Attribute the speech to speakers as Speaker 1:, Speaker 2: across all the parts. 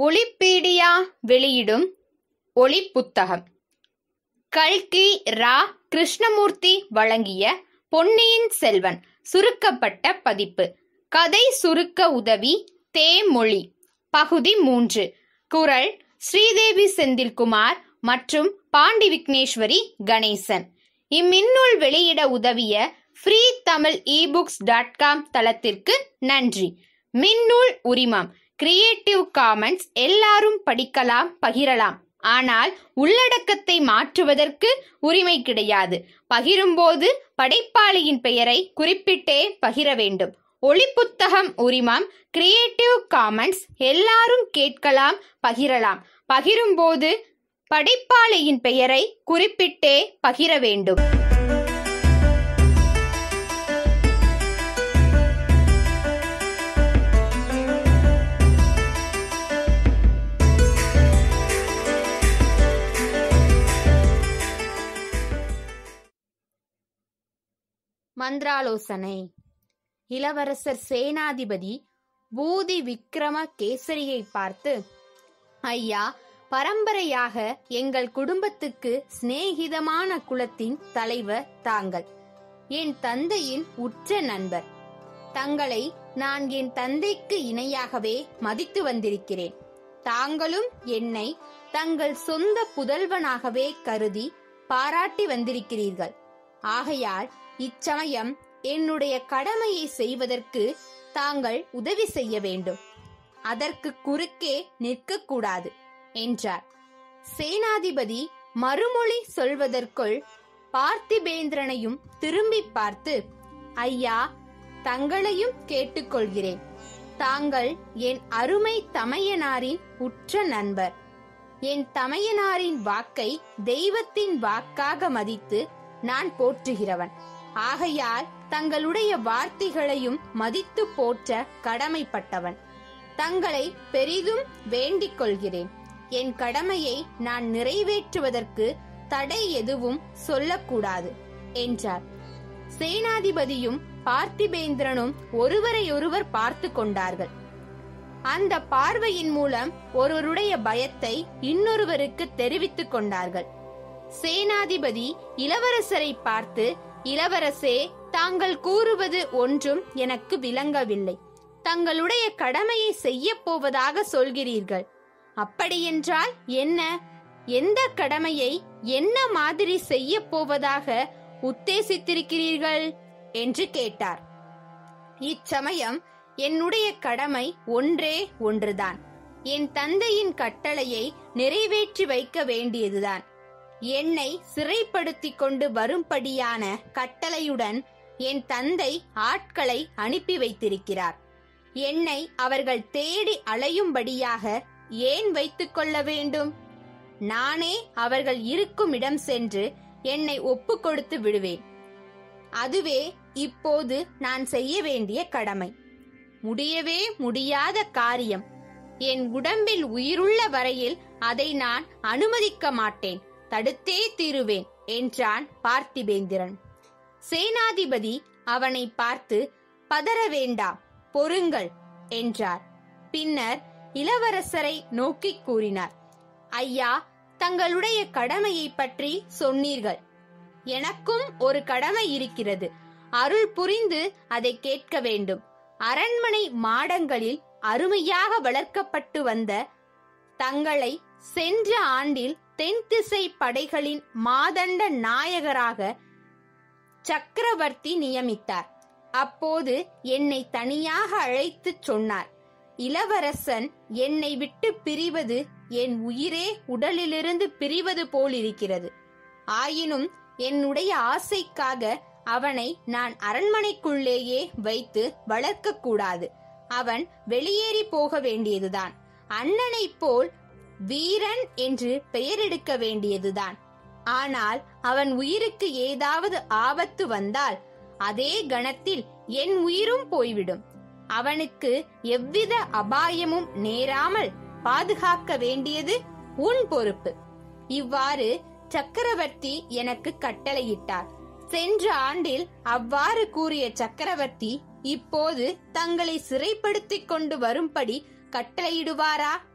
Speaker 1: ஒலிப்பீடியா வெளியிடும் ஒலிப்புத்தகம் கல்கி ரா கிருஷ்ணமூர்த்தி வழங்கிய பொன்னியின் செல்வன் சுருக்கப்பட்ட பதிப்பு கதை சுருக்க உதவி தேமொழி பகுதி மூன்று குரல் ஸ்ரீதேவி செந்தில்குமார் மற்றும் பாண்டி விக்னேஸ்வரி கணேசன் இம்மின்னூல் வெளியிட உதவிய free Tamil ebooks dot com தளத்திற்கு நன்றி மின்னூல் உரிமம் கிரியேட்டிவ் காமன்ஸ் எல்லாரும் படிக்கலாம் பகிரலாம் ஆனால் உள்ளடக்கத்தை மாற்றுவதற்கு உரிமை கிடையாது பகிரும்போது படைப்பாளியின் பெயரை குறிப்பிட்டே பகிர வேண்டும் ஒளிப்புத்தகம் உரிமம் கிரியேட்டிவ் காமன்ஸ் எல்லாரும் கேட்கலாம் பகிரலாம் பகிரும்போது படைப்பாளியின் பெயரை குறிப்பிட்டே பகிர வேண்டும் மந்திராலோசனை இளவரசர் சேனாதிபதி பூதி விக்ரம கேசரியை பார்த்து ஐயா பரம்பரையாக எங்கள் குடும்பத்துக்கு சிநேகிதமான குலத்தின் தலைவர் தாங்கள் என் தந்தையின் உற்ற நண்பர் தங்களை நான் என் தந்தைக்கு இணையாகவே மதித்து வந்திருக்கிறேன் தாங்களும் என்னை தங்கள் சொந்த புதல்வனாகவே கருதி பாராட்டி வந்திருக்கிறீர்கள் ஆகையால் இச்சமயம் என்னுடைய கடமையை செய்வதற்கு தாங்கள் உதவி செய்ய வேண்டும் அதற்கு குறுக்கே நிற்கக்கூடாது என்றார் சேனாதிபதி மறுமொழி சொல்வதற்குள் பார்த்திபேந்திரனையும் திரும்பி பார்த்து ஐயா தங்களையும் கேட்டுக்கொள்கிறேன் தாங்கள் என் அருமை தமையனாரின் உற்ற நண்பர் என் தமையனாரின் வாக்கை தெய்வத்தின் வாக்காக மதித்து நான் போற்றுகிறவன் ஆகையால் தங்களுடைய வார்த்தைகளையும் மதித்து போற்ற கடமைப்பட்டவன் தங்களை பெரிதும் வேண்டிக் கொள்கிறேன் என் கடமையை நான் நிறைவேற்றுவதற்கு தடை எதுவும் சொல்லக்கூடாது என்றார் சேனாதிபதியும் பார்த்திபேந்திரனும் ஒருவரையொருவர் பார்த்து கொண்டார்கள் அந்த பார்வையின் மூலம் ஒருவருடைய பயத்தை இன்னொருவருக்கு தெரிவித்துக் கொண்டார்கள் சேனாதிபதி இளவரசரை பார்த்து இளவரசே தாங்கள் கூறுவது ஒன்றும் எனக்கு விளங்கவில்லை தங்களுடைய கடமையை செய்ய போவதாக சொல்கிறீர்கள் அப்படியென்றால் என்ன எந்த கடமையை என்ன மாதிரி செய்ய போவதாக உத்தேசித்திருக்கிறீர்கள் என்று கேட்டார் இச்சமயம் என்னுடைய கடமை ஒன்றே ஒன்றுதான் என் தந்தையின் கட்டளையை நிறைவேற்றி வைக்க வேண்டியதுதான் என்னை சிறைப்படுத்திக் கொண்டு வரும்படியான கட்டளையுடன் என் தந்தை ஆட்களை அனுப்பி வைத்திருக்கிறார் என்னை அவர்கள் தேடி அலையும்படியாக ஏன் வைத்துக் கொள்ள வேண்டும் நானே அவர்கள் இருக்கும் இடம் சென்று என்னை ஒப்பு கொடுத்து விடுவேன் அதுவே இப்போது நான் செய்ய வேண்டிய கடமை முடியவே முடியாத காரியம் என் உடம்பில் உயிருள்ள வரையில் அதை நான் அனுமதிக்க மாட்டேன் தடுத்தே தீருவேன் என்றான் பார்த்திபேந்திரன் சேனாதிபதி அவனை பார்த்து பதற வேண்டாம் பொறுங்கள் என்றார் பின்னர் இளவரசரை நோக்கி கூறினார் ஐயா தங்களுடைய கடமையை பற்றி சொன்னீர்கள் எனக்கும் ஒரு கடமை இருக்கிறது அருள் புரிந்து அதை கேட்க வேண்டும் அரண்மனை மாடங்களில் அருமையாக வளர்க்கப்பட்டு வந்த தங்களை சென்ற ஆண்டில் தென் திசை படைகளின் மாதண்ட நாயகராக சக்கரவர்த்தி நியமித்தார் அப்போது என்னை தனியாக அழைத்துச் சொன்னார் இளவரசன் என்னை விட்டு பிரிவது என் உயிரே உடலிலிருந்து பிரிவது போலிருக்கிறது ஆயினும் என்னுடைய ஆசைக்காக அவனை நான் அரண்மனைக்குள்ளேயே வைத்து வளர்க்க கூடாது அவன் வெளியேறி போக வேண்டியதுதான் அண்ணனைப் போல் வீரன் என்று பெயரெடுக்க வேண்டியதுதான் ஆனால் அவன் உயிருக்கு ஏதாவது ஆபத்து வந்தால் அதே கணத்தில் என் உயிரும் போய்விடும் அவனுக்கு எவ்வித அபாயமும் நேராமல் பாதுகாக்க வேண்டியது உன் பொறுப்பு இவ்வாறு சக்கரவர்த்தி எனக்கு கட்டளையிட்டார் சென்ற ஆண்டில் அவ்வாறு கூறிய சக்கரவர்த்தி இப்போது தங்களை சிறைப்படுத்திக் கொண்டு வரும்படி கட்டளையிடுவாரா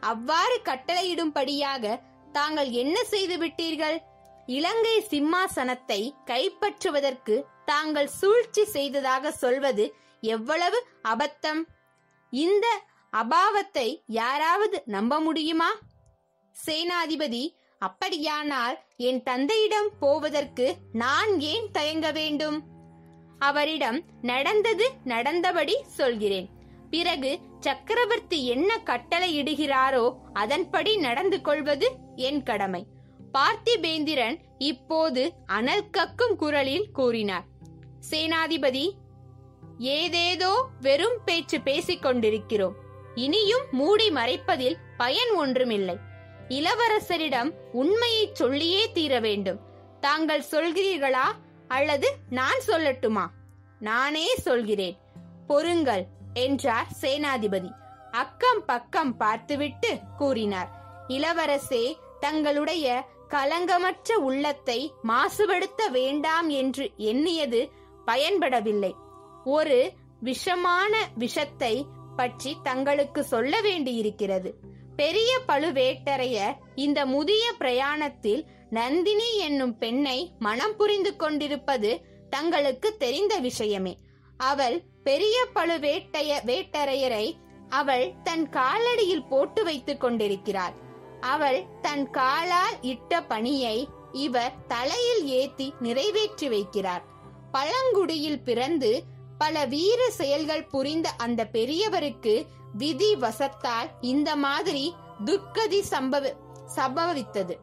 Speaker 1: அவ்வாறு கட்டளையிடும்படியாக தாங்கள் என்ன செய்து விட்டீர்கள் இலங்கை சிம்மாசனத்தை கைப்பற்றுவதற்கு தாங்கள் சூழ்ச்சி செய்ததாக சொல்வது எவ்வளவு அபத்தம் இந்த அபாவத்தை யாராவது நம்ப முடியுமா சேனாதிபதி அப்படியானால் என் தந்தையிடம் போவதற்கு நான் ஏன் தயங்க வேண்டும் அவரிடம் நடந்தது நடந்தபடி சொல்கிறேன் பிறகு சக்கரவர்த்தி என்ன கட்டளையிடுகிறாரோ அதன்படி நடந்து கொள்வது என் கடமை பார்த்திபேந்திரன் இப்போது அனல் கக்கும் குரலில் கூறினார் சேனாதிபதி ஏதேதோ வெறும் பேச்சு பேசிக் கொண்டிருக்கிறோம் இனியும் மூடி மறைப்பதில் பயன் ஒன்றுமில்லை இளவரசரிடம் உண்மையை சொல்லியே தீர வேண்டும் தாங்கள் சொல்கிறீர்களா அல்லது நான் சொல்லட்டுமா நானே சொல்கிறேன் பொறுங்கள் என்றார் சேனாதிபதி அக்கம் பக்கம் பார்த்துவிட்டு கூறினார் இளவரசே தங்களுடைய கலங்கமற்ற உள்ளத்தை மாசுபடுத்த வேண்டாம் என்று எண்ணியது பயன்படவில்லை ஒரு விஷமான விஷத்தை பற்றி தங்களுக்கு சொல்ல வேண்டியிருக்கிறது பெரிய பழுவேட்டரையர் இந்த முதிய பிரயாணத்தில் நந்தினி என்னும் பெண்ணை மனம் புரிந்து கொண்டிருப்பது தங்களுக்கு தெரிந்த விஷயமே அவள் பெரிய பழுவேட்டைய வேட்டரையரை அவள் தன் காலடியில் போட்டு வைத்துக் கொண்டிருக்கிறாள் அவள் தன் காலால் இட்ட பணியை இவர் தலையில் ஏத்தி நிறைவேற்றி வைக்கிறார் பழங்குடியில் பிறந்து பல வீர செயல்கள் புரிந்த அந்த பெரியவருக்கு விதி வசத்தால் இந்த மாதிரி துர்க்கதி சம்பவ சம்பவித்தது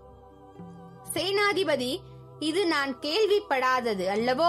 Speaker 1: சேனாதிபதி இது நான் கேள்விப்படாதது அல்லவோ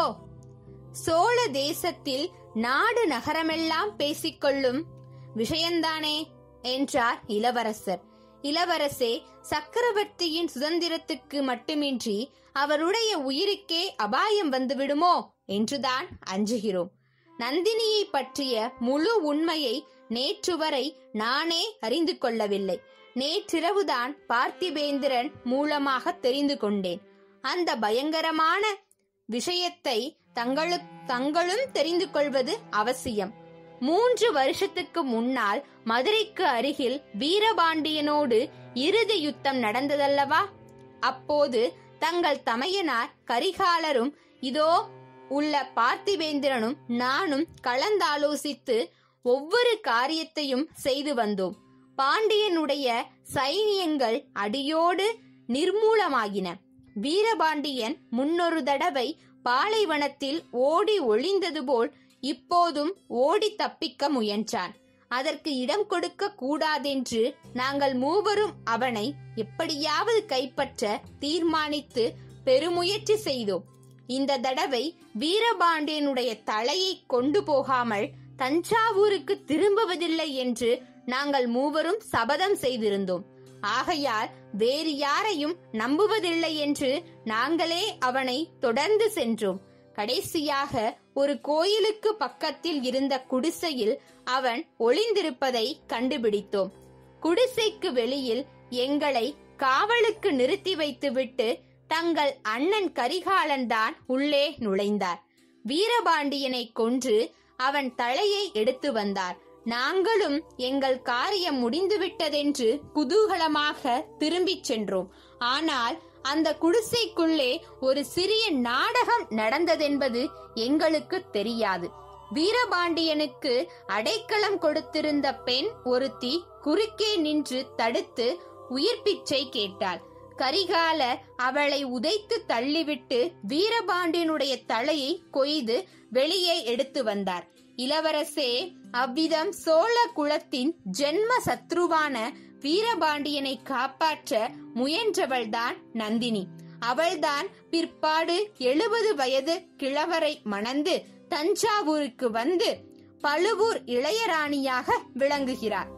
Speaker 1: சோழ தேசத்தில் நாடு நகரமெல்லாம் பேசிக்கொள்ளும் விஷயந்தானே என்றார் இளவரசர் இளவரசே சக்கரவர்த்தியின் சுதந்திரத்துக்கு மட்டுமின்றி அவருடைய உயிருக்கே அபாயம் வந்துவிடுமோ என்றுதான் அஞ்சுகிறோம் நந்தினியை பற்றிய முழு உண்மையை நேற்று வரை நானே அறிந்து கொள்ளவில்லை நேற்றிரவுதான் பார்த்திபேந்திரன் மூலமாக தெரிந்து கொண்டேன் அந்த பயங்கரமான விஷயத்தை தங்களு தங்களும் தெரிந்து கொள்வது அவசியம் மூன்று வருஷத்துக்கு முன்னால் மதுரைக்கு அருகில் வீரபாண்டியனோடு இறுதி யுத்தம் நடந்ததல்லவா அப்போது தங்கள் தமையனார் கரிகாலரும் இதோ உள்ள பார்த்திபேந்திரனும் நானும் கலந்தாலோசித்து ஒவ்வொரு காரியத்தையும் செய்து வந்தோம் பாண்டியனுடைய சைனியங்கள் அடியோடு நிர்மூலமாகின வீரபாண்டியன் முன்னொரு தடவை பாலைவனத்தில் ஓடி ஒளிந்தது போல் இப்போதும் ஓடி தப்பிக்க முயன்றான் அதற்கு இடம் கொடுக்க கூடாதென்று நாங்கள் மூவரும் அவனை எப்படியாவது கைப்பற்ற தீர்மானித்து பெருமுயற்சி செய்தோம் இந்த தடவை வீரபாண்டியனுடைய தலையை கொண்டு போகாமல் தஞ்சாவூருக்கு திரும்புவதில்லை என்று நாங்கள் மூவரும் சபதம் செய்திருந்தோம் ஆகையால் வேறு யாரையும் நம்புவதில்லை என்று நாங்களே அவனை தொடர்ந்து சென்றோம் கடைசியாக ஒரு கோயிலுக்கு பக்கத்தில் இருந்த குடிசையில் அவன் ஒளிந்திருப்பதை கண்டுபிடித்தோம் குடிசைக்கு வெளியில் எங்களை காவலுக்கு நிறுத்தி வைத்துவிட்டு தங்கள் அண்ணன் கரிகாலன் தான் உள்ளே நுழைந்தார் வீரபாண்டியனை கொன்று அவன் தலையை எடுத்து வந்தார் நாங்களும் எங்கள் காரியம் முடிந்துவிட்டதென்று குதூகலமாக திரும்பிச் சென்றோம் ஆனால் அந்த குடிசைக்குள்ளே ஒரு சிறிய நாடகம் நடந்ததென்பது எங்களுக்கு தெரியாது வீரபாண்டியனுக்கு அடைக்கலம் கொடுத்திருந்த பெண் ஒருத்தி குறுக்கே நின்று தடுத்து உயிர் பிச்சை கேட்டாள் கரிகாலர் அவளை உதைத்து தள்ளிவிட்டு வீரபாண்டியனுடைய தலையை கொய்து வெளியே எடுத்து வந்தார் இளவரசே அவ்விதம் சோழ குலத்தின் ஜென்ம சத்ருவான வீரபாண்டியனை காப்பாற்ற முயன்றவள்தான் நந்தினி அவள்தான் பிற்பாடு எழுபது வயது கிழவரை மணந்து தஞ்சாவூருக்கு வந்து பழுவூர் இளையராணியாக விளங்குகிறார்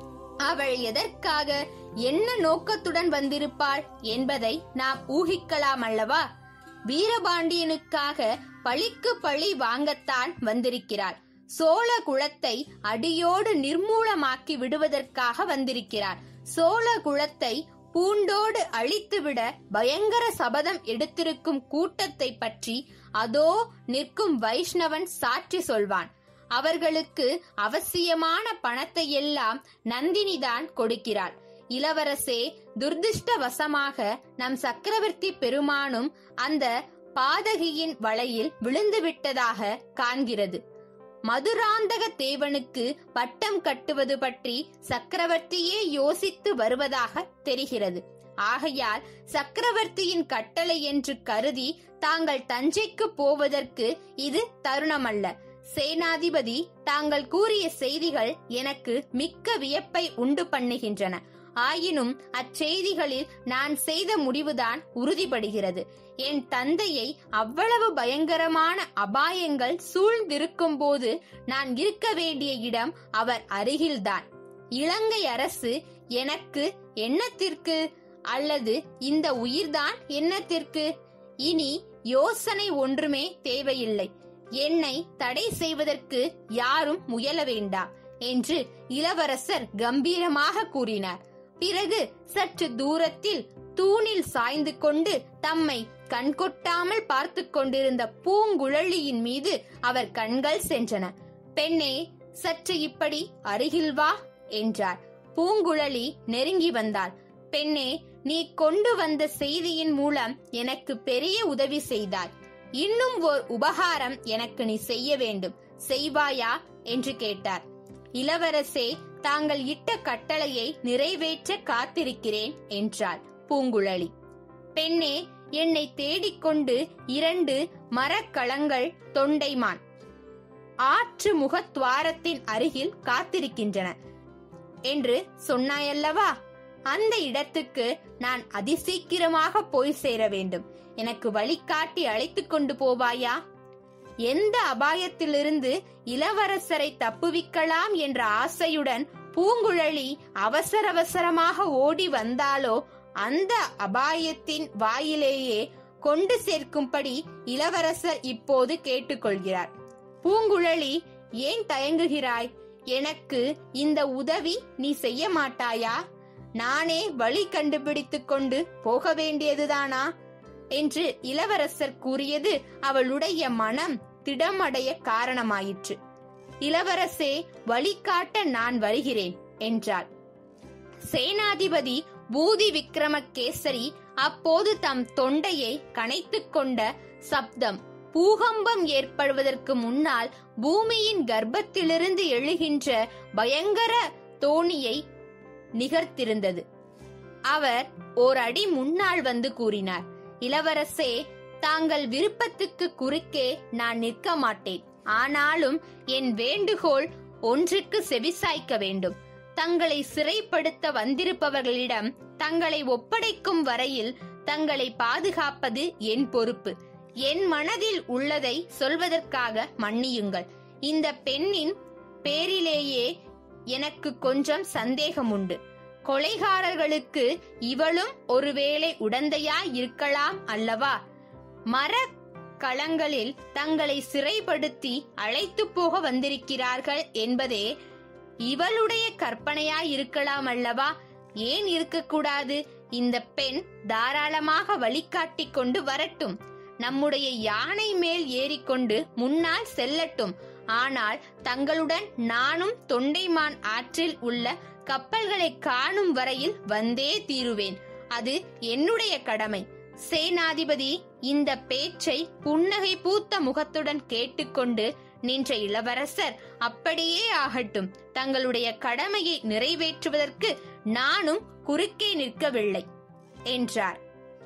Speaker 1: அவள் எதற்காக என்ன நோக்கத்துடன் வந்திருப்பாள் என்பதை நாம் ஊகிக்கலாம் அல்லவா வீரபாண்டியனுக்காக பழிக்கு பழி வாங்கத்தான் வந்திருக்கிறாள் சோழ குலத்தை அடியோடு நிர்மூலமாக்கி விடுவதற்காக வந்திருக்கிறார் சோழ குலத்தை பூண்டோடு அழித்துவிட பயங்கர சபதம் எடுத்திருக்கும் கூட்டத்தை பற்றி அதோ நிற்கும் வைஷ்ணவன் சாட்சி சொல்வான் அவர்களுக்கு அவசியமான பணத்தை எல்லாம் நந்தினிதான் கொடுக்கிறாள் இளவரசே துர்திருஷ்டவசமாக நம் சக்கரவர்த்தி பெருமானும் அந்த பாதகியின் வலையில் விழுந்து விட்டதாக காண்கிறது மதுராந்தக தேவனுக்கு பட்டம் கட்டுவது பற்றி சக்கரவர்த்தியே யோசித்து வருவதாக தெரிகிறது ஆகையால் சக்கரவர்த்தியின் கட்டளை என்று கருதி தாங்கள் தஞ்சைக்கு போவதற்கு இது தருணமல்ல சேனாதிபதி தாங்கள் கூறிய செய்திகள் எனக்கு மிக்க வியப்பை உண்டு பண்ணுகின்றன ஆயினும் அச்செய்திகளில் நான் செய்த முடிவுதான் உறுதிப்படுகிறது என் தந்தையை அவ்வளவு பயங்கரமான அபாயங்கள் சூழ்ந்திருக்கும் போது நான் இருக்க வேண்டிய இடம் அவர் அருகில்தான் இலங்கை அரசு எனக்கு எண்ணத்திற்கு அல்லது இந்த உயிர்தான் எண்ணத்திற்கு இனி யோசனை ஒன்றுமே தேவையில்லை என்னை தடை செய்வதற்கு யாரும் முயல வேண்டாம் என்று இளவரசர் கம்பீரமாக கூறினார் பிறகு சற்று தூரத்தில் தூணில் சாய்ந்து கொண்டு தம்மை கண்கொட்டாமல் பார்த்து கொண்டிருந்த பூங்குழலியின் மீது அவர் கண்கள் சென்றன பெண்ணே சற்று இப்படி அருகில் வா என்றார் பூங்குழலி நெருங்கி வந்தாள் பெண்ணே நீ கொண்டு வந்த செய்தியின் மூலம் எனக்கு பெரிய உதவி செய்தாய் இன்னும் ஓர் உபகாரம் எனக்கு நீ செய்ய வேண்டும் செய்வாயா என்று கேட்டார் இளவரசே தாங்கள் இட்ட கட்டளையை நிறைவேற்ற காத்திருக்கிறேன் என்றாள் பூங்குழலி பெண்ணே என்னை தேடிக்கொண்டு இரண்டு மரக்கலங்கள் தொண்டைமான் ஆற்று முகத்வாரத்தின் அருகில் காத்திருக்கின்றன என்று சொன்னாயல்லவா அந்த இடத்துக்கு நான் அதிசீக்கிரமாக போய் சேர வேண்டும் எனக்கு வழிகாட்டி அழைத்துக் கொண்டு போவாயா எந்த அபாயத்திலிருந்து இளவரசரை தப்புவிக்கலாம் என்ற ஆசையுடன் பூங்குழலி அவசர அவசரமாக ஓடி வந்தாலோ அந்த அபாயத்தின் வாயிலேயே கொண்டு சேர்க்கும்படி இளவரசர் இப்போது கேட்டுக்கொள்கிறார் பூங்குழலி ஏன் தயங்குகிறாய் எனக்கு இந்த உதவி நீ செய்ய மாட்டாயா நானே வழி கண்டுபிடித்துக் கொண்டு போக வேண்டியதுதானா என்று இளவரசர் கூறியது அவளுடைய மனம் திடமடைய காரணமாயிற்று இளவரசே வழிகாட்ட நான் வருகிறேன் என்றாள் சேனாதிபதி பூதி விக்ரமகேசரி அப்போது தம் தொண்டையை கனைத்துக் கொண்ட சப்தம் பூகம்பம் ஏற்படுவதற்கு முன்னால் பூமியின் கர்ப்பத்திலிருந்து எழுகின்ற பயங்கர தோணியை நிகர்த்திருந்தது அவர் ஓர் அடி முன்னால் வந்து கூறினார் இளவரசே தாங்கள் விருப்பத்துக்கு குறுக்கே நான் நிற்க மாட்டேன் ஆனாலும் என் வேண்டுகோள் ஒன்றுக்கு செவிசாய்க்க வேண்டும் தங்களை சிறைப்படுத்த வந்திருப்பவர்களிடம் தங்களை ஒப்படைக்கும் வரையில் தங்களை பாதுகாப்பது என் பொறுப்பு என் மனதில் உள்ளதை சொல்வதற்காக மன்னியுங்கள் இந்த பெண்ணின் பேரிலேயே எனக்கு கொஞ்சம் சந்தேகம் உண்டு கொலைகாரர்களுக்கு இவளும் ஒருவேளை உடந்தையாய் இருக்கலாம் அல்லவா மர களங்களில் தங்களை சிறைப்படுத்தி அழைத்து போக வந்திருக்கிறார்கள் என்பதே இவளுடைய கற்பனையாய் இருக்கலாம் அல்லவா ஏன் இருக்கக்கூடாது இந்த பெண் தாராளமாக வழிகாட்டி கொண்டு வரட்டும் நம்முடைய யானை மேல் ஏறிக்கொண்டு முன்னால் செல்லட்டும் ஆனால் தங்களுடன் நானும் தொண்டைமான் ஆற்றில் உள்ள கப்பல்களை காணும் வரையில் வந்தே தீருவேன் அது என்னுடைய கடமை சேனாதிபதி இந்த பேச்சை புன்னகை பூத்த முகத்துடன் கேட்டுக்கொண்டு நின்ற இளவரசர் அப்படியே ஆகட்டும் தங்களுடைய கடமையை நிறைவேற்றுவதற்கு நானும் குறுக்கே நிற்கவில்லை என்றார்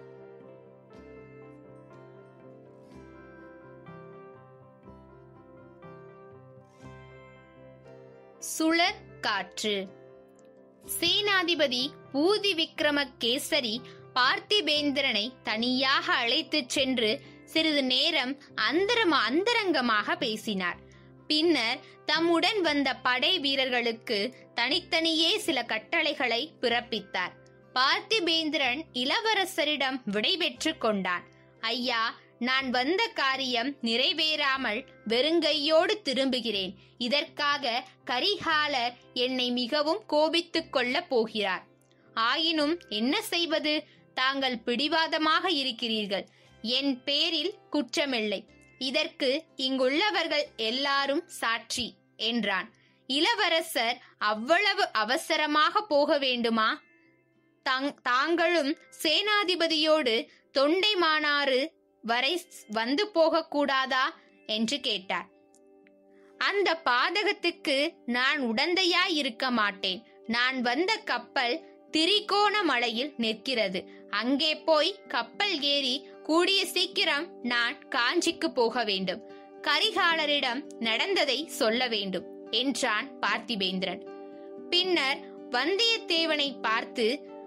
Speaker 1: சுழற் காற்று சேனாதிபதி பூதி விக்ரமகேசரி பார்த்திபேந்திரனை தனியாக அழைத்துச் சென்று சிறிது நேரம் அந்தரமா அந்தரங்கமாக பேசினார் பின்னர் தம்முடன் வந்த படை வீரர்களுக்கு தனித்தனியே சில கட்டளைகளை பிறப்பித்தார் பார்த்திபேந்திரன் இளவரசரிடம் விடைபெற்றுக் கொண்டான் ஐயா நான் வந்த காரியம் நிறைவேறாமல் வெறுங்கையோடு திரும்புகிறேன் இதற்காக கரிகாலர் என்னை மிகவும் கோபித்துக் கொள்ளப் போகிறார் ஆயினும் என்ன செய்வது தாங்கள் பிடிவாதமாக இருக்கிறீர்கள் என் பேரில் குற்றமில்லை இதற்கு இங்குள்ளவர்கள் எல்லாரும் சாட்சி என்றான் இளவரசர் அவ்வளவு அவசரமாக போக வேண்டுமா தங்- தாங்களும் சேனாதிபதியோடு தொண்டைமானாறு வரை வந்து போகக்கூடாதா என்று கேட்டார் அந்த பாதகத்துக்கு நான் உடந்தையாய் இருக்க மாட்டேன் நான் வந்த கப்பல் திரிகோணமலையில் நிற்கிறது அங்கே போய் கப்பல் ஏறி கூடிய சீக்கிரம் நான் காஞ்சிக்கு போக வேண்டும் கரிகாலரிடம் நடந்ததை சொல்ல வேண்டும் என்றான் பார்த்திபேந்திரன் பின்னர் வந்தியத்தேவனை பார்த்து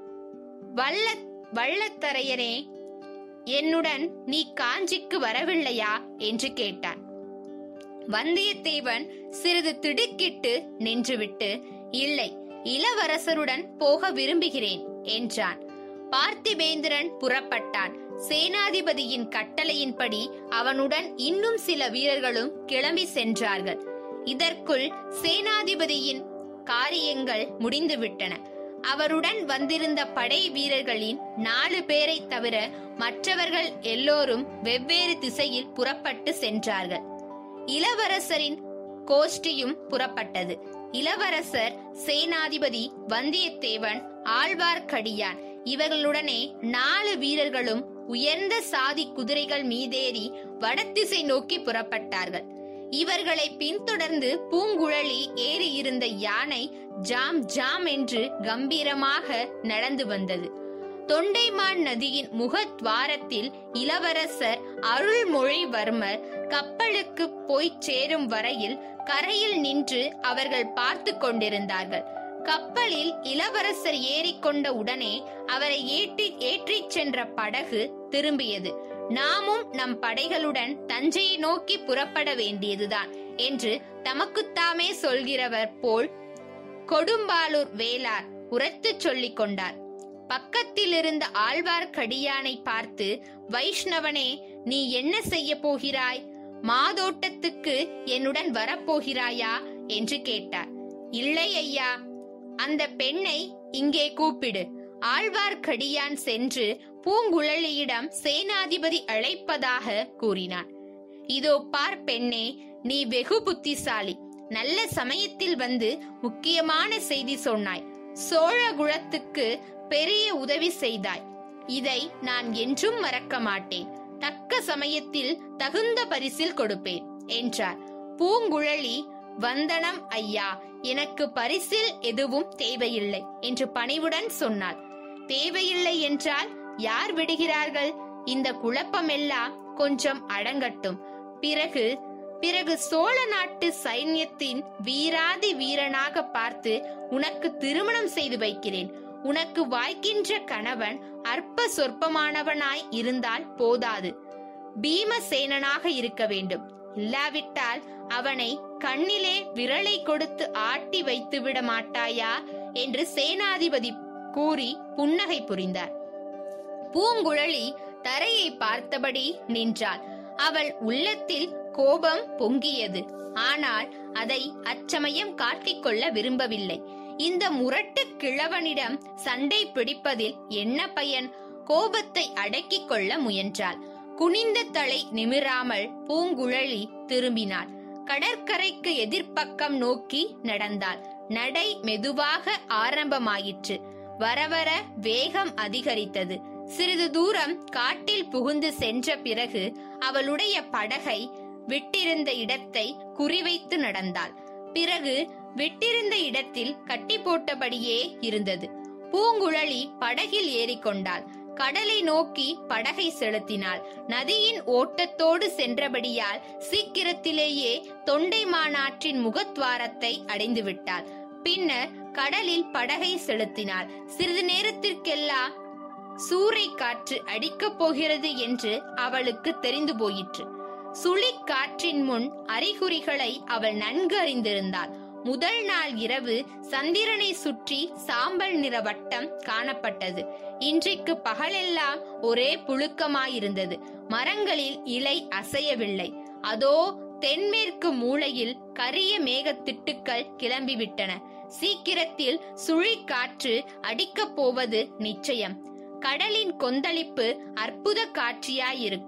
Speaker 1: வல்ல வள்ளத்தரையரே என்னுடன் நீ காஞ்சிக்கு வரவில்லையா என்று கேட்டான் வந்தியத்தேவன் சிறிது திடுக்கிட்டு நின்றுவிட்டு இல்லை இளவரசருடன் போக விரும்புகிறேன் என்றான் பார்த்திபேந்திரன் புறப்பட்டான் சேனாதிபதியின் கட்டளையின்படி அவனுடன் இன்னும் சில வீரர்களும் கிளம்பி சென்றார்கள் இதற்குள் சேனாதிபதியின் காரியங்கள் முடிந்துவிட்டன அவருடன் வந்திருந்த படை வீரர்களின் நாலு பேரை தவிர மற்றவர்கள் எல்லோரும் வெவ்வேறு திசையில் புறப்பட்டு சென்றார்கள் இளவரசரின் கோஷ்டியும் புறப்பட்டது இளவரசர் சேனாதிபதி வந்தியத்தேவன் ஆழ்வார்க்கடியான் இவர்களுடனே நாலு வீரர்களும் உயர்ந்த சாதி குதிரைகள் மீதேறி வடதிசை நோக்கி புறப்பட்டார்கள் இவர்களை பின்தொடர்ந்து பூங்குழலி ஏறி இருந்த யானை ஜாம் ஜாம் என்று கம்பீரமாக நடந்து வந்தது தொண்டைமான் நதியின் முகத்வாரத்தில் இளவரசர் அருள்மொழிவர்மர் கப்பலுக்கு போய் சேரும் வரையில் கரையில் நின்று அவர்கள் பார்த்து கொண்டிருந்தார்கள் கப்பலில் இளவரசர் ஏறிக்கொண்ட உடனே அவரை ஏற்றி ஏற்றிச் சென்ற படகு திரும்பியது நாமும் நம் படைகளுடன் தஞ்சையை நோக்கி புறப்பட வேண்டியதுதான் என்று தமக்குத்தாமே சொல்கிறவர் போல் கொடும்பாலூர் வேளார் உரத்துச் சொல்லிக் கொண்டார் பக்கத்தில் இருந்த ஆழ்வார்க்கடியானை பார்த்து வைஷ்ணவனே நீ என்ன செய்ய போகிறாய் மாதோட்டத்துக்கு என்னுடன் வரப்போகிறாயா என்று கேட்டார் இல்லை ஐயா அந்த பெண்ணை இங்கே கூப்பிடு ஆழ்வார்க்கடியான் சென்று பூங்குழலியிடம் சேனாதிபதி அழைப்பதாக கூறினான் இதோ பார் பெண்ணே நீ வெகு புத்திசாலி நல்ல சமயத்தில் வந்து முக்கியமான செய்தி சொன்னாய் சோழகுலத்துக்கு பெரிய உதவி செய்தாய் இதை நான் என்றும் மறக்க மாட்டேன் தக்க சமயத்தில் தகுந்த பரிசில் கொடுப்பேன் என்றார் பூங்குழலி வந்தனம் ஐயா எனக்கு பரிசில் எதுவும் தேவையில்லை என்று பணிவுடன் சொன்னாள் தேவையில்லை என்றால் யார் விடுகிறார்கள் இந்த குழப்பமெல்லாம் கொஞ்சம் அடங்கட்டும் பிறகு பிறகு சோழ நாட்டு சைன்யத்தின் வீராதி வீரனாக பார்த்து உனக்கு திருமணம் செய்து வைக்கிறேன் உனக்கு வாய்க்கின்ற கணவன் அற்ப சொற்பமானவனாய் இருந்தால் போதாது பீமசேனனாக இருக்க வேண்டும் இல்லாவிட்டால் அவனை கண்ணிலே விரலை கொடுத்து ஆட்டி வைத்து விட மாட்டாயா என்று சேனாதிபதி கூறி புன்னகை புரிந்தார் பூங்குழலி தரையை பார்த்தபடி நின்றாள் அவள் உள்ளத்தில் கோபம் பொங்கியது ஆனால் அதை அச்சமயம் காட்டிக்கொள்ள விரும்பவில்லை இந்த முரட்டு கிழவனிடம் சண்டை பிடிப்பதில் என்ன பயன் கோபத்தை அடக்கிக் கொள்ள முயன்றாள் குனிந்த தலை நிமிராமல் பூங்குழலி திரும்பினாள் கடற்கரைக்கு எதிர்ப்பக்கம் நோக்கி நடந்தாள் நடை மெதுவாக ஆரம்பமாயிற்று வரவர வேகம் அதிகரித்தது சிறிது தூரம் காட்டில் புகுந்து சென்ற பிறகு அவளுடைய படகை விட்டிருந்த இடத்தை குறிவைத்து நடந்தாள் பிறகு விட்டிருந்த இடத்தில் கட்டி போட்டபடியே இருந்தது பூங்குழலி படகில் ஏறிக்கொண்டாள் கடலை நோக்கி படகை செலுத்தினாள் நதியின் ஓட்டத்தோடு சென்றபடியால் சீக்கிரத்திலேயே தொண்டைமானாற்றின் முகத்வாரத்தை அடைந்து விட்டாள் பின்னர் கடலில் படகை செலுத்தினாள் சிறிது நேரத்திற்கெல்லாம் சூறை காற்று அடிக்கப் போகிறது என்று அவளுக்கு தெரிந்து போயிற்று சுழிக் காற்றின் முன் அறிகுறிகளை அவள் நன்கு அறிந்திருந்தாள் முதல் நாள் இரவு சந்திரனை சுற்றி சாம்பல் நிற வட்டம் காணப்பட்டது இன்றைக்கு பகலெல்லாம் ஒரே புழுக்கமாயிருந்தது மரங்களில் இலை அசையவில்லை அதோ தென்மேற்கு மூலையில் கரிய மேகத்திட்டுக்கள் கிளம்பிவிட்டன சீக்கிரத்தில் சுழிக்காற்று அடிக்கப் போவது நிச்சயம் கடலின் கொந்தளிப்பு அற்புத காட்சியாயிருக்கும்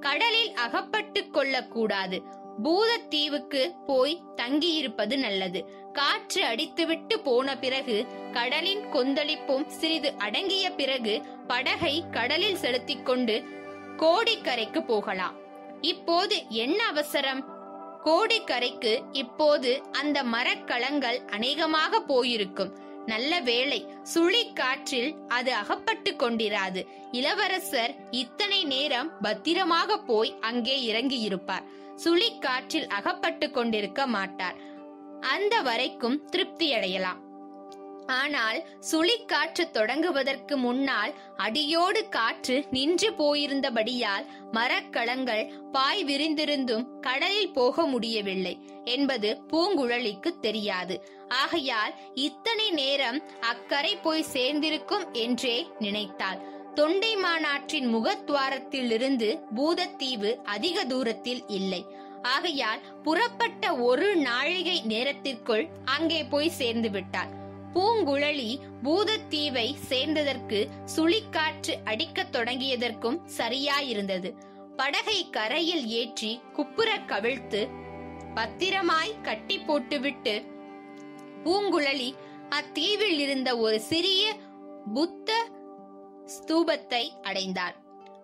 Speaker 1: கடலில் அகப்பட்டுக் கொள்ளக்கூடாது பூதத்தீவுக்கு போய் தங்கியிருப்பது நல்லது காற்று அடித்துவிட்டு போன பிறகு கடலின் கொந்தளிப்பும் சிறிது அடங்கிய பிறகு படகை கடலில் செலுத்திக் கொண்டு கோடிக்கரைக்கு போகலாம் இப்போது என்ன அவசரம் கோடிக்கரைக்கு இப்போது அந்த மரக்கலங்கள் அநேகமாக போயிருக்கும் நல்ல வேளை சுழிக்காற்றில் அது அகப்பட்டு கொண்டிராது இளவரசர் இத்தனை நேரம் பத்திரமாக போய் அங்கே இறங்கியிருப்பார் சுழிக்காற்றில் அகப்பட்டு கொண்டிருக்க மாட்டார் அந்த வரைக்கும் திருப்தியடையலாம் ஆனால் சுழிக்காற்று தொடங்குவதற்கு முன்னால் அடியோடு காற்று நின்று போயிருந்தபடியால் மரக்கலங்கள் பாய் விரிந்திருந்தும் கடலில் போக முடியவில்லை என்பது பூங்குழலிக்கு தெரியாது ஆகையால் இத்தனை நேரம் அக்கரை போய் சேர்ந்திருக்கும் என்றே நினைத்தாள் தொண்டை மாநாட்டின் முகத்வாரத்திலிருந்து பூதத்தீவு அதிக தூரத்தில் இல்லை ஆகையால் புறப்பட்ட ஒரு நாழிகை நேரத்திற்குள் அங்கே போய் சேர்ந்து விட்டாள் பூங்குழலி பூதத்தீவை சேர்ந்ததற்கு சுழிக்காற்று அடிக்கத் தொடங்கியதற்கும் சரியாயிருந்தது படகை கரையில் ஏற்றி குப்புற கவிழ்த்து பத்திரமாய் கட்டி போட்டுவிட்டு பூங்குழலி அத்தீவில் இருந்த ஒரு சிறிய புத்த ஸ்தூபத்தை அடைந்தாள்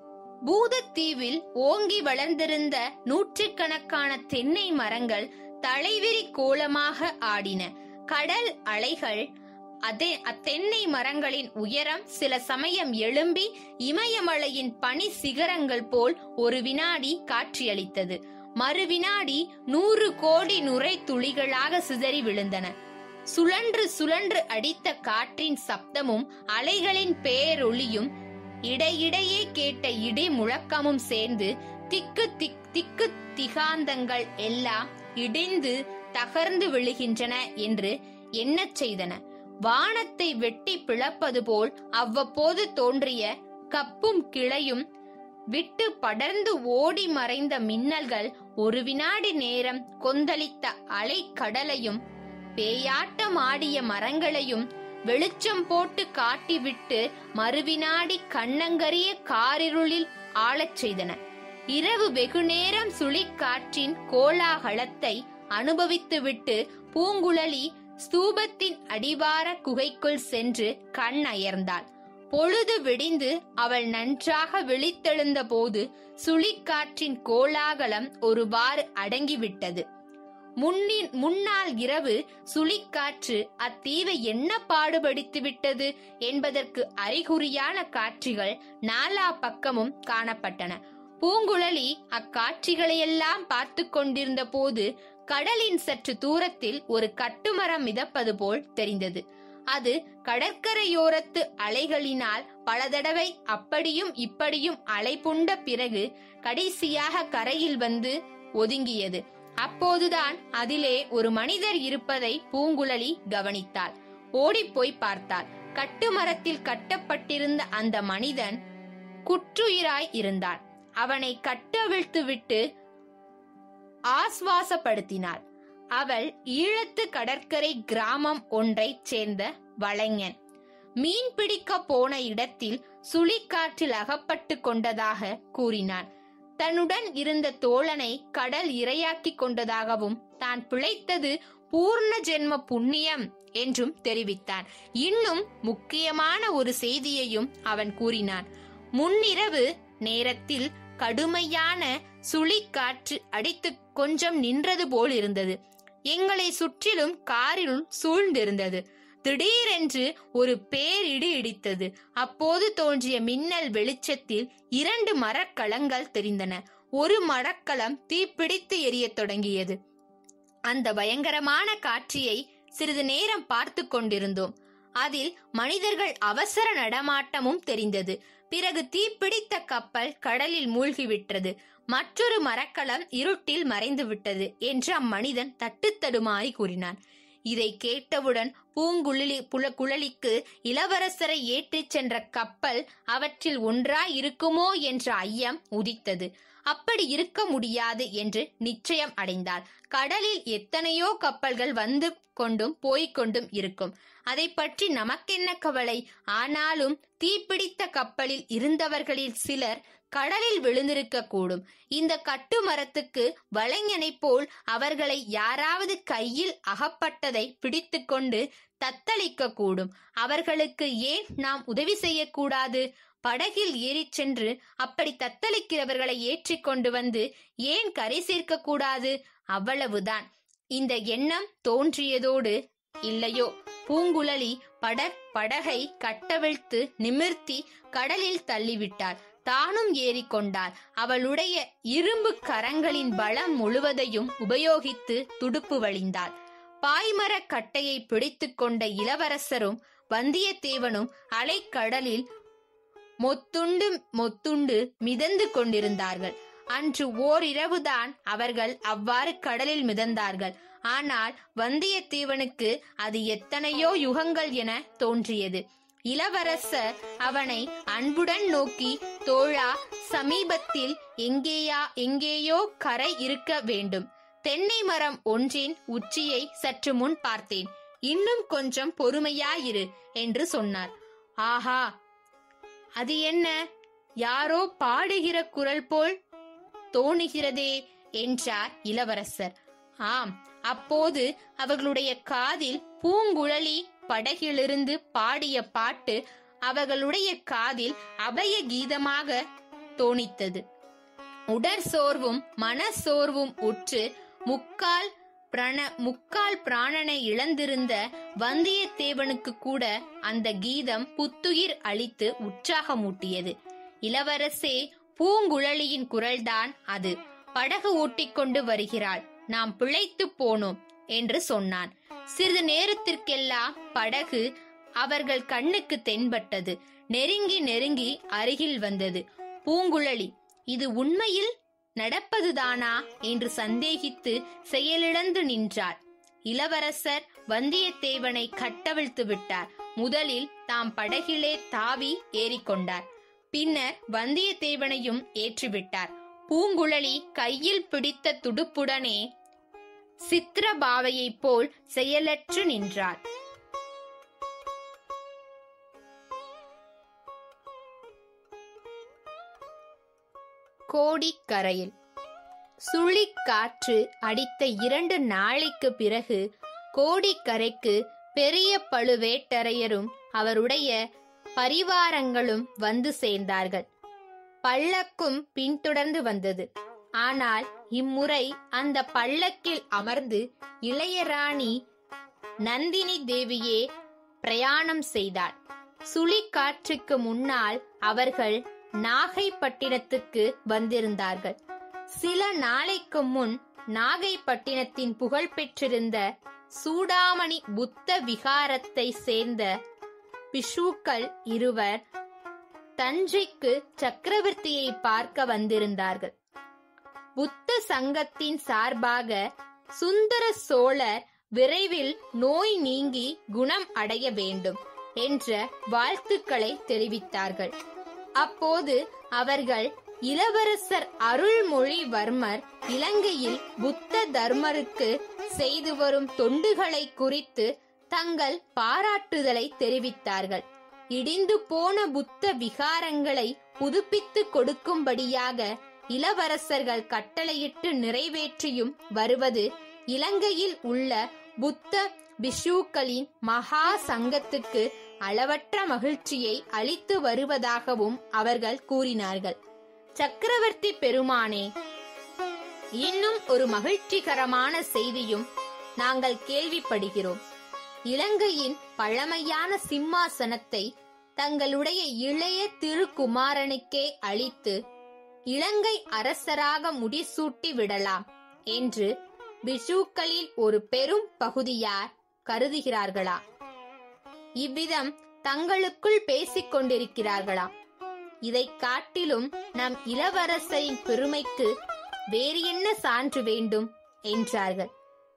Speaker 1: பூதத்தீவில் ஓங்கி வளர்ந்திருந்த நூற்றுக்கணக்கான தென்னை மரங்கள் தலைவிரி கோலமாக ஆடின கடல் அலைகள் அதே அத்தென்னை மரங்களின் உயரம் சில சமயம் எழும்பி இமயமலையின் பனி சிகரங்கள் போல் ஒரு வினாடி காட்சியளித்தது மறு வினாடி நூறு கோடி நுரை துளிகளாக சிதறி விழுந்தன சுழன்று சுழன்று அடித்த காற்றின் சப்தமும் அலைகளின் பேரொளியும் இடையிடையே கேட்ட இடி முழக்கமும் சேர்ந்து திக்கு திக் திக்கு திகாந்தங்கள் எல்லாம் இடிந்து தகர்ந்து விழுகின்றன என்று எண்ணச் செய்தன வானத்தை வெட்டி பிளப்பது போல் அவ்வப்போது தோன்றிய கப்பும் கிளையும் விட்டு படர்ந்து ஓடி மறைந்த மின்னல்கள் ஒரு வினாடி நேரம் கொந்தளித்த அலை கடலையும் பேயாட்டம் ஆடிய மரங்களையும் வெளிச்சம் போட்டு காட்டிவிட்டு மறுவினாடி கண்ணங்கரிய காரிருளில் ஆளச் செய்தன இரவு வெகுநேரம் சுழிக்காற்றின் கோலாகலத்தை அனுபவித்துவிட்டு பூங்குழலி ஸ்தூபத்தின் அடிவார குகைக்குள் சென்று கண் அயர்ந்தாள் பொழுது விடிந்து அவள் நன்றாக விழித்தெழுந்த போது சுழிக்காற்றின் கோலாகலம் ஒருவாறு அடங்கிவிட்டது முன்னின் முன்னாள் இரவு சுழிக்காற்று அத்தீவை என்ன பாடுபடுத்தி விட்டது என்பதற்கு அறிகுறியான காட்சிகள் நாலா பக்கமும் காணப்பட்டன பூங்குழலி அக்காட்சிகளையெல்லாம் பார்த்து கொண்டிருந்த போது கடலின் சற்று தூரத்தில் ஒரு கட்டுமரம் மிதப்பது போல் தெரிந்தது அது கடற்கரையோரத்து அலைகளினால் பல தடவை அப்படியும் இப்படியும் அலைபுண்ட பிறகு கடைசியாக கரையில் வந்து ஒதுங்கியது அப்போதுதான் அதிலே ஒரு மனிதர் இருப்பதை பூங்குழலி கவனித்தாள் ஓடிப்போய் பார்த்தாள் கட்டுமரத்தில் கட்டப்பட்டிருந்த அந்த மனிதன் குற்றுயிராய் இருந்தான் அவனை கட்டவிழ்த்து விட்டு ஆஸ்வாசப்படுத்தினாள் அவள் ஈழத்து கடற்கரை கிராமம் ஒன்றைச் சேர்ந்த வளைஞன் மீன் பிடிக்க போன இடத்தில் சுழிக்காற்றில் அகப்பட்டு கொண்டதாக கூறினான் தன்னுடன் இருந்த தோழனை கடல் இரையாக்கி கொண்டதாகவும் தான் பிழைத்தது பூர்ண ஜென்ம புண்ணியம் என்றும் தெரிவித்தான் இன்னும் முக்கியமான ஒரு செய்தியையும் அவன் கூறினான் முன்னிரவு நேரத்தில் கடுமையான சுழிக்காற்று அடித்து கொஞ்சம் நின்றது போல் இருந்தது எங்களை சுற்றிலும் காரில் சூழ்ந்திருந்தது திடீரென்று ஒரு பேரிடி இடித்தது அப்போது தோன்றிய மின்னல் வெளிச்சத்தில் இரண்டு மரக்கலங்கள் தெரிந்தன ஒரு மரக்கலம் தீப்பிடித்து எரியத் தொடங்கியது அந்த பயங்கரமான காட்சியை சிறிது நேரம் பார்த்து கொண்டிருந்தோம் அதில் மனிதர்கள் அவசர நடமாட்டமும் தெரிந்தது பிறகு தீப்பிடித்த கப்பல் கடலில் மூழ்கிவிட்டது மற்றொரு மரக்கலம் இருட்டில் மறைந்து விட்டது என்று அம்மனிதன் தட்டு தடுமாறி கூறினான் இதை கேட்டவுடன் பூங்குழலி புல குழலிக்கு இளவரசரை ஏற்றிச் சென்ற கப்பல் அவற்றில் ஒன்றாய் இருக்குமோ என்ற ஐயம் உதித்தது அப்படி இருக்க முடியாது என்று நிச்சயம் அடைந்தாள் கடலில் எத்தனையோ கப்பல்கள் வந்து கொண்டும் போய்க் கொண்டும் இருக்கும் அதை பற்றி நமக்கென்ன கவலை ஆனாலும் தீப்பிடித்த கப்பலில் இருந்தவர்களில் சிலர் கடலில் விழுந்திருக்க கூடும் இந்த கட்டுமரத்துக்கு வளைஞனைப் போல் அவர்களை யாராவது கையில் அகப்பட்டதை பிடித்துக்கொண்டு தத்தளிக்க கூடும் அவர்களுக்கு ஏன் நாம் உதவி செய்யக்கூடாது படகில் ஏறிச் சென்று அப்படி தத்தளிக்கிறவர்களை ஏற்றிக் கொண்டு வந்து ஏன் கரை சேர்க்க கூடாது அவ்வளவுதான் இந்த எண்ணம் தோன்றியதோடு இல்லையோ பூங்குழலி பட படகை கட்டவிழ்த்து நிமிர்த்தி கடலில் தள்ளிவிட்டாள் தானும் ஏறிக்கொண்டாள் அவளுடைய இரும்பு கரங்களின் பலம் முழுவதையும் உபயோகித்து துடுப்பு வழிந்தாள் பாய்மரக் கட்டையை பிடித்துக் கொண்ட இளவரசரும் வந்தியத்தேவனும் அலைக்கடலில் மொத்துண்டு மொத்துண்டு மிதந்து கொண்டிருந்தார்கள் அன்று ஓரிரவுதான் அவர்கள் அவ்வாறு கடலில் மிதந்தார்கள் ஆனால் வந்தியத்தேவனுக்கு அது எத்தனையோ யுகங்கள் என தோன்றியது இளவரசர் அவனை அன்புடன் நோக்கி தோழா சமீபத்தில் எங்கேயா எங்கேயோ கரை இருக்க வேண்டும் தென்னை மரம் ஒன்றின் உச்சியை சற்று முன் பார்த்தேன் இன்னும் கொஞ்சம் பொறுமையாயிரு என்று சொன்னார் ஆஹா அது என்ன யாரோ பாடுகிற குரல் போல் தோணுகிறதே என்றார் இளவரசர் ஆம் அப்போது அவர்களுடைய காதில் பூங்குழலி படகிலிருந்து பாடிய பாட்டு அவர்களுடைய காதில் அபய கீதமாக தோணித்தது உடற்சோர்வும் மனசோர்வும் உற்று முக்கால் பிரண முக்கால் பிராணனை இழந்திருந்த வந்தியத்தேவனுக்கு கூட அந்த கீதம் புத்துயிர் அளித்து உற்சாகமூட்டியது இளவரசே பூங்குழலியின் குரல்தான் அது படகு ஓட்டிக்கொண்டு வருகிறாள் நாம் பிழைத்து போனோம் என்று சொன்னான் சிறிது நேரத்திற்கெல்லாம் படகு அவர்கள் கண்ணுக்கு தென்பட்டது நெருங்கி நெருங்கி அருகில் வந்தது பூங்குழலி இது உண்மையில் நடப்பதுதானா என்று சந்தேகித்து செயலிழந்து நின்றார் இளவரசர் வந்தியத்தேவனை கட்டவிழ்த்து விட்டார் முதலில் தாம் படகிலே தாவி ஏறிக்கொண்டார் பின்னர் வந்தியத்தேவனையும் ஏற்றிவிட்டார் பூங்குழலி கையில் பிடித்த துடுப்புடனே சித்திரபாவையைப் போல் செயலற்று நின்றாள் கோடிக்கரையில் சுழிக்காற்று அடித்த இரண்டு நாளைக்கு பிறகு கோடிக்கரைக்கு பெரிய பழுவேட்டரையரும் அவருடைய பரிவாரங்களும் வந்து சேர்ந்தார்கள் பல்லக்கும் பின்தொடர்ந்து வந்தது ஆனால் இம்முறை அந்த பல்லக்கில் அமர்ந்து இளையராணி நந்தினி தேவியே பிரயாணம் செய்தாள் சுழிக்காற்றுக்கு முன்னால் அவர்கள் நாகைப்பட்டினத்துக்கு வந்திருந்தார்கள் சில நாளைக்கு முன் நாகைப்பட்டினத்தின் புகழ் பெற்றிருந்த சூடாமணி புத்த விகாரத்தை சேர்ந்த பிஷுக்கள் இருவர் தஞ்சைக்கு சக்கரவர்த்தியை பார்க்க வந்திருந்தார்கள் புத்த சங்கத்தின் சார்பாக சுந்தர சோழர் விரைவில் நோய் நீங்கி குணம் அடைய வேண்டும் என்ற வாழ்த்துக்களை தெரிவித்தார்கள் அப்போது அவர்கள் இளவரசர் அருள்மொழிவர்மர் இலங்கையில் புத்த தர்மருக்கு செய்து வரும் தொண்டுகளை குறித்து தங்கள் பாராட்டுதலை தெரிவித்தார்கள் இடிந்து போன புத்த விகாரங்களை புதுப்பித்து கொடுக்கும்படியாக இளவரசர்கள் கட்டளையிட்டு நிறைவேற்றியும் வருவது இலங்கையில் உள்ள புத்த பிஷுக்களின் மகா சங்கத்துக்கு அளவற்ற மகிழ்ச்சியை அளித்து வருவதாகவும் அவர்கள் கூறினார்கள் சக்கரவர்த்தி பெருமானே இன்னும் ஒரு மகிழ்ச்சிகரமான செய்தியும் நாங்கள் கேள்விப்படுகிறோம் இலங்கையின் பழமையான சிம்மாசனத்தை தங்களுடைய இளைய திருக்குமாரனுக்கே அளித்து இலங்கை அரசராக முடிசூட்டி விடலாம் என்று பிஷுக்களில் ஒரு பெரும் பகுதியார் கருதுகிறார்களா இவ்விதம் தங்களுக்குள் பேசிக் கொண்டிருக்கிறார்களா இதைக் காட்டிலும் நம் இளவரசரின் பெருமைக்கு வேறு என்ன சான்று வேண்டும் என்றார்கள்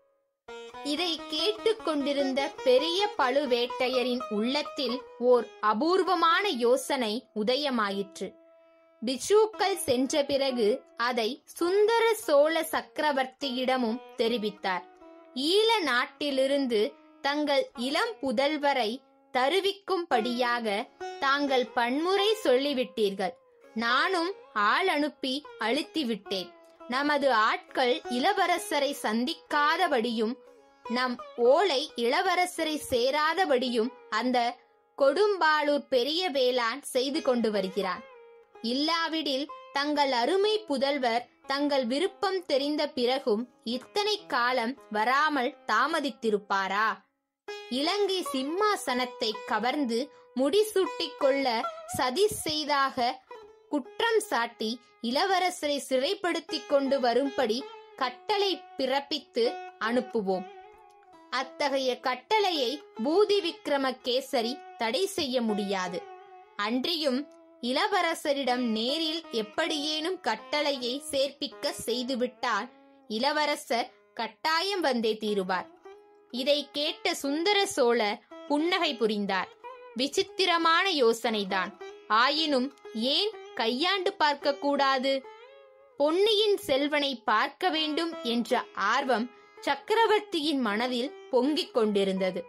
Speaker 1: இதை கேட்டுக்கொண்டிருந்த பெரிய பழுவேட்டையரின் உள்ளத்தில் ஓர் அபூர்வமான யோசனை உதயமாயிற்று பிஷுக்கள் சென்ற பிறகு அதை சுந்தர சோழ சக்கரவர்த்தியிடமும் தெரிவித்தார் ஈழ நாட்டிலிருந்து தங்கள் இளம் புதல்வரை தருவிக்கும்படியாக தாங்கள் பன்முறை சொல்லிவிட்டீர்கள் நானும் ஆள் அனுப்பி அழுத்தி விட்டேன் நமது ஆட்கள் இளவரசரை சந்திக்காதபடியும் நம் ஓலை இளவரசரை சேராதபடியும் அந்த கொடும்பாளூர் பெரிய வேளான் செய்து கொண்டு வருகிறான் இல்லாவிடில் தங்கள் அருமை புதல்வர் தங்கள் விருப்பம் தெரிந்த பிறகும் இத்தனை காலம் வராமல் தாமதித்திருப்பாரா இலங்கை சிம்மாசனத்தை கவர்ந்து முடிசூட்டிக் கொள்ள சதி செய்தாக குற்றம் சாட்டி இளவரசரை சிறைப்படுத்திக் கொண்டு வரும்படி கட்டளை பிறப்பித்து அனுப்புவோம் அத்தகைய கட்டளையை பூதி விக்ரமகேசரி தடை செய்ய முடியாது அன்றியும் இளவரசரிடம் நேரில் எப்படியேனும் கட்டளையை சேர்ப்பிக்க செய்துவிட்டால் இளவரசர் கட்டாயம் வந்தே தீருவார் இதை கேட்ட சுந்தர சோழர் புன்னகை புரிந்தார் விசித்திரமான யோசனைதான் ஆயினும் ஏன் கையாண்டு பார்க்க கூடாது பொன்னியின் செல்வனை பார்க்க வேண்டும் என்ற ஆர்வம் சக்கரவர்த்தியின் மனதில் பொங்கிக் கொண்டிருந்தது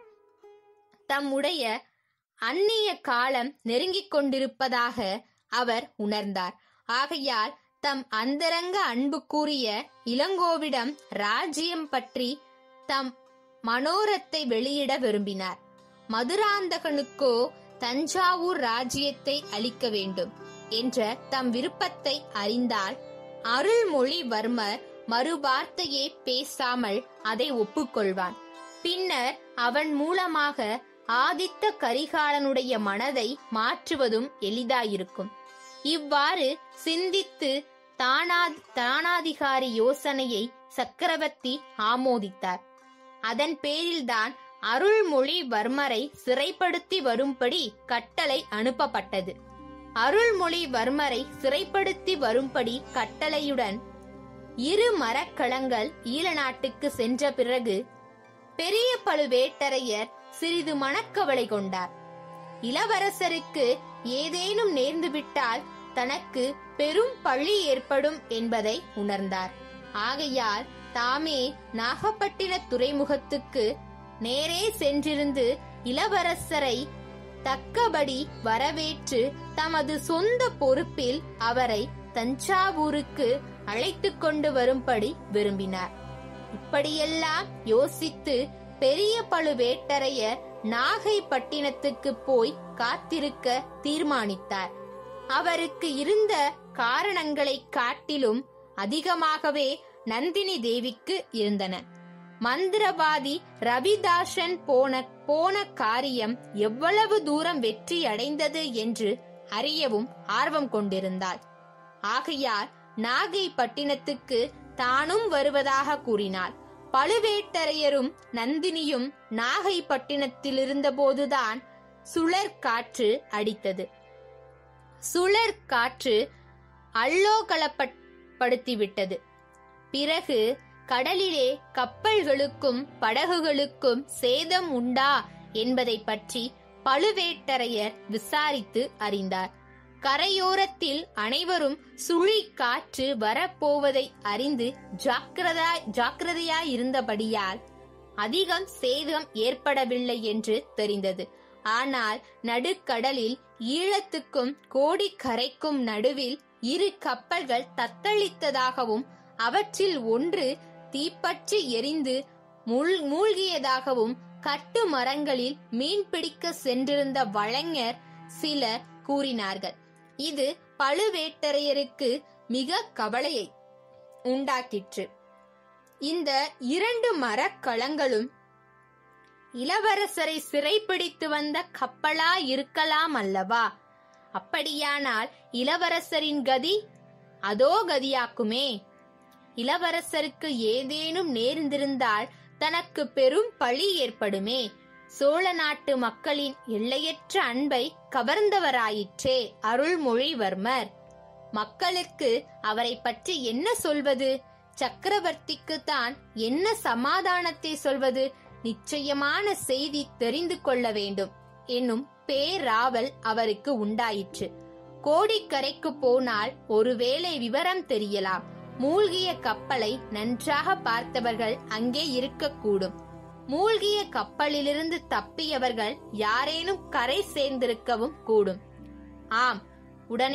Speaker 1: தம்முடைய அந்நிய காலம் நெருங்கிக் கொண்டிருப்பதாக அவர் உணர்ந்தார் ஆகையால் தம் அந்தரங்க அன்பு கூறிய இளங்கோவிடம் ராஜ்யம் பற்றி தம் மனோரத்தை வெளியிட விரும்பினார் மதுராந்தகனுக்கோ தஞ்சாவூர் ராஜ்யத்தை அளிக்க வேண்டும் என்ற தம் விருப்பத்தை அறிந்தால் அருள்மொழிவர்மர் மறுவார்த்தையே பேசாமல் அதை ஒப்புக்கொள்வான் பின்னர் அவன் மூலமாக ஆதித்த கரிகாலனுடைய மனதை மாற்றுவதும் எளிதாயிருக்கும் இவ்வாறு சிந்தித்து தானா தானாதிகாரி யோசனையை சக்கரவர்த்தி ஆமோதித்தார் அதன் பேரில்தான் அருள்மொழிவர்மரை சிறைப்படுத்தி வரும்படி கட்டளை அனுப்பப்பட்டது அருள்மொழிவர்மரை சிறைப்படுத்தி வரும்படி கட்டளையுடன் இரு மரக்கலங்கள் ஈழ நாட்டுக்கு சென்ற பிறகு பெரிய பழுவேட்டரையர் சிறிது மனக்கவலை கொண்டார் இளவரசருக்கு ஏதேனும் நேர்ந்துவிட்டால் தனக்கு பெரும் பழி ஏற்படும் என்பதை உணர்ந்தார் ஆகையால் தாமே நாகப்பட்டின துறைமுகத்துக்கு நேரே சென்றிருந்து இளவரசரை தக்கபடி வரவேற்று தமது சொந்த பொறுப்பில் அவரை தஞ்சாவூருக்கு அழைத்து கொண்டு வரும்படி விரும்பினார் இப்படியெல்லாம் யோசித்து பெரிய பழுவேட்டரையர் நாகைப்பட்டினத்துக்கு போய் காத்திருக்க தீர்மானித்தார் அவருக்கு இருந்த காரணங்களை காட்டிலும் அதிகமாகவே நந்தினி தேவிக்கு இருந்தன மந்திரவாதி ரவிதாசன் போன போன காரியம் எவ்வளவு தூரம் வெற்றி அடைந்தது என்று அறியவும் ஆர்வம் கொண்டிருந்தாள் ஆகையால் நாகை பட்டினத்துக்கு தானும் வருவதாக கூறினாள் பழுவேட்டரையரும் நந்தினியும் நாகைப்பட்டினத்தில் இருந்தபோதுதான் சுழற் காற்று அடித்தது சுழற் காற்று அல்லோகலப்படுத்திவிட்டது பிறகு கடலிலே கப்பல்களுக்கும் படகுகளுக்கும் சேதம் உண்டா என்பதை பற்றி பழுவேட்டரையர் விசாரித்து அறிந்தார் கரையோரத்தில் அனைவரும் சுழி காற்று வரப்போவதை அறிந்து ஜாக்கிரதா ஜாக்கிரதையாயிருந்தபடியால் அதிகம் சேதம் ஏற்படவில்லை என்று தெரிந்தது ஆனால் நடுக்கடலில் ஈழத்துக்கும் கோடிக்கரைக்கும் நடுவில் இரு கப்பல்கள் தத்தளித்ததாகவும் அவற்றில் ஒன்று தீப்பற்றி எரிந்து மூழ்- மூழ்கியதாகவும் கட்டு மரங்களில் மீன் பிடிக்க சென்றிருந்த வளைஞர் சிலர் கூறினார்கள் இது பழுவேட்டரையருக்கு மிக கவலையை உண்டாக்கிற்று இந்த இரண்டு மரக்கலங்களும் இளவரசரை சிறைப்பிடித்து வந்த கப்பலா இருக்கலாம் அல்லவா அப்படியானால் இளவரசரின் கதி அதோ கதியாக்குமே இளவரசருக்கு ஏதேனும் நேர்ந்திருந்தால் தனக்கு பெரும் பழி ஏற்படுமே சோழ நாட்டு மக்களின் எல்லையற்ற அன்பை கவர்ந்தவராயிற்றே அருள்மொழிவர்மர் மக்களுக்கு அவரை பற்றி என்ன சொல்வது சக்கரவர்த்திக்கு தான் என்ன சமாதானத்தை சொல்வது நிச்சயமான செய்தி தெரிந்து கொள்ள வேண்டும் என்னும் பேராவல் அவருக்கு உண்டாயிற்று கோடிக்கரைக்கு போனால் ஒருவேளை விவரம் தெரியலாம் மூழ்கிய கப்பலை நன்றாக பார்த்தவர்கள் அங்கே இருக்கக்கூடும் மூழ்கிய கப்பலிலிருந்து தப்பியவர்கள் யாரேனும் கரை சேர்ந்திருக்கவும் கூடும் ஆம் உடனே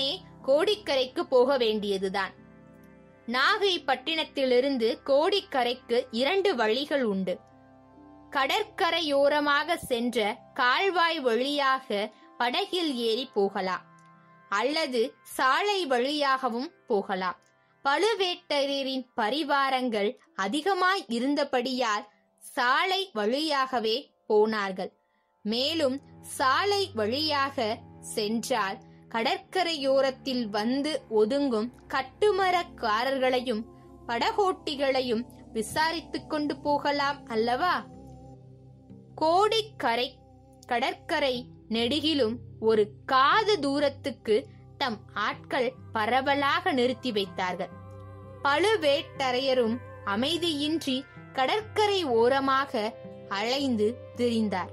Speaker 1: கோடிக்கரைக்கு போக வேண்டியதுதான் நாகைப்பட்டினத்திலிருந்து கோடிக்கரைக்கு இரண்டு வழிகள் உண்டு கடற்கரையோரமாக சென்ற கால்வாய் வழியாக படகில் ஏறி போகலாம் அல்லது சாலை வழியாகவும் போகலாம் பழுவேட்டரையரின் பரிவாரங்கள் அதிகமாய் இருந்தபடியால் சாலை வழியாகவே போனார்கள் மேலும் சாலை வழியாக சென்றால் கடற்கரையோரத்தில் வந்து ஒதுங்கும் கட்டுமரக்காரர்களையும் படகோட்டிகளையும் விசாரித்துக் கொண்டு போகலாம் அல்லவா கோடிக்கரை கடற்கரை நெடுகிலும் ஒரு காது தூரத்துக்கு தம் ஆட்கள் பரவலாக நிறுத்தி வைத்தார்கள் பழுவேட்டரையரும் அமைதியின்றி கடற்கரை ஓரமாக அலைந்து திரிந்தார்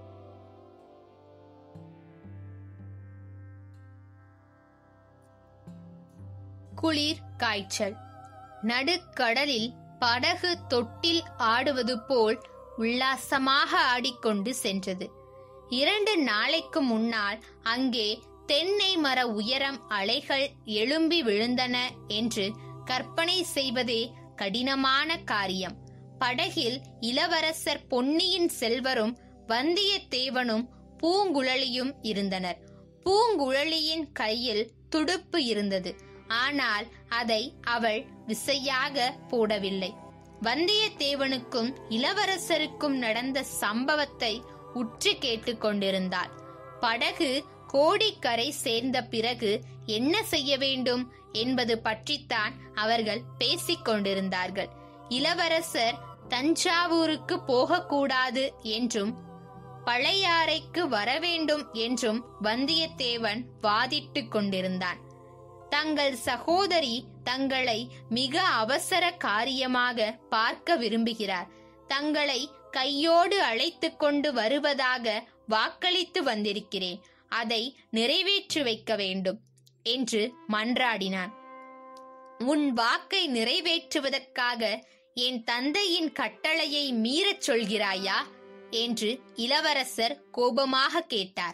Speaker 1: குளிர் காய்ச்சல் நடுக்கடலில் படகு தொட்டில் ஆடுவது போல் உல்லாசமாக ஆடிக்கொண்டு சென்றது இரண்டு நாளைக்கு முன்னால் அங்கே தென்னை மர உயரம் அலைகள் எழும்பி விழுந்தன என்று கற்பனை செய்வதே கடினமான காரியம் படகில் இளவரசர் பொன்னியின் செல்வரும் வந்தியத்தேவனும் பூங்குழலியும் இருந்தனர் பூங்குழலியின் கையில் துடுப்பு இருந்தது ஆனால் அதை அவள் விசையாக போடவில்லை வந்தியத்தேவனுக்கும் இளவரசருக்கும் நடந்த சம்பவத்தை உற்று கேட்டுக்கொண்டிருந்தாள் படகு கோடிக்கரை சேர்ந்த பிறகு என்ன செய்ய வேண்டும் என்பது பற்றித்தான் அவர்கள் பேசிக் கொண்டிருந்தார்கள் இளவரசர் தஞ்சாவூருக்கு போகக்கூடாது என்றும் பழையாறைக்கு வரவேண்டும் என்றும் வந்தியத்தேவன் வாதிட்டுக் கொண்டிருந்தான் தங்கள் சகோதரி தங்களை மிக அவசர காரியமாக பார்க்க விரும்புகிறார் தங்களை கையோடு அழைத்து கொண்டு வருவதாக வாக்களித்து வந்திருக்கிறேன் அதை நிறைவேற்றி வைக்க வேண்டும் என்று மன்றாடினான் உன் வாக்கை நிறைவேற்றுவதற்காக என் தந்தையின் கட்டளையை மீறச் சொல்கிறாயா என்று இளவரசர் கோபமாக கேட்டார்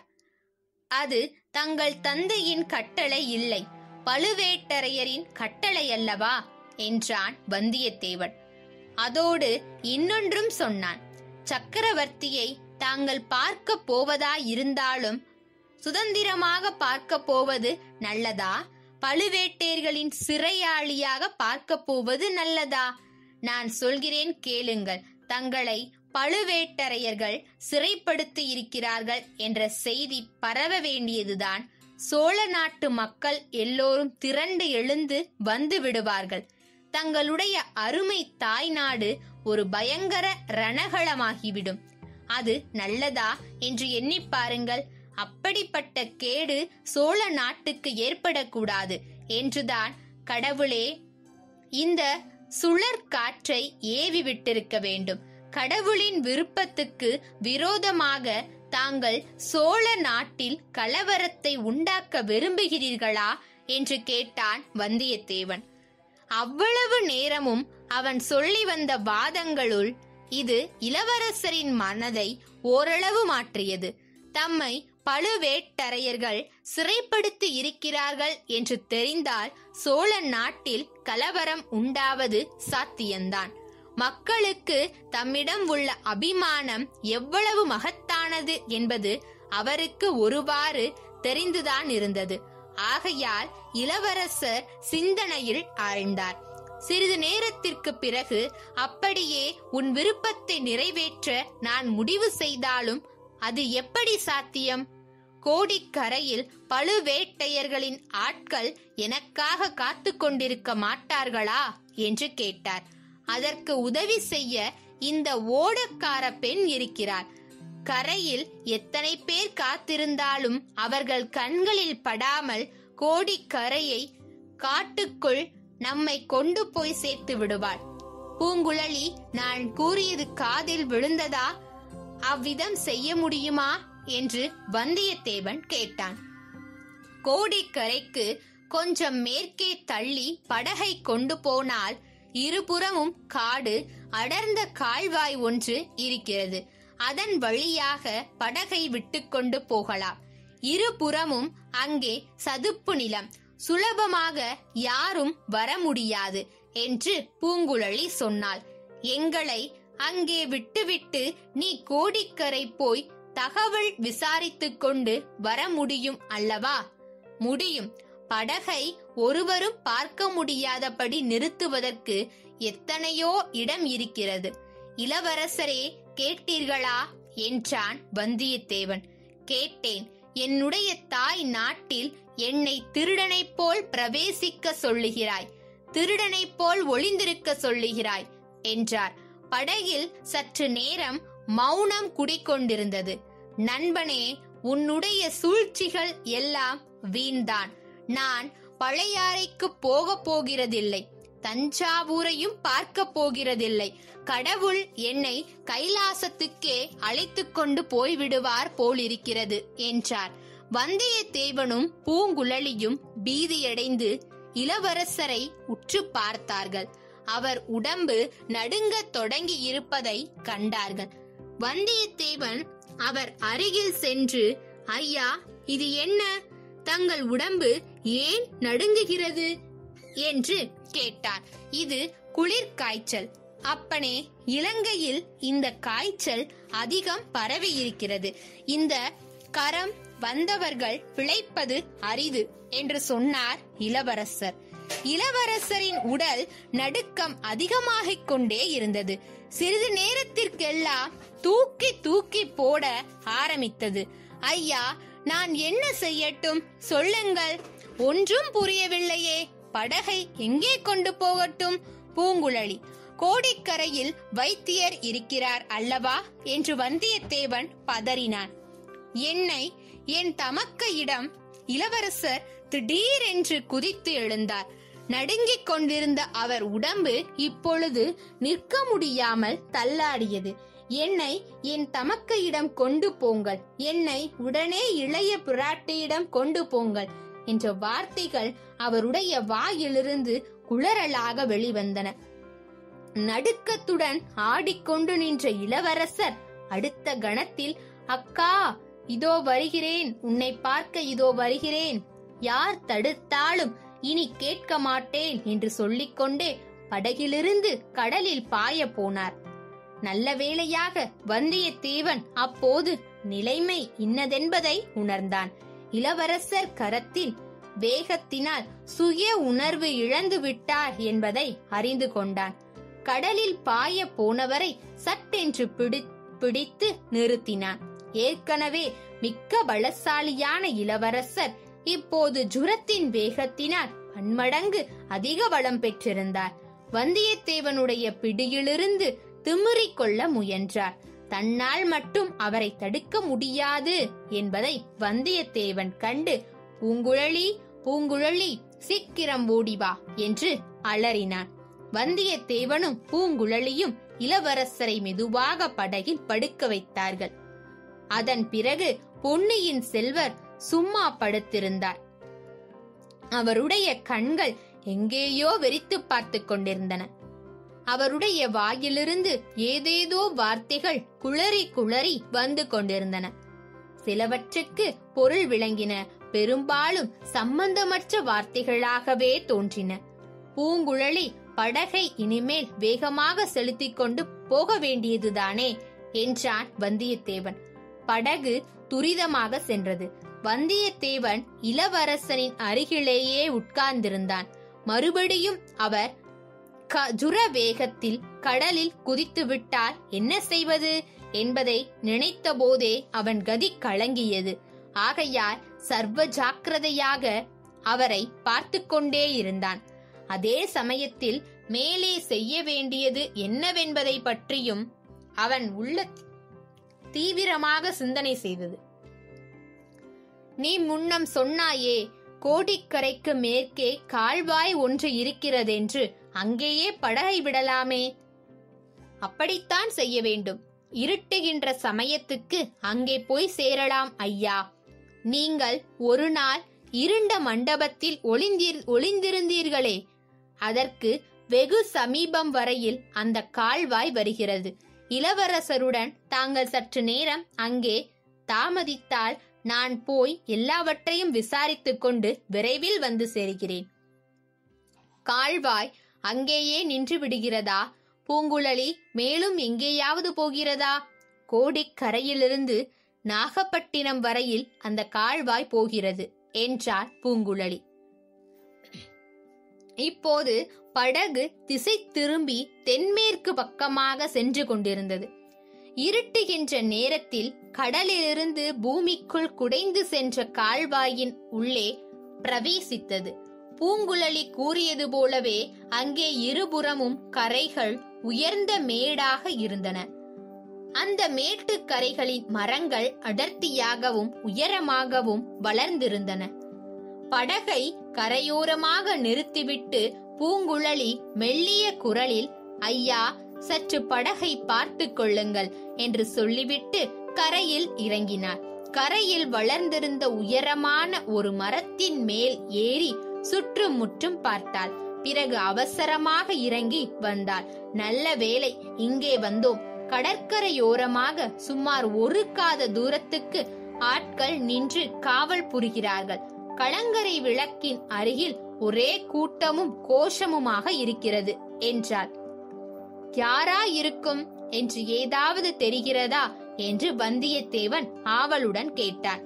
Speaker 1: அது தங்கள் தந்தையின் கட்டளை இல்லை பழுவேட்டரையரின் கட்டளை அல்லவா என்றான் வந்தியத்தேவன் அதோடு இன்னொன்றும் சொன்னான் சக்கரவர்த்தியை தாங்கள் பார்க்க போவதா இருந்தாலும் சுதந்திரமாக பார்க்க போவது நல்லதா பழுவேட்டேர்களின் சிறையாளியாக பார்க்க போவது நல்லதா நான் சொல்கிறேன் கேளுங்கள் தங்களை பழுவேட்டரையர்கள் சிறைப்படுத்தி இருக்கிறார்கள் என்ற செய்தி பரவ வேண்டியதுதான் சோழ நாட்டு மக்கள் எல்லோரும் திரண்டு எழுந்து வந்து விடுவார்கள் தங்களுடைய அருமை தாய்நாடு ஒரு பயங்கர ரணகளமாகிவிடும் அது நல்லதா என்று எண்ணி பாருங்கள் அப்படிப்பட்ட கேடு சோழ நாட்டுக்கு ஏற்படக்கூடாது என்றுதான் கடவுளே இந்த சுழற் காற்றை ஏவி விட்டிருக்க வேண்டும் கடவுளின் விருப்பத்துக்கு விரோதமாக தாங்கள் சோழ நாட்டில் கலவரத்தை உண்டாக்க விரும்புகிறீர்களா என்று கேட்டான் வந்தியத்தேவன் அவ்வளவு நேரமும் அவன் சொல்லி வந்த வாதங்களுள் இது இளவரசரின் மனதை ஓரளவு மாற்றியது தம்மை பழுவேட்டரையர்கள் சிறைப்படுத்தி இருக்கிறார்கள் என்று தெரிந்தால் சோழ நாட்டில் கலவரம் உண்டாவது சாத்தியம்தான் மக்களுக்கு தம்மிடம் உள்ள அபிமானம் எவ்வளவு மகத்தானது என்பது அவருக்கு ஒருவாறு தெரிந்துதான் இருந்தது ஆகையால் இளவரசர் சிந்தனையில் ஆழ்ந்தார் சிறிது நேரத்திற்கு பிறகு அப்படியே உன் விருப்பத்தை நிறைவேற்ற நான் முடிவு செய்தாலும் அது எப்படி சாத்தியம் கோடிக்கரையில் பழுவேட்டையர்களின் ஆட்கள் எனக்காக காத்து கொண்டிருக்க மாட்டார்களா என்று கேட்டார் அதற்கு உதவி செய்ய இந்த ஓடக்கார பெண் இருக்கிறார் கரையில் எத்தனை பேர் காத்திருந்தாலும் அவர்கள் கண்களில் படாமல் கோடிக்கரையை காட்டுக்குள் நம்மை கொண்டு போய் சேர்த்து விடுவாள் பூங்குழலி நான் கூறியது காதில் விழுந்ததா அவ்விதம் செய்ய முடியுமா என்று வந்தியத்தேவன் கேட்டான் கோடிக்கரைக்கு கொஞ்சம் மேற்கே தள்ளி படகை கொண்டு போனால் இருபுறமும் காடு அடர்ந்த கால்வாய் ஒன்று இருக்கிறது அதன் வழியாக படகை விட்டுக்கொண்டு போகலாம் இருபுறமும் அங்கே சதுப்பு நிலம் சுலபமாக யாரும் வர முடியாது என்று பூங்குழலி சொன்னாள் எங்களை அங்கே விட்டுவிட்டு நீ கோடிக்கரை போய் தகவல் விசாரித்துக் கொண்டு வர முடியும் அல்லவா முடியும் படகை ஒருவரும் பார்க்க முடியாதபடி நிறுத்துவதற்கு எத்தனையோ இடம் இருக்கிறது இளவரசரே கேட்டீர்களா என்றான் வந்தியத்தேவன் கேட்டேன் என்னுடைய தாய் நாட்டில் என்னை திருடனைப் போல் பிரவேசிக்க சொல்லுகிறாய் திருடனைப் போல் ஒளிந்திருக்க சொல்லுகிறாய் என்றார் படகில் சற்று நேரம் மௌனம் குடிக்கொண்டிருந்தது நண்பனே உன்னுடைய சூழ்ச்சிகள் எல்லாம் வீண்தான் நான் பழையாறைக்கு போக போகிறதில்லை தஞ்சாவூரையும் பார்க்க போகிறதில்லை கடவுள் என்னை கைலாசத்துக்கே அழைத்துக் கொண்டு போய்விடுவார் போலிருக்கிறது என்றார் வந்தியத்தேவனும் பூங்குழலியும் பீதியடைந்து இளவரசரை உற்று பார்த்தார்கள் அவர் உடம்பு நடுங்கத் தொடங்கி இருப்பதை கண்டார்கள் வந்தியத்தேவன் அவர் அருகில் சென்று ஐயா இது என்ன தங்கள் உடம்பு ஏன் நடுங்குகிறது என்று கேட்டார் இது குளிர் காய்ச்சல் அப்பனே இலங்கையில் இந்த காய்ச்சல் அதிகம் பரவி இருக்கிறது இந்த கரம் வந்தவர்கள் பிழைப்பது அரிது என்று சொன்னார் இளவரசர் இளவரசரின் உடல் நடுக்கம் அதிகமாகிக் கொண்டே இருந்தது சிறிது நேரத்திற்கெல்லாம் தூக்கி தூக்கி போட ஆரம்பித்தது ஐயா நான் என்ன செய்யட்டும் சொல்லுங்கள் ஒன்றும் புரியவில்லையே படகை எங்கே கொண்டு போகட்டும் பூங்குழலி கோடிக்கரையில் வைத்தியர் இருக்கிறார் அல்லவா என்று வந்தியத்தேவன் பதறினான் என்னை என் தமக்கையிடம் இளவரசர் திடீரென்று குதித்து எழுந்தார் நடுங்கிக் கொண்டிருந்த அவர் உடம்பு இப்பொழுது நிற்க முடியாமல் தள்ளாடியது என்னை என் தமக்கையிடம் கொண்டு போங்கள் என்னை உடனே இளைய பிராட்டியிடம் கொண்டு போங்கள் என்ற வார்த்தைகள் அவருடைய வாயிலிருந்து குளறலாக வெளிவந்தன நடுக்கத்துடன் ஆடிக்கொண்டு நின்ற இளவரசர் அடுத்த கணத்தில் அக்கா இதோ வருகிறேன் உன்னை பார்க்க இதோ வருகிறேன் யார் தடுத்தாலும் இனி கேட்க மாட்டேன் என்று சொல்லிக்கொண்டே படகிலிருந்து கடலில் பாய போனார் நல்ல வேளையாக வந்தியத்தேவன் அப்போது நிலைமை இன்னதென்பதை உணர்ந்தான் இளவரசர் கரத்தில் வேகத்தினால் சுய உணர்வு இழந்து விட்டார் என்பதை அறிந்து கொண்டான் கடலில் பாய போனவரை சட்டென்று பிடி பிடித்து நிறுத்தினான் ஏற்கனவே மிக்க பலசாலியான இளவரசர் இப்போது ஜுரத்தின் வேகத்தினால் பன்மடங்கு அதிக வளம் பெற்றிருந்தார் வந்தியத்தேவனுடைய பிடியிலிருந்து திமிறிக் கொள்ள முயன்றார் தன்னால் மட்டும் அவரை தடுக்க முடியாது என்பதை வந்தியத்தேவன் கண்டு பூங்குழலி பூங்குழலி சீக்கிரம் ஓடி வா என்று அலறினான் வந்தியத்தேவனும் பூங்குழலியும் இளவரசரை மெதுவாக படகில் படுக்க வைத்தார்கள் அதன் பிறகு பொன்னியின் செல்வர் சும்மா படுத்திருந்தார் அவருடைய கண்கள் எங்கேயோ வெறித்து பார்த்து கொண்டிருந்தன அவருடைய வாயிலிருந்து ஏதேதோ வார்த்தைகள் குளறி குளறி வந்து கொண்டிருந்தன சிலவற்றுக்கு பொருள் விளங்கின பெரும்பாலும் சம்பந்தமற்ற வார்த்தைகளாகவே தோன்றின பூங்குழலி படகை இனிமேல் வேகமாக செலுத்திக் கொண்டு போக வேண்டியதுதானே என்றான் வந்தியத்தேவன் படகு துரிதமாக சென்றது வந்தியத்தேவன் இளவரசனின் அருகிலேயே உட்கார்ந்திருந்தான் மறுபடியும் அவர் க- ஜுர வேகத்தில் கடலில் குதித்து விட்டால் என்ன செய்வது என்பதை நினைத்த போதே அவன் கதி கலங்கியது ஆகையால் சர்வ ஜாக்கிரதையாக அவரை பார்த்து கொண்டே இருந்தான் அதே சமயத்தில் மேலே செய்ய வேண்டியது என்னவென்பதை பற்றியும் அவன் உள்ள தீவிரமாக சிந்தனை செய்தது நீ முன்னம் சொன்னாயே கோடிக்கரைக்கு மேற்கே கால்வாய் ஒன்று இருக்கிறதென்று அங்கேயே படகை விடலாமே அப்படித்தான் செய்ய வேண்டும் இருட்டுகின்ற சமயத்துக்கு அங்கே போய் சேரலாம் ஐயா நீங்கள் ஒரு நாள் இருண்ட மண்டபத்தில் ஒளிந்தீர் ஒளிந்திருந்தீர்களே அதற்கு வெகு சமீபம் வரையில் அந்த கால்வாய் வருகிறது இளவரசருடன் தாங்கள் சற்று நேரம் அங்கே தாமதித்தால் நான் போய் எல்லாவற்றையும் விசாரித்துக் கொண்டு விரைவில் வந்து சேர்கிறேன் கால்வாய் அங்கேயே நின்று விடுகிறதா பூங்குழலி மேலும் எங்கேயாவது போகிறதா கோடிக்கரையிலிருந்து நாகப்பட்டினம் வரையில் அந்த கால்வாய் போகிறது என்றாள் பூங்குழலி இப்போது படகு திசை திரும்பி தென்மேற்கு பக்கமாக சென்று கொண்டிருந்தது இருட்டுகின்ற நேரத்தில் கடலிலிருந்து பூமிக்குள் குடைந்து சென்ற கால்வாயின் உள்ளே பிரவேசித்தது பூங்குழலி கூறியது போலவே அங்கே இருபுறமும் கரைகள் உயர்ந்த மேடாக இருந்தன அந்த மேட்டுக்கரைகளின் மரங்கள் அடர்த்தியாகவும் உயரமாகவும் வளர்ந்திருந்தன படகை கரையோரமாக நிறுத்திவிட்டு பூங்குழலி மெல்லிய குரலில் ஐயா சற்று படகை பார்த்து கொள்ளுங்கள் என்று சொல்லிவிட்டு கரையில் இறங்கினார் கரையில் வளர்ந்திருந்த உயரமான ஒரு மரத்தின் மேல் ஏறி சுற்றும் முற்றும் பார்த்தாள் பிறகு அவசரமாக இறங்கி வந்தாள் நல்ல வேளை இங்கே வந்தோம் கடற்கரையோரமாக சுமார் ஒரு காத தூரத்துக்கு ஆட்கள் நின்று காவல் புரிகிறார்கள் கலங்கரை விளக்கின் அருகில் ஒரே கூட்டமும் கோஷமுமாக இருக்கிறது என்றாள் யாரா இருக்கும் என்று ஏதாவது தெரிகிறதா என்று வந்தியத்தேவன் ஆவலுடன் கேட்டான்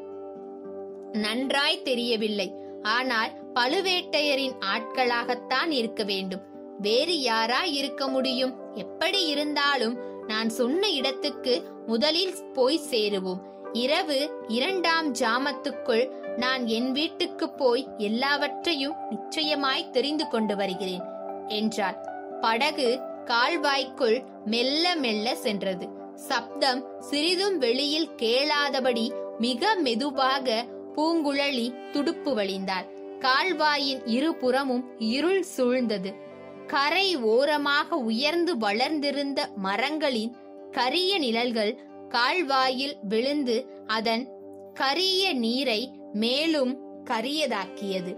Speaker 1: நன்றாய் தெரியவில்லை ஆனால் பழுவேட்டையரின் ஆட்களாகத்தான் இருக்க வேண்டும் வேறு யாரா இருக்க முடியும் எப்படி இருந்தாலும் நான் சொன்ன இடத்துக்கு முதலில் போய் சேருவோம் இரவு இரண்டாம் ஜாமத்துக்குள் நான் என் வீட்டுக்கு போய் எல்லாவற்றையும் நிச்சயமாய் தெரிந்து கொண்டு வருகிறேன் என்றாள் படகு கால்வாய்க்குள் மெல்ல மெல்ல சென்றது சப்தம் சிறிதும் வெளியில் கேளாதபடி மிக மெதுவாக பூங்குழலி துடுப்பு வழிந்தாள் கால்வாயின் இருபுறமும் இருள் சூழ்ந்தது கரை ஓரமாக உயர்ந்து வளர்ந்திருந்த மரங்களின் கரிய நிழல்கள் கால்வாயில் விழுந்து அதன் கரிய நீரை மேலும் கரியதாக்கியது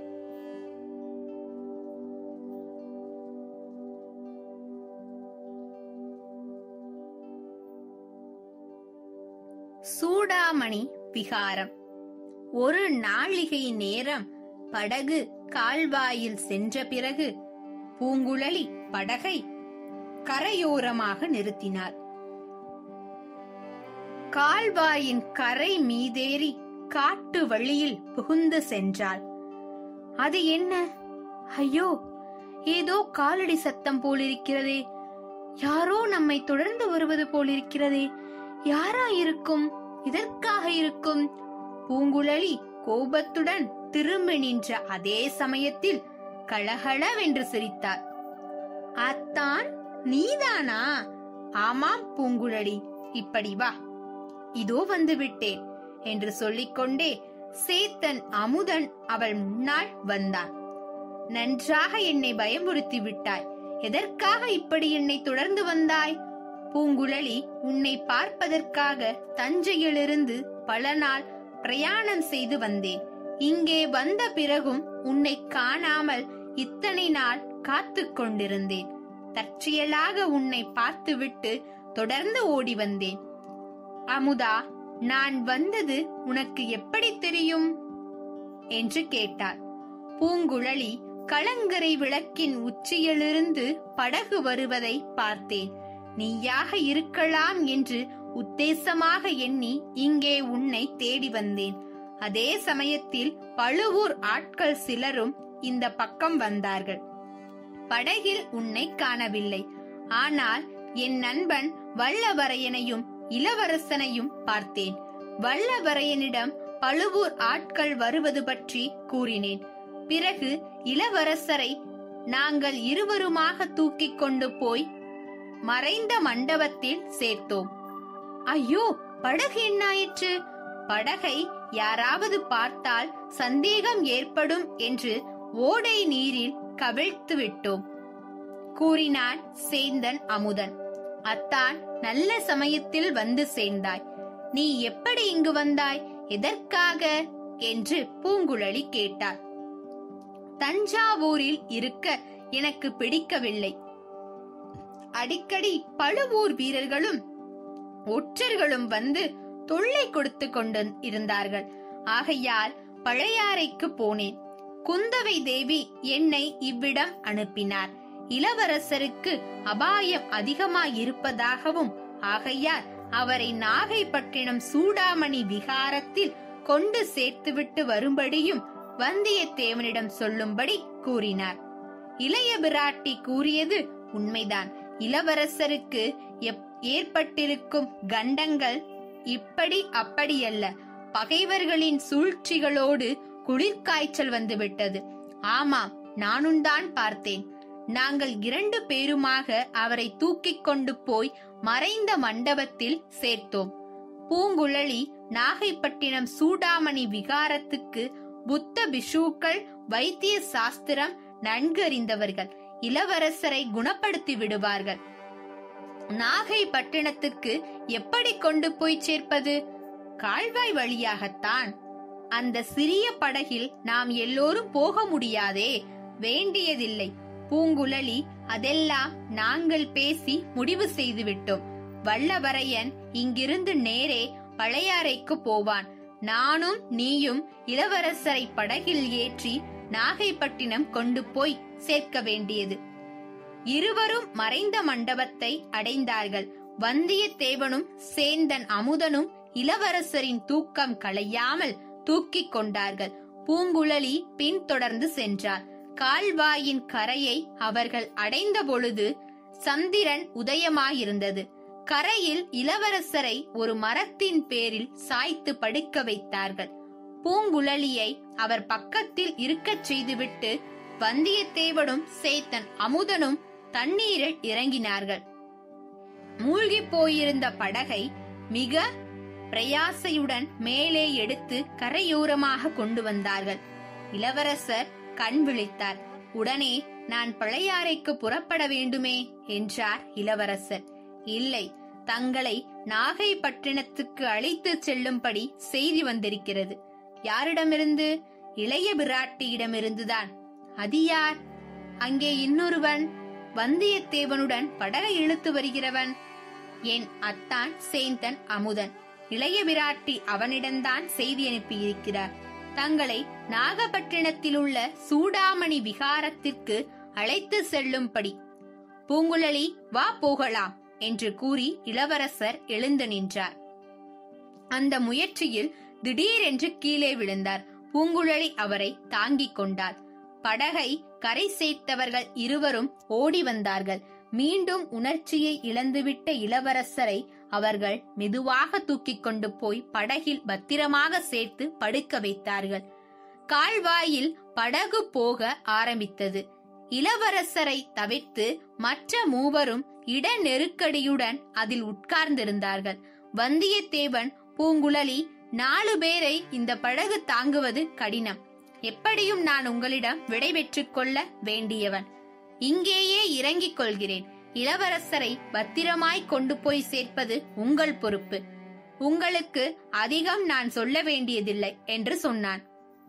Speaker 1: சூடாமணி விகாரம் ஒரு நாழிகை நேரம் படகு கால்வாயில் சென்ற பிறகு பூங்குழலி படகை கரையோரமாக நிறுத்தினார் கால்வாயின் கரை மீதேறி காட்டு வழியில் புகுந்து சென்றாள் அது என்ன ஐயோ ஏதோ காலடி சத்தம் போலிருக்கிறதே யாரோ நம்மை தொடர்ந்து வருவது போலிருக்கிறதே யாரா இருக்கும் இதற்காக இருக்கும் பூங்குழலி கோபத்துடன் திரும்பி நின்ற அதே சமயத்தில் களகளவென்று சிரித்தார் அத்தான் நீதானா ஆமாம் பூங்குழலி இப்படி வா இதோ வந்து விட்டேன் என்று சொல்லிக்கொண்டே சேத்தன் அமுதன் அவள் முன்னால் வந்தான் நன்றாக என்னை பயமுறுத்தி விட்டாய் எதற்காக இப்படி என்னை தொடர்ந்து வந்தாய் பூங்குழலி உன்னை பார்ப்பதற்காக தஞ்சையிலிருந்து பல நாள் பிரயாணம் செய்து வந்தேன் இங்கே வந்த பிறகும் உன்னை காணாமல் இத்தனை நாள் காத்து கொண்டிருந்தேன் தற்செயலாக உன்னை பார்த்துவிட்டு தொடர்ந்து ஓடி வந்தேன் அமுதா நான் வந்தது உனக்கு எப்படி தெரியும் என்று கேட்டார் பூங்குழலி கலங்கரை விளக்கின் உச்சியிலிருந்து படகு வருவதை பார்த்தேன் நீயாக இருக்கலாம் என்று உத்தேசமாக எண்ணி இங்கே உன்னை தேடி வந்தேன் அதே சமயத்தில் பழுவூர் ஆட்கள் சிலரும் இந்த பக்கம் வந்தார்கள் படகில் உன்னை காணவில்லை ஆனால் என் நண்பன் வல்லவரையனையும் இளவரசனையும் பார்த்தேன் வல்லவரையனிடம் பழுவூர் ஆட்கள் வருவது பற்றி கூறினேன் பிறகு இளவரசரை நாங்கள் இருவருமாக தூக்கிக் கொண்டு போய் மறைந்த மண்டபத்தில் சேர்த்தோம் ஐயோ படகு என்னாயிற்று படகை யாராவது பார்த்தால் சந்தேகம் ஏற்படும் என்று ஓடை நீரில் கவிழ்த்து விட்டோம் கூறினான் சேந்தன் அமுதன் அத்தான் நல்ல சமயத்தில் வந்து சேர்ந்தாய் நீ எப்படி இங்கு வந்தாய் எதற்காக என்று பூங்குழலி கேட்டார் தஞ்சாவூரில் இருக்க எனக்கு பிடிக்கவில்லை அடிக்கடி பழுவூர் வீரர்களும் ஒற்றர்களும் வந்து தொல்லை கொடுத்து கொண்டு இருந்தார்கள் ஆகையால் பழையாறைக்கு போனேன் குந்தவை தேவி என்னை இவ்விடம் அனுப்பினார் இளவரசருக்கு அபாயம் அதிகமாயிருப்பதாகவும் ஆகையால் அவரை நாகைப்பட்டினம் சூடாமணி விகாரத்தில் கொண்டு சேர்த்துவிட்டு வரும்படியும் வந்தியத்தேவனிடம் சொல்லும்படி கூறினார் இளைய பிராட்டி கூறியது உண்மைதான் இளவரசருக்கு எப்- ஏற்பட்டிருக்கும் கண்டங்கள் இப்படி அப்படியல்ல பகைவர்களின் சூழ்ச்சிகளோடு குளிர்காய்ச்சல் வந்துவிட்டது ஆமாம் நானும் தான் பார்த்தேன் நாங்கள் இரண்டு பேருமாக அவரை தூக்கிக் கொண்டு போய் மறைந்த மண்டபத்தில் சேர்த்தோம் பூங்குழலி நாகைப்பட்டினம் சூடாமணி விகாரத்துக்கு புத்த பிஷுக்கள் வைத்திய சாஸ்திரம் நன்கு அறிந்தவர்கள் இளவரசரை குணப்படுத்தி விடுவார்கள் நாகைப்பட்டினத்துக்கு எப்படி கொண்டு போய் சேர்ப்பது கால்வாய் வழியாகத்தான் அந்த சிறிய படகில் நாம் எல்லோரும் போக முடியாதே வேண்டியதில்லை பூங்குழலி அதெல்லாம் நாங்கள் பேசி முடிவு செய்துவிட்டோம் வல்லவரையன் இங்கிருந்து நேரே பழையாறைக்கு போவான் நானும் நீயும் இளவரசரை படகில் ஏற்றி நாகைப்பட்டினம் கொண்டு போய் சேர்க்க வேண்டியது இருவரும் மறைந்த மண்டபத்தை அடைந்தார்கள் வந்தியத்தேவனும் சேந்தன் அமுதனும் இளவரசரின் தூக்கம் களையாமல் தூக்கிக் கொண்டார்கள் பூங்குழலி பின்தொடர்ந்து சென்றார் கால்வாயின் கரையை அவர்கள் அடைந்த பொழுது சந்திரன் உதயமாயிருந்தது கரையில் இளவரசரை ஒரு மரத்தின் பேரில் சாய்த்து படுக்க வைத்தார்கள் பூங்குழலியை அவர் பக்கத்தில் இருக்கச் செய்துவிட்டு வந்தியத்தேவனும் சேத்தன் அமுதனும் தண்ணீரில் இறங்கினார்கள் மூழ்கிப் போயிருந்த படகை மிக பிரயாசையுடன் மேலே எடுத்து கரையோரமாக கொண்டு வந்தார்கள் இளவரசர் கண் விழித்தார் உடனே நான் பழையாறைக்கு புறப்பட வேண்டுமே என்றார் இளவரசர் இல்லை தங்களை நாகைப்பட்டினத்துக்கு அழைத்துச் செல்லும்படி செய்தி வந்திருக்கிறது யாரிடமிருந்து இளைய பிராட்டியிடமிருந்துதான் அது யார் அங்கே இன்னொருவன் வந்தியத்தேவனுடன் படகை இழுத்து வருகிறவன் என் அத்தான் சேந்தன் அமுதன் இளைய பிராட்டி அவனிடம்தான் செய்தி அனுப்பியிருக்கிறார் தங்களை நாகப்பட்டினத்தில் உள்ள சூடாமணி விகாரத்திற்கு அழைத்து செல்லும்படி பூங்குழலி வா போகலாம் என்று கூறி இளவரசர் எழுந்து நின்றார் அந்த முயற்சியில் திடீரென்று கீழே விழுந்தார் பூங்குழலி அவரை தாங்கிக் கொண்டார் படகை கரை சேர்த்தவர்கள் இருவரும் ஓடி வந்தார்கள் மீண்டும் உணர்ச்சியை இழந்துவிட்ட இளவரசரை அவர்கள் மெதுவாக தூக்கிக் கொண்டு போய் படகில் பத்திரமாக சேர்த்து படுக்க வைத்தார்கள் கால்வாயில் படகு போக ஆரம்பித்தது இளவரசரை தவிர்த்து மற்ற மூவரும் இட நெருக்கடியுடன் அதில் உட்கார்ந்திருந்தார்கள் வந்தியத்தேவன் பூங்குழலி நாலு பேரை இந்த படகு தாங்குவது கடினம் எப்படியும் நான் உங்களிடம் விடை பெற்றுக் கொள்ள வேண்டியவன் இங்கேயே இறங்கிக் கொள்கிறேன் இளவரசரை பத்திரமாய் கொண்டு போய் சேர்ப்பது உங்கள் பொறுப்பு உங்களுக்கு அதிகம் நான் சொல்ல வேண்டியதில்லை என்று சொன்னான்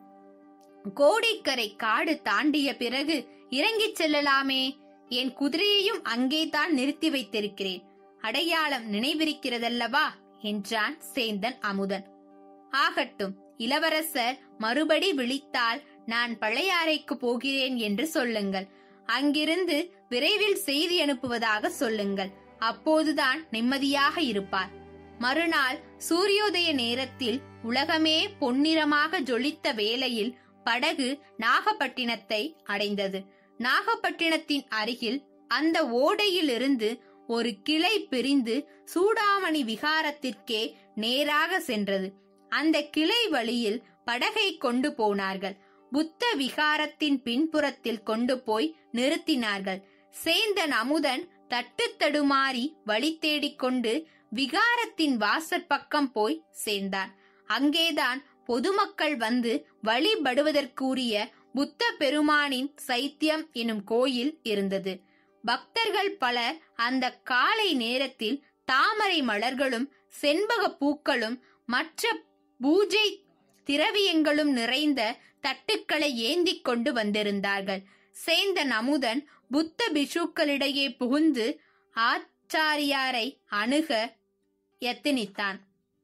Speaker 1: கோடிக்கரை காடு தாண்டிய பிறகு இறங்கிச் செல்லலாமே என் குதிரையையும் அங்கேதான் நிறுத்தி வைத்திருக்கிறேன் அடையாளம் நினைவிருக்கிறதல்லவா என்றான் சேந்தன் அமுதன் ஆகட்டும் இளவரசர் மறுபடி விழித்தால் நான் பழையாறைக்கு போகிறேன் என்று சொல்லுங்கள் அங்கிருந்து விரைவில் செய்தி அனுப்புவதாக சொல்லுங்கள் அப்போதுதான் நிம்மதியாக இருப்பார் மறுநாள் சூரியோதய நேரத்தில் உலகமே பொன்னிறமாக ஜொலித்த வேளையில் படகு நாகப்பட்டினத்தை அடைந்தது நாகப்பட்டினத்தின் அருகில் அந்த ஓடையிலிருந்து ஒரு கிளை பிரிந்து சூடாமணி விகாரத்திற்கே நேராக சென்றது அந்த கிளை வழியில் படகை கொண்டு போனார்கள் புத்த விகாரத்தின் பின்புறத்தில் கொண்டு போய் நிறுத்தினார்கள் சேந்தன் அமுதன் தட்டு தடுமாறி வழி தேடிக்கொண்டு விகாரத்தின் வாசற்பக்கம் போய் சேர்ந்தான் அங்கேதான் பொதுமக்கள் வந்து வழிபடுவதற்குரிய புத்த பெருமானின் சைத்தியம் எனும் கோயில் இருந்தது பக்தர்கள் பலர் அந்த காலை நேரத்தில் தாமரை மலர்களும் செண்பக பூக்களும் மற்ற பூஜை திரவியங்களும் நிறைந்த தட்டுக்களை ஏந்திக் கொண்டு வந்திருந்தார்கள் சேந்தன் அமுதன் புத்த பிஷுக்களிடையே புகுந்து ஆச்சாரியாரை அணுக எத்தனித்தான்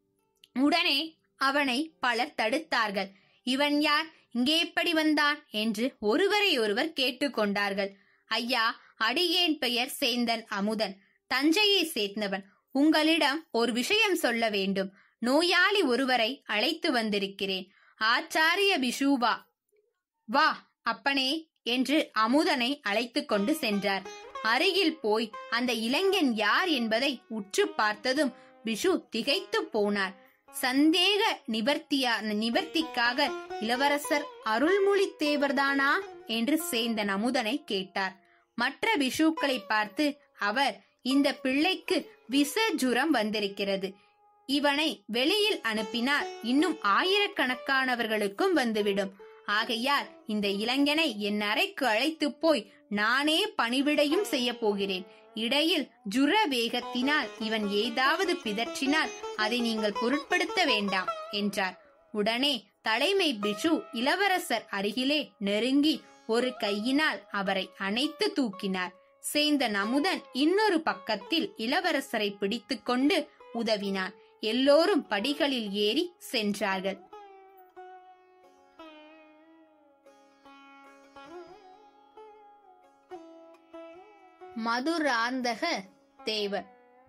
Speaker 1: உடனே அவனை பலர் தடுத்தார்கள் இவன் யார் இங்கே எப்படி வந்தான் என்று ஒருவரை ஒருவர் கேட்டுக்கொண்டார்கள் ஐயா அடியேன் பெயர் சேந்தன் அமுதன் தஞ்சையை சேர்ந்தவன் உங்களிடம் ஒரு விஷயம் சொல்ல வேண்டும் நோயாளி ஒருவரை அழைத்து வந்திருக்கிறேன் ஆச்சாரிய பிஷூவா வா அப்பனே என்று அமுதனை அழைத்து கொண்டு சென்றார் அருகில் போய் அந்த இளைஞன் யார் என்பதை உற்று பார்த்ததும் பிஷு திகைத்து போனார் சந்தேக நிவர்த்தியா நிவர்த்திக்காக இளவரசர் அருள்மொழி தேவர்தானா என்று சேந்தன் அமுதனை கேட்டார் மற்ற விஷுக்களை பார்த்து அவர் இந்த பிள்ளைக்கு விச ஜுரம் வந்திருக்கிறது இவனை வெளியில் அனுப்பினால் இன்னும் ஆயிரக்கணக்கானவர்களுக்கும் வந்துவிடும் ஆகையால் இந்த இளைஞனை என் அறைக்கு அழைத்து போய் நானே பணிவிடையும் செய்ய போகிறேன் இடையில் ஜுர வேகத்தினால் இவன் ஏதாவது பிதற்றினால் அதை நீங்கள் பொருட்படுத்த வேண்டாம் என்றார் உடனே தலைமை பிஷு இளவரசர் அருகிலே நெருங்கி ஒரு கையினால் அவரை அணைத்து தூக்கினார் சேந்த நமுதன் இன்னொரு பக்கத்தில் இளவரசரை பிடித்துக்கொண்டு உதவினான் எல்லோரும் படிகளில் ஏறி சென்றார்கள் மதுராந்தக தேவன்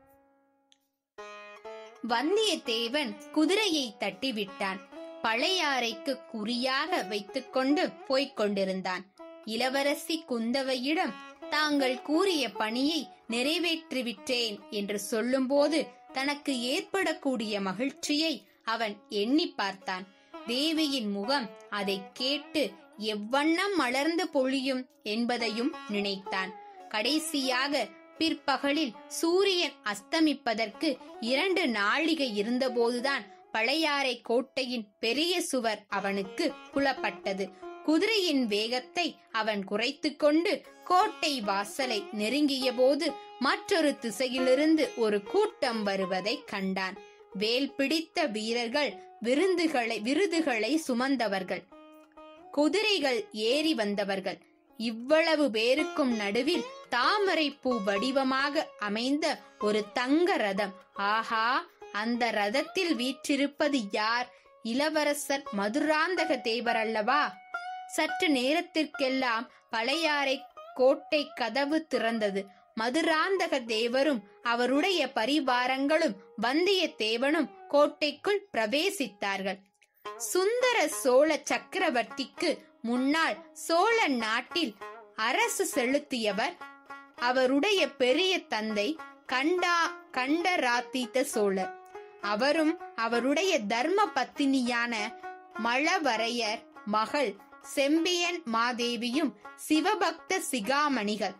Speaker 1: வந்தியத்தேவன் குதிரையை தட்டிவிட்டான் பழையாறைக்கு குறியாக வைத்துக்கொண்டு போய்க் கொண்டிருந்தான் இளவரசி குந்தவையிடம் தாங்கள் கூறிய பணியை நிறைவேற்றிவிட்டேன் என்று சொல்லும்போது தனக்கு ஏற்படக்கூடிய மகிழ்ச்சியை அவன் எண்ணி பார்த்தான் தேவியின் முகம் அதை கேட்டு எவ்வண்ணம் மலர்ந்து பொழியும் என்பதையும் நினைத்தான் கடைசியாக பிற்பகலில் சூரியன் அஸ்தமிப்பதற்கு இரண்டு நாழிகை இருந்தபோதுதான் பழையாறை கோட்டையின் பெரிய சுவர் அவனுக்கு புலப்பட்டது குதிரையின் வேகத்தை அவன் குறைத்து கொண்டு கோட்டை வாசலை நெருங்கிய போது மற்றொரு திசையிலிருந்து ஒரு கூட்டம் வருவதை கண்டான் வேல் பிடித்த வீரர்கள் விருந்துகளை விருதுகளை சுமந்தவர்கள் குதிரைகள் ஏறி வந்தவர்கள் இவ்வளவு பேருக்கும் நடுவில் தாமரை பூ வடிவமாக அமைந்த ஒரு தங்க ரதம் ஆஹா அந்த ரதத்தில் வீற்றிருப்பது யார் இளவரசர் மதுராந்தக தேவர் அல்லவா சற்று நேரத்திற்கெல்லாம் பழையாறை கோட்டை கதவு திறந்தது மதுராந்தக தேவரும் அவருடைய பரிவாரங்களும் வந்தியத்தேவனும் கோட்டைக்குள் பிரவேசித்தார்கள் சுந்தர சோழ சக்கரவர்த்திக்கு முன்னால் சோழ நாட்டில் அரசு செலுத்தியவர் அவருடைய பெரிய தந்தை கண்டா கண்டராத்தீத்த சோழர் அவரும் அவருடைய தர்ம பத்தினியான மழவரையர் மகள் செம்பியன் மாதேவியும் சிவபக்த சிகாமணிகள்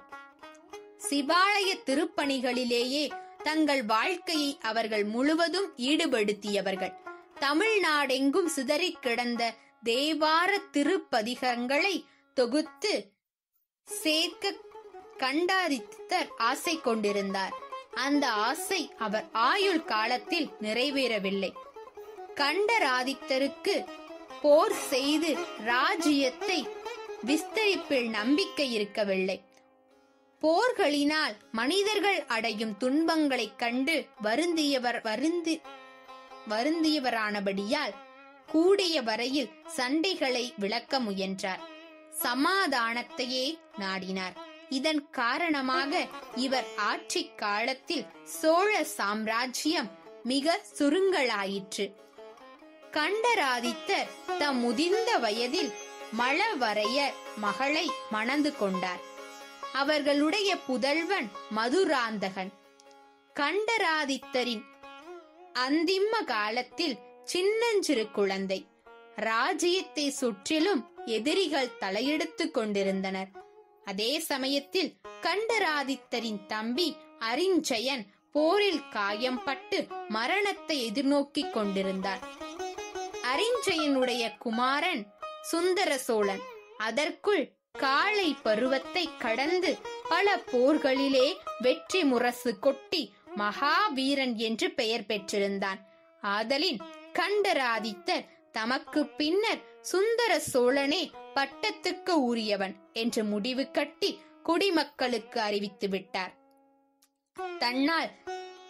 Speaker 1: சிவாலய திருப்பணிகளிலேயே தங்கள் வாழ்க்கையை அவர்கள் முழுவதும் ஈடுபடுத்தியவர்கள் தமிழ்நாடெங்கும் சிதறிக் கிடந்த தேவார திருப்பதிகங்களை தொகுத்து சேர்க்க கண்டாதித்தர் ஆசை கொண்டிருந்தார் அந்த ஆசை அவர் ஆயுள் காலத்தில் நிறைவேறவில்லை கண்டராதித்தருக்கு போர் செய்து ராஜ்யத்தை விஸ்தரிப்பில் நம்பிக்கை இருக்கவில்லை போர்களினால் மனிதர்கள் அடையும் துன்பங்களைக் கண்டு வருந்தியவர் வருந்தி வருந்தியவரானபடியால் கூடிய வரையில் சண்டைகளை விளக்க முயன்றார் சமாதானத்தையே நாடினார் இதன் காரணமாக இவர் ஆட்சி காலத்தில் சோழ சாம்ராஜ்யம் மிக சுருங்கலாயிற்று கண்டராதித்தர் தம் முதிர்ந்த வயதில் மழவரையர் மகளை மணந்து கொண்டார் அவர்களுடைய புதல்வன் மதுராந்தகன் கண்டராதித்தரின் அந்திம காலத்தில் சின்னஞ்சிறு குழந்தை ராஜ்யத்தை சுற்றிலும் எதிரிகள் தலையெடுத்துக் கொண்டிருந்தனர் அதே சமயத்தில் கண்டராதித்தரின் தம்பி அரிஞ்சயன் போரில் காயம்பட்டு மரணத்தை எதிர்நோக்கிக் கொண்டிருந்தார் அரிஞ்சயனுடைய குமாரன் சுந்தர சோழன் அதற்குள் காளை பருவத்தை கடந்து பல போர்களிலே வெற்றி முரசு கொட்டி மகாவீரன் என்று பெயர் பெற்றிருந்தான் ஆதலின் கண்டராதித்தர் தமக்கு பின்னர் சுந்தர சோழனே பட்டத்துக்கு உரியவன் என்று முடிவு கட்டி குடிமக்களுக்கு அறிவித்து விட்டார் தன்னால்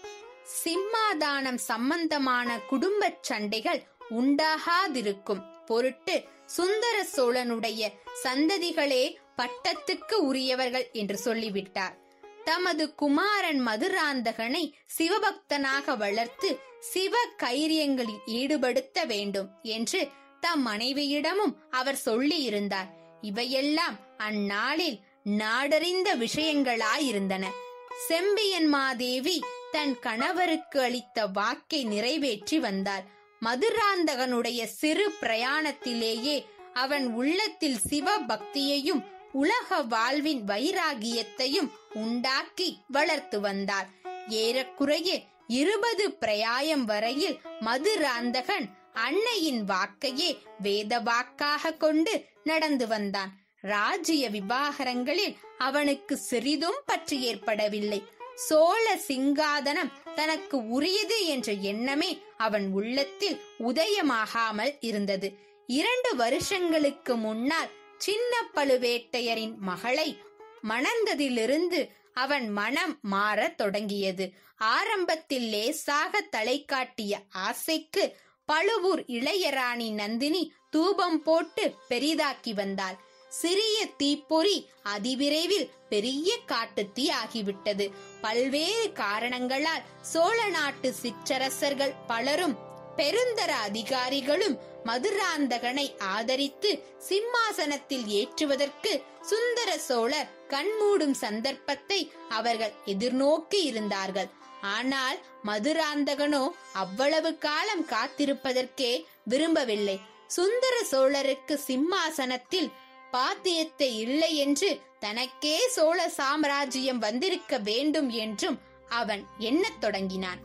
Speaker 1: சிம்மாதானம் சம்பந்தமான குடும்பச் சண்டைகள் உண்டாகாதிருக்கும் பொருட்டு சுந்தர சோழனுடைய சந்ததிகளே பட்டத்துக்கு உரியவர்கள் என்று சொல்லிவிட்டார் தமது குமாரன் மதுராந்தகனை சிவபக்தனாக வளர்த்து சிவ கைரியங்களில் ஈடுபடுத்த வேண்டும் என்று தம் மனைவியிடமும் அவர் சொல்லியிருந்தார் இவையெல்லாம் அந்நாளில் நாடறிந்த விஷயங்களாயிருந்தன செம்பியன் மாதேவி தன் கணவருக்கு அளித்த வாக்கை நிறைவேற்றி வந்தாள் மதுராந்தகனுடைய சிறு பிரயாணத்திலேயே அவன் உள்ளத்தில் சிவ பக்தியையும் உலக வாழ்வின் வைராகியத்தையும் உண்டாக்கி வளர்த்து வந்தார் ஏறக்குறைய இருபது பிரயாயம் வரையில் மதுராந்தகன் அன்னையின் வாக்கையே வேத வாக்காக கொண்டு நடந்து வந்தான் ராஜ்ய விவாகரங்களில் அவனுக்கு சிறிதும் பற்று ஏற்படவில்லை சோழ சிங்காதனம் தனக்கு உரியது என்ற எண்ணமே அவன் உள்ளத்தில் உதயமாகாமல் இருந்தது இரண்டு வருஷங்களுக்கு முன்னால் சின்ன பழுவேட்டையரின் மகளை மணந்ததிலிருந்து அவன் மனம் மாறத் தொடங்கியது ஆரம்பத்தில் லேசாக தலை காட்டிய ஆசைக்கு பழுவூர் இளையராணி நந்தினி தூபம் போட்டு பெரிதாக்கி வந்தாள் சிறிய தீப்பொறி அதிவிரைவில் பெரிய காட்டுத்தீ ஆகிவிட்டது பல்வேறு காரணங்களால் சோழ நாட்டு சிற்றரசர்கள் பலரும் பெருந்தர அதிகாரிகளும் மதுராந்தகனை ஆதரித்து சிம்மாசனத்தில் ஏற்றுவதற்கு சுந்தர சோழர் கண்மூடும் சந்தர்ப்பத்தை அவர்கள் எதிர்நோக்கி இருந்தார்கள் ஆனால் மதுராந்தகனோ அவ்வளவு காலம் காத்திருப்பதற்கே விரும்பவில்லை சுந்தர சோழருக்கு சிம்மாசனத்தில் பாத்தியத்தை இல்லை என்று தனக்கே சோழ சாம்ராஜ்யம் வந்திருக்க வேண்டும் என்றும் அவன் எண்ணத் தொடங்கினான்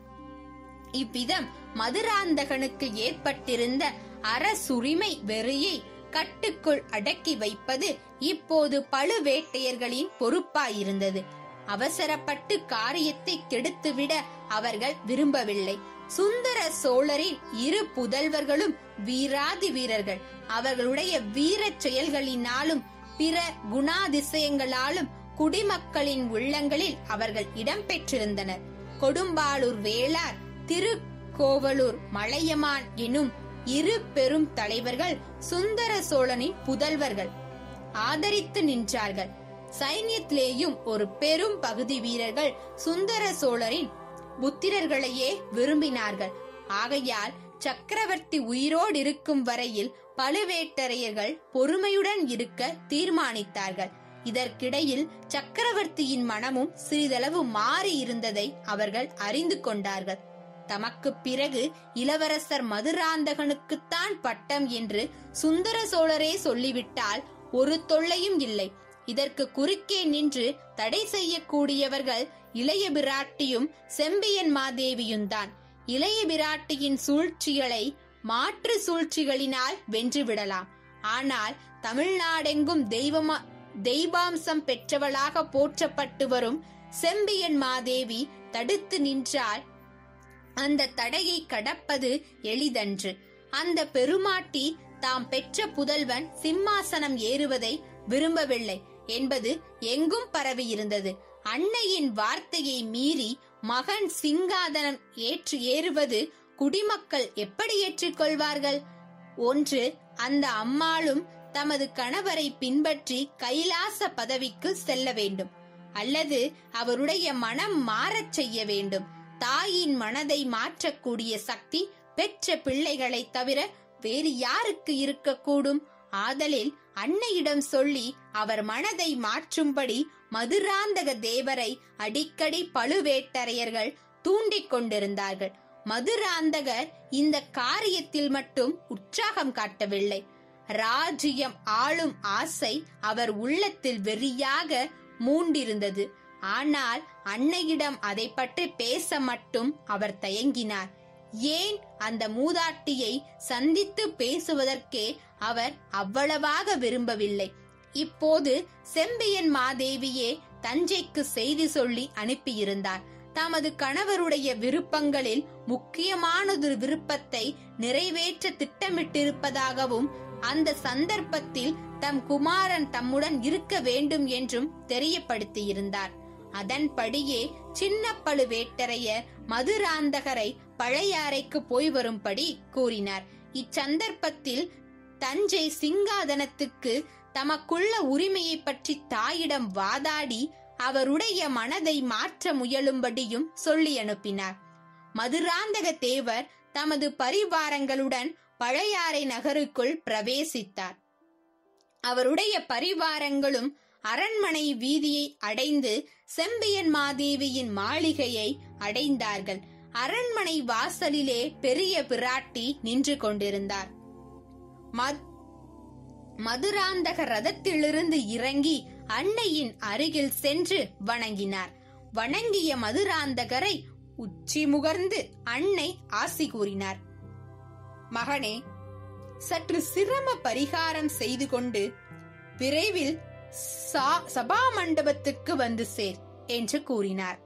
Speaker 1: இவ்விதம் மதுராந்தகனுக்கு ஏற்பட்டிருந்த அரசுரிமை வெறியை கட்டுக்குள் அடக்கி வைப்பது இப்போது பழுவேட்டையர்களின் பொறுப்பாயிருந்தது அவசரப்பட்டு காரியத்தை கெடுத்துவிட அவர்கள் விரும்பவில்லை சுந்தர சோழரின் இரு புதல்வர்களும் வீராதி வீரர்கள் அவர்களுடைய வீரச் செயல்களினாலும் பிற குணாதிசயங்களாலும் குடிமக்களின் உள்ளங்களில் அவர்கள் இடம்பெற்றிருந்தனர் கொடும்பாளூர் வேளார் திருக்கோவலூர் மலையமான் எனும் இரு பெரும் தலைவர்கள் சுந்தர சோழனின் புதல்வர்கள் ஆதரித்து நின்றார்கள் சைன்யத்திலேயும் ஒரு பெரும் பகுதி வீரர்கள் சுந்தர சோழரின் புத்திரர்களையே விரும்பினார்கள் ஆகையால் சக்கரவர்த்தி உயிரோடு இருக்கும் வரையில் பழுவேட்டரையர்கள் பொறுமையுடன் இருக்க தீர்மானித்தார்கள் இதற்கிடையில் சக்கரவர்த்தியின் மனமும் சிறிதளவு மாறி இருந்ததை அவர்கள் அறிந்து கொண்டார்கள் தமக்கு பிறகு இளவரசர் மதுராந்தகனுக்குத்தான் பட்டம் என்று சுந்தர சோழரே சொல்லிவிட்டால் ஒரு தொல்லையும் இல்லை இதற்கு குறுக்கே நின்று தடை செய்யக்கூடியவர்கள் இளைய பிராட்டியும் செம்பியன் மாதேவியும்தான் இளைய பிராட்டியின் சூழ்ச்சிகளை மாற்று சூழ்ச்சிகளினால் வென்றுவிடலாம் ஆனால் தமிழ்நாடெங்கும் தெய்வமா தெய்வாம்சம் பெற்றவளாக போற்றப்பட்டு வரும் செம்பியன் மாதேவி தடுத்து நின்றால் அந்த தடையை கடப்பது எளிதன்று அந்த பெருமாட்டி தாம் பெற்ற புதல்வன் சிம்மாசனம் ஏறுவதை விரும்பவில்லை என்பது எங்கும் பரவியிருந்தது அன்னையின் வார்த்தையை மீறி மகன் சிங்காதனம் ஏற்று ஏறுவது குடிமக்கள் எப்படி ஏற்றுக்கொள்வார்கள் ஒன்று அந்த அம்மாளும் தமது கணவரை பின்பற்றி கைலாச பதவிக்கு செல்ல வேண்டும் அல்லது அவருடைய மனம் மாறச் செய்ய வேண்டும் தாயின் மனதை மாற்றக்கூடிய சக்தி பெற்ற பிள்ளைகளை தவிர வேறு யாருக்கு இருக்கக்கூடும் ஆதலில் அன்னையிடம் சொல்லி அவர் மனதை மாற்றும்படி மதுராந்தக தேவரை அடிக்கடி பழுவேட்டரையர்கள் தூண்டிக் கொண்டிருந்தார்கள் மதுராந்தகர் இந்த காரியத்தில் மட்டும் உற்சாகம் காட்டவில்லை ராஜ்யம் ஆளும் ஆசை அவர் உள்ளத்தில் வெறியாக மூண்டிருந்தது ஆனால் அன்னையிடம் அதை பற்றி பேச மட்டும் அவர் தயங்கினார் ஏன் அந்த மூதாட்டியை சந்தித்து பேசுவதற்கே அவர் அவ்வளவாக விரும்பவில்லை இப்போது செம்பியன் மாதேவியே தஞ்சைக்கு செய்தி சொல்லி அனுப்பியிருந்தார் தமது கணவருடைய விருப்பங்களில் முக்கியமானதொரு விருப்பத்தை நிறைவேற்ற திட்டமிட்டிருப்பதாகவும் அந்த சந்தர்ப்பத்தில் தம் குமாரன் தம்முடன் இருக்க வேண்டும் என்றும் தெரியப்படுத்தியிருந்தார் அதன்படியே சின்ன பழுவேட்டரையர் மதுராந்தகரை பழையாறைக்கு போய் வரும்படி கூறினார் இச்சந்தர்ப்பத்தில் தஞ்சை சிங்காதனத்துக்கு தமக்குள்ள உரிமையை பற்றி தாயிடம் வாதாடி அவருடைய மனதை மாற்ற முயலும்படியும் சொல்லி அனுப்பினார் மதுராந்தக தேவர் தமது பரிவாரங்களுடன் பழையாறை நகருக்குள் பிரவேசித்தார் அவருடைய பரிவாரங்களும் அரண்மனை வீதியை அடைந்து செம்பியன் மாதேவியின் மாளிகையை அடைந்தார்கள் அரண்மனை வாசலிலே பெரிய பிராட்டி நின்று கொண்டிருந்தார் மத்- மதுராந்தக ரதத்திலிருந்து இறங்கி அன்னையின் அருகில் சென்று வணங்கினார் வணங்கிய மதுராந்தகரை உச்சி முகர்ந்து அன்னை ஆசி கூறினார் மகனே சற்று சிரம பரிகாரம் செய்து கொண்டு விரைவில் சா- சபா மண்டபத்துக்கு வந்து சேர் என்று கூறினார்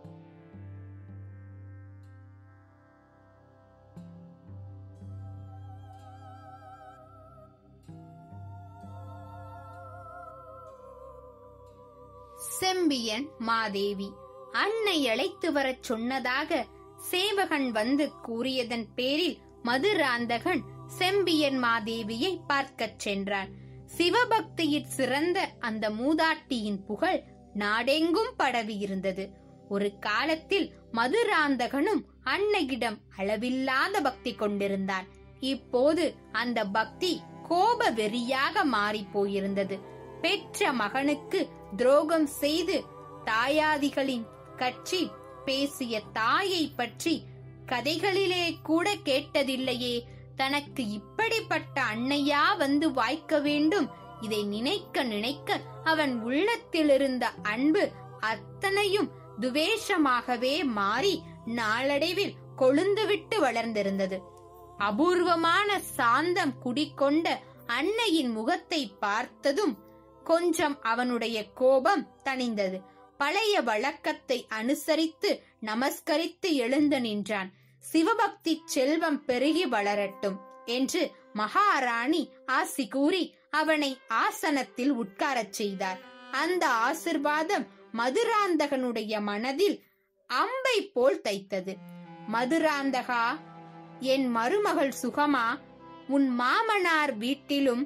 Speaker 1: செம்பியன் மாதேவி அன்னை அழைத்து வரச் சொன்னதாக சேவகன் வந்து கூறியதன் பேரில் மதுராந்தகன் செம்பியன் மாதேவியை பார்க்கச் சென்றான் சிவபக்தியில் சிறந்த அந்த மூதாட்டியின் புகழ் நாடெங்கும் பரவியிருந்தது ஒரு காலத்தில் மதுராந்தகனும் அன்னையிடம் அளவில்லாத பக்தி கொண்டிருந்தான் இப்போது அந்த பக்தி கோப வெறியாக மாறிப் போயிருந்தது பெற்ற மகனுக்கு துரோகம் செய்து தாயாதிகளின் கட்சி பேசிய தாயை பற்றி கதைகளிலே கூட கேட்டதில்லையே தனக்கு இப்படிப்பட்ட அன்னையா வந்து வாய்க்க வேண்டும் இதை நினைக்க நினைக்க அவன் உள்ளத்திலிருந்த அன்பு அத்தனையும் துவேஷமாகவே மாறி நாளடைவில் கொழுந்துவிட்டு வளர்ந்திருந்தது அபூர்வமான சாந்தம் குடிக்கொண்ட அன்னையின் முகத்தை பார்த்ததும் கொஞ்சம் அவனுடைய கோபம் தணிந்தது பழைய வழக்கத்தை அனுசரித்து நமஸ்கரித்து எழுந்து நின்றான் சிவபக்தி செல்வம் பெருகி வளரட்டும் என்று மகாராணி ஆசி கூறி அவனை ஆசனத்தில் உட்காரச் செய்தார் அந்த ஆசிர்வாதம் மதுராந்தகனுடைய மனதில் அம்பை போல் தைத்தது மதுராந்தகா என் மருமகள் சுகமா உன் மாமனார் வீட்டிலும்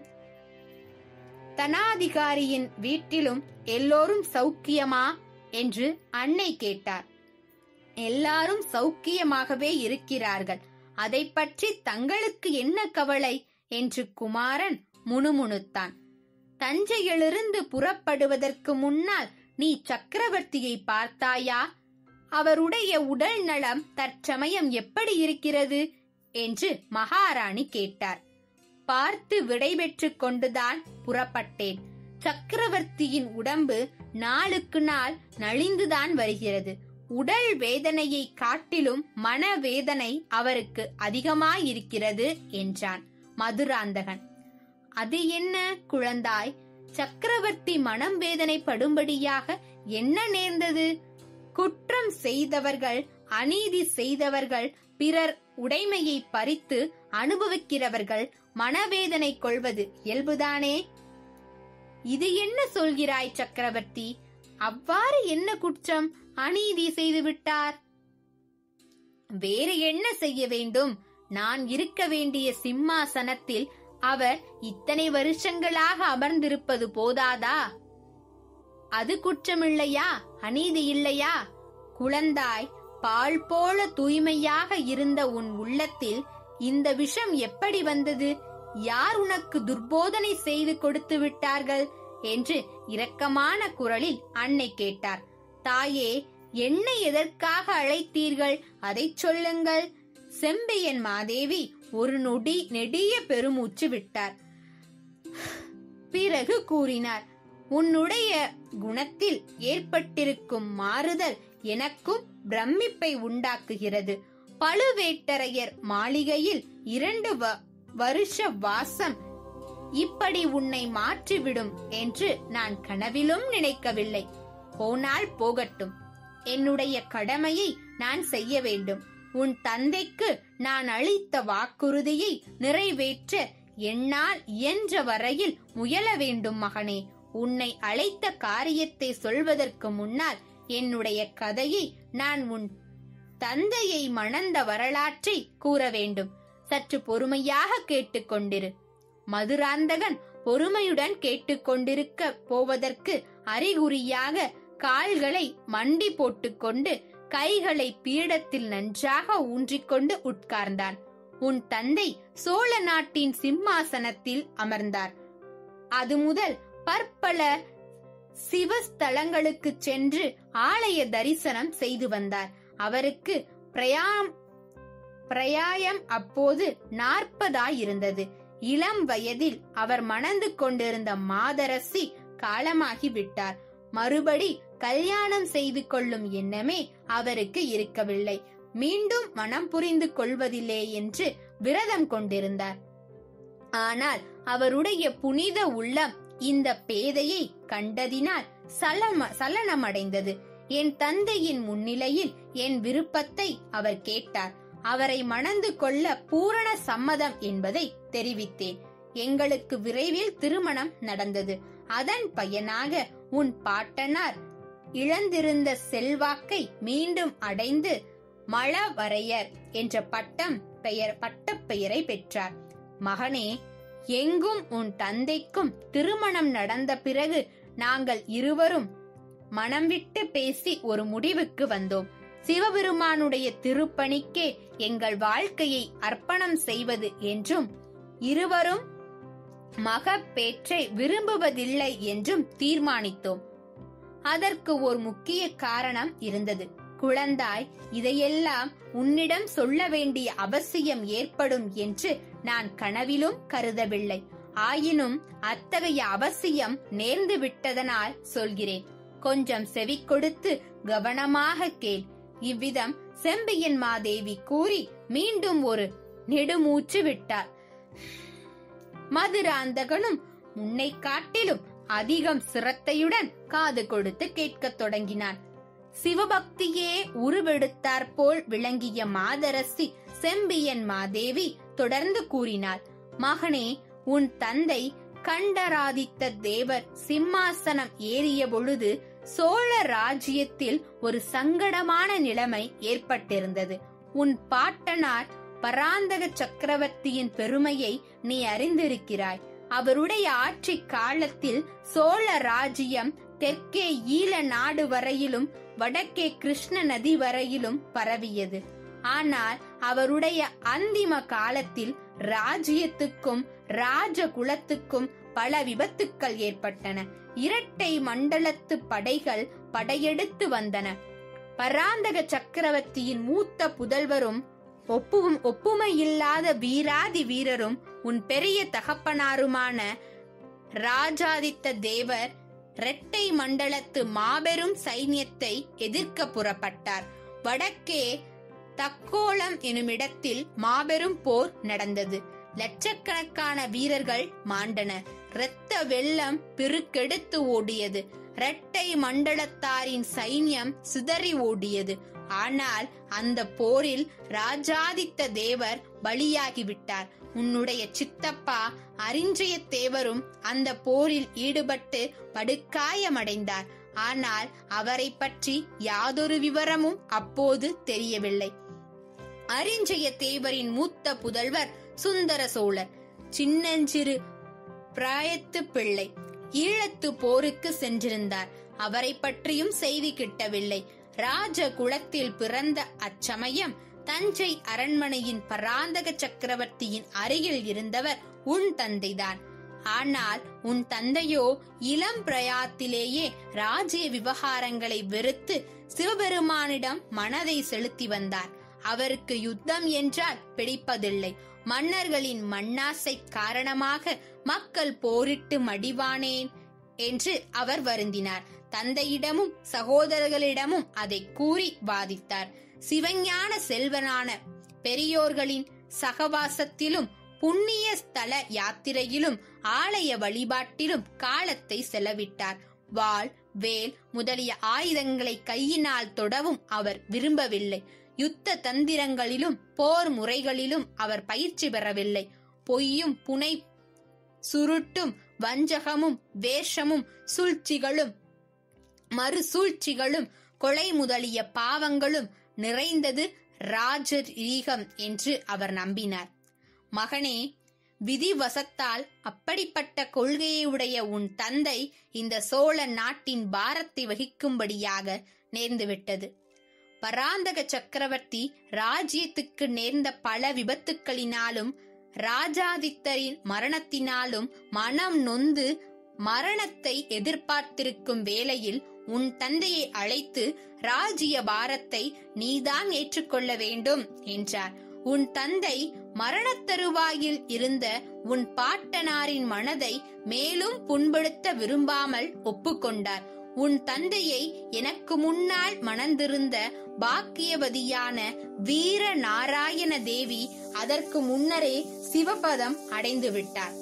Speaker 1: தனாதிகாரியின் வீட்டிலும் எல்லோரும் சௌக்கியமா என்று அன்னை கேட்டார் எல்லாரும் சௌக்கியமாகவே இருக்கிறார்கள் அதை பற்றி தங்களுக்கு என்ன கவலை என்று குமாரன் முணுமுணுத்தான் தஞ்சையிலிருந்து புறப்படுவதற்கு முன்னால் நீ சக்கரவர்த்தியை பார்த்தாயா அவருடைய உடல் நலம் தற்சமயம் எப்படி இருக்கிறது என்று மகாராணி கேட்டார் பார்த்து விடைபெற்றுக் கொண்டுதான் புறப்பட்டேன் சக்கரவர்த்தியின் உடம்பு நாளுக்கு நாள் நலிந்துதான் வருகிறது உடல் வேதனையை காட்டிலும் மனவேதனை அவருக்கு அதிகமாயிருக்கிறது என்றான் மதுராந்தகன் அது என்ன குழந்தாய் சக்கரவர்த்தி மனம் வேதனைப்படும்படியாக என்ன நேர்ந்தது குற்றம் செய்தவர்கள் அநீதி செய்தவர்கள் பிறர் உடைமையை பறித்து அனுபவிக்கிறவர்கள் மனவேதனை கொள்வது இயல்புதானே இது என்ன சொல்கிறாய் சக்கரவர்த்தி அவ்வாறு என்ன குற்றம் அநீதி செய்து விட்டார் வேறு என்ன செய்ய வேண்டும் நான் இருக்க வேண்டிய சிம்மாசனத்தில் அவர் இத்தனை வருஷங்களாக அமர்ந்திருப்பது போதாதா அது குற்றமில்லையா அநீதி இல்லையா குழந்தாய் பால் போல தூய்மையாக இருந்த உன் உள்ளத்தில் இந்த விஷம் எப்படி வந்தது யார் உனக்கு துர்போதனை செய்து கொடுத்து விட்டார்கள் என்று இரக்கமான குரலில் அன்னை கேட்டார் தாயே என்னை எதற்காக அழைத்தீர்கள் அதைச் சொல்லுங்கள் செம்பியன் மாதேவி ஒரு நொடி நெடிய பெருமூச்சு விட்டார் பிறகு கூறினார் உன்னுடைய குணத்தில் ஏற்பட்டிருக்கும் மாறுதல் எனக்கும் பிரமிப்பை உண்டாக்குகிறது பழுவேட்டரையர் மாளிகையில் இரண்டு வ- வருஷ வாசம் இப்படி உன்னை மாற்றிவிடும் என்று நான் கனவிலும் நினைக்கவில்லை போனால் போகட்டும் என்னுடைய கடமையை நான் செய்ய வேண்டும் உன் தந்தைக்கு நான் அளித்த வாக்குறுதியை நிறைவேற்ற என்னால் இயன்ற வரையில் முயல வேண்டும் மகனே உன்னை அழைத்த காரியத்தை சொல்வதற்கு முன்னால் என்னுடைய கதையை நான் உன் தந்தையை மணந்த வரலாற்றை கூற வேண்டும் சற்று பொறுமையாக கேட்டுக்கொண்டிரு மதுராந்தகன் பொறுமையுடன் கேட்டுக்கொண்டிருக்க போவதற்கு அறிகுறியாக கால்களை மண்டி போட்டுக்கொண்டு கைகளை பீடத்தில் நன்றாக ஊன்றிக்கொண்டு உட்கார்ந்தான் உன் தந்தை சோழ நாட்டின் சிம்மாசனத்தில் அமர்ந்தார் அது முதல் பற்பல சிவஸ்தலங்களுக்கு சென்று ஆலய தரிசனம் செய்து வந்தார் அவருக்கு பிரயாம் பிரயாயம் அப்போது நாற்பதாயிருந்தது இளம் வயதில் அவர் மணந்து கொண்டிருந்த மாதரசி காலமாகி விட்டார் மறுபடி கல்யாணம் செய்து கொள்ளும் எண்ணமே அவருக்கு இருக்கவில்லை மீண்டும் மனம் புரிந்து கொள்வதில்லை என்று விரதம் கொண்டிருந்தார் ஆனால் அவருடைய புனித உள்ளம் இந்த பேதையை கண்டதினால் சலம சலனமடைந்தது என் தந்தையின் முன்னிலையில் என் விருப்பத்தை அவர் கேட்டார் அவரை மணந்து கொள்ள பூரண சம்மதம் என்பதை தெரிவித்தேன் எங்களுக்கு விரைவில் திருமணம் நடந்தது அதன் பயனாக உன் பாட்டனார் இழந்திருந்த செல்வாக்கை மீண்டும் அடைந்து மழவரையர் என்ற பட்டம் பெயர் பட்டப்பெயரை பெற்றார் மகனே எங்கும் உன் தந்தைக்கும் திருமணம் நடந்த பிறகு நாங்கள் இருவரும் மனம் விட்டு பேசி ஒரு முடிவுக்கு வந்தோம் சிவபெருமானுடைய திருப்பணிக்கே எங்கள் வாழ்க்கையை அர்ப்பணம் செய்வது என்றும் இருவரும் மகப்பேற்றை விரும்புவதில்லை என்றும் தீர்மானித்தோம் அதற்கு ஒரு முக்கிய காரணம் இருந்தது குழந்தாய் இதையெல்லாம் உன்னிடம் சொல்ல வேண்டிய அவசியம் ஏற்படும் என்று நான் கனவிலும் கருதவில்லை ஆயினும் அத்தகைய அவசியம் நேர்ந்து விட்டதனால் சொல்கிறேன் கொஞ்சம் செவி கொடுத்து கவனமாக கேள் இவ்விதம் செம்பியன் மாதேவி கூறி மீண்டும் ஒரு நெடுமூச்சு விட்டார் மதுராந்தகனும் முன்னை காட்டிலும் அதிகம் சிரத்தையுடன் காது கொடுத்து கேட்கத் தொடங்கினான் சிவபக்தியே உருவெடுத்தாற்போல் விளங்கிய மாதரசி செம்பியன் மாதேவி தொடர்ந்து கூறினாள் மகனே உன் தந்தை கண்டராதித்த தேவர் சிம்மாசனம் ஏறிய பொழுது சோழ ராஜ்யத்தில் ஒரு சங்கடமான நிலைமை ஏற்பட்டிருந்தது உன் பாட்டனார் பராந்தக சக்கரவர்த்தியின் பெருமையை நீ அறிந்திருக்கிறாய் அவருடைய ஆட்சி காலத்தில் சோழ ராஜ்யம் தெற்கே ஈழ நாடு வரையிலும் வடக்கே கிருஷ்ண நதி வரையிலும் பரவியது ஆனால் அவருடைய அந்திம காலத்தில் ராஜ்யத்துக்கும் ராஜ குலத்துக்கும் பல விபத்துக்கள் ஏற்பட்டன இரட்டை மண்டலத்து படைகள் படையெடுத்து வந்தன பராந்தக சக்கரவர்த்தியின் மூத்த புதல்வரும் ஒப்புவும் ஒப்புமையில்லாத வீராதி வீரரும் உன் பெரிய தகப்பனாருமான ராஜாதித்த தேவர் இரட்டை மண்டலத்து மாபெரும் சைன்யத்தை எதிர்க்க புறப்பட்டார் வடக்கே தக்கோலம் எனுமிடத்தில் மாபெரும் போர் நடந்தது லட்சக்கணக்கான வீரர்கள் மாண்டனர் இரத்த வெள்ளம் பெருக்கெடுத்து ஓடியது இரட்டை மண்டலத்தாரின் சைன்யம் சிதறி ஓடியது ஆனால் அந்த போரில் ராஜாதித்த தேவர் பலியாகிவிட்டார் உன்னுடைய சித்தப்பா அரிஞ்சய தேவரும் அந்த போரில் ஈடுபட்டு படுகாயமடைந்தார் ஆனால் அவரை பற்றி யாதொரு விவரமும் அப்போது தெரியவில்லை அரிஞ்சய தேவரின் மூத்த புதல்வர் சுந்தர சோழர் சின்னஞ்சிறு பிராயத்து பிள்ளை ஈழத்து போருக்கு சென்றிருந்தார் அவரை பற்றியும் செய்தி கிட்டவில்லை ராஜ குலத்தில் பிறந்த அச்சமயம் தஞ்சை அரண்மனையின் பராந்தக சக்கரவர்த்தியின் அருகில் இருந்தவர் உன் தந்தைதான் ஆனால் உன் தந்தையோ இளம் பிரயாத்திலேயே ராஜ்ய விவகாரங்களை வெறுத்து சிவபெருமானிடம் மனதை செலுத்தி வந்தார் அவருக்கு யுத்தம் என்றால் பிடிப்பதில்லை மன்னர்களின் மண்ணாசை காரணமாக மக்கள் போரிட்டு மடிவானேன் என்று அவர் வருந்தினார் தந்தையிடமும் சகோதரர்களிடமும் அதை கூறி வாதித்தார் சிவஞான செல்வனான பெரியோர்களின் சகவாசத்திலும் புண்ணிய ஸ்தல யாத்திரையிலும் ஆலய வழிபாட்டிலும் காலத்தை செலவிட்டார் வாள் வேல் முதலிய ஆயுதங்களை கையினால் தொடவும் அவர் விரும்பவில்லை யுத்த தந்திரங்களிலும் போர் முறைகளிலும் அவர் பயிற்சி பெறவில்லை பொய்யும் புனை சுருட்டும் வஞ்சகமும் வேஷமும் சூழ்ச்சிகளும் மறு சூழ்ச்சிகளும் கொலை முதலிய பாவங்களும் நிறைந்தது ராஜரீகம் என்று அவர் நம்பினார் மகனே விதிவசத்தால் அப்படிப்பட்ட கொள்கையை உடைய உன் தந்தை இந்த சோழ நாட்டின் பாரத்தை வகிக்கும்படியாக நேர்ந்துவிட்டது பராந்தக சக்கரவர்த்தி ராஜ்யத்துக்கு நேர்ந்த பல விபத்துக்களினாலும் ராஜாதித்தரின் மரணத்தினாலும் மனம் நொந்து மரணத்தை எதிர்பார்த்திருக்கும் வேளையில் உன் தந்தையை அழைத்து ராஜ்ய பாரத்தை நீதான் ஏற்றுக்கொள்ள வேண்டும் என்றார் உன் தந்தை மரணத்தருவாயில் இருந்த உன் பாட்டனாரின் மனதை மேலும் புண்படுத்த விரும்பாமல் ஒப்புக்கொண்டார் உன் தந்தையை எனக்கு முன்னால் மணந்திருந்த பாக்கியவதியான வீர நாராயண தேவி அதற்கு முன்னரே சிவபதம் அடைந்து விட்டார்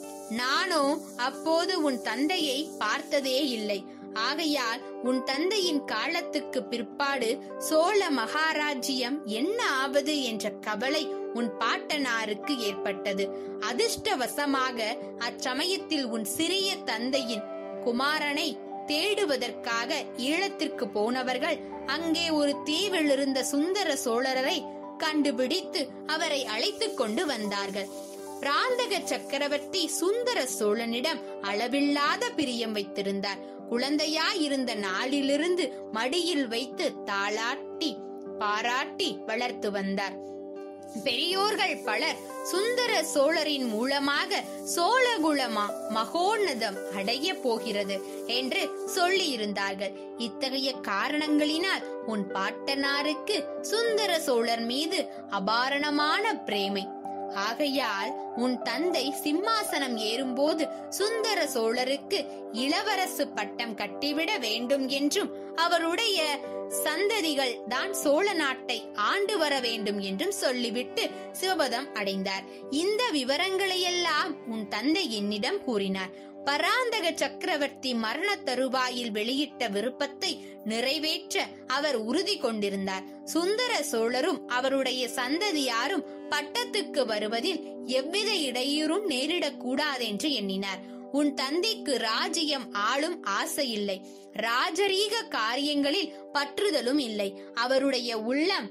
Speaker 1: நானோ அப்போது உன் தந்தையை பார்த்ததே இல்லை ஆகையால் உன் தந்தையின் காலத்துக்கு பிற்பாடு சோழ மகாராஜ்யம் என்ன ஆவது என்ற கவலை உன் பாட்டனாருக்கு ஏற்பட்டது அதிர்ஷ்டவசமாக அச்சமயத்தில் உன் சிறிய தந்தையின் குமாரனை தேடுவதற்காக ஈழத்திற்கு போனவர்கள் அங்கே ஒரு தீவில் இருந்த சுந்தர சோழரை கண்டுபிடித்து அவரை அழைத்துக் கொண்டு வந்தார்கள் பிராந்தக சக்கரவர்த்தி சுந்தர சோழனிடம் அளவில்லாத பிரியம் வைத்திருந்தார் குழந்தையாயிருந்த நாளிலிருந்து மடியில் வைத்து தாளாட்டி பாராட்டி வளர்த்து வந்தார் பெரியோர்கள் பலர் சுந்தர சோழரின் மூலமாக சோழகுலமா மகோன்னதம் அடைய போகிறது என்று சொல்லியிருந்தார்கள் இத்தகைய காரணங்களினால் உன் பாட்டனாருக்கு சுந்தர சோழர் மீது அபாரணமான பிரேமை ஆகையால் உன் தந்தை சிம்மாசனம் ஏறும்போது சுந்தர சோழருக்கு இளவரசு பட்டம் கட்டிவிட வேண்டும் என்றும் அவருடைய சந்ததிகள் தான் சோழ நாட்டை ஆண்டு வர வேண்டும் என்றும் சொல்லிவிட்டு சிவபதம் அடைந்தார் இந்த விவரங்களையெல்லாம் உன் தந்தை என்னிடம் கூறினார் பராந்தக சக்கரவர்த்தி மரண தருவாயில் வெளியிட்ட விருப்பத்தை நிறைவேற்ற அவர் உறுதி கொண்டிருந்தார் சுந்தர சோழரும் அவருடைய சந்ததியாரும் பட்டத்துக்கு வருவதில் எவ்வித இடையூறும் நேரிடக்கூடாதென்று எண்ணினார் உன் தந்தைக்கு ராஜ்யம் ஆளும் ஆசை இல்லை ராஜரீக காரியங்களில் பற்றுதலும் இல்லை அவருடைய உள்ளம்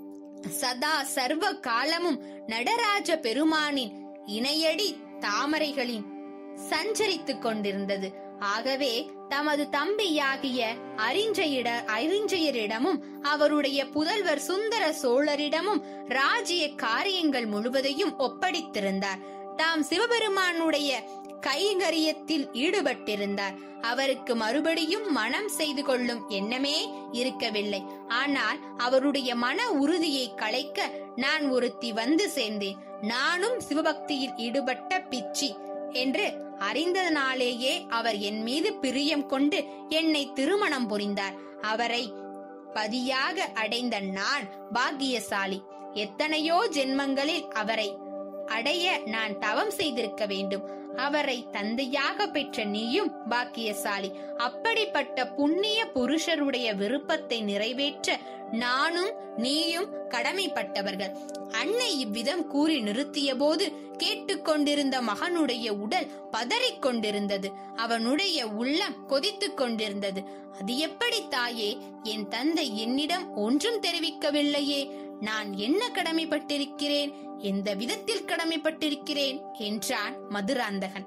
Speaker 1: சதா சர்வ காலமும் நடராஜ பெருமானின் இணையடி தாமரைகளின் சஞ்சரித்துக் கொண்டிருந்தது ஆகவே தமது தம்பியாகிய அறிஞ்சையிட அறிஞ்சையரிடமும் அவருடைய புதல்வர் சுந்தர சோழரிடமும் ராஜ்ய காரியங்கள் முழுவதையும் ஒப்படைத்திருந்தார் தாம் சிவபெருமானுடைய கைங்கரியத்தில் ஈடுபட்டிருந்தார் அவருக்கு மறுபடியும் மனம் செய்து கொள்ளும் எண்ணமே இருக்கவில்லை ஆனால் அவருடைய மன உறுதியை கலைக்க நான் ஒருத்தி வந்து சேர்ந்தேன் நானும் சிவபக்தியில் ஈடுபட்ட பிச்சி என்று அறிந்ததனாலேயே அவர் என் மீது பிரியம் கொண்டு என்னை திருமணம் புரிந்தார் அவரை பதியாக அடைந்த நான் பாக்கியசாலி எத்தனையோ ஜென்மங்களில் அவரை அடைய நான் தவம் செய்திருக்க வேண்டும் அவரை தந்தையாக பெற்ற நீயும் பாக்கியசாலி அப்படிப்பட்ட புண்ணிய புருஷருடைய விருப்பத்தை நிறைவேற்ற நானும் நீயும் கடமைப்பட்டவர்கள் அன்னை இவ்விதம் கூறி நிறுத்திய போது கேட்டுக்கொண்டிருந்த மகனுடைய உடல் பதறிக் கொண்டிருந்தது அவனுடைய உள்ளம் கொதித்துக் கொண்டிருந்தது அது எப்படி தாயே என் தந்தை என்னிடம் ஒன்றும் தெரிவிக்கவில்லையே நான் என்ன கடமைப்பட்டிருக்கிறேன் எந்த விதத்தில் கடமைப்பட்டிருக்கிறேன் என்றான் மதுராந்தகன்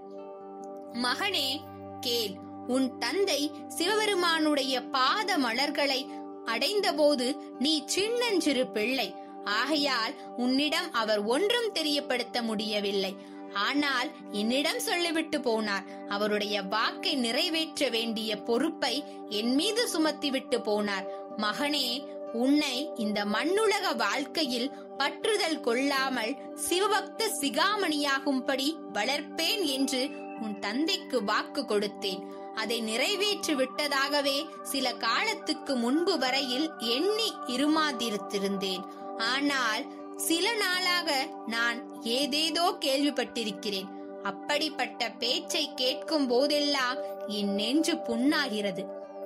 Speaker 1: மகனே கேள் உன் தந்தை சிவபெருமானுடைய பாத மலர்களை அடைந்தபோது நீ சின்னஞ்சிறு பிள்ளை ஆகையால் உன்னிடம் அவர் ஒன்றும் தெரியப்படுத்த முடியவில்லை ஆனால் என்னிடம் சொல்லிவிட்டு போனார் அவருடைய வாக்கை நிறைவேற்ற வேண்டிய பொறுப்பை என் மீது சுமத்திவிட்டு போனார் மகனே உன்னை இந்த மண்ணுலக வாழ்க்கையில் பற்றுதல் கொள்ளாமல் சிவபக்த சிகாமணியாகும்படி வளர்ப்பேன் என்று உன் தந்தைக்கு வாக்கு கொடுத்தேன் அதை நிறைவேற்றி விட்டதாகவே சில காலத்துக்கு முன்பு வரையில் எண்ணி இருமாதிருத்திருந்தேன் ஆனால் சில நாளாக நான் ஏதேதோ கேள்விப்பட்டிருக்கிறேன் அப்படிப்பட்ட பேச்சை கேட்கும் போதெல்லாம் என் நெஞ்சு புண்ணாகிறது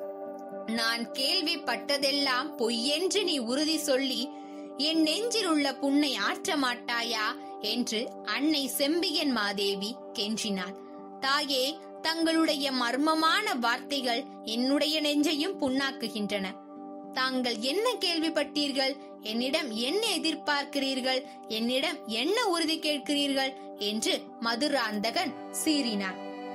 Speaker 1: நான் கேள்விப்பட்டதெல்லாம் பொய்யென்று நீ உறுதி சொல்லி என் நெஞ்சில் உள்ள புண்ணை ஆற்ற மாட்டாயா என்று அன்னை செம்பியன் மாதேவி கெஞ்சினாள் தாயே தங்களுடைய மர்மமான வார்த்தைகள் என்னுடைய நெஞ்சையும் புண்ணாக்குகின்றன தாங்கள் என்ன கேள்விப்பட்டீர்கள் என்னிடம் என்ன எதிர்பார்க்கிறீர்கள் என்னிடம் என்ன உறுதி கேட்கிறீர்கள் என்று மதுராந்தகன் சீறினான்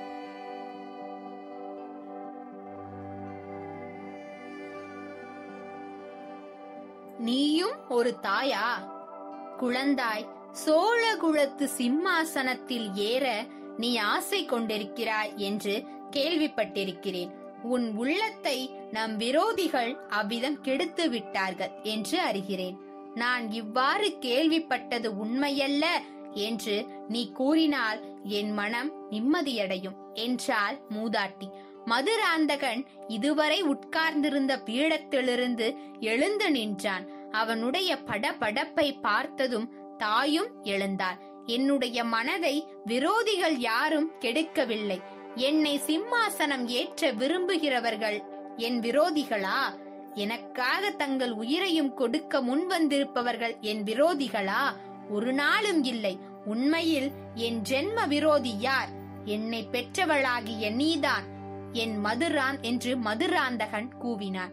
Speaker 1: நீயும் ஒரு தாயா குழந்தாய் சோழகுலத்து சிம்மாசனத்தில் ஏற நீ ஆசை கொண்டிருக்கிறாய் என்று கேள்விப்பட்டிருக்கிறேன் உன் உள்ளத்தை நம் விரோதிகள் அவ்விதம் கெடுத்து விட்டார்கள் என்று அறிகிறேன் நான் இவ்வாறு கேள்விப்பட்டது உண்மையல்ல என்று நீ கூறினால் என் மனம் நிம்மதியடையும் என்றாள் மூதாட்டி மதுராந்தகன் இதுவரை உட்கார்ந்திருந்த பீடத்திலிருந்து எழுந்து நின்றான் அவனுடைய படபடப்பை பார்த்ததும் தாயும் எழுந்தாள் என்னுடைய மனதை விரோதிகள் யாரும் கெடுக்கவில்லை என்னை சிம்மாசனம் ஏற்ற விரும்புகிறவர்கள் என் விரோதிகளா எனக்காக தங்கள் உயிரையும் கொடுக்க முன்வந்திருப்பவர்கள் என் விரோதிகளா ஒரு நாளும் இல்லை உண்மையில் என் ஜென்ம விரோதி யார் என்னை பெற்றவளாகிய நீதான் என் மதுரான் என்று மதுராந்தகன் கூவினான்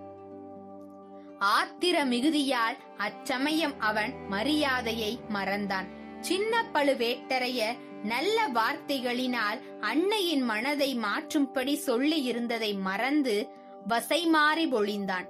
Speaker 1: ஆத்திர மிகுதியால் அச்சமயம் அவன் மரியாதையை மறந்தான் சின்ன பழுவேட்டரைய நல்ல வார்த்தைகளினால் அன்னையின் மனதை மாற்றும்படி சொல்லி இருந்ததை மறந்து வசை மாறி பொழிந்தான்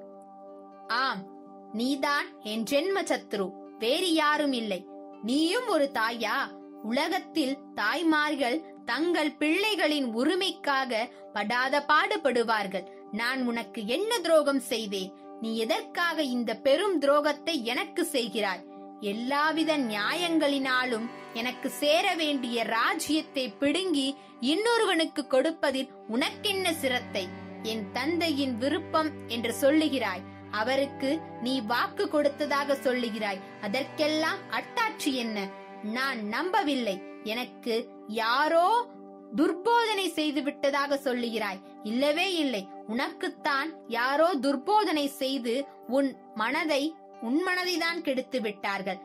Speaker 1: ஆம் நீதான் என் ஜென்ம சத்ரு வேறு யாரும் இல்லை நீயும் ஒரு தாயா உலகத்தில் தாய்மார்கள் தங்கள் பிள்ளைகளின் உரிமைக்காக படாத பாடுபடுவார்கள் நான் உனக்கு என்ன துரோகம் செய்தேன் நீ எதற்காக இந்த பெரும் துரோகத்தை எனக்கு செய்கிறாய் எல்லாவித நியாயங்களினாலும் எனக்கு சேர வேண்டிய ராஜ்யத்தை பிடுங்கி இன்னொருவனுக்கு கொடுப்பதில் உனக்கென்ன சிரத்தை என் தந்தையின் விருப்பம் என்று சொல்லுகிறாய் அவருக்கு நீ வாக்கு கொடுத்ததாக சொல்லுகிறாய் அதற்கெல்லாம் அட்டாட்சி என்ன நான் நம்பவில்லை எனக்கு யாரோ துர்போதனை செய்து விட்டதாக சொல்லுகிறாய் இல்லவே இல்லை உனக்குத்தான் யாரோ துர்போதனை செய்து உன் மனதை உன் மனதை தான் கெடுத்து விட்டார்கள்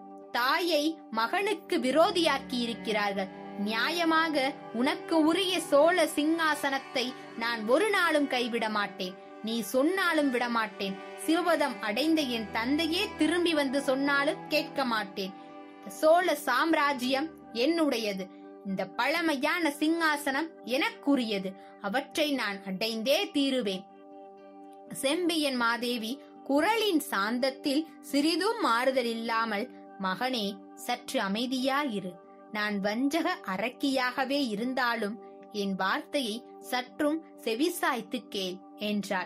Speaker 1: தாயை மகனுக்கு விரோதியாக்கி இருக்கிறார்கள் நியாயமாக உனக்கு உரிய சோழ சிங்காசனத்தை நான் ஒரு நாளும் கைவிட மாட்டேன் நீ சொன்னாலும் விடமாட்டேன் சிவபதம் அடைந்த என் தந்தையே திரும்பி வந்து சொன்னாலும் கேட்க மாட்டேன் சோழ சாம்ராஜ்யம் என்னுடையது இந்த பழமையான சிங்காசனம் எனக்குரியது அவற்றை நான் அடைந்தே தீருவேன் செம்பியன் மாதேவி குரலின் சாந்தத்தில் சிறிதும் மாறுதல் இல்லாமல் மகனே சற்று அமைதியாயிரு நான் வஞ்சக அரக்கியாகவே இருந்தாலும் என் வார்த்தையை சற்றும் செவிசாய்த்து கேள் என்றார்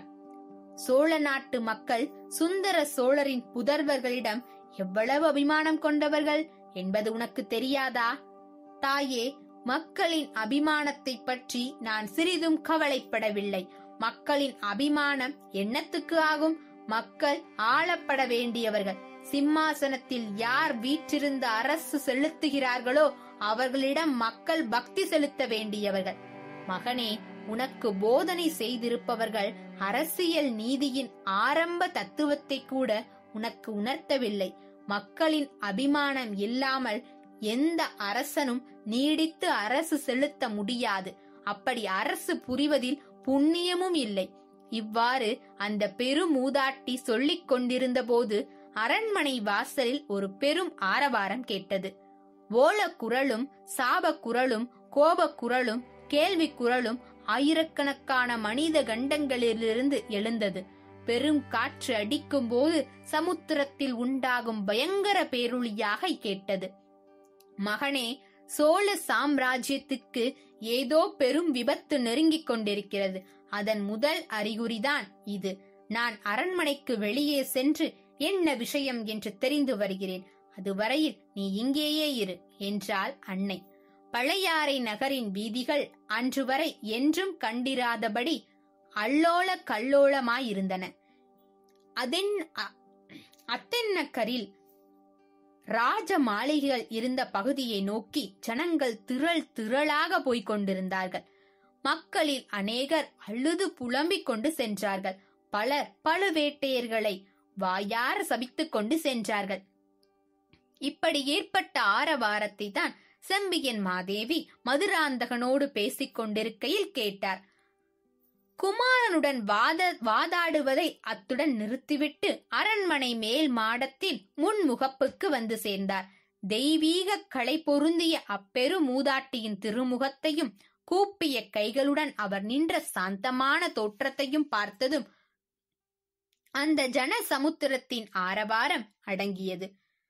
Speaker 1: சோழ நாட்டு மக்கள் சுந்தர சோழரின் புதல்வர்களிடம் எவ்வளவு அபிமானம் கொண்டவர்கள் என்பது உனக்கு தெரியாதா தாயே மக்களின் அபிமானத்தை பற்றி நான் சிறிதும் கவலைப்படவில்லை மக்களின் அபிமானம் என்னத்துக்கு ஆகும் மக்கள் ஆளப்பட வேண்டியவர்கள் சிம்மாசனத்தில் யார் வீற்றிருந்து அரசு செலுத்துகிறார்களோ அவர்களிடம் மக்கள் பக்தி செலுத்த வேண்டியவர்கள் மகனே உனக்கு போதனை செய்திருப்பவர்கள் அரசியல் நீதியின் ஆரம்ப தத்துவத்தை கூட உனக்கு உணர்த்தவில்லை மக்களின் அபிமானம் இல்லாமல் எந்த அரசனும் நீடித்து அரசு செலுத்த முடியாது அப்படி அரசு புரிவதில் புண்ணியமும் இல்லை இவ்வாறு அந்த பெருமூதாட்டி சொல்லிக் கொண்டிருந்த போது அரண்மனை வாசலில் ஒரு பெரும் ஆரவாரம் கேட்டது ஓல குரலும் சாப குரலும் கோப குரலும் கேள்வி குரலும் ஆயிரக்கணக்கான மனித கண்டங்களிலிருந்து எழுந்தது பெரும் காற்று அடிக்கும் போது சமுத்திரத்தில் உண்டாகும் பயங்கர பேருளியாக கேட்டது மகனே சோழ சாம்ராஜ்யத்துக்கு ஏதோ பெரும் விபத்து நெருங்கிக் கொண்டிருக்கிறது அதன் முதல் அறிகுறிதான் இது நான் அரண்மனைக்கு வெளியே சென்று என்ன விஷயம் என்று தெரிந்து வருகிறேன் அதுவரையில் நீ இங்கேயே இரு என்றாள் அன்னை பழையாறை நகரின் வீதிகள் அன்று வரை என்றும் கண்டிராதபடி அல்லோல கல்லோலமாயிருந்தன அதென் அ- அத்தென்னக்கரில் ராஜ மாளிகைகள் இருந்த பகுதியை நோக்கி ஜனங்கள் திரள் திரளாக போய்க் கொண்டிருந்தார்கள் மக்களில் அநேகர் அழுது புலம்பிக் கொண்டு சென்றார்கள் பலர் பழுவேட்டையர்களை வாயார சபித்துக் கொண்டு சென்றார்கள் இப்படி ஏற்பட்ட ஆரவாரத்தை தான் செம்பியன் மாதேவி மதுராந்தகனோடு பேசிக் கொண்டிருக்கையில் கேட்டார் குமாரனுடன் வாத வாதாடுவதை அத்துடன் நிறுத்திவிட்டு அரண்மனை மேல் மாடத்தில் முன்முகப்புக்கு வந்து சேர்ந்தார் தெய்வீக களை பொருந்திய அப்பெரு மூதாட்டியின் திருமுகத்தையும் கூப்பிய கைகளுடன் அவர் நின்ற சாந்தமான தோற்றத்தையும் பார்த்ததும் அந்த ஜன சமுத்திரத்தின் ஆரவாரம் அடங்கியது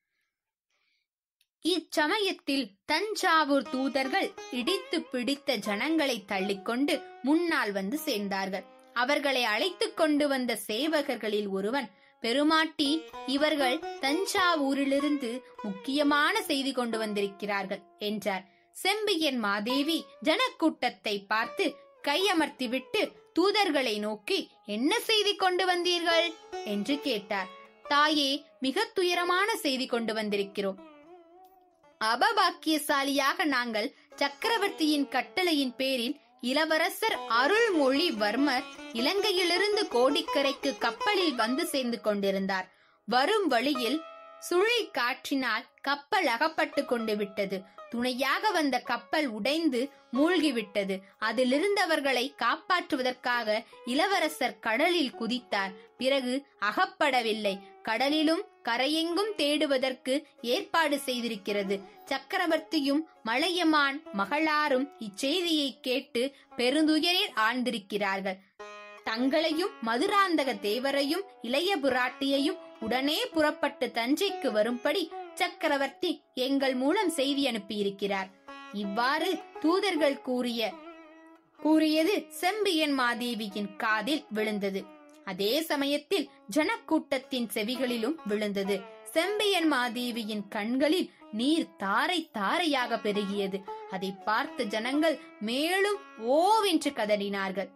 Speaker 1: இச்சமயத்தில் தஞ்சாவூர் தூதர்கள் இடித்து பிடித்த ஜனங்களை தள்ளிக்கொண்டு முன்னால் வந்து சேர்ந்தார்கள் அவர்களை அழைத்துக் கொண்டு வந்த சேவகர்களில் ஒருவன் பெருமாட்டி இவர்கள் தஞ்சாவூரிலிருந்து முக்கியமான செய்தி கொண்டு வந்திருக்கிறார்கள் என்றார் செம்பியன் மாதேவி ஜனக்கூட்டத்தை பார்த்து கையமர்த்திவிட்டு தூதர்களை நோக்கி என்ன செய்தி கொண்டு வந்தீர்கள் என்று கேட்டார் தாயே மிக துயரமான செய்தி கொண்டு வந்திருக்கிறோம் அபபாக்கியசாலியாக நாங்கள் சக்கரவர்த்தியின் கட்டளையின் பேரில் இளவரசர் அருள்மொழிவர்மர் இலங்கையிலிருந்து கோடிக்கரைக்கு கப்பலில் வந்து சேர்ந்து கொண்டிருந்தார் வரும் வழியில் சுழி காற்றினால் கப்பல் அகப்பட்டு கொண்டு விட்டது துணையாக வந்த கப்பல் உடைந்து மூழ்கிவிட்டது அதிலிருந்தவர்களை காப்பாற்றுவதற்காக இளவரசர் கடலில் குதித்தார் பிறகு அகப்படவில்லை கடலிலும் கரையெங்கும் தேடுவதற்கு ஏற்பாடு செய்திருக்கிறது சக்கரவர்த்தியும் மலையமான் மகளாரும் இச்செய்தியை கேட்டு பெருந்துயரில் ஆழ்ந்திருக்கிறார்கள் தங்களையும் மதுராந்தக தேவரையும் இளைய புராட்டியையும் உடனே புறப்பட்டு தஞ்சைக்கு வரும்படி சக்கரவர்த்தி எங்கள் மூலம் செய்தி அனுப்பியிருக்கிறார் இவ்வாறு தூதர்கள் கூறிய கூறியது செம்பியன் மாதேவியின் காதில் விழுந்தது அதே சமயத்தில் ஜனக்கூட்டத்தின் செவிகளிலும் விழுந்தது செம்பியன் மாதேவியின் கண்களில் நீர் தாரை தாரையாக பெருகியது அதை பார்த்த ஜனங்கள் மேலும் ஓவென்று கதறினார்கள்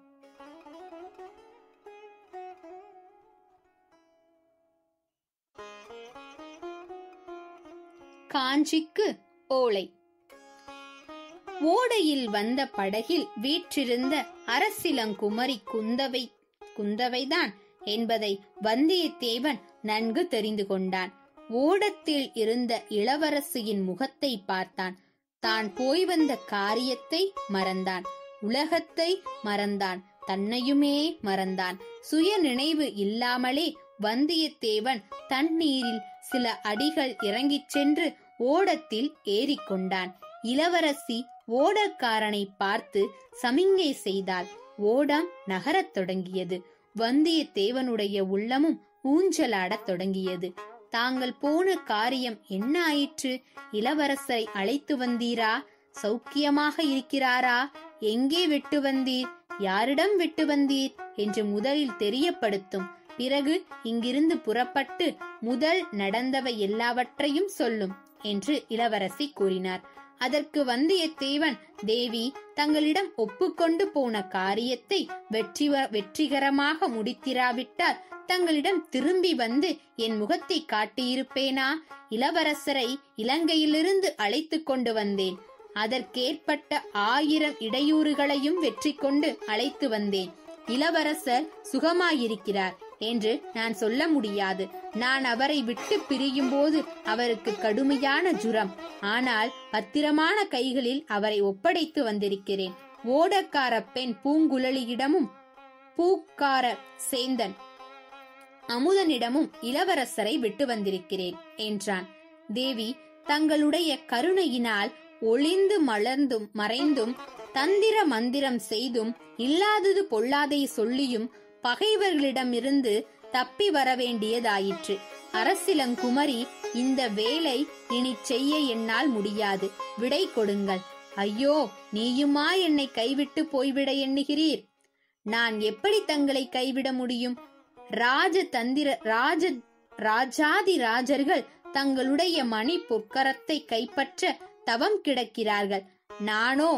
Speaker 1: காஞ்சிக்கு ஓலை ஓடையில் வந்த படகில் வீற்றிருந்த அரசிலங்குமரி குந்தவை குந்தவைதான் என்பதை வந்தியத்தேவன் நன்கு தெரிந்து கொண்டான் ஓடத்தில் இருந்த இளவரசியின் முகத்தை பார்த்தான் தான் போய் வந்த காரியத்தை மறந்தான் உலகத்தை மறந்தான் தன்னையுமே மறந்தான் சுய நினைவு இல்லாமலே வந்தியத்தேவன் தண்ணீரில் சில அடிகள் இறங்கிச் சென்று ஓடத்தில் ஏறிக்கொண்டான் இளவரசி ஓடக்காரனை பார்த்து சமிங்கை செய்தாள் ஓடம் நகரத் தொடங்கியது வந்தியத்தேவனுடைய உள்ளமும் ஊஞ்சலாடத் தொடங்கியது தாங்கள் போன காரியம் என்ன ஆயிற்று இளவரசரை அழைத்து வந்தீரா சௌக்கியமாக இருக்கிறாரா எங்கே விட்டு வந்தீர் யாரிடம் விட்டு வந்தீர் என்று முதலில் தெரியப்படுத்தும் பிறகு இங்கிருந்து புறப்பட்டு முதல் நடந்தவை எல்லாவற்றையும் சொல்லும் என்று இளவரசி கூறினார் அதற்கு வந்தியத்தேவன் தேவி தங்களிடம் ஒப்புக்கொண்டு போன காரியத்தை வெற்றி வெற்றிகரமாக முடித்திராவிட்டால் தங்களிடம் திரும்பி வந்து என் முகத்தை காட்டியிருப்பேனா இளவரசரை இலங்கையிலிருந்து அழைத்து கொண்டு வந்தேன் அதற்கேற்பட்ட ஆயிரம் இடையூறுகளையும் வெற்றி கொண்டு அழைத்து வந்தேன் இளவரசர் சுகமாயிருக்கிறார் என்று நான் சொல்ல முடியாது நான் அவரை விட்டு பிரியும் போது அவருக்கு கடுமையான ஜுரம் ஆனால் பத்திரமான கைகளில் அவரை ஒப்படைத்து வந்திருக்கிறேன் ஓடக்கார பெண் பூங்குழலியிடமும் பூக்கார சேந்தன் அமுதனிடமும் இளவரசரை விட்டு வந்திருக்கிறேன் என்றான் தேவி தங்களுடைய கருணையினால் ஒளிந்து மலர்ந்தும் மறைந்தும் தந்திர மந்திரம் செய்தும் இல்லாதது பொல்லாதை சொல்லியும் பகைவர்களிடமிருந்து தப்பி வர வேண்டியதாயிற்று அரசிலங்குமரி இந்த வேலை இனி செய்ய என்னால் முடியாது விடை கொடுங்கள் ஐயோ நீயுமா என்னை கைவிட்டு போய்விட எண்ணுகிறீர் நான் எப்படி தங்களை கைவிட முடியும் ராஜ தந்திர ராஜ ராஜாதி ராஜர்கள் தங்களுடைய மணி பொற்கரத்தை கைப்பற்ற தவம் கிடக்கிறார்கள் நானோ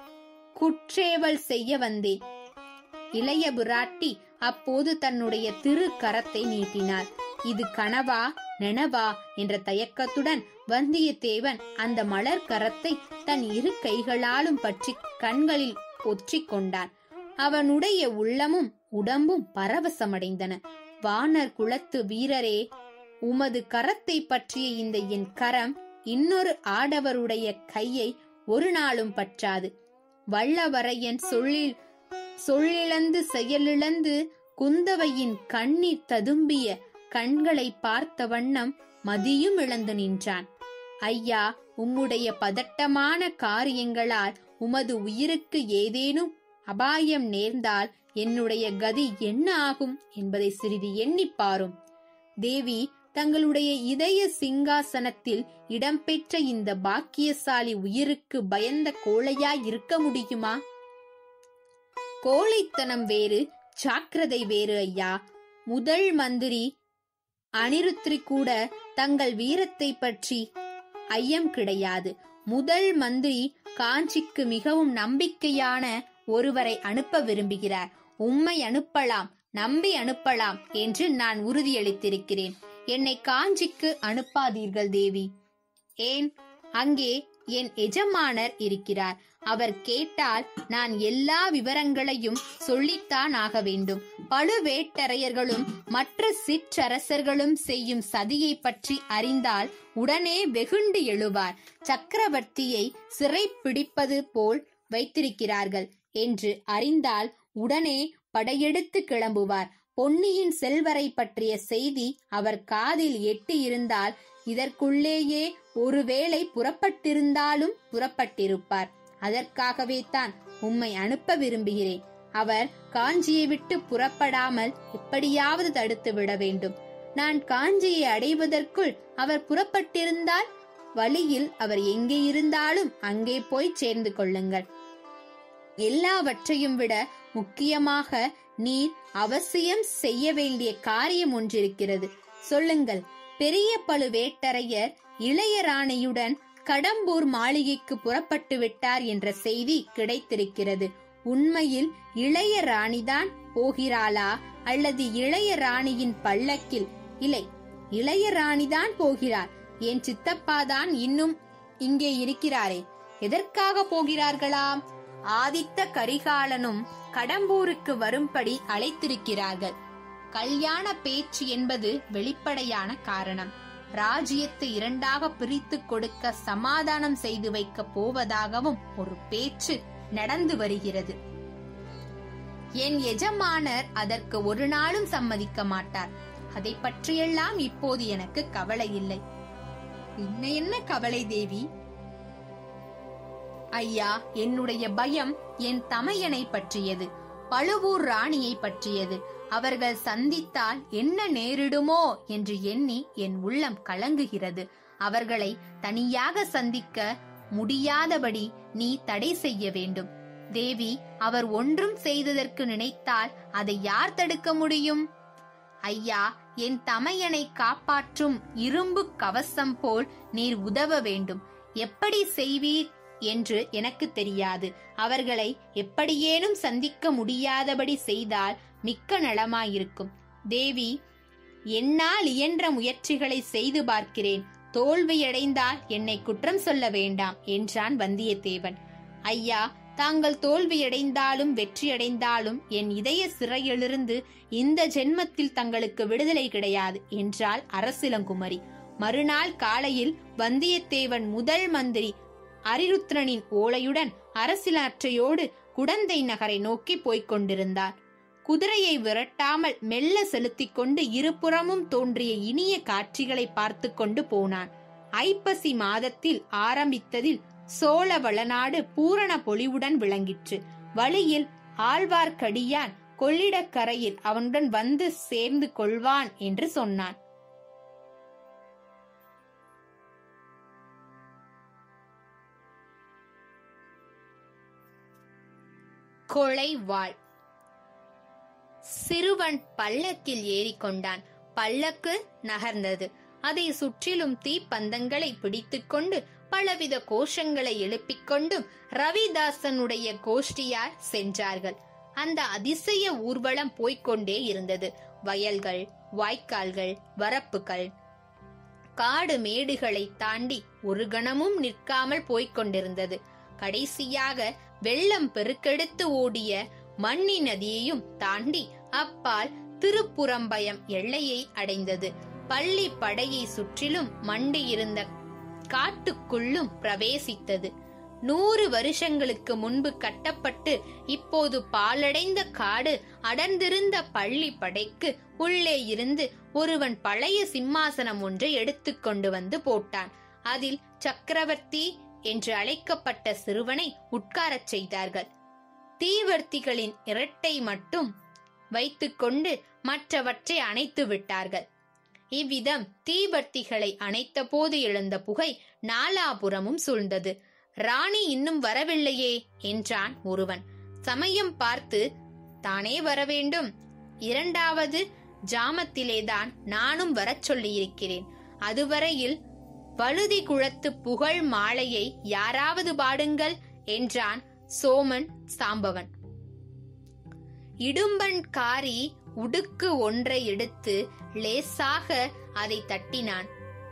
Speaker 1: குற்றேவல் செய்ய வந்தேன் இளைய புராட்டி அப்போது தன்னுடைய திரு கரத்தை நீட்டினார் இது கனவா நெனவா என்ற தயக்கத்துடன் வந்தியத்தேவன் அந்த மலர் கரத்தை தன் இரு கைகளாலும் பற்றி கண்களில் ஒற்றிக் கொண்டான் அவனுடைய உள்ளமும் உடம்பும் பரவசமடைந்தன வானர் குலத்து வீரரே உமது கரத்தை பற்றிய இந்த என் கரம் இன்னொரு ஆடவருடைய கையை ஒரு நாளும் பற்றாது வல்லவரையன் சொல்லில் சொல்லிழந்து செயலிழந்து குந்தவையின் கண்ணீர் ததும்பிய கண்களை பார்த்த வண்ணம் மதியும் இழந்து நின்றான் ஐயா உம்முடைய பதட்டமான காரியங்களால் உமது உயிருக்கு ஏதேனும் அபாயம் நேர்ந்தால் என்னுடைய கதி என்ன ஆகும் என்பதை சிறிது எண்ணிப் பாரும் தேவி தங்களுடைய இதய சிங்காசனத்தில் இடம்பெற்ற இந்த பாக்கியசாலி உயிருக்கு பயந்த கோழையாய் இருக்க முடியுமா கோழைத்தனம் வேறு ஜாக்கிரதை வேறு ஐயா முதல் மந்திரி அனிருத்ரி கூட தங்கள் வீரத்தை பற்றி ஐயம் கிடையாது முதல் மந்திரி காஞ்சிக்கு மிகவும் நம்பிக்கையான ஒருவரை அனுப்ப விரும்புகிறார் உம்மை அனுப்பலாம் நம்பி அனுப்பலாம் என்று நான் உறுதியளித்திருக்கிறேன் என்னை காஞ்சிக்கு அனுப்பாதீர்கள் தேவி ஏன் அங்கே என் எஜமானர் இருக்கிறார் அவர் கேட்டால் நான் எல்லா விவரங்களையும் சொல்லித்தான் ஆக வேண்டும் பழுவேட்டரையர்களும் மற்ற சிற்றரசர்களும் செய்யும் சதியை பற்றி அறிந்தால் உடனே வெகுண்டு எழுவார் சக்கரவர்த்தியை சிறை பிடிப்பது போல் வைத்திருக்கிறார்கள் என்று அறிந்தால் உடனே படையெடுத்து கிளம்புவார் பொன்னியின் செல்வரை பற்றிய செய்தி அவர் காதில் எட்டி இருந்தால் இதற்குள்ளேயே ஒருவேளை புறப்பட்டிருந்தாலும் புறப்பட்டிருப்பார் அதற்காகவே தான் உம்மை அனுப்ப விரும்புகிறேன் அவர் காஞ்சியை விட்டு புறப்படாமல் எப்படியாவது தடுத்து விட வேண்டும் நான் காஞ்சியை அடைவதற்குள் அவர் புறப்பட்டிருந்தால் வழியில் அவர் எங்கே இருந்தாலும் அங்கே போய் சேர்ந்து கொள்ளுங்கள் எல்லாவற்றையும் விட முக்கியமாக நீர் அவசியம் செய்ய வேண்டிய காரியம் ஒன்றிருக்கிறது சொல்லுங்கள் பெரிய பழுவேட்டரையர் இளையராணியுடன் கடம்பூர் மாளிகைக்கு புறப்பட்டு விட்டார் என்ற செய்தி கிடைத்திருக்கிறது உண்மையில் இளைய ராணிதான் போகிறாளா அல்லது இளைய ராணியின் பல்லக்கில் இல்லை இளைய ராணிதான் போகிறார் என் சித்தப்பாதான் இன்னும் இங்கே இருக்கிறாரே எதற்காக போகிறார்களாம் ஆதித்த கரிகாலனும் கடம்பூருக்கு வரும்படி அழைத்திருக்கிறார்கள் கல்யாண பேச்சு என்பது வெளிப்படையான காரணம் ராஜ்யத்தை இரண்டாக பிரித்துக் கொடுக்க சமாதானம் செய்து வைக்க போவதாகவும் ஒரு பேச்சு நடந்து வருகிறது என் எஜமானர் அதற்கு ஒரு நாளும் சம்மதிக்க மாட்டார் அதை பற்றியெல்லாம் இப்போது எனக்கு கவலை இல்லை என்ன என்ன கவலை தேவி ஐயா என்னுடைய பயம் என் தமையனை பற்றியது பழுவூர் ராணியை பற்றியது அவர்கள் சந்தித்தால் என்ன நேரிடுமோ என்று எண்ணி என் உள்ளம் கலங்குகிறது அவர்களை தனியாக சந்திக்க முடியாதபடி நீ தடை செய்ய வேண்டும் தேவி அவர் ஒன்றும் செய்ததற்கு நினைத்தால் அதை யார் தடுக்க முடியும் ஐயா என் தமையனை காப்பாற்றும் இரும்பு கவசம் போல் நீர் உதவ வேண்டும் எப்படி செய்வீர் என்று எனக்கு தெரியாது அவர்களை எப்படியேனும் சந்திக்க முடியாதபடி செய்தால் மிக்க நலமாயிருக்கும் தேவி என்னால் இயன்ற முயற்சிகளை செய்து பார்க்கிறேன் தோல்வியடைந்தால் என்னை குற்றம் சொல்ல வேண்டாம் என்றான் வந்தியத்தேவன் ஐயா தாங்கள் தோல்வியடைந்தாலும் வெற்றியடைந்தாலும் என் இதய சிறையிலிருந்து இந்த ஜென்மத்தில் தங்களுக்கு விடுதலை கிடையாது என்றாள் அரசிலங்குமரி மறுநாள் காலையில் வந்தியத்தேவன் முதல் மந்திரி அரிருத்ரனின் ஓலையுடன் அரசிலாற்றையோடு குடந்தை நகரை நோக்கி போய்க் கொண்டிருந்தார் குதிரையை விரட்டாமல் மெல்ல செலுத்திக் கொண்டு இருபுறமும் தோன்றிய இனிய காட்சிகளை பார்த்து கொண்டு போனான் ஐப்பசி மாதத்தில் ஆரம்பித்ததில் சோழ வளநாடு பூரண பொலிவுடன் விளங்கிற்று வழியில் ஆழ்வார்க்கடியான் கொள்ளிடக்கரையில் அவனுடன் வந்து சேர்ந்து கொள்வான் என்று சொன்னான் கொலை வாழ் சிறுவன் பல்லக்கில் ஏறிக்கொண்டான் பல்லக்கு நகர்ந்தது அதை சுற்றிலும் தீப்பந்தங்களை பிடித்துக்கொண்டு பலவித கோஷங்களை எழுப்பிக் கொண்டும் ரவிதாசனுடைய கோஷ்டியார் சென்றார்கள் அந்த அதிசய ஊர்வலம் போய்க்கொண்டே இருந்தது வயல்கள் வாய்க்கால்கள் வரப்புகள் காடு மேடுகளை தாண்டி ஒரு கணமும் நிற்காமல் போய்க் கொண்டிருந்தது கடைசியாக வெள்ளம் பெருக்கெடுத்து ஓடிய மண்ணி நதியையும் தாண்டி அப்பால் திருப்புறம்பயம் எல்லையை அடைந்தது பள்ளி படையை சுற்றிலும் மண்டி இருந்த காட்டுக்குள்ளும் பிரவேசித்தது நூறு வருஷங்களுக்கு முன்பு கட்டப்பட்டு இப்போது பாலடைந்த காடு அடர்ந்திருந்த பள்ளி படைக்கு உள்ளே இருந்து ஒருவன் பழைய சிம்மாசனம் ஒன்றை எடுத்துக்கொண்டு வந்து போட்டான் அதில் சக்கரவர்த்தி என்று அழைக்கப்பட்ட சிறுவனை உட்காரச் செய்தார்கள் தீவர்த்திகளின் இரட்டை மட்டும் வைத்துக்கொண்டு மற்றவற்றை அணைத்து விட்டார்கள் இவ்விதம் தீவர்த்திகளை அணைத்த போது எழுந்த புகை நாலாபுறமும் சூழ்ந்தது ராணி இன்னும் வரவில்லையே என்றான் ஒருவன் சமயம் பார்த்து தானே வரவேண்டும் இரண்டாவது ஜாமத்திலேதான் நானும் வரச் சொல்லியிருக்கிறேன் அதுவரையில் வழுதி குளத்து புகழ் மாலையை யாராவது பாடுங்கள் என்றான் சோமன் சாம்பவன் இடும்பன் காரி உடுக்கு ஒன்றை எடுத்து லேசாக அதை தட்டினான்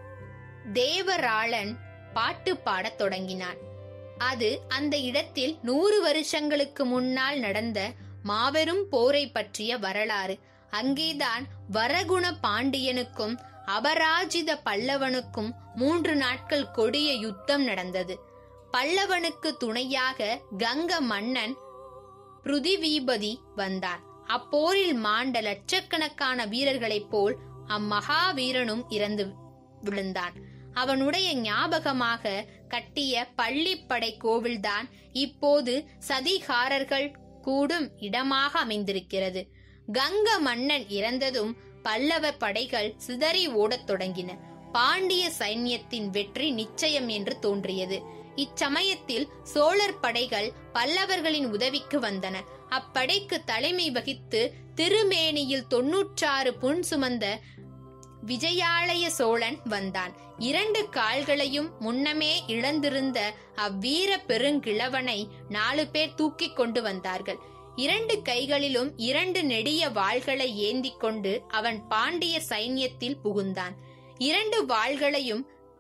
Speaker 1: தேவராளன் பாட்டு பாடத் தொடங்கினான் அது அந்த இடத்தில் நூறு வருஷங்களுக்கு முன்னால் நடந்த மாபெரும் போரை பற்றிய வரலாறு அங்கேதான் வரகுண பாண்டியனுக்கும் அபராஜித பல்லவனுக்கும் மூன்று நாட்கள் கொடிய யுத்தம் நடந்தது பல்லவனுக்கு துணையாக கங்க மன்னன் பிருதிவீபதி வந்தான் அப்போரில் மாண்ட லட்சக்கணக்கான வீரர்களைப் போல் அம்மகாவீரனும் இறந்து விழுந்தான் அவனுடைய ஞாபகமாக கட்டிய பள்ளிப்படை கோவில்தான் இப்போது சதிகாரர்கள் கூடும் இடமாக அமைந்திருக்கிறது கங்க மன்னன் இறந்ததும் பல்லவ படைகள் சிதறி ஓடத் தொடங்கின பாண்டிய சைன்யத்தின் வெற்றி நிச்சயம் என்று தோன்றியது இச்சமயத்தில் சோழர் படைகள் பல்லவர்களின் உதவிக்கு வந்தன அப்படைக்கு தலைமை வகித்து திருமேனியில் தொன்னூற்றாறு புன் சுமந்த விஜயாலய சோழன் வந்தான் இரண்டு கால்களையும் முன்னமே இழந்திருந்த அவ்வீர பெருங்கிழவனை நாலு பேர் தூக்கிக் கொண்டு வந்தார்கள் இரண்டு கைகளிலும் இரண்டு நெடிய வாள்களை ஏந்திக் கொண்டு அவன் பாண்டிய சைன்யத்தில் புகுந்தான் இரண்டு வாள்களையும்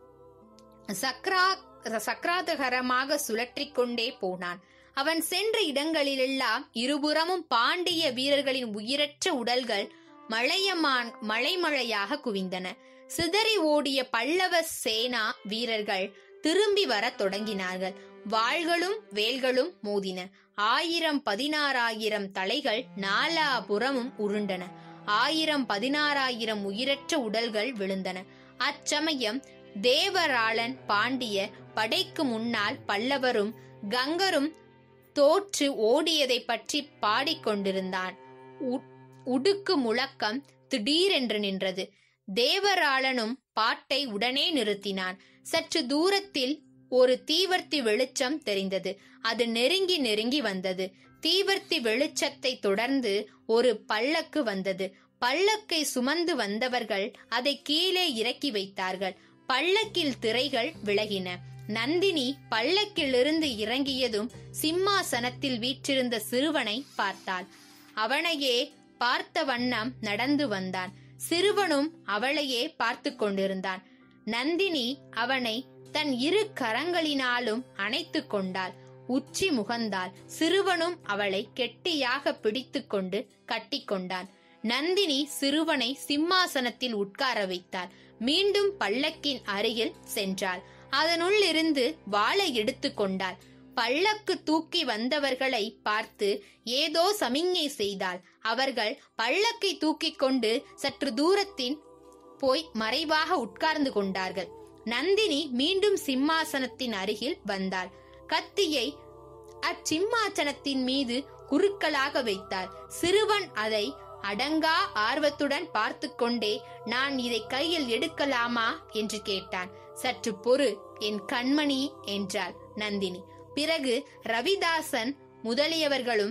Speaker 1: சக்ரா சக்ராதகரமாக சுழற்றிக் கொண்டே போனான் அவன் சென்ற இடங்களிலெல்லாம் இருபுறமும் பாண்டிய வீரர்களின் உயிரற்ற உடல்கள் மழையமான் மழைமழையாக குவிந்தன சிதறி ஓடிய பல்லவ சேனா வீரர்கள் திரும்பி வரத் தொடங்கினார்கள் வாள்களும் வேல்களும் மோதின ஆயிரம் பதினாறாயிரம் தலைகள் நாலாபுறமும் உருண்டன ஆயிரம் பதினாறாயிரம் உயிரற்ற உடல்கள் விழுந்தன அச்சமயம் தேவராளன் பாண்டிய படைக்கு முன்னால் பல்லவரும் கங்கரும் தோற்று ஓடியதை பற்றி பாடிக்கொண்டிருந்தான் உடுக்கு முழக்கம் திடீரென்று நின்றது தேவராளனும் பாட்டை உடனே நிறுத்தினான் சற்று தூரத்தில் ஒரு தீவர்த்தி வெளிச்சம் தெரிந்தது அது நெருங்கி நெருங்கி வந்தது தீவர்த்தி வெளிச்சத்தை தொடர்ந்து ஒரு பல்லக்கு வந்தது பல்லக்கை சுமந்து வந்தவர்கள் அதை கீழே இறக்கி வைத்தார்கள் பல்லக்கில் திரைகள் விலகின நந்தினி பல்லக்கிலிருந்து இறங்கியதும் சிம்மாசனத்தில் வீற்றிருந்த சிறுவனை பார்த்தாள் அவனையே பார்த்த வண்ணம் நடந்து வந்தான் சிறுவனும் அவளையே பார்த்து கொண்டிருந்தான் நந்தினி அவனை தன் இரு கரங்களினாலும் அணைத்து கொண்டாள் உச்சி முகந்தாள் சிறுவனும் அவளை கெட்டியாக பிடித்து கொண்டு கட்டிக்கொண்டான் நந்தினி சிறுவனை சிம்மாசனத்தில் உட்கார வைத்தாள் மீண்டும் பல்லக்கின் அருகில் சென்றாள் அதனுள் இருந்து வாளை எடுத்து கொண்டாள் பல்லக்கு தூக்கி வந்தவர்களை பார்த்து ஏதோ சமிஞ்ஞை செய்தாள் அவர்கள் பல்லக்கை தூக்கிக் கொண்டு சற்று தூரத்தின் போய் மறைவாக உட்கார்ந்து கொண்டார்கள் நந்தினி மீண்டும் சிம்மாசனத்தின் அருகில் வந்தாள் கத்தியை அச்சிம்மாசனத்தின் மீது குறுக்கலாக வைத்தாள் சிறுவன் அதை அடங்கா ஆர்வத்துடன் பார்த்து கொண்டே நான் இதை கையில் எடுக்கலாமா என்று கேட்டான் சற்று பொறு என் கண்மணி என்றாள் நந்தினி பிறகு ரவிதாசன் முதலியவர்களும்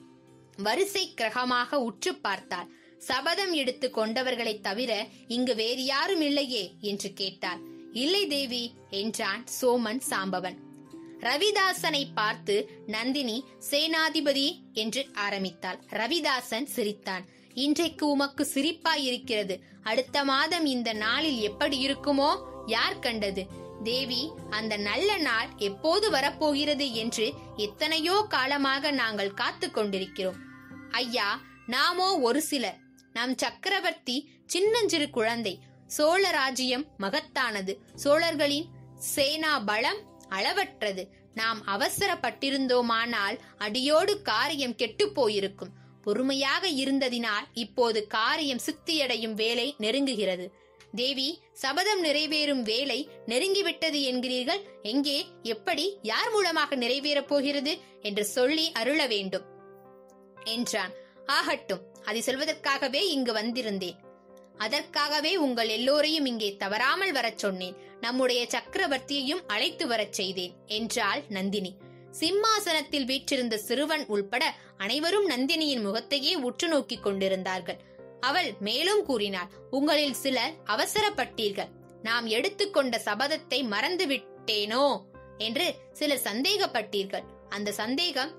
Speaker 1: வரிசை கிரகமாக உற்று பார்த்தாள் சபதம் எடுத்து கொண்டவர்களை தவிர இங்கு வேறு யாரும் இல்லையே என்று கேட்டாள் இல்லை தேவி என்றான் சோமன் சாம்பவன் ரவிதாசனை பார்த்து நந்தினி சேனாதிபதி என்று ஆரம்பித்தாள் ரவிதாசன் சிரித்தான் இன்றைக்கு உமக்கு சிரிப்பாய் இருக்கிறது அடுத்த மாதம் இந்த நாளில் எப்படி இருக்குமோ யார் கண்டது தேவி அந்த நல்ல நாள் எப்போது வரப்போகிறது என்று எத்தனையோ காலமாக நாங்கள் காத்து கொண்டிருக்கிறோம் ஐயா நாமோ ஒரு சிலர் நம் சக்கரவர்த்தி சின்னஞ்சிறு குழந்தை சோழ ராஜ்யம் மகத்தானது சோழர்களின் சேனா பலம் அளவற்றது நாம் அவசரப்பட்டிருந்தோமானால் அடியோடு காரியம் கெட்டுப் போயிருக்கும் பொறுமையாக இருந்ததினால் இப்போது காரியம் சித்தியடையும் வேலை நெருங்குகிறது தேவி சபதம் நிறைவேறும் வேலை நெருங்கிவிட்டது என்கிறீர்கள் எங்கே எப்படி யார் மூலமாக நிறைவேறப் போகிறது என்று சொல்லி அருள வேண்டும் என்றான் ஆகட்டும் அதை சொல்வதற்காகவே இங்கு வந்திருந்தேன் அதற்காகவே உங்கள் எல்லோரையும் இங்கே தவறாமல் வரச் சொன்னேன் நம்முடைய சக்கரவர்த்தியையும் அழைத்து வரச் செய்தேன் என்றாள் நந்தினி சிம்மாசனத்தில் வீற்றிருந்த சிறுவன் உள்பட அனைவரும் நந்தினியின் முகத்தையே உற்று நோக்கிக் கொண்டிருந்தார்கள் அவள் மேலும் கூறினாள் உங்களில் சிலர் அவசரப்பட்டீர்கள் நாம் எடுத்துக்கொண்ட சபதத்தை மறந்துவிட்டேனோ என்று சிலர் சந்தேகப்பட்டீர்கள் அந்த சந்தேகம்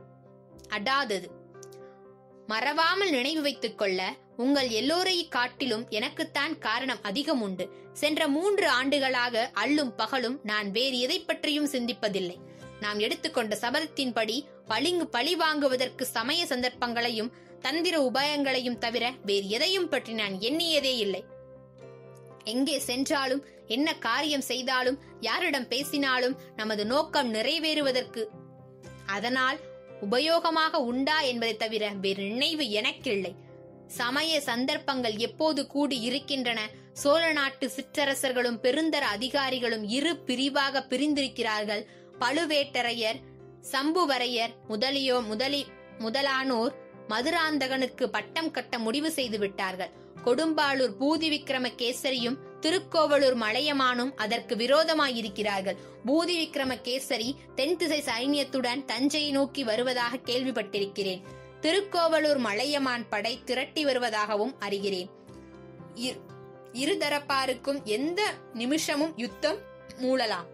Speaker 1: அடாதது மறவாமல் நினைவு வைத்துக் கொள்ள உங்கள் எல்லோரை காட்டிலும் எனக்குத்தான் காரணம் அதிகம் உண்டு சென்ற மூன்று ஆண்டுகளாக அல்லும் பகலும் நான் வேறு எதை பற்றியும் சிந்திப்பதில்லை நாம் எடுத்துக்கொண்ட சபதத்தின்படி பளிங்கு பழி வாங்குவதற்கு சமய சந்தர்ப்பங்களையும் தந்திர உபாயங்களையும் தவிர வேறு எதையும் பற்றி நான் எண்ணியதே இல்லை எங்கே சென்றாலும் என்ன காரியம் செய்தாலும் யாரிடம் பேசினாலும் நமது நோக்கம் நிறைவேறுவதற்கு அதனால் உபயோகமாக உண்டா என்பதை தவிர வேறு நினைவு எனக்கில்லை சமய சந்தர்ப்பங்கள் எப்போது கூடி இருக்கின்றன சோழ நாட்டு சிற்றரசர்களும் பெருந்தர அதிகாரிகளும் இரு பிரிவாக பிரிந்திருக்கிறார்கள் பழுவேட்டரையர் சம்புவரையர் முதலியோ முதலி முதலானோர் மதுராந்தகனுக்கு பட்டம் கட்ட முடிவு செய்து விட்டார்கள் கொடும்பாளூர் பூதி விக்ரம கேசரியும் திருக்கோவலூர் மலையமானும் அதற்கு விரோதமாயிருக்கிறார்கள் பூதி விக்ரம கேசரி தென் திசை சைன்யத்துடன் தஞ்சையை நோக்கி வருவதாக கேள்விப்பட்டிருக்கிறேன் திருக்கோவலூர் மலையமான் படை திரட்டி வருவதாகவும் அறிகிறேன் இரு- இருதரப்பாருக்கும் எந்த நிமிஷமும் யுத்தம் மூளலாம்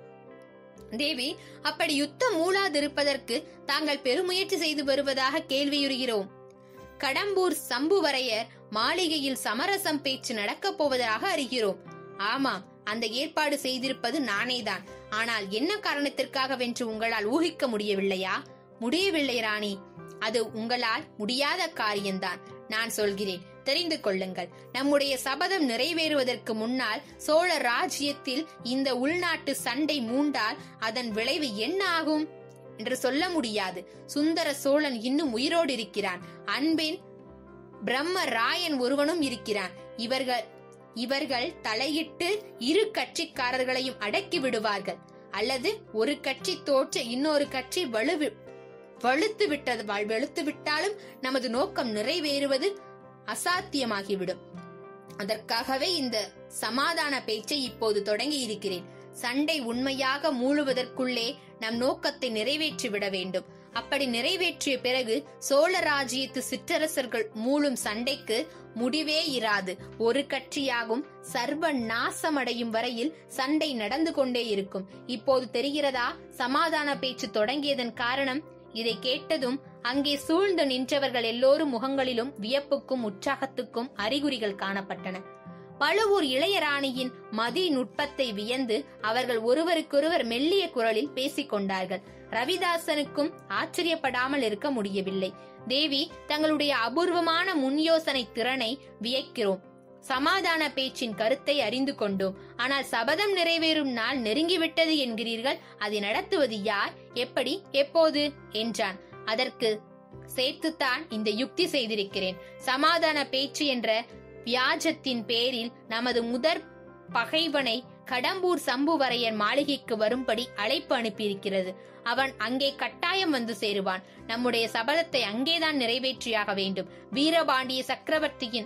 Speaker 1: தேவி அப்படி யுத்தம் மூளாதிருப்பதற்கு தாங்கள் பெருமுயற்சி செய்து வருவதாக கேள்வியுறுகிறோம் கடம்பூர் சம்புவரையர் மாளிகையில் சமரசம் பேச்சு நடக்கப் போவதாக அறிகிறோம் ஆமாம் அந்த ஏற்பாடு செய்திருப்பது நானேதான் ஆனால் என்ன காரணத்திற்காகவென்று உங்களால் ஊகிக்க முடியவில்லையா முடியவில்லை ராணி அது உங்களால் முடியாத காரியம்தான் நான் சொல்கிறேன் தெரிந்து கொள்ளுங்கள் நம்முடைய சபதம் நிறைவேறுவதற்கு முன்னால் சோழ ராஜ்யத்தில் இந்த உள்நாட்டு சண்டை மூண்டால் அதன் விளைவு என்ன ஆகும் என்று சொல்ல முடியாது சுந்தர சோழன் இன்னும் உயிரோடு இருக்கிறான் அன்பின் பிரம்ம ராயன் ஒருவனும் இருக்கிறான் இவர்கள் இவர்கள் தலையிட்டு இரு கட்சிக்காரர்களையும் அடக்கி விடுவார்கள் அல்லது ஒரு கட்சி தோற்று இன்னொரு கட்சி வலுவி வலுத்து விட்டது வாழ் வெளுத்து விட்டாலும் நமது நோக்கம் நிறைவேறுவது அசாத்தியமாகிவிடும் அதற்காகவே இந்த சமாதான பேச்சை இப்போது தொடங்கி இருக்கிறேன் சண்டை உண்மையாக மூழுவதற்குள்ளே நம் நோக்கத்தை நிறைவேற்றி விட வேண்டும் அப்படி நிறைவேற்றிய பிறகு சோழ ராஜ்யத்து சிற்றரசர்கள் மூழும் சண்டைக்கு முடிவே இராது ஒரு கட்சியாகும் சர்வ நாசமடையும் வரையில் சண்டை நடந்து கொண்டே இருக்கும் இப்போது தெரிகிறதா சமாதான பேச்சு தொடங்கியதன் காரணம் இதை கேட்டதும் அங்கே சூழ்ந்து நின்றவர்கள் எல்லோரும் முகங்களிலும் வியப்புக்கும் உற்சாகத்துக்கும் அறிகுறிகள் காணப்பட்டன பழுவூர் இளையராணியின் மதி நுட்பத்தை வியந்து அவர்கள் ஒருவருக்கொருவர் மெல்லிய குரலில் பேசிக் கொண்டார்கள் ரவிதாசனுக்கும் ஆச்சரியப்படாமல் இருக்க முடியவில்லை தேவி தங்களுடைய அபூர்வமான முன்யோசனை திறனை வியக்கிறோம் சமாதான பேச்சின் கருத்தை அறிந்து கொண்டோம் ஆனால் சபதம் நிறைவேறும் நாள் நெருங்கிவிட்டது என்கிறீர்கள் அதை நடத்துவது யார் எப்படி எப்போது என்றான் அதற்கு சேர்த்துத்தான் இந்த யுக்தி செய்திருக்கிறேன் சமாதான பேச்சு என்ற வியாஜத்தின் பேரில் நமது முதற் பகைவனை கடம்பூர் சம்புவரையர் மாளிகைக்கு வரும்படி அழைப்பு அனுப்பியிருக்கிறது அவன் அங்கே கட்டாயம் வந்து சேருவான் நம்முடைய சபதத்தை அங்கேதான் நிறைவேற்றியாக வேண்டும் வீரபாண்டிய சக்கரவர்த்தியின்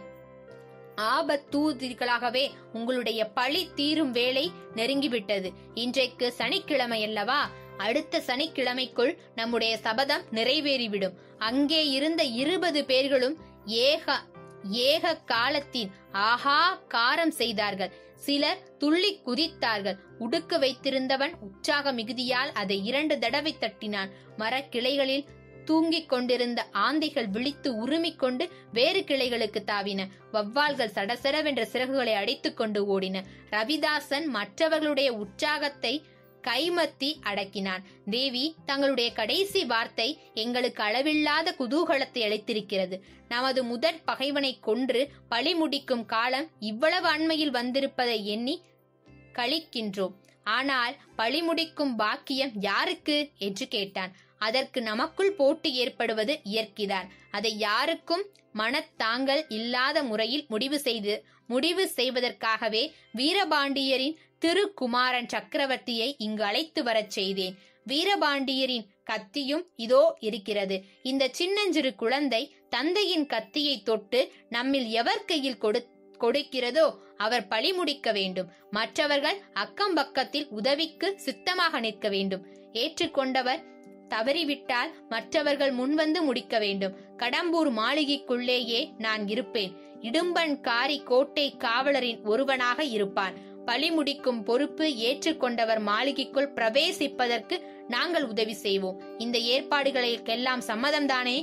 Speaker 1: ஆபத்தூதிகளாகவே உங்களுடைய பழி தீரும் வேலை நெருங்கிவிட்டது இன்றைக்கு சனிக்கிழமை அல்லவா அடுத்த சனிக்கிழமைக்குள் நம்முடைய சபதம் நிறைவேறிவிடும் அங்கே இருந்த இருபது பேர்களும் ஏக ஏக காலத்தின் ஆஹா காரம் செய்தார்கள் சிலர் துள்ளி குதித்தார்கள் உடுக்கு வைத்திருந்தவன் உற்சாக மிகுதியால் அதை இரண்டு தடவை தட்டினான் மரக்கிளைகளில் தூங்கிக் கொண்டிருந்த ஆந்தைகள் விழித்து உருமிக் கொண்டு வேறு கிளைகளுக்கு தாவின வவ்வால்கள் சடசடவென்ற சிறகுகளை அடித்துக் கொண்டு ஓடின ரவிதாசன் மற்றவர்களுடைய உற்சாகத்தை கைமத்தி அடக்கினான் தேவி தங்களுடைய கடைசி வார்த்தை எங்களுக்கு அளவில்லாத குதூகலத்தை அளித்திருக்கிறது நமது முதற் பகைவனை கொன்று பழி முடிக்கும் காலம் இவ்வளவு அண்மையில் வந்திருப்பதை எண்ணி கழிக்கின்றோம் ஆனால் பழிமுடிக்கும் பாக்கியம் யாருக்கு என்று கேட்டான் அதற்கு நமக்குள் போட்டி ஏற்படுவது இயற்கைதான் அதை யாருக்கும் மனத்தாங்கல் இல்லாத முறையில் முடிவு செய்து முடிவு செய்வதற்காகவே வீரபாண்டியரின் திருக்குமாரன் சக்கரவர்த்தியை இங்கு அழைத்து வரச் செய்தேன் வீரபாண்டியரின் கத்தியும் இதோ இருக்கிறது இந்த சின்னஞ்சிறு குழந்தை தந்தையின் கத்தியை தொட்டு நம்மில் எவர் கையில் கொடு கொடுக்கிறதோ அவர் பழி முடிக்க வேண்டும் மற்றவர்கள் அக்கம் பக்கத்தில் உதவிக்கு சித்தமாக நிற்க வேண்டும் ஏற்றுக்கொண்டவர் தவறிவிட்டால் மற்றவர்கள் முன்வந்து முடிக்க வேண்டும் கடம்பூர் மாளிகைக்குள்ளேயே நான் இருப்பேன் இடும்பன் காரி கோட்டை காவலரின் ஒருவனாக இருப்பான் பழி முடிக்கும் பொறுப்பு ஏற்றுக்கொண்டவர் மாளிகைக்குள் பிரவேசிப்பதற்கு நாங்கள் உதவி செய்வோம் இந்த ஏற்பாடுகளுக்கெல்லாம் சம்மதம்தானே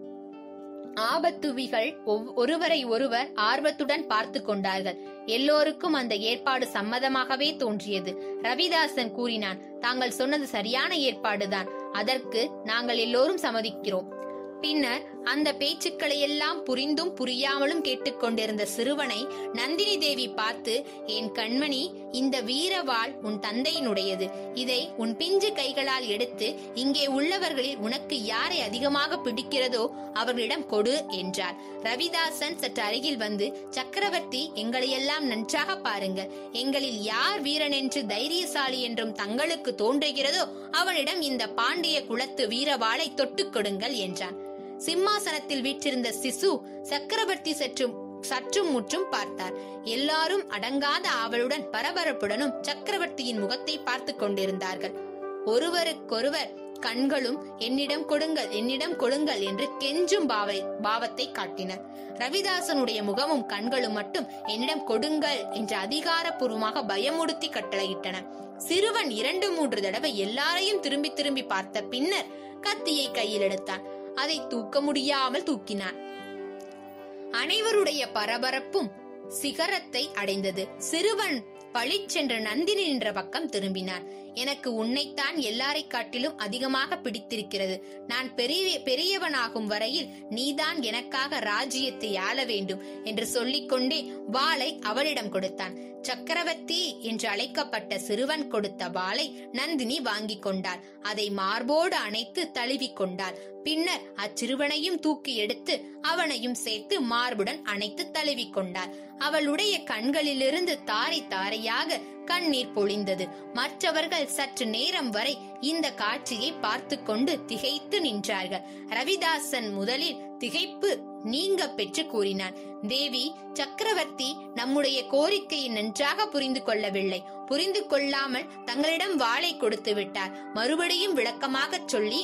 Speaker 1: ஆபத்துவிகள் ஒவ்- ஒருவரை ஒருவர் ஆர்வத்துடன் பார்த்து கொண்டார்கள் எல்லோருக்கும் அந்த ஏற்பாடு சம்மதமாகவே தோன்றியது ரவிதாசன் கூறினான் தாங்கள் சொன்னது சரியான ஏற்பாடுதான் அதற்கு நாங்கள் எல்லோரும் சம்மதிக்கிறோம் பின்னர் அந்த பேச்சுக்களை எல்லாம் புரிந்தும் புரியாமலும் கேட்டுக்கொண்டிருந்த சிறுவனை நந்தினி தேவி பார்த்து என் கண்மணி இந்த வீரவாள் உன் தந்தையினுடையது இதை உன் பிஞ்சு கைகளால் எடுத்து இங்கே உள்ளவர்களில் உனக்கு யாரை அதிகமாக பிடிக்கிறதோ அவர்களிடம் கொடு என்றார் ரவிதாசன் சற்று அருகில் வந்து சக்கரவர்த்தி எங்களையெல்லாம் நன்றாக பாருங்கள் எங்களில் யார் வீரன் என்று தைரியசாலி என்றும் தங்களுக்கு தோன்றுகிறதோ அவனிடம் இந்த பாண்டிய குலத்து வீரவாளை தொட்டுக் கொடுங்கள் என்றான் சிம்மாசனத்தில் வீற்றிருந்த சிசு சக்கரவர்த்தி சற்று சற்றும் முற்றும் பார்த்தார் எல்லாரும் அடங்காத ஆவலுடன் பரபரப்புடனும் சக்கரவர்த்தியின் முகத்தை பார்த்து கொண்டிருந்தார்கள் ஒருவருக்கொருவர் கண்களும் என்னிடம் கொடுங்கள் என்னிடம் கொடுங்கள் என்று கெஞ்சும் பாவை பாவத்தை காட்டினர் ரவிதாசனுடைய முகமும் கண்களும் மட்டும் என்னிடம் கொடுங்கள் என்று அதிகாரப்பூர்வமாக பயமுடுத்தி கட்டளையிட்டன சிறுவன் இரண்டு மூன்று தடவை எல்லாரையும் திரும்பி திரும்பி பார்த்த பின்னர் கத்தியை கையில் எடுத்தான் அதை தூக்க முடியாமல் தூக்கினான் அனைவருடைய பரபரப்பும் சிகரத்தை அடைந்தது சிறுவன் பளிச்சென்ற நந்தினி நின்ற பக்கம் திரும்பினான் எனக்கு உன்னைத்தான் எல்லாரை காட்டிலும் அதிகமாக பிடித்திருக்கிறது நான் பெரிய பெரியவனாகும் வரையில் நீதான் எனக்காக ராஜ்யத்தை ஆள வேண்டும் என்று சொல்லிக்கொண்டே வாளை அவளிடம் கொடுத்தான் சக்கரவர்த்தி என்று அழைக்கப்பட்ட சிறுவன் கொடுத்த வாளை நந்தினி வாங்கிக் கொண்டாள் அதை மார்போடு அணைத்து தழுவிக் கொண்டாள் பின்னர் அச்சிறுவனையும் தூக்கி எடுத்து அவனையும் சேர்த்து மார்புடன் அணைத்து தழுவிக் கொண்டாள் அவளுடைய கண்களிலிருந்து தாரை தாரையாக கண்ணீர் பொழிந்தது மற்றவர்கள் சற்று நேரம் வரை இந்த காட்சியை பார்த்து கொண்டு திகைத்து நின்றார்கள் ரவிதாசன் முதலில் திகைப்பு நீங்க பெற்று கூறினான் தேவி சக்கரவர்த்தி நம்முடைய கோரிக்கையை நன்றாக புரிந்து கொள்ளவில்லை புரிந்து கொள்ளாமல் தங்களிடம் வாளை கொடுத்து விட்டார் மறுபடியும் விளக்கமாகச் சொல்லி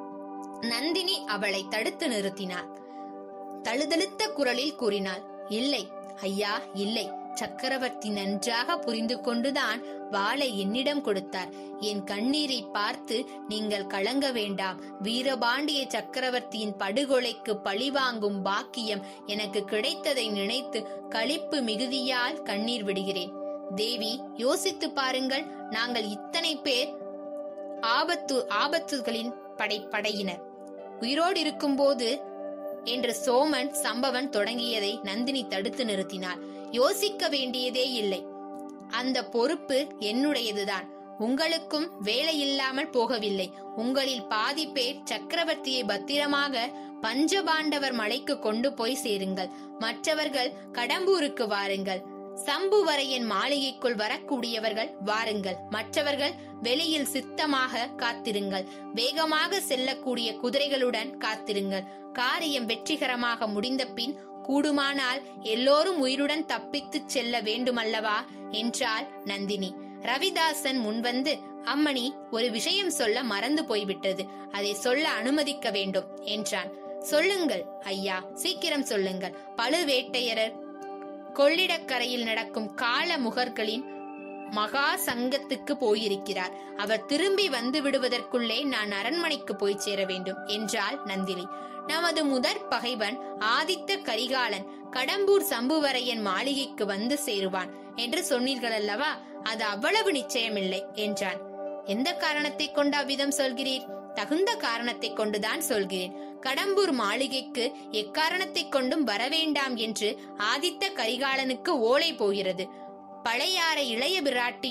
Speaker 1: நந்தினி அவளை தடுத்து நிறுத்தினாள் தழுதழுத்த குரலில் கூறினாள் இல்லை ஐயா இல்லை சக்கரவர்த்தி நன்றாக புரிந்து கொண்டுதான் வாளை என்னிடம் கொடுத்தார் என் கண்ணீரை பார்த்து நீங்கள் கலங்க வேண்டாம் வீரபாண்டிய சக்கரவர்த்தியின் படுகொலைக்கு பழிவாங்கும் பாக்கியம் எனக்கு கிடைத்ததை நினைத்து களிப்பு மிகுதியால் கண்ணீர் விடுகிறேன் தேவி யோசித்து பாருங்கள் நாங்கள் இத்தனை பேர் ஆபத்து ஆபத்துகளின் படைப்படையினர் உயிரோடு இருக்கும்போது என்று சோமன் சம்பவன் தொடங்கியதை நந்தினி தடுத்து நிறுத்தினாள் யோசிக்க வேண்டியதே இல்லை அந்த பொறுப்பு என்னுடையதுதான் உங்களுக்கும் வேலை இல்லாமல் போகவில்லை உங்களில் பாதி பேர் சக்கரவர்த்தியை பத்திரமாக பஞ்சபாண்டவர் மலைக்கு கொண்டு போய் சேருங்கள் மற்றவர்கள் கடம்பூருக்கு வாருங்கள் சம்புவரையன் மாளிகைக்குள் வரக்கூடியவர்கள் வாருங்கள் மற்றவர்கள் வெளியில் சித்தமாக காத்திருங்கள் வேகமாக செல்லக்கூடிய குதிரைகளுடன் காத்திருங்கள் காரியம் வெற்றிகரமாக முடிந்த பின் கூடுமானால் எல்லோரும் உயிருடன் தப்பித்துச் செல்ல வேண்டுமல்லவா என்றாள் நந்தினி ரவிதாசன் முன்வந்து அம்மணி ஒரு விஷயம் சொல்ல மறந்து போய்விட்டது அதை சொல்ல அனுமதிக்க வேண்டும் என்றான் சொல்லுங்கள் ஐயா சீக்கிரம் சொல்லுங்கள் பழுவேட்டையரர் கொள்ளிடக்கரையில் நடக்கும் கால முகர்களின் மகா சங்கத்துக்கு போயிருக்கிறார் அவர் திரும்பி வந்து விடுவதற்குள்ளே நான் அரண்மனைக்கு போய் சேர வேண்டும் என்றாள் நந்தினி நமது முதற் பகைவன் ஆதித்த கரிகாலன் கடம்பூர் சம்புவரையன் மாளிகைக்கு வந்து சேருவான் என்று சொன்னீர்கள் அல்லவா அது அவ்வளவு நிச்சயமில்லை என்றான் எந்த காரணத்தை கொண்டு அவ்விதம் சொல்கிறீர் தகுந்த காரணத்தை கொண்டுதான் சொல்கிறேன் கடம்பூர் மாளிகைக்கு எக்காரணத்தை கொண்டும் வரவேண்டாம் என்று ஆதித்த கரிகாலனுக்கு ஓலை போகிறது பழையாறை இளைய பிராட்டியும்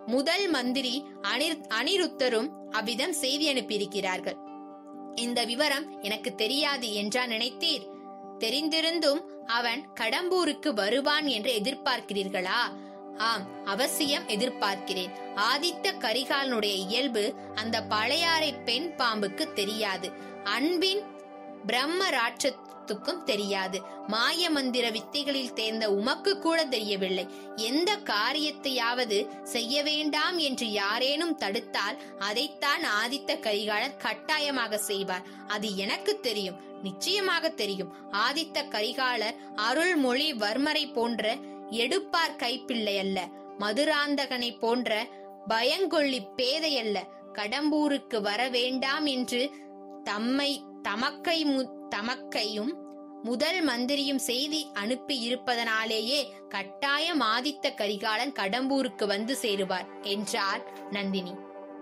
Speaker 1: முதல் மந்திரி அனிர் அனிருத்தரும் அவ்விதம் செய்தி அனுப்பியிருக்கிறார்கள் இந்த விவரம் எனக்கு தெரியாது என்றா நினைத்தீர் தெரிந்திருந்தும் அவன் கடம்பூருக்கு வருவான் என்று எதிர்பார்க்கிறீர்களா ஆம் அவசியம் எதிர்பார்க்கிறேன் ஆதித்த கரிகாலனுடைய இயல்பு அந்த பழையாறை பெண் பாம்புக்கு தெரியாது அன்பின் பிரம்ம ராட்சத்துக்கும் தெரியாது மாய மந்திர வித்தைகளில் தேர்ந்த உமக்கு கூட தெரியவில்லை எந்த காரியத்தையாவது செய்ய வேண்டாம் என்று யாரேனும் தடுத்தால் அதைத்தான் ஆதித்த கரிகாலன் கட்டாயமாக செய்வார் அது எனக்கு தெரியும் நிச்சயமாக தெரியும் ஆதித்த கரிகாலர் அருள்மொழி வர்மரை போன்ற எடுப்பார் கைப்பிள்ளை அல்ல மதுராந்தகனை போன்ற பயங்கொள்ளி பேதையல்ல கடம்பூருக்கு வர வேண்டாம் என்று தம்மை தமக்கை மு- தமக்கையும் முதல் மந்திரியும் செய்தி அனுப்பி இருப்பதனாலேயே கட்டாயம் ஆதித்த கரிகாலன் கடம்பூருக்கு வந்து சேருவார் என்றார் நந்தினி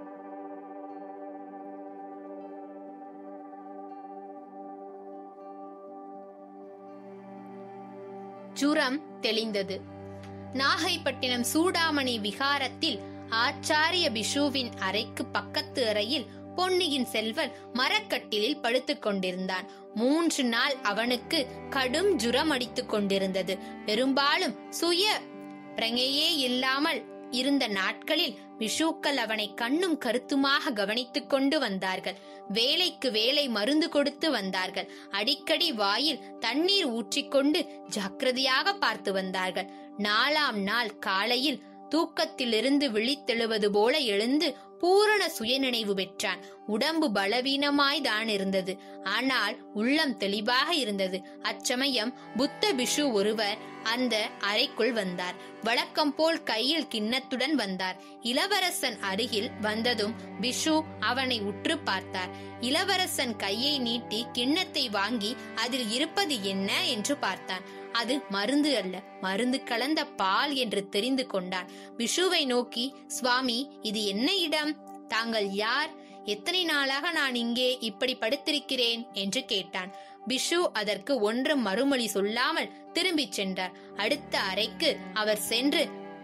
Speaker 1: ஜுரம் தெளிந்தது நாகைப்பட்டினம் சூடாமணி விகாரத்தில் ஆச்சாரிய பிஷுவின் அறைக்கு பக்கத்து அறையில் பொன்னியின் செல்வன் மரக்கட்டிலில் படுத்துக் கொண்டிருந்தான் மூன்று நாள் அவனுக்கு கடும் ஜுரம் அடித்துக் கொண்டிருந்தது பெரும்பாலும் சுய பிரங்கையே இல்லாமல் இருந்த நாட்களில் விஷூக்கள் அவனை கண்ணும் கருத்துமாக கவனித்துக் கொண்டு வந்தார்கள் வேலைக்கு வேலை மருந்து கொடுத்து வந்தார்கள் அடிக்கடி வாயில் தண்ணீர் ஊற்றிக்கொண்டு ஜாக்கிரதையாக பார்த்து வந்தார்கள் நாலாம் நாள் காலையில் தூக்கத்திலிருந்து விழித்தெழுவது போல எழுந்து பூரண சுயநினைவு பெற்றான் உடம்பு பலவீனமாய் தான் இருந்தது ஆனால் உள்ளம் தெளிவாக இருந்தது அச்சமயம் புத்த பிஷு ஒருவர் அந்த அறைக்குள் வந்தார் வழக்கம் போல் கையில் கிண்ணத்துடன் வந்தார் இளவரசன் அருகில் வந்ததும் பிஷு அவனை உற்று பார்த்தார் இளவரசன் கையை நீட்டி கிண்ணத்தை வாங்கி அதில் இருப்பது என்ன என்று பார்த்தான் அது மருந்து அல்ல மருந்து கலந்த பால் என்று தெரிந்து கொண்டான் விஷுவை நோக்கி சுவாமி இது என்ன இடம் தாங்கள் யார் எத்தனை நாளாக நான் இங்கே இப்படி படுத்திருக்கிறேன் என்று கேட்டான் பிஷு அதற்கு ஒன்றும் மறுமொழி சொல்லாமல் திரும்பிச் சென்றார் அடுத்த அறைக்கு அவர் சென்று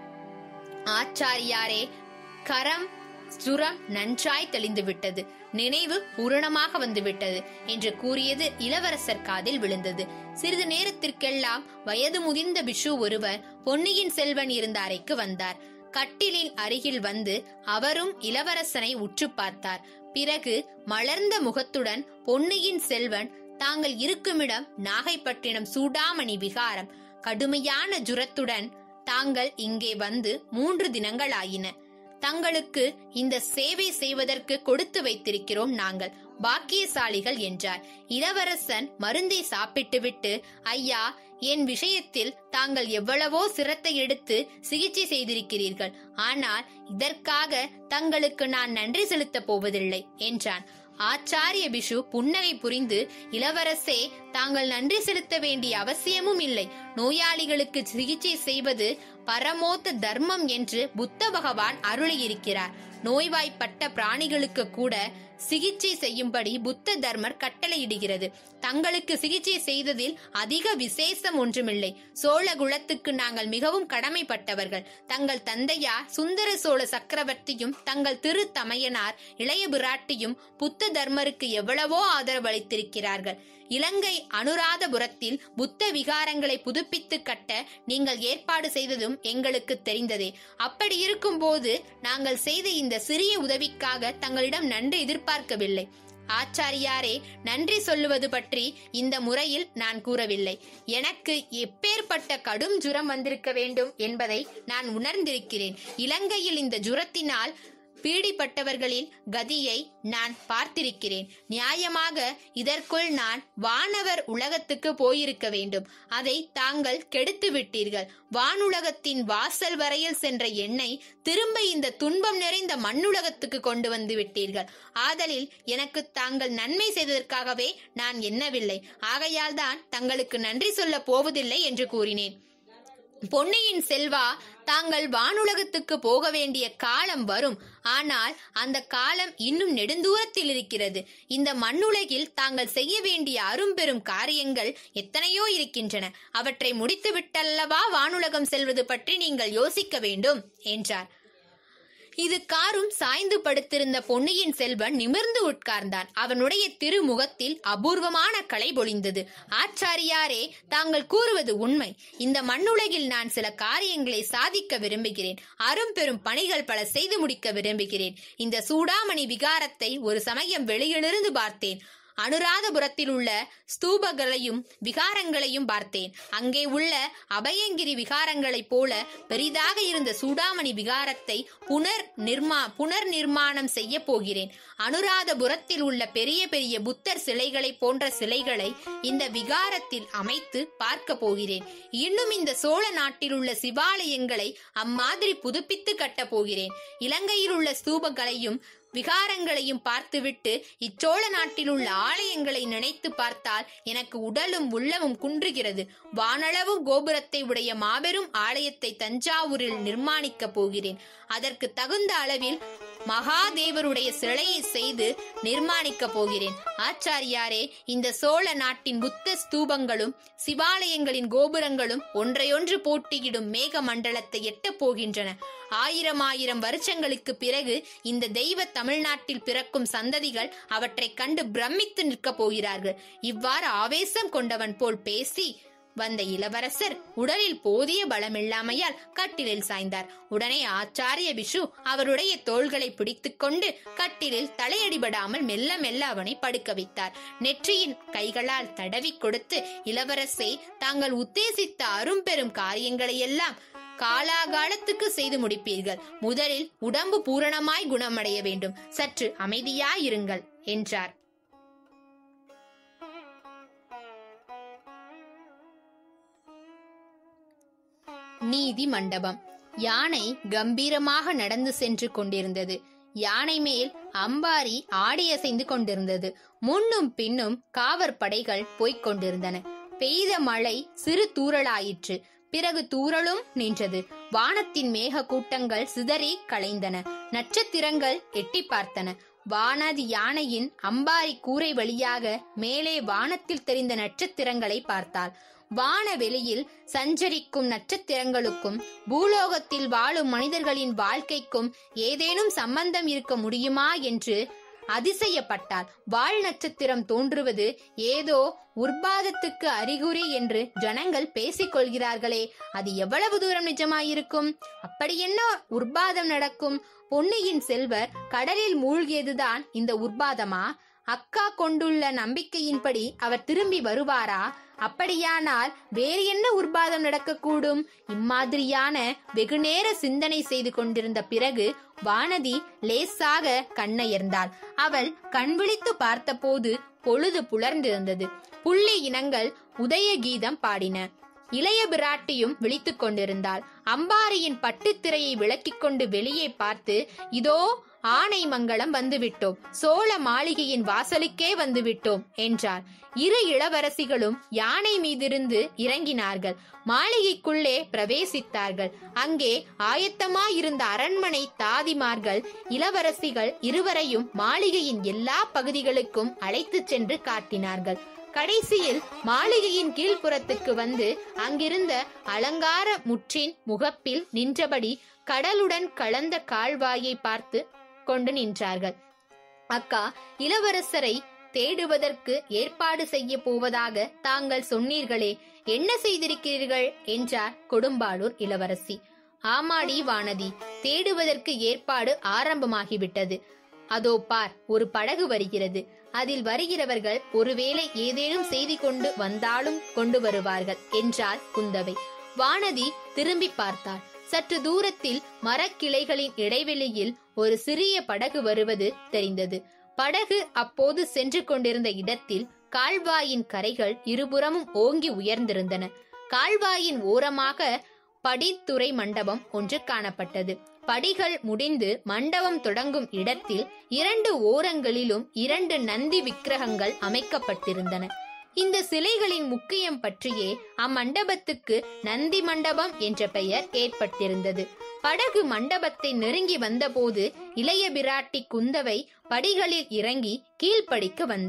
Speaker 1: ஆச்சாரியாரே கரம் சுரம் நன்றாய் தெளிந்து விட்டது நினைவு பூரணமாக வந்துவிட்டது என்று கூறியது இளவரசர் காதில் விழுந்தது சிறிது நேரத்திற்கெல்லாம் வயது முதிர்ந்த பிஷு ஒருவர் பொன்னியின் செல்வன் இருந்த அறைக்கு வந்தார் கட்டிலின் அருகில் வந்து அவரும் இளவரசனை உற்று பார்த்தார் பிறகு மலர்ந்த முகத்துடன் பொன்னியின் செல்வன் தாங்கள் இருக்குமிடம் நாகைப்பட்டினம் சூடாமணி விகாரம் கடுமையான ஜுரத்துடன் தாங்கள் இங்கே வந்து மூன்று தினங்கள் ஆயின தங்களுக்கு இந்த சேவை செய்வதற்கு கொடுத்து வைத்திருக்கிறோம் நாங்கள் பாக்கியசாலிகள் என்றார் இளவரசன் மருந்தை சாப்பிட்டுவிட்டு ஐயா என் விஷயத்தில் தாங்கள் எவ்வளவோ சிரத்தை எடுத்து சிகிச்சை செய்திருக்கிறீர்கள் ஆனால் இதற்காக தங்களுக்கு நான் நன்றி செலுத்தப் போவதில்லை என்றான் ஆச்சாரிய பிஷு புன்னகை புரிந்து இளவரசே தாங்கள் நன்றி செலுத்த வேண்டிய அவசியமும் இல்லை நோயாளிகளுக்கு சிகிச்சை செய்வது பரமோத்த தர்மம் என்று புத்த பகவான் அருளியிருக்கிறார் நோய்வாய்ப்பட்ட பிராணிகளுக்கு கூட சிகிச்சை செய்யும்படி புத்த தர்மர் கட்டளையிடுகிறது தங்களுக்கு சிகிச்சை செய்ததில் அதிக விசேஷம் ஒன்றுமில்லை சோழ குலத்துக்கு நாங்கள் மிகவும் கடமைப்பட்டவர்கள் தங்கள் தந்தையார் சுந்தர சோழ சக்கரவர்த்தியும் தங்கள் திரு தமையனார் இளைய பிராட்டியும் புத்த தர்மருக்கு எவ்வளவோ ஆதரவளித்திருக்கிறார்கள் இலங்கை அனுராதபுரத்தில் புத்த விகாரங்களை புதுப்பித்து கட்ட நீங்கள் ஏற்பாடு செய்ததும் எங்களுக்கு தெரிந்ததே அப்படி இருக்கும்போது நாங்கள் செய்த இந்த சிறிய உதவிக்காக தங்களிடம் நன்றி எதிர்பார்க்கவில்லை ஆச்சாரியாரே நன்றி சொல்லுவது பற்றி இந்த முறையில் நான் கூறவில்லை எனக்கு எப்பேற்பட்ட கடும் ஜுரம் வந்திருக்க வேண்டும் என்பதை நான் உணர்ந்திருக்கிறேன் இலங்கையில் இந்த ஜுரத்தினால் பீடிப்பட்டவர்களின் கதியை நான் பார்த்திருக்கிறேன் நியாயமாக இதற்குள் நான் வானவர் உலகத்துக்கு போயிருக்க வேண்டும் அதை தாங்கள் கெடுத்து விட்டீர்கள் வானுலகத்தின் வாசல் வரையில் சென்ற என்னை திரும்ப இந்த துன்பம் நிறைந்த மண்ணுலகத்துக்கு கொண்டு வந்து விட்டீர்கள் ஆதலில் எனக்கு தாங்கள் நன்மை செய்ததற்காகவே நான் எண்ணவில்லை ஆகையால் தான் தங்களுக்கு நன்றி சொல்ல போவதில்லை என்று கூறினேன் பொன்னியின் செல்வா தாங்கள் வானுலகத்துக்கு போக வேண்டிய காலம் வரும் ஆனால் அந்த காலம் இன்னும் நெடுந்தூரத்தில் இருக்கிறது இந்த மண்ணுலகில் தாங்கள் செய்ய வேண்டிய அரும்பெரும் காரியங்கள் எத்தனையோ இருக்கின்றன அவற்றை முடித்துவிட்டல்லவா வானுலகம் செல்வது பற்றி நீங்கள் யோசிக்க வேண்டும் என்றார் இது காரும் சாய்ந்து படுத்திருந்த பொன்னியின் செல்வன் நிமிர்ந்து உட்கார்ந்தான் அவனுடைய திருமுகத்தில் அபூர்வமான களை பொழிந்தது ஆச்சாரியாரே தாங்கள் கூறுவது உண்மை இந்த மண்ணுலகில் நான் சில காரியங்களை சாதிக்க விரும்புகிறேன் அரும்பெரும் பணிகள் பல செய்து முடிக்க விரும்புகிறேன் இந்த சூடாமணி விகாரத்தை ஒரு சமயம் வெளியிலிருந்து பார்த்தேன் அனுராதபுரத்தில் உள்ள ஸ்தூபங்களையும் விகாரங்களையும் பார்த்தேன் அங்கே உள்ள அபயங்கிரி விகாரங்களைப் போல பெரிதாக இருந்த சூடாமணி விகாரத்தை புனர் நிர்மா புனர் நிர்மாணம் செய்ய போகிறேன் அனுராதபுரத்தில் உள்ள பெரிய பெரிய புத்தர் சிலைகளை போன்ற சிலைகளை இந்த விகாரத்தில் அமைத்து பார்க்க போகிறேன் இன்னும் இந்த சோழ நாட்டில் உள்ள சிவாலயங்களை அம்மாதிரி புதுப்பித்து கட்டப் போகிறேன் இலங்கையில் உள்ள ஸ்தூபங்களையும் விகாரங்களையும் பார்த்துவிட்டு இச்சோழ நாட்டில் உள்ள ஆலயங்களை நினைத்து பார்த்தால் எனக்கு உடலும் உள்ளமும் குன்றுகிறது வானளவு கோபுரத்தை உடைய மாபெரும் ஆலயத்தை தஞ்சாவூரில் நிர்மாணிக்கப் போகிறேன் அதற்கு தகுந்த அளவில் மகாதேவருடைய சிலையை செய்து நிர்மாணிக்கப் போகிறேன் ஆச்சாரியாரே இந்த சோழ நாட்டின் புத்த ஸ்தூபங்களும் சிவாலயங்களின் கோபுரங்களும் ஒன்றையொன்று போட்டியிடும் மேக மண்டலத்தை எட்டப் போகின்றன ஆயிரம் ஆயிரம் வருஷங்களுக்கு பிறகு இந்த தெய்வ தமிழ்நாட்டில் பிறக்கும் சந்ததிகள் அவற்றைக் கண்டு பிரமித்து நிற்கப் போகிறார்கள் இவ்வாறு ஆவேசம் கொண்டவன் போல் பேசி வந்த இளவரசர் உடலில் போதிய பலமில்லாமையால் கட்டிலில் சாய்ந்தார் உடனே ஆச்சாரிய பிஷு அவருடைய தோள்களை பிடித்துக்கொண்டு கட்டிலில் தலையடிபடாமல் மெல்ல மெல்ல அவனை படுக்க வைத்தார் நெற்றியின் கைகளால் தடவி கொடுத்து இளவரசே தாங்கள் உத்தேசித்த அரும்பெரும் காரியங்களையெல்லாம் காலாகாலத்துக்கு செய்து முடிப்பீர்கள் முதலில் உடம்பு பூரணமாய் குணமடைய வேண்டும் சற்று அமைதியாயிருங்கள் என்றார் நீதி மண்டபம் யானை கம்பீரமாக நடந்து சென்று கொண்டிருந்தது யானை மேல் அம்பாரி ஆடியசைந்து கொண்டிருந்தது முன்னும் பின்னும் காவற் படைகள் போய்க் கொண்டிருந்தன பெய்த மழை சிறு தூறலாயிற்று பிறகு தூறலும் நின்றது வானத்தின் மேக கூட்டங்கள் சிதறி களைந்தன நட்சத்திரங்கள் எட்டி பார்த்தன வானதி யானையின் அம்பாரி கூரை வழியாக மேலே வானத்தில் தெரிந்த நட்சத்திரங்களை பார்த்தாள் வானவெளியில் சஞ்சரிக்கும் நட்சத்திரங்களுக்கும் பூலோகத்தில் வாழும் மனிதர்களின் வாழ்க்கைக்கும் ஏதேனும் சம்பந்தம் இருக்க முடியுமா என்று அதிசயப்பட்டாள் வால் நட்சத்திரம் தோன்றுவது ஏதோ உர்பாதத்துக்கு அறிகுறி என்று ஜனங்கள் பேசிக் கொள்கிறார்களே அது எவ்வளவு தூரம் நிஜமாயிருக்கும் அப்படி என்ன உர்பாதம் நடக்கும் பொன்னியின் செல்வர் கடலில் மூழ்கியதுதான் இந்த உர்பாதமா அக்கா கொண்டுள்ள நம்பிக்கையின்படி அவர் திரும்பி வருவாரா அப்படியானால் வேறு என்ன உர்பாதம் நடக்கக்கூடும் இம்மாதிரியான வெகுநேர சிந்தனை செய்து கொண்டிருந்த பிறகு வானதி லேசாக கண்ணயர்ந்தாள் அவள் கண்விழித்து பார்த்தபோது பொழுது புலர்ந்திருந்தது புள்ளி இனங்கள் உதய கீதம் பாடின இளைய பிராட்டியும் விழித்துக் கொண்டிருந்தாள் அம்பாரியின் பட்டுத்திரையை விளக்கிக் கொண்டு வெளியே பார்த்து இதோ ஆனை மங்களம் வந்துவிட்டோம் சோழ மாளிகையின் வாசலுக்கே வந்துவிட்டோம் என்றார் இரு இளவரசிகளும் யானை மீதிருந்து இறங்கினார்கள் மாளிகைக்குள்ளே பிரவேசித்தார்கள் அங்கே ஆயத்தமாயிருந்த அரண்மனை தாதிமார்கள் இளவரசிகள் இருவரையும் மாளிகையின் எல்லா பகுதிகளுக்கும் அழைத்துச் சென்று காட்டினார்கள் கடைசியில் மாளிகையின் கீழ்ப்புறத்துக்கு வந்து அங்கிருந்த அலங்கார முற்றின் முகப்பில் நின்றபடி கடலுடன் கலந்த கால்வாயை பார்த்து கொண்டு நின்றார்கள் அக்கா இளவரசரை தேடுவதற்கு ஏற்பாடு செய்ய போவதாக தாங்கள் சொன்னீர்களே என்ன செய்திருக்கிறீர்கள் என்றார் கொடும்பாளூர் இளவரசி ஆமாடி வானதி தேடுவதற்கு ஏற்பாடு ஆரம்பமாகிவிட்டது அதோ பார் ஒரு படகு வருகிறது அதில் வருகிறவர்கள் ஒருவேளை ஏதேனும் செய்தி கொண்டு வந்தாலும் கொண்டு வருவார்கள் என்றாள் குந்தவை வானதி திரும்பி பார்த்தாள் சற்று தூரத்தில் மரக்கிளைகளின் இடைவெளியில் ஒரு சிறிய படகு வருவது தெரிந்தது படகு அப்போது சென்று கொண்டிருந்த இடத்தில் கால்வாயின் கரைகள் இருபுறமும் ஓங்கி உயர்ந்திருந்தன கால்வாயின் ஓரமாக படித்துறை மண்டபம் ஒன்று காணப்பட்டது படிகள் முடிந்து மண்டபம் தொடங்கும் இடத்தில் இரண்டு ஓரங்களிலும் இரண்டு நந்தி விக்கிரகங்கள் அமைக்கப்பட்டிருந்தன இந்த சிலைகளின் முக்கியம் பற்றியே அம்மண்டபத்துக்கு நந்தி மண்டபம் என்ற பெயர் ஏற்பட்டிருந்தது படகு மண்டபத்தை நெருங்கி வந்தபோது இளைய பிராட்டி குந்தவை படிகளில் இறங்கி கீழ்ப்படிக்கு வந்தாள்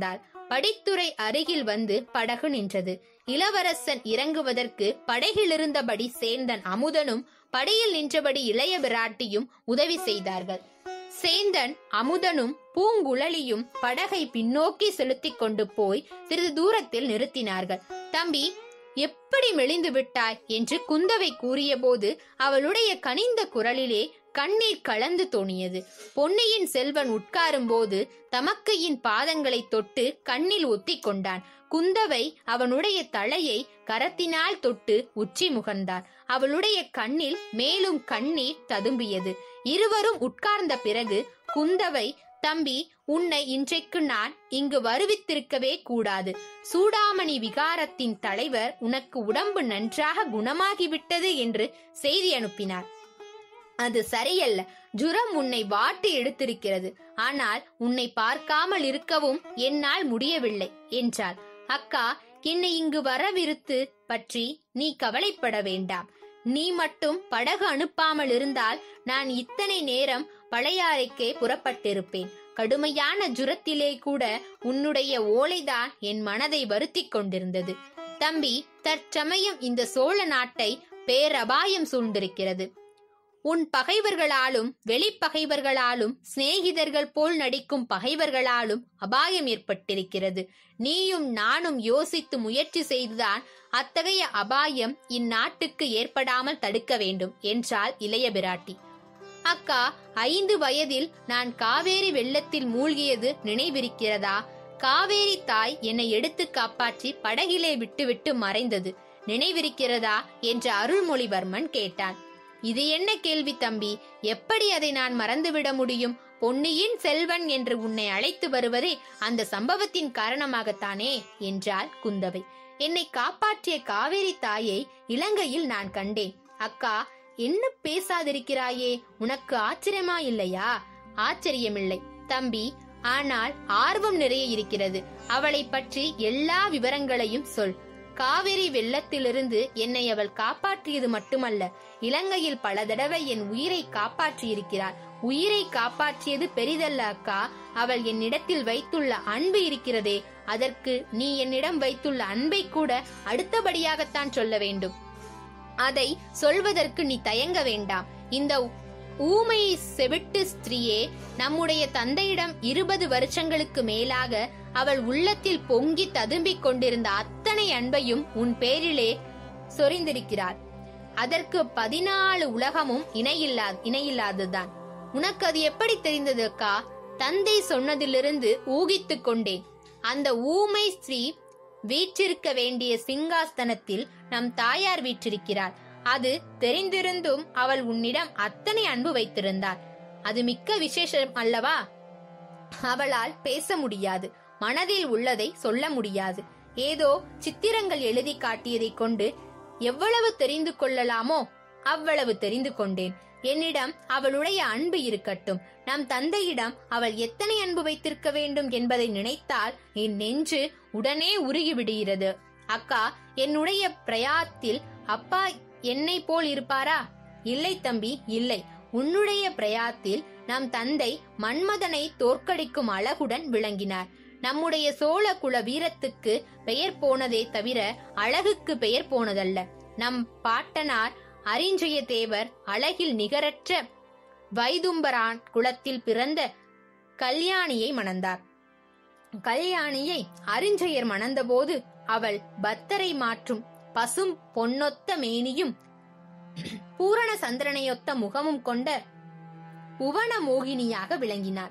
Speaker 1: படித்துறை அருகில் வந்து படகு நின்றது இளவரசன் இறங்குவதற்கு படகிலிருந்தபடி சேந்தன் அமுதனும் படியில் நின்றபடி இளைய பிராட்டியும் உதவி செய்தார்கள் சேந்தன் அமுதனும் பூங்குழலியும் படகை பின்னோக்கி செலுத்திக் கொண்டு போய் சிறிது தூரத்தில் நிறுத்தினார்கள் தம்பி எப்படி மெலிந்து விட்டாய் என்று குந்தவை கூறியபோது அவளுடைய கனிந்த குரலிலே கண்ணீர் கலந்து தோணியது பொன்னியின் செல்வன் உட்காரும்போது தமக்கையின் பாதங்களை தொட்டு கண்ணில் ஒத்திக் கொண்டான் குந்தவை அவனுடைய தலையை கரத்தினால் தொட்டு உச்சி முகர்ந்தார் அவளுடைய கண்ணில் மேலும் கண்ணீர் ததும்பியது இருவரும் உட்கார்ந்த பிறகு குந்தவை தம்பி உன்னை இன்றைக்கு நான் இங்கு வருவித்திருக்கவே கூடாது சூடாமணி விகாரத்தின் தலைவர் உனக்கு உடம்பு நன்றாக குணமாகிவிட்டது என்று செய்தி அனுப்பினார் அது சரியல்ல ஜுரம் உன்னை வாட்டி எடுத்திருக்கிறது ஆனால் உன்னை பார்க்காமல் இருக்கவும் என்னால் முடியவில்லை என்றாள் அக்கா என்னை இங்கு வரவிருத்து பற்றி நீ கவலைப்பட வேண்டாம் நீ மட்டும் படகு அனுப்பாமல் இருந்தால் நான் இத்தனை நேரம் பழையாறைக்கே புறப்பட்டிருப்பேன் கடுமையான ஜுரத்திலே கூட உன்னுடைய ஓலைதான் என் மனதை வருத்திக் கொண்டிருந்தது தம்பி தற்சமயம் இந்த சோழ நாட்டை பேரபாயம் சூழ்ந்திருக்கிறது உன் பகைவர்களாலும் வெளிப்பகைவர்களாலும் சிநேகிதர்கள் போல் நடிக்கும் பகைவர்களாலும் அபாயம் ஏற்பட்டிருக்கிறது நீயும் நானும் யோசித்து முயற்சி செய்துதான் அத்தகைய அபாயம் இந்நாட்டுக்கு ஏற்படாமல் தடுக்க வேண்டும் என்றாள் இளைய பிராட்டி அக்கா ஐந்து வயதில் நான் காவேரி வெள்ளத்தில் மூழ்கியது நினைவிருக்கிறதா காவேரி தாய் என்னை எடுத்து காப்பாற்றி படகிலே விட்டுவிட்டு மறைந்தது நினைவிருக்கிறதா என்று அருள்மொழிவர்மன் கேட்டான் இது என்ன கேள்வி தம்பி எப்படி அதை நான் மறந்துவிட முடியும் பொன்னியின் செல்வன் என்று உன்னை அழைத்து வருவதே அந்த சம்பவத்தின் காரணமாகத்தானே என்றாள் குந்தவை என்னை காப்பாற்றிய காவேரி தாயை இலங்கையில் நான் கண்டேன் அக்கா என்ன பேசாதிருக்கிறாயே உனக்கு ஆச்சரியமா இல்லையா ஆச்சரியமில்லை தம்பி ஆனால் ஆர்வம் நிறைய இருக்கிறது அவளை பற்றி எல்லா விவரங்களையும் சொல் காவிரி வெள்ளத்திலிருந்து என்னை அவள் காப்பாற்றியது மட்டுமல்ல இலங்கையில் பல தடவை என் உயிரை காப்பாற்றியிருக்கிறாள் உயிரை காப்பாற்றியது பெரிதல்ல அக்கா அவள் என்னிடத்தில் வைத்துள்ள அன்பு இருக்கிறதே அதற்கு நீ என்னிடம் வைத்துள்ள அன்பை கூட அடுத்தபடியாகத்தான் சொல்ல வேண்டும் அதை சொல்வதற்கு நீ தயங்க வேண்டாம் இந்த ஊமை செவிட்டு ஸ்திரீயே நம்முடைய தந்தையிடம் இருபது வருஷங்களுக்கு மேலாக அவள் உள்ளத்தில் பொங்கி ததும்பிக் கொண்டிருந்த அத்தனை அன்பையும் உன் பேரிலே சொரிந்திருக்கிறாள் அதற்கு பதினாலு உலகமும் இணையில்லா இணையில்லாததுதான் உனக்கு அது எப்படி தெரிந்தது அக்கா தந்தை சொன்னதிலிருந்து ஊகித்துக் கொண்டேன் அந்த ஊமை ஸ்திரீ வீற்றிருக்க வேண்டிய சிங்காஸ்தனத்தில் நம் தாயார் வீற்றிருக்கிறாள் அது தெரிந்திருந்தும் அவள் உன்னிடம் அத்தனை அன்பு வைத்திருந்தாள் அது மிக்க விசேஷம் அல்லவா அவளால் பேச முடியாது மனதில் உள்ளதை சொல்ல முடியாது ஏதோ சித்திரங்கள் எழுதி காட்டியதைக் கொண்டு எவ்வளவு தெரிந்து கொள்ளலாமோ அவ்வளவு தெரிந்து கொண்டேன் என்னிடம் அவளுடைய அன்பு இருக்கட்டும் நம் தந்தையிடம் அவள் எத்தனை அன்பு வைத்திருக்க வேண்டும் என்பதை நினைத்தால் என் நெஞ்சு உடனே உருகி விடுகிறது அக்கா என்னுடைய பிரயாத்தில் அப்பா என்னை போல் இருப்பாரா இல்லை தம்பி இல்லை உன்னுடைய பிரயாத்தில் நம் தந்தை மன்மதனை தோற்கடிக்கும் அழகுடன் விளங்கினார் நம்முடைய சோழ குல வீரத்துக்கு பெயர் போனதே தவிர அழகுக்கு பெயர் போனதல்ல நம் பாட்டனார் அரிஞ்சய தேவர் அழகில் நிகரற்ற வைதும்பரான் குலத்தில் பிறந்த கல்யாணியை மணந்தார் கல்யாணியை அரிஞ்சயர் மணந்தபோது அவள் பத்தரை மாற்றும் பசும் பொன்னொத்த மேனியும் பூரண சந்திரனையொத்த முகமும் கொண்ட புவன மோகினியாக விளங்கினார்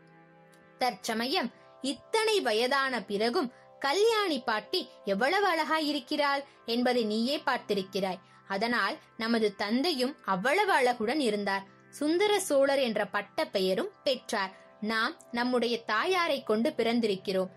Speaker 1: தற்சமயம் இத்தனை வயதான பிறகும் கல்யாணி பாட்டி எவ்வளவு அழகாயிருக்கிறாள் என்பதை நீயே பார்த்திருக்கிறாய் அதனால் நமது தந்தையும் அவ்வளவு அழகுடன் இருந்தார் சுந்தர சோழர் என்ற பட்ட பெயரும் பெற்றார் நாம் நம்முடைய தாயாரை கொண்டு பிறந்திருக்கிறோம்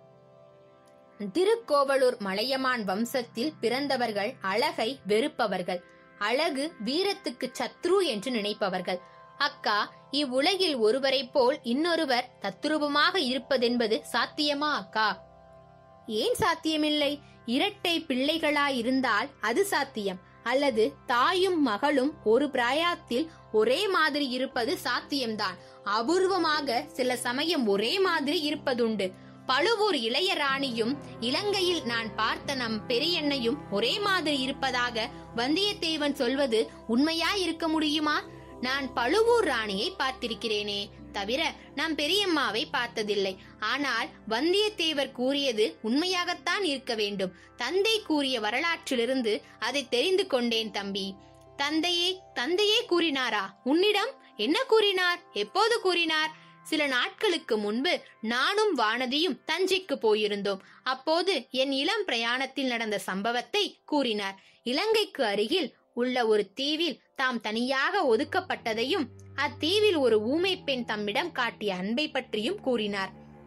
Speaker 1: திருக்கோவலூர் மலையமான் வம்சத்தில் பிறந்தவர்கள் அழகை வெறுப்பவர்கள் அழகு வீரத்துக்கு சத்ரு என்று நினைப்பவர்கள் அக்கா இவ்வுலகில் ஒருவரைப் போல் இன்னொருவர் தத்துரூபமாக இருப்பதென்பது சாத்தியமா அக்கா ஏன் சாத்தியமில்லை இரட்டை பிள்ளைகளாயிருந்தால் அது சாத்தியம் அல்லது தாயும் மகளும் ஒரு பிராயத்தில் ஒரே மாதிரி இருப்பது சாத்தியம்தான் அபூர்வமாக சில சமயம் ஒரே மாதிரி இருப்பதுண்டு பழுவூர் இளையராணியும் இலங்கையில் நான் பார்த்த நம் பெரியண்ணையும் ஒரே மாதிரி இருப்பதாக வந்தியத்தேவன் சொல்வது உண்மையா இருக்க முடியுமா நான் பழுவூர் ராணியை பார்த்திருக்கிறேனே தவிர நம் பெரியம்மாவை பார்த்ததில்லை ஆனால் வந்தியத்தேவர் கூறியது உண்மையாகத்தான் இருக்க வேண்டும் தந்தை கூறிய வரலாற்றிலிருந்து அதை தெரிந்து கொண்டேன் தம்பி தந்தையே தந்தையே கூறினாரா உன்னிடம் என்ன கூறினார் எப்போது கூறினார் சில நாட்களுக்கு முன்பு நானும் வானதியும் தஞ்சைக்கு போயிருந்தோம் அப்போது என் இளம் பிரயாணத்தில் நடந்த சம்பவத்தை கூறினார் இலங்கைக்கு அருகில் உள்ள ஒரு தீவில் தாம் தனியாக ஒதுக்கப்பட்டதையும் அத்தீவில் ஒரு ஊமை பெண் தம்மிடம் காட்டிய அன்பை பற்றியும் கூறினார்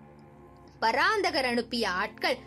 Speaker 1: பராந்தகர் அனுப்பிய ஆட்கள்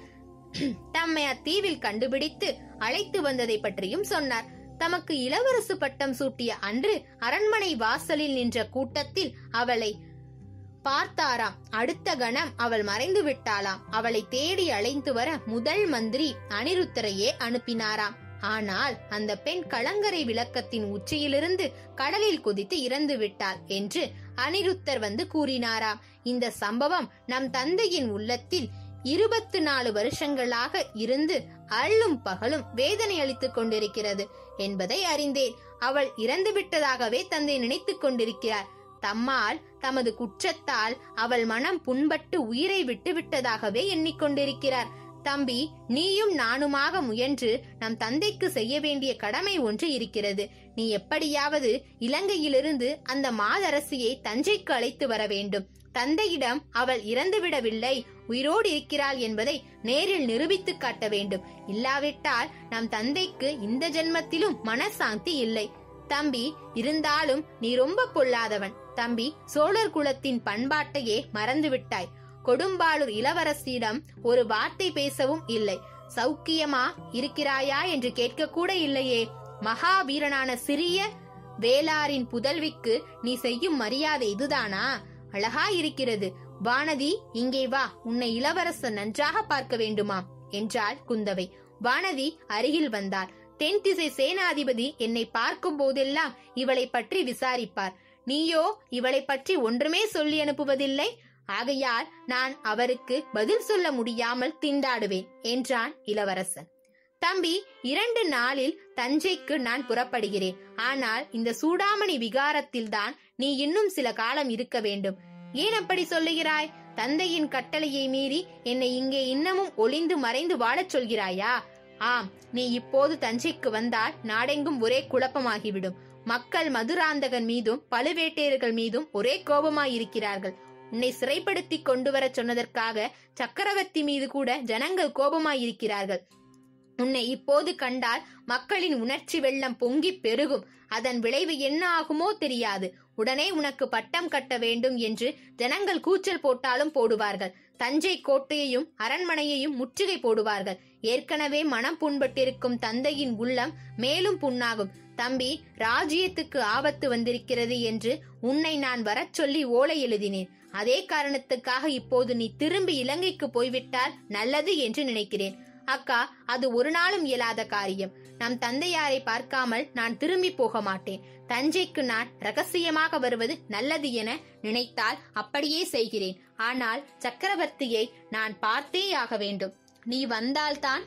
Speaker 1: தம்மை அத்தீவில் கண்டுபிடித்து அழைத்து வந்ததை பற்றியும் சொன்னார் தமக்கு இளவரசு பட்டம் சூட்டிய அன்று அரண்மனை வாசலில் நின்ற கூட்டத்தில் அவளை பார்த்தாராம் அடுத்த கணம் அவள் மறைந்து விட்டாளாம் அவளை தேடி அழைத்து வர முதல் மந்திரி அனிருத்தரையே அனுப்பினாராம் ஆனால் அந்த பெண் கலங்கரை விளக்கத்தின் உச்சியிலிருந்து கடலில் குதித்து இறந்து விட்டாள் என்று அனிருத்தர் வந்து கூறினாராம் இந்த சம்பவம் நம் தந்தையின் உள்ளத்தில் இருபத்து நாலு வருஷங்களாக இருந்து அள்ளும் பகலும் வேதனை அளித்துக் கொண்டிருக்கிறது என்பதை அறிந்தேன் அவள் இறந்து விட்டதாகவே தந்தை நினைத்துக் கொண்டிருக்கிறார் தம்மால் தமது குற்றத்தால் அவள் மனம் புண்பட்டு உயிரை விட்டு விட்டதாகவே எண்ணிக்கொண்டிருக்கிறார் தம்பி நீயும் நானுமாக முயன்று நம் தந்தைக்கு செய்ய வேண்டிய கடமை ஒன்று இருக்கிறது நீ எப்படியாவது இலங்கையிலிருந்து அந்த மாதரசியை தஞ்சைக்கு அழைத்து வர வேண்டும் தந்தையிடம் அவள் இறந்துவிடவில்லை உயிரோடு இருக்கிறாள் என்பதை நேரில் நிரூபித்து காட்ட வேண்டும் இல்லாவிட்டால் நம் தந்தைக்கு இந்த ஜென்மத்திலும் மனசாந்தி இல்லை தம்பி இருந்தாலும் நீ ரொம்ப பொல்லாதவன் தம்பி சோழர் குலத்தின் பண்பாட்டையே மறந்துவிட்டாய் கொடும்பாளூர் இளவரசியிடம் ஒரு வார்த்தை பேசவும் இல்லை சௌக்கியமா இருக்கிறாயா என்று கேட்க கூட இல்லையே மகாவீரனான சிறிய வேளாரின் புதல்விக்கு நீ செய்யும் மரியாதை இதுதானா அழகா இருக்கிறது வானதி இங்கே வா உன்னை இளவரசர் நன்றாக பார்க்க வேண்டுமாம் என்றாள் குந்தவை வானதி அருகில் வந்தாள் தென் திசை சேனாதிபதி என்னை பார்க்கும் போதெல்லாம் இவளை பற்றி விசாரிப்பார் நீயோ இவளை பற்றி ஒன்றுமே சொல்லி அனுப்புவதில்லை ஆகையால் நான் அவருக்கு பதில் சொல்ல முடியாமல் திண்டாடுவேன் என்றான் இளவரசன் தம்பி இரண்டு நாளில் தஞ்சைக்கு நான் புறப்படுகிறேன் ஆனால் இந்த சூடாமணி விகாரத்தில்தான் நீ இன்னும் சில காலம் இருக்க வேண்டும் ஏன் அப்படி சொல்லுகிறாய் தந்தையின் கட்டளையை மீறி என்னை இங்கே இன்னமும் ஒளிந்து மறைந்து வாழச் சொல்கிறாயா ஆம் நீ இப்போது தஞ்சைக்கு வந்தால் நாடெங்கும் ஒரே குழப்பமாகிவிடும் மக்கள் மதுராந்தகன் மீதும் பழுவேட்டையர்கள் மீதும் ஒரே கோபமாயிருக்கிறார்கள் உன்னை சிறைப்படுத்தி கொண்டு வர சொன்னதற்காக சக்கரவர்த்தி மீது கூட ஜனங்கள் கோபமாயிருக்கிறார்கள் உன்னை இப்போது கண்டால் மக்களின் உணர்ச்சி வெள்ளம் பொங்கி பெருகும் அதன் விளைவு என்ன ஆகுமோ தெரியாது உடனே உனக்கு பட்டம் கட்ட வேண்டும் என்று ஜனங்கள் கூச்சல் போட்டாலும் போடுவார்கள் தஞ்சை கோட்டையையும் அரண்மனையையும் முற்றுகை போடுவார்கள் ஏற்கனவே மனம் புண்பட்டிருக்கும் தந்தையின் உள்ளம் மேலும் புண்ணாகும் தம்பி ராஜ்யத்துக்கு ஆபத்து வந்திருக்கிறது என்று உன்னை நான் வரச் சொல்லி ஓலை எழுதினேன் அதே காரணத்துக்காக இப்போது நீ திரும்பி இலங்கைக்கு போய்விட்டால் நல்லது என்று நினைக்கிறேன் அக்கா அது ஒரு நாளும் இயலாத காரியம் நம் தந்தையாரை பார்க்காமல் நான் திரும்பி போக மாட்டேன் தஞ்சைக்கு நான் ரகசியமாக வருவது நல்லது என நினைத்தால் அப்படியே செய்கிறேன் ஆனால் சக்கரவர்த்தியை நான் பார்த்தே ஆக வேண்டும் நீ வந்தால்தான்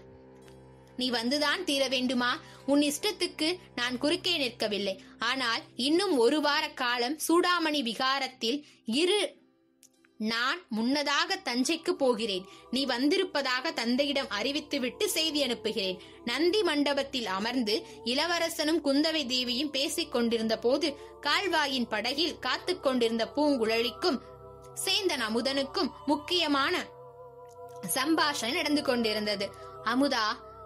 Speaker 1: நீ வந்துதான் தீர வேண்டுமா உன் இஷ்டத்துக்கு நான் குறுக்கே நிற்கவில்லை ஆனால் இன்னும் ஒரு வார காலம் சூடாமணி விகாரத்தில் இரு நான் முன்னதாக தஞ்சைக்கு போகிறேன் நீ வந்திருப்பதாக தந்தையிடம் அறிவித்துவிட்டு செய்தி அனுப்புகிறேன் நந்தி மண்டபத்தில் அமர்ந்து இளவரசனும் குந்தவை தேவியும் பேசிக் கொண்டிருந்த போது கால்வாயின் படகில் காத்துக் கொண்டிருந்த பூங்குழலிக்கும் சேந்தன் அமுதனுக்கும் முக்கியமான சம்பாஷணை நடந்து கொண்டிருந்தது அமுதா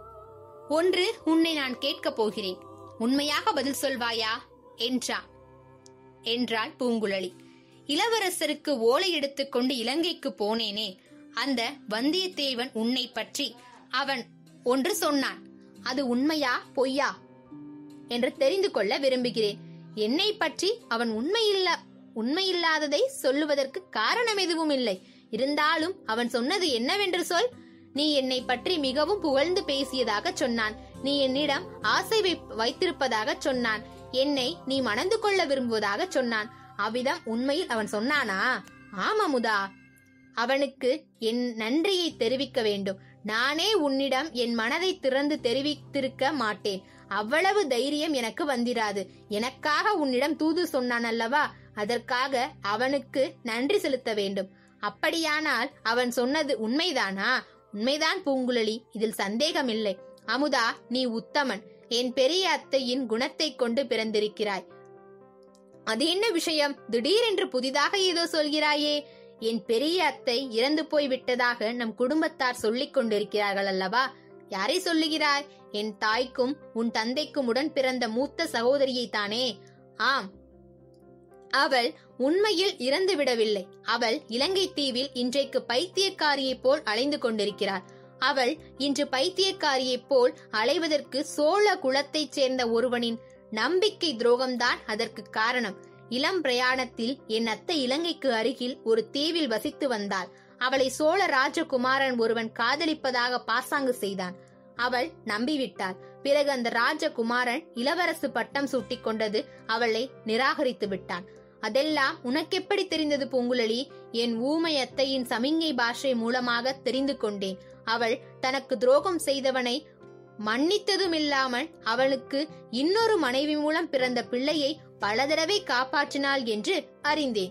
Speaker 1: ஒன்று உன்னை நான் கேட்கப் போகிறேன் உண்மையாக பதில் சொல்வாயா என்றா என்றாள் பூங்குழலி இளவரசருக்கு ஓலை எடுத்துக்கொண்டு இலங்கைக்கு போனேனே அந்த வந்தியத்தேவன் உன்னை பற்றி அவன் ஒன்று சொன்னான் அது உண்மையா பொய்யா என்று தெரிந்து கொள்ள விரும்புகிறேன் என்னை பற்றி அவன் உண்மையில்ல உண்மையில்லாததை சொல்லுவதற்கு காரணம் எதுவும் இல்லை இருந்தாலும் அவன் சொன்னது என்னவென்று சொல் நீ என்னை பற்றி மிகவும் புகழ்ந்து பேசியதாக சொன்னான் நீ என்னிடம் ஆசை வை- வைத்திருப்பதாக சொன்னான் என்னை நீ மணந்து கொள்ள விரும்புவதாக சொன்னான் அவ்விதம் உண்மையில் அவன் சொன்னானா ஆமாமுதா அவனுக்கு என் நன்றியை தெரிவிக்க வேண்டும் நானே உன்னிடம் என் மனதை திறந்து தெரிவித்திருக்க மாட்டேன் அவ்வளவு தைரியம் எனக்கு வந்திராது எனக்காக உன்னிடம் தூது சொன்னான் அல்லவா அதற்காக அவனுக்கு நன்றி செலுத்த வேண்டும் அப்படியானால் அவன் சொன்னது உண்மைதானா உண்மைதான் பூங்குழலி இதில் சந்தேகமில்லை அமுதா நீ உத்தமன் என் பெரிய அத்தையின் குணத்தை கொண்டு பிறந்திருக்கிறாய் அது என்ன விஷயம் திடீரென்று புதிதாக ஏதோ சொல்கிறாயே என் பெரிய அத்தை இறந்து போய் விட்டதாக நம் குடும்பத்தார் சொல்லிக் கொண்டிருக்கிறார்கள் அல்லவா யாரை சொல்லுகிறாய் என் தாய்க்கும் உன் தந்தைக்கும் உடன் பிறந்த மூத்த சகோதரியை தானே ஆம் அவள் உண்மையில் இறந்து விடவில்லை அவள் இலங்கை தீவில் இன்றைக்கு பைத்தியக்காரியைப் போல் அலைந்து கொண்டிருக்கிறாள் அவள் இன்று பைத்தியக்காரியைப் போல் அலைவதற்கு சோழ குலத்தைச் சேர்ந்த ஒருவனின் நம்பிக்கை துரோகம்தான் அதற்கு காரணம் இளம் பிரயாணத்தில் என் அத்தை இலங்கைக்கு அருகில் ஒரு தீவில் வசித்து வந்தாள் அவளை சோழ ராஜகுமாரன் ஒருவன் காதலிப்பதாக பாசாங்கு செய்தான் அவள் நம்பிவிட்டாள் பிறகு அந்த ராஜகுமாரன் இளவரசு பட்டம் சூட்டிக் கொண்டது அவளை நிராகரித்து விட்டான் அதெல்லாம் உனக்கெப்படி தெரிந்தது பூங்குழலி என் ஊமை அத்தையின் சமிங்கை பாஷை மூலமாக தெரிந்து கொண்டேன் அவள் தனக்கு துரோகம் செய்தவனை மன்னித்ததுமில்லாமல் அவளுக்கு இன்னொரு மனைவி மூலம் பிறந்த பிள்ளையை பல தடவை காப்பாற்றினாள் என்று அறிந்தேன்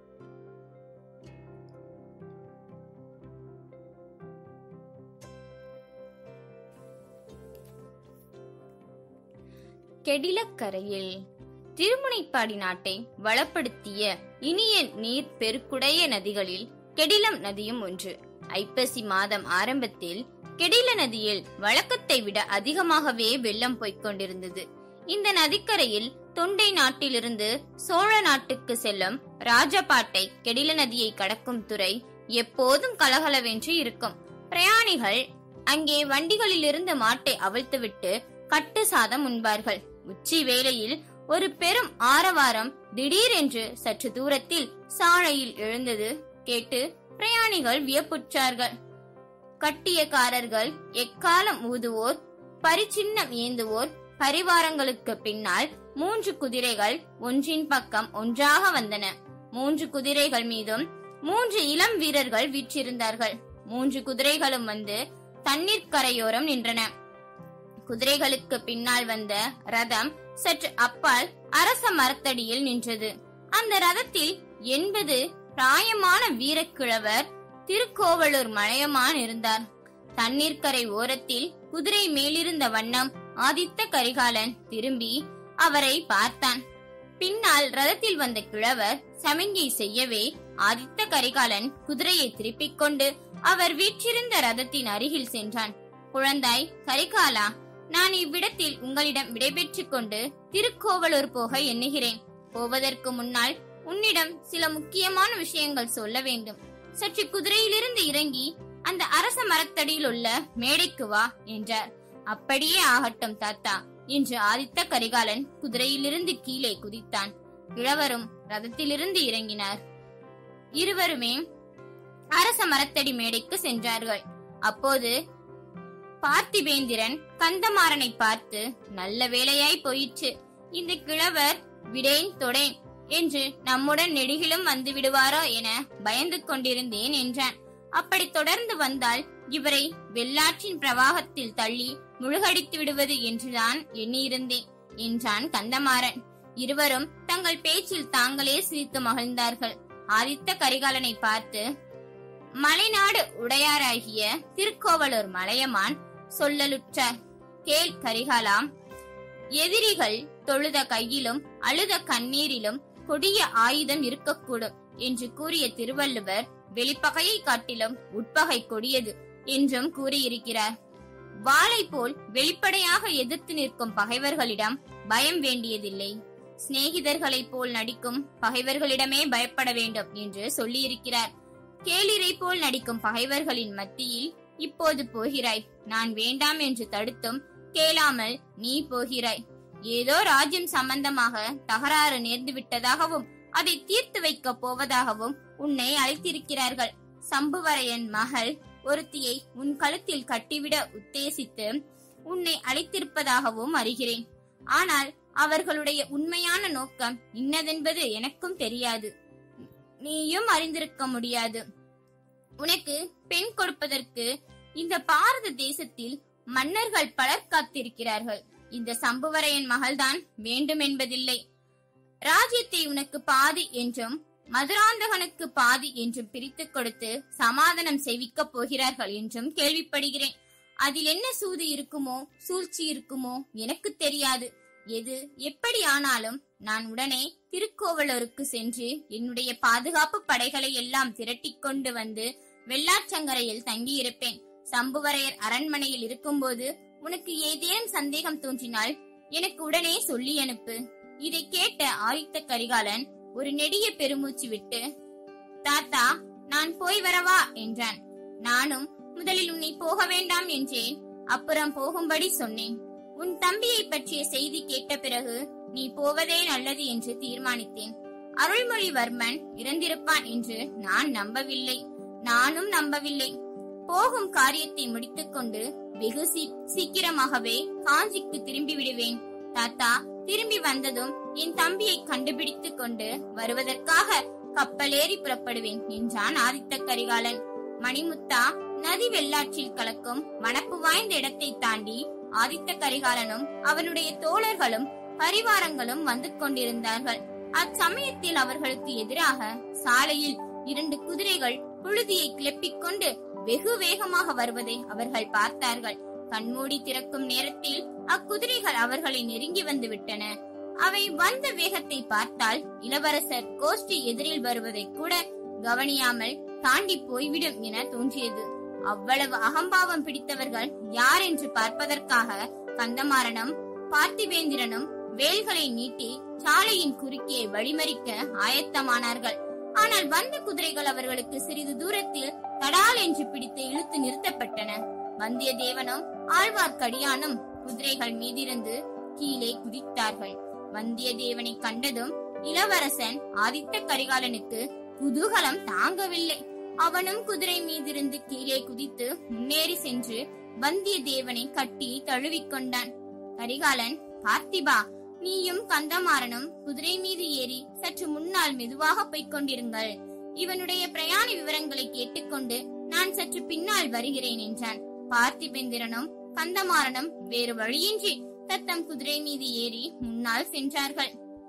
Speaker 2: கெடிலக்கரையில் திருமுனைப்பாடி நாட்டை வளப்படுத்திய இனிய நீர் பெருக்குடைய நதிகளில் கெடிலம் நதியும் ஒன்று ஐப்பசி மாதம் ஆரம்பத்தில் கெடில நதியில் வழக்கத்தை விட அதிகமாகவே வெள்ளம் போய்க் கொண்டிருந்தது இந்த நதிக்கரையில் தொண்டை நாட்டிலிருந்து சோழ நாட்டுக்கு செல்லும் ராஜபாட்டை கெடில நதியை கடக்கும் துறை எப்போதும் கலகலவென்று இருக்கும் பிரயாணிகள் அங்கே வண்டிகளிலிருந்து மாட்டை அவிழ்த்துவிட்டு கட்டு சாதம் உண்பார்கள் உச்சி வேளையில் ஒரு பெரும் ஆரவாரம் திடீரென்று சற்று தூரத்தில் சாலையில் எழுந்தது கேட்டு பிரயாணிகள் வியப்புற்றார்கள் கட்டியக்காரர்கள் எக்காலம் ஊதுவோர் பரிச்சின்னம் ஏந்துவோர் பரிவாரங்களுக்கு பின்னால் மூன்று குதிரைகள் ஒன்றின் பக்கம் ஒன்றாக வந்தன மூன்று குதிரைகள் மீதும் மூன்று இளம் வீரர்கள் வீற்றிருந்தார்கள் மூன்று குதிரைகளும் வந்து தண்ணீர் கரையோரம் நின்றன குதிரைகளுக்கு பின்னால் வந்த ரதம் சற்று அப்பால் அரச மரத்தடியில் நின்றது அந்த ரதத்தில் எண்பது பிராயமான வீரக்கிழவர் திருக்கோவலூர் மலையமான் இருந்தார் தண்ணீர்க்கரை ஓரத்தில் குதிரை மேலிருந்த வண்ணம் ஆதித்த கரிகாலன் திரும்பி அவரை பார்த்தான் பின்னால் ரதத்தில் வந்த கிழவர் சமிங்கை செய்யவே ஆதித்த கரிகாலன் குதிரையை திருப்பிக் கொண்டு அவர் வீற்றிருந்த ரதத்தின் அருகில் சென்றான் குழந்தாய் கரிகாலா நான் இவ்விடத்தில் உங்களிடம் விடைபெற்றுக் கொண்டு திருக்கோவலூர் போக எண்ணுகிறேன் போவதற்கு முன்னால் உன்னிடம் சில முக்கியமான விஷயங்கள் சொல்ல வேண்டும் சற்று குதிரையிலிருந்து இறங்கி அந்த அரச மரத்தடியில் உள்ள மேடைக்கு வா என்றார் அப்படியே ஆகட்டும் தாத்தா என்று ஆதித்த கரிகாலன் குதிரையிலிருந்து கீழே குதித்தான் கிழவரும் ரதத்திலிருந்து இறங்கினார் இருவருமே அரச மரத்தடி மேடைக்கு சென்றார்கள் அப்போது பார்த்திபேந்திரன் கந்தமாறனை பார்த்து நல்ல வேலையாய் போயிற்று இந்த கிழவர் விடேன் தொடேன் என்று நம்முடன் நெடுகிலும் வந்து விடுவாரோ என பயந்து கொண்டிருந்தேன் என்றான் அப்படி தொடர்ந்து வந்தால் இவரை வெள்ளாற்றின் பிரவாகத்தில் தள்ளி முழுகடித்து விடுவது என்றுதான் எண்ணியிருந்தேன் என்றான் கந்தமாறன் இருவரும் தங்கள் பேச்சில் தாங்களே சிரித்து மகிழ்ந்தார்கள் ஆதித்த கரிகாலனை பார்த்து மலைநாடு உடையாராகிய திருக்கோவலூர் மலையமான் சொல்லலுற்றார் கேள் கரிகாலாம் எதிரிகள் தொழுத கையிலும் அழுத கண்ணீரிலும் கொடிய ஆயுதம் இருக்கக்கூடும் என்று கூறிய திருவள்ளுவர் வெளிப்பகையை காட்டிலும் உட்பகை கொடியது என்றும் கூறியிருக்கிறார் வாளை போல் வெளிப்படையாக எதிர்த்து நிற்கும் பகைவர்களிடம் பயம் வேண்டியதில்லை சிநேகிதர்களைப் போல் நடிக்கும் பகைவர்களிடமே பயப்பட வேண்டும் என்று சொல்லியிருக்கிறார் கேளிரை போல் நடிக்கும் பகைவர்களின் மத்தியில் இப்போது போகிறாய் நான் வேண்டாம் என்று தடுத்தும் கேளாமல் நீ போகிறாய் ஏதோ ராஜ்யம் சம்பந்தமாக தகராறு நேர்ந்து விட்டதாகவும் அதை தீர்த்து வைக்கப் போவதாகவும் உன்னை அழைத்திருக்கிறார்கள் சம்புவரையன் மகள் ஒருத்தியை உன் கழுத்தில் கட்டிவிட உத்தேசித்து உன்னை அழைத்திருப்பதாகவும் அறிகிறேன் ஆனால் அவர்களுடைய உண்மையான நோக்கம் இன்னதென்பது எனக்கும் தெரியாது நீயும் அறிந்திருக்க முடியாது உனக்கு பெண் கொடுப்பதற்கு இந்த பாரத தேசத்தில் மன்னர்கள் பலர் காத்திருக்கிறார்கள் இந்த சம்புவரையன் மகள்தான் வேண்டும் என்பதில்லை ராஜ்யத்தை உனக்கு பாதி என்றும் மதுராந்தகனுக்கு பாதி என்றும் பிரித்துக் கொடுத்து சமாதானம் செய்விக்கப் போகிறார்கள் என்றும் கேள்விப்படுகிறேன் அதில் என்ன சூது இருக்குமோ சூழ்ச்சி இருக்குமோ எனக்கு தெரியாது எது எப்படி ஆனாலும் நான் உடனே திருக்கோவலூருக்கு சென்று என்னுடைய பாதுகாப்பு படைகளை எல்லாம் திரட்டிக் கொண்டு வந்து வெள்ளாற்றங்கரையில் தங்கியிருப்பேன் சம்புவரையர் அரண்மனையில் இருக்கும்போது உனக்கு ஏதேனும் சந்தேகம் தோன்றினால் எனக்கு உடனே சொல்லி அனுப்பு இதை கேட்ட ஆதித்த கரிகாலன் ஒரு நெடிய பெருமூச்சு விட்டு தாத்தா நான் போய் வரவா என்றான் நானும் முதலில் உன்னை போக வேண்டாம் என்றேன் அப்புறம் போகும்படி சொன்னேன் உன் தம்பியை பற்றிய செய்தி கேட்ட பிறகு நீ போவதே நல்லது என்று தீர்மானித்தேன் அருள்மொழிவர்மன் இறந்திருப்பான் என்று நான் நம்பவில்லை நானும் நம்பவில்லை போகும் காரியத்தை முடித்துக்கொண்டு வெகு சீ- சீக்கிரமாகவே காஞ்சிக்கு திரும்பி விடுவேன் தாத்தா திரும்பி வந்ததும் என் தம்பியை கண்டுபிடித்துக் கொண்டு வருவதற்காக கப்பலேறி புறப்படுவேன் என்றான் ஆதித்த கரிகாலன் மணிமுத்தா நதி வெள்ளாற்றில் கலக்கும் வனப்பு வாய்ந்த இடத்தை தாண்டி ஆதித்த கரிகாலனும் அவனுடைய தோழர்களும் பரிவாரங்களும் வந்து கொண்டிருந்தார்கள் அச்சமயத்தில் அவர்களுக்கு எதிராக சாலையில் இரண்டு குதிரைகள் புழுதியை கிளப்பிக் கொண்டு வெகு வேகமாக வருவதை அவர்கள் பார்த்தார்கள் கண்மூடி திறக்கும் நேரத்தில் அக்குதிரைகள் அவர்களை நெருங்கி வந்து விட்டன அவை வந்த வேகத்தை பார்த்தால் இளவரசர் கோஷ்டி எதிரில் வருவதை கூட கவனியாமல் தாண்டி போய்விடும் என தோன்றியது அவ்வளவு அகம்பாவம் பிடித்தவர்கள் யார் என்று பார்ப்பதற்காக கந்தமாறனும் பார்த்திவேந்திரனும் வேல்களை நீட்டி சாலையின் குறுக்கே வழிமறிக்க ஆயத்தமானார்கள் ஆனால் வந்த குதிரைகள் அவர்களுக்கு சிறிது தூரத்தில் தடால் என்று பிடித்து இழுத்து நிறுத்தப்பட்டன வந்தியத்தேவனும் ஆழ்வார்க்கடியானும் குதிரைகள் மீதிருந்து கீழே குதித்தார்கள் வந்தியத்தேவனை கண்டதும் இளவரசன் ஆதித்த கரிகாலனுக்கு குதூகலம் தாங்கவில்லை அவனும் குதிரை மீதிருந்து கீழே குதித்து முன்னேறி சென்று வந்தியத்தேவனை கட்டி தழுவிக்கொண்டான் கரிகாலன் பார்த்திபா நீயும் கந்தமாறனும் குதிரை மீது ஏறி சற்று முன்னால் மெதுவாக போய்க் கொண்டிருங்கள் இவனுடைய பிரயாண விவரங்களை கேட்டுக்கொண்டு நான் சற்று பின்னால் வருகிறேன் என்றான் பார்த்திபேந்திரனும் கந்தமாறனும் வேறு வழியின்றி தத்தம் குதிரை மீது ஏறி முன்னால் சென்றார்கள்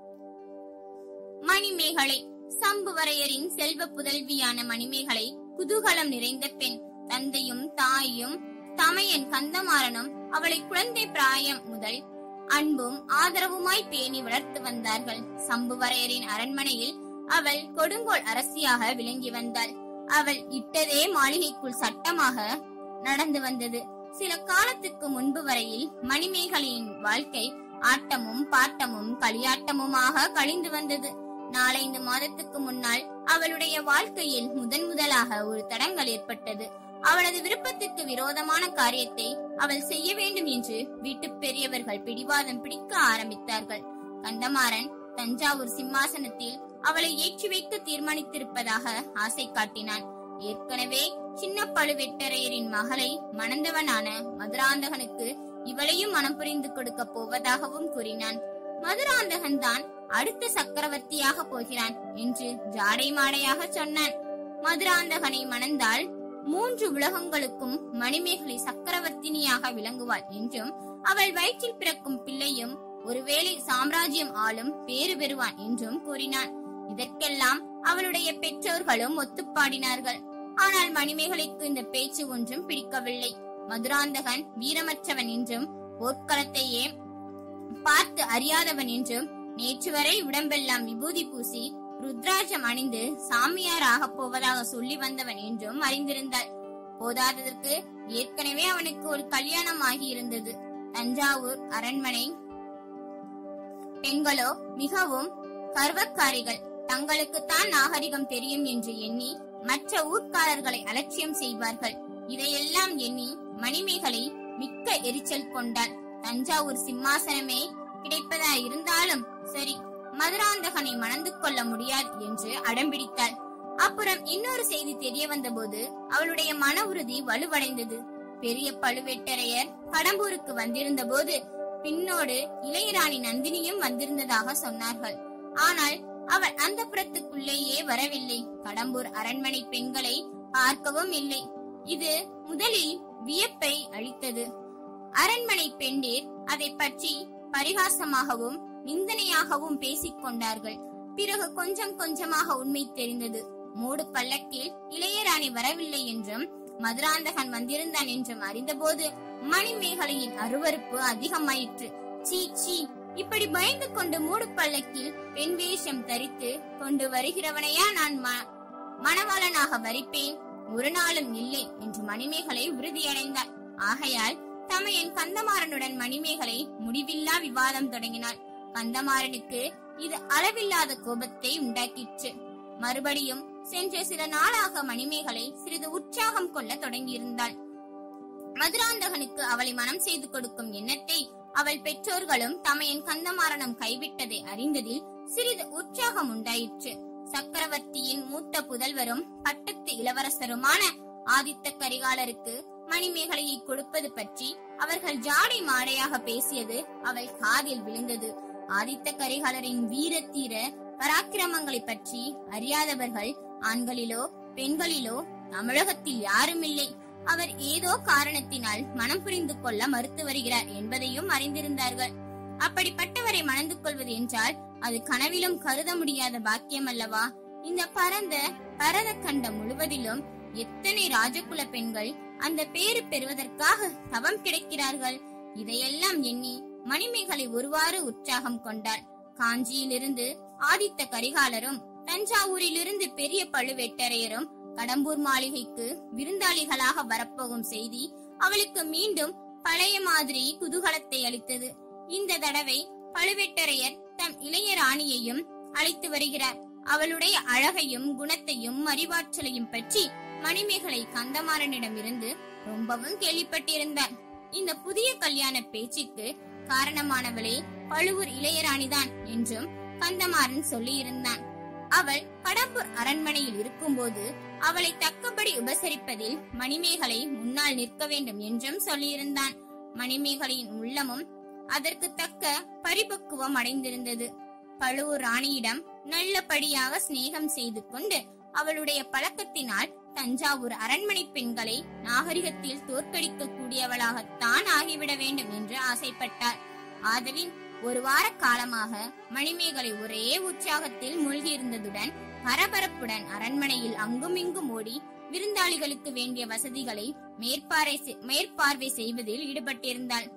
Speaker 2: மணிமேகலை சம்புவரையரின் செல்வ புதல்வியான மணிமேகலை குதூகலம் நிறைந்த பெண் தந்தையும் தாயும் தமையன் கந்தமாறனும் அவளை குழந்தை பிராயம் முதல் அன்பும் ஆதரவுமாய் பேணி வளர்த்து வந்தார்கள் சம்புவரையரின் அரண்மனையில் அவள் கொடுங்கோல் அரசியாக விளங்கி வந்தாள் அவள் இட்டதே மாளிகைக்குள் சட்டமாக நடந்து வந்தது சில காலத்துக்கு முன்பு வரையில் மணிமேகலையின் வாழ்க்கை ஆட்டமும் பாட்டமும் களியாட்டமுமாக கழிந்து வந்தது நாலைந்து மாதத்துக்கு முன்னால் அவளுடைய வாழ்க்கையில் முதன் முதலாக ஒரு தடங்கல் ஏற்பட்டது அவளது விருப்பத்துக்கு விரோதமான காரியத்தை அவள் செய்ய வேண்டும் என்று வீட்டு பெரியவர்கள் பிடிவாதம் பிடிக்க ஆரம்பித்தார்கள் கந்தமாறன் தஞ்சாவூர் சிம்மாசனத்தில் அவளை ஏற்றி வைக்க தீர்மானித்திருப்பதாக ஆசை காட்டினான் ஏற்கனவே சின்ன பழுவேட்டரையரின் மகளை மணந்தவனான மதுராந்தகனுக்கு இவளையும் மனம் புரிந்து கொடுக்க போவதாகவும் கூறினான் மதுராந்தகன் தான் அடுத்த சக்கரவர்த்தியாக போகிறான் என்று ஜாடை மாடையாக சொன்னான் மதுராந்தகனை மணந்தால் மூன்று உலகங்களுக்கும் மணிமேகலை சக்கரவர்த்தினியாக விளங்குவாள் என்றும் அவள் வயிற்றில் பிறக்கும் பிள்ளையும் ஒருவேளை சாம்ராஜ்யம் ஆளும் பேறு பெறுவான் என்றும் கூறினான் இதற்கெல்லாம் அவளுடைய பெற்றோர்களும் ஒத்துப்பாடினார்கள் ஆனால் மணிமேகலைக்கு இந்த பேச்சு ஒன்றும் பிடிக்கவில்லை மதுராந்தகன் வீரமற்றவன் என்றும் போர்க்களத்தையே பார்த்து அறியாதவன் என்றும் நேற்று வரை உடம்பெல்லாம் விபூதி பூசி ருத்ராஜம் அணிந்து சாமியார் ஆகப் போவதாக சொல்லி வந்தவன் என்றும் அறிந்திருந்தாள் போதாததற்கு ஏற்கனவே அவனுக்கு ஒரு கல்யாணம் ஆகி இருந்தது தஞ்சாவூர் அரண்மனை பெண்களோ மிகவும் கர்வக்காரிகள் தங்களுக்குத்தான் நாகரிகம் தெரியும் என்று எண்ணி மற்ற ஊர்க்காரர்களை அலட்சியம் செய்வார்கள் இதையெல்லாம் எண்ணி மணிமேகலை மிக்க எரிச்சல் கொண்டாள் தஞ்சாவூர் சிம்மாசனமே கிடைப்பதா இருந்தாலும் சரி மதுராந்தகனை மணந்து கொள்ள முடியாது என்று அடம்பிடித்தாள் அப்புறம் இன்னொரு செய்தி தெரிய வந்தபோது அவளுடைய மன உறுதி வலுவடைந்தது பெரிய பழுவேட்டரையர் கடம்பூருக்கு வந்திருந்த போது பின்னோடு இளையராணி நந்தினியும் வந்திருந்ததாக சொன்னார்கள் ஆனால் அவள் அந்த புறத்துக்குள்ளேயே வரவில்லை கடம்பூர் அரண்மனை பெண்களை பார்க்கவும் இல்லை இது முதலில் வியப்பை அளித்தது அரண்மனை பெண்டீர் அதை பற்றி பரிகாசமாகவும் நிந்தனையாகவும் பேசிக் கொண்டார்கள் பிறகு கொஞ்சம் கொஞ்சமாக உண்மை தெரிந்தது மூடு பல்லக்கில் இளையராணி வரவில்லை என்றும் மதுராந்தகன் வந்திருந்தான் என்றும் அறிந்தபோது மணிமேகலையின் அருவருப்பு அதிகமாயிற்று சீ சீ இப்படி பயந்து கொண்டு மூடு பல்லக்கில் பெண் வேஷம் தரித்து கொண்டு வருகிறவனையா நான் ம- மணவாளனாக வரிப்பேன் ஒரு நாளும் இல்லை என்று மணிமேகலை உறுதியடைந்தாள் ஆகையால் தமையன் கந்தமாறனுடன் மணிமேகலை முடிவில்லா விவாதம் தொடங்கினாள் கந்தமாறனுக்கு இது அளவில்லாத கோபத்தை உண்டாக்கிற்று மறுபடியும் சென்ற சில நாளாக மணிமேகலை சிறிது உற்சாகம் கொள்ள தொடங்கியிருந்தாள் மதுராந்தகனுக்கு அவளை மனம் செய்து கொடுக்கும் எண்ணத்தை அவள் பெற்றோர்களும் தமையன் கந்தமாறனும் கைவிட்டதை அறிந்ததில் சிறிது உற்சாகம் உண்டாயிற்று சக்கரவர்த்தியின் மூத்த புதல்வரும் பட்டத்து இளவரசருமான ஆதித்த கரிகாலருக்கு மணிமேகலையை கொடுப்பது பற்றி அவர்கள் ஜாடை மாடையாக பேசியது அவள் காதில் விழுந்தது ஆதித்த கரிகாலரின் வீரத்தீர பராக்கிரமங்களை பற்றி அறியாதவர்கள் ஆண்களிலோ பெண்களிலோ தமிழகத்தில் யாருமில்லை அவர் ஏதோ காரணத்தினால் மனம் புரிந்து கொள்ள மறுத்து வருகிறார் என்பதையும் அறிந்திருந்தார்கள் அப்படிப்பட்டவரை மணந்து கொள்வது என்றால் அது கனவிலும் கருத முடியாத பாக்கியம் அல்லவா இந்த பரந்த பரத கண்டம் முழுவதிலும் எத்தனை ராஜகுல பெண்கள் அந்த பேரு பெறுவதற்காக தவம் கிடைக்கிறார்கள் இதையெல்லாம் எண்ணி மணிமேகலை ஒருவாறு உற்சாகம் கொண்டாள் காஞ்சியிலிருந்து ஆதித்த கரிகாலரும் தஞ்சாவூரிலிருந்து பெரிய பழுவேட்டரையரும் கடம்பூர் மாளிகைக்கு விருந்தாளிகளாக வரப்போகும் செய்தி அவளுக்கு மீண்டும் பழைய மாதிரி குதூகலத்தை அளித்தது இந்த தடவை பழுவேட்டரையர் தம் இளைய ராணியையும் அழைத்து வருகிறார் அவளுடைய அழகையும் குணத்தையும் அறிவாற்றலையும் பற்றி மணிமேகலை கந்தமாறனிடமிருந்து ரொம்பவும் கேள்விப்பட்டிருந்தார் இந்த புதிய கல்யாண பேச்சுக்கு காரணமானவளே பழுவூர் இளையராணிதான் என்றும் கந்தமாறன் சொல்லியிருந்தான் அவள் கடம்பூர் அரண்மனையில் இருக்கும்போது அவளை தக்கபடி உபசரிப்பதில் மணிமேகலை முன்னால் நிற்க வேண்டும் என்றும் சொல்லியிருந்தான் மணிமேகலையின் உள்ளமும் அதற்கு தக்க பரிபக்குவம் அடைந்திருந்தது பழுவூர் ராணியிடம் நல்லபடியாக சிநேகம் செய்து கொண்டு அவளுடைய பழக்கத்தினால் தஞ்சாவூர் அரண்மனை பெண்களை நாகரிகத்தில் தோற்கடிக்க கூடியவளாகத்தான் ஆகிவிட வேண்டும் என்று ஆசைப்பட்டார் ஆதலின் ஒரு வார காலமாக மணிமேகலை ஒரே உற்சாகத்தில் மூழ்கியிருந்ததுடன் பரபரப்புடன் அரண்மனையில் அங்குமிங்கும் ஓடி விருந்தாளிகளுக்கு வேண்டிய வசதிகளை மேற்பார்வை செ- மேற்பார்வை செய்வதில் ஈடுபட்டிருந்தாள்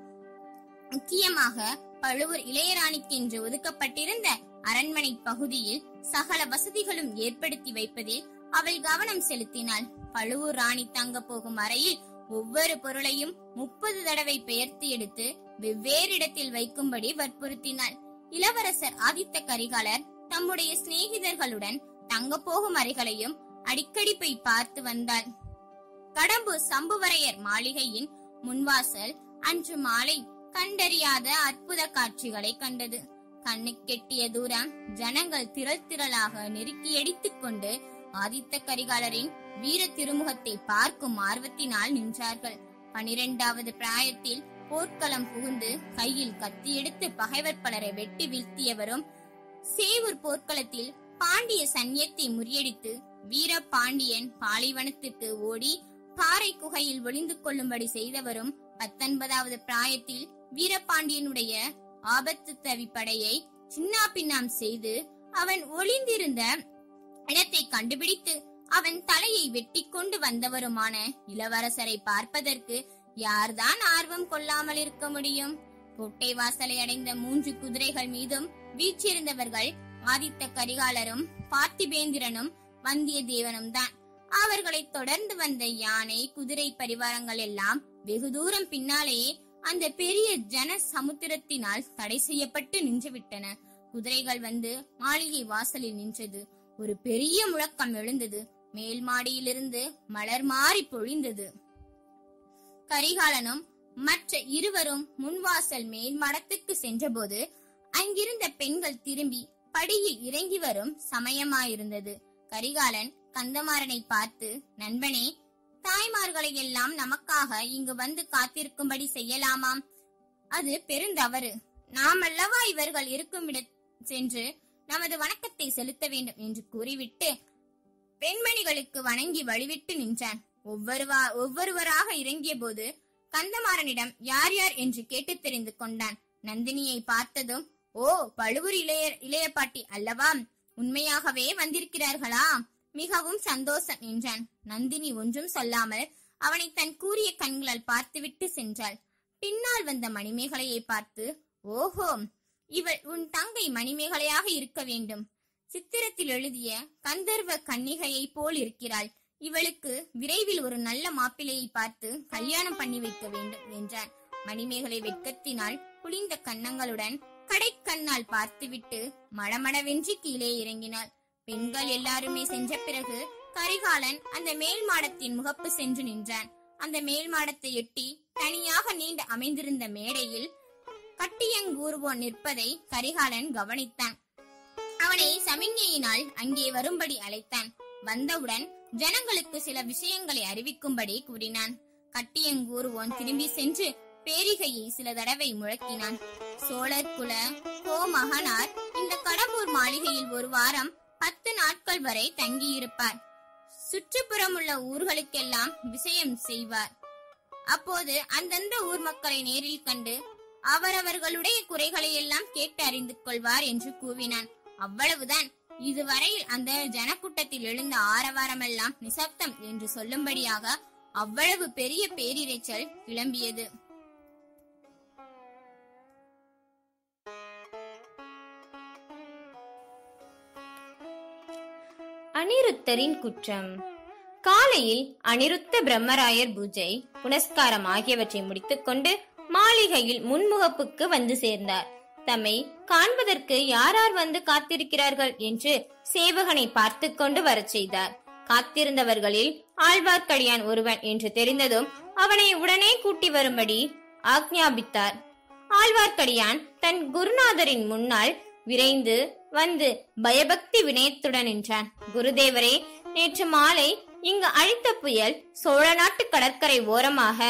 Speaker 2: முக்கியமாக பழுவூர் இளையராணிக்கு என்று ஒதுக்கப்பட்டிருந்த அரண்மனை பகுதியில் சகல வசதிகளும் ஏற்படுத்தி வைப்பதில் அவள் கவனம் செலுத்தினாள் பழுவூர் ராணி தங்க போகும் அறையில் ஒவ்வொரு பொருளையும் முப்பது தடவை பெயர்த்து எடுத்து வெவ்வேறு இடத்தில் வைக்கும்படி வற்புறுத்தினாள் இளவரசர் ஆதித்த கரிகாலர் தம்முடைய சிநேகிதர்களுடன் தங்க போகும் அறைகளையும் அடிக்கடி போய் பார்த்து வந்தாள் கடம்பூர் சம்புவரையர் மாளிகையின் முன்வாசல் அன்று மாலை கண்டறியாத அற்புத காட்சிகளை கண்டது கண்ணுக்கெட்டிய தூரம் ஜனங்கள் திரள் திரளாக நெருக்கியடித்துக் கொண்டு ஆதித்த கரிகாலரின் வீர திருமுகத்தை பார்க்கும் ஆர்வத்தினால் நின்றார்கள் பனிரெண்டாவது பிராயத்தில் போர்க்களம் புகுந்து கையில் கத்தி எடுத்து பகைவர் பலரை வெட்டி வீழ்த்தியவரும் சேவூர் போர்க்களத்தில் பாண்டிய சன்னியத்தை முறியடித்து வீர பாண்டியன் பாலைவனத்துக்கு ஓடி பாறை குகையில் ஒளிந்து கொள்ளும்படி செய்தவரும் பத்தொன்பதாவது பிராயத்தில் வீரபாண்டியனுடைய ஆபத்து தவி படையை சின்னாபின்னாம் செய்து அவன் ஒளிந்திருந்த இடத்தை கண்டுபிடித்து அவன் தலையை வெட்டி கொண்டு வந்தவருமான இளவரசரை பார்ப்பதற்கு யார்தான் ஆர்வம் கொள்ளாமல் இருக்க முடியும் கோட்டை வாசலை அடைந்த மூன்று குதிரைகள் மீதும் வீற்றிருந்தவர்கள் ஆதித்த கரிகாலரும் பார்த்திபேந்திரனும் வந்தியத்தேவனும் தான் அவர்களை தொடர்ந்து வந்த யானை குதிரை பரிவாரங்கள் எல்லாம் வெகு தூரம் பின்னாலேயே அந்த பெரிய ஜன சமுத்திரத்தினால் தடை செய்யப்பட்டு நின்றுவிட்டன குதிரைகள் வந்து மாளிகை வாசலில் நின்றது ஒரு பெரிய முழக்கம் எழுந்தது மேல் மாடியிலிருந்து மலர் மாறி பொழிந்தது கரிகாலனும் மற்ற இருவரும் முன்வாசல் மேல் மடத்துக்கு சென்றபோது அங்கிருந்த பெண்கள் திரும்பி படியில் இறங்கி வரும் சமயமாயிருந்தது கரிகாலன் கந்தமாறனை பார்த்து நண்பனே தாய்மார்களை எல்லாம் நமக்காக இங்கு வந்து காத்திருக்கும்படி செய்யலாமாம் அது பெருந்தவறு நாம் அல்லவா இவர்கள் இருக்கும் இட சென்று நமது வணக்கத்தை செலுத்த வேண்டும் என்று கூறிவிட்டு பெண்மணிகளுக்கு வணங்கி வழிவிட்டு நின்றான் ஒவ்வொருவா ஒவ்வொருவராக இறங்கிய போது கந்தமாறனிடம் யார் யார் என்று கேட்டு தெரிந்து கொண்டான் நந்தினியை பார்த்ததும் ஓ பழுவூர் இளைய இளைய பாட்டி அல்லவா உண்மையாகவே வந்திருக்கிறார்களா மிகவும் சந்தோஷம் என்றான் நந்தினி ஒன்றும் சொல்லாமல் அவனை தன் கூரிய கண்களால் பார்த்துவிட்டு சென்றாள் பின்னால் வந்த மணிமேகலையை பார்த்து ஓஹோ இவள் உன் தங்கை மணிமேகலையாக இருக்க வேண்டும் சித்திரத்தில் எழுதிய கந்தர்வ கன்னிகையை போல் இருக்கிறாள் இவளுக்கு விரைவில் ஒரு நல்ல மாப்பிள்ளையை பார்த்து கல்யாணம் பண்ணி வைக்க வேண்டும் என்றான் மணிமேகலை வெட்கத்தினால் குளிந்த கன்னங்களுடன் கடைக்கண்ணால் பார்த்துவிட்டு மடமடவென்று கீழே இறங்கினாள் பெண்கள் எல்லாருமே சென்ற பிறகு கரிகாலன் அந்த மேல் மாடத்தின் முகப்பு சென்று நின்றான் அந்த மேல் மாடத்தை எட்டி தனியாக நீண்டு அமைந்திருந்த மேடையில் கட்டியங்கூறுவோன் நிற்பதை கரிகாலன் கவனித்தான் அவனை சமிஞ்ஞையினால் அங்கே வரும்படி அழைத்தான் வந்தவுடன் ஜனங்களுக்கு சில விஷயங்களை அறிவிக்கும்படி கூறினான் கட்டியங்கூறுவோன் திரும்பி சென்று பேரிகையை சில தடவை முழக்கினான் சோழர் குல கோமகனார் இந்த கடம்பூர் மாளிகையில் ஒரு வாரம் பத்து நாட்கள் வரை தங்கியிருப்பார் சுற்றுப்புறமுள்ள ஊர்களுக்கெல்லாம் விஷயம் செய்வார் அப்போது அந்தந்த ஊர் மக்களை நேரில் கண்டு அவரவர்களுடைய குறைகளை எல்லாம் கேட்டு அறிந்து கொள்வார் என்று கூவினான் அவ்வளவுதான் இதுவரையில் அந்த ஜனக்கூட்டத்தில் எழுந்த ஆரவாரமெல்லாம் நிசப்தம் என்று சொல்லும்படியாக அவ்வளவு பெரிய பேரிரைச்சல் கிளம்பியது
Speaker 3: அனிருத்தரின் குற்றம் காலையில் அனிருத்த பிரம்மராயர் பூஜை புனஸ்காரம் ஆகியவற்றை முடித்துக்கொண்டு மாளிகையில் முன்முகப்புக்கு வந்து சேர்ந்தார் தம்மை காண்பதற்கு யாரார் வந்து காத்திருக்கிறார்கள் என்று சேவகனை பார்த்து கொண்டு வரச் செய்தார் காத்திருந்தவர்களில் ஆழ்வார்க்கடியான் ஒருவன் என்று தெரிந்ததும் அவனை உடனே கூட்டி வரும்படி ஆக்ஞாபித்தார் ஆழ்வார்க்கடியான் தன் குருநாதரின் முன்னால் விரைந்து வந்து பயபக்தி வினயத்துடன் நின்றான் குருதேவரே நேற்று மாலை இங்கு அழித்த புயல் சோழ நாட்டு கடற்கரை ஓரமாக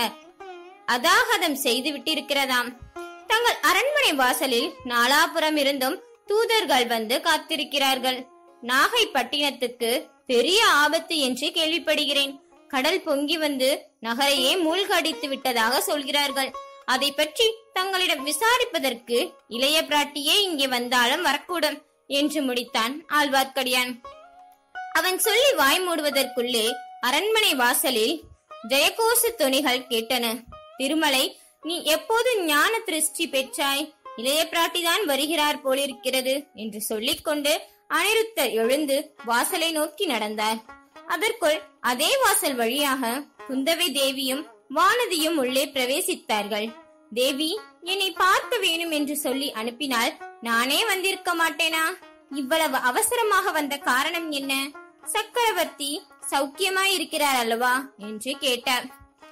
Speaker 3: அதாகதம் செய்து விட்டிருக்கிறதாம் தங்கள் அரண்மனை வாசலில் நாலாபுரம் இருந்தும் தூதர்கள் வந்து காத்திருக்கிறார்கள் நாகைப்பட்டினத்துக்கு பெரிய ஆபத்து என்று கேள்விப்படுகிறேன் கடல் பொங்கி வந்து நகரையே மூழ்கடித்து விட்டதாக சொல்கிறார்கள் அதை பற்றி தங்களிடம் விசாரிப்பதற்கு இளைய பிராட்டியே இங்கே வந்தாலும் வரக்கூடும் என்று முடித்தான் ஆழ்வார்க்கடியான் அவன் சொல்லி வாய் மூடுவதற்குள்ளே அரண்மனை வாசலில் ஜெயகோச துணிகள் கேட்டன திருமலை நீ எப்போது ஞான திருஷ்டி பெற்றாய் இளைய பிராட்டிதான் வருகிறார் போலிருக்கிறது என்று சொல்லிக்கொண்டு அனிருத்தர் எழுந்து வாசலை நோக்கி நடந்தார் அதற்குள் அதே வாசல் வழியாக குந்தவை தேவியும் வானதியும் உள்ளே பிரவேசித்தார்கள் தேவி என்னை பார்க்க வேணும் என்று சொல்லி அனுப்பினால் நானே வந்திருக்க மாட்டேனா இவ்வளவு அவசரமாக வந்த காரணம் என்ன சக்கரவர்த்தி சௌக்கியமாய் இருக்கிறார் அல்லவா என்று கேட்டார்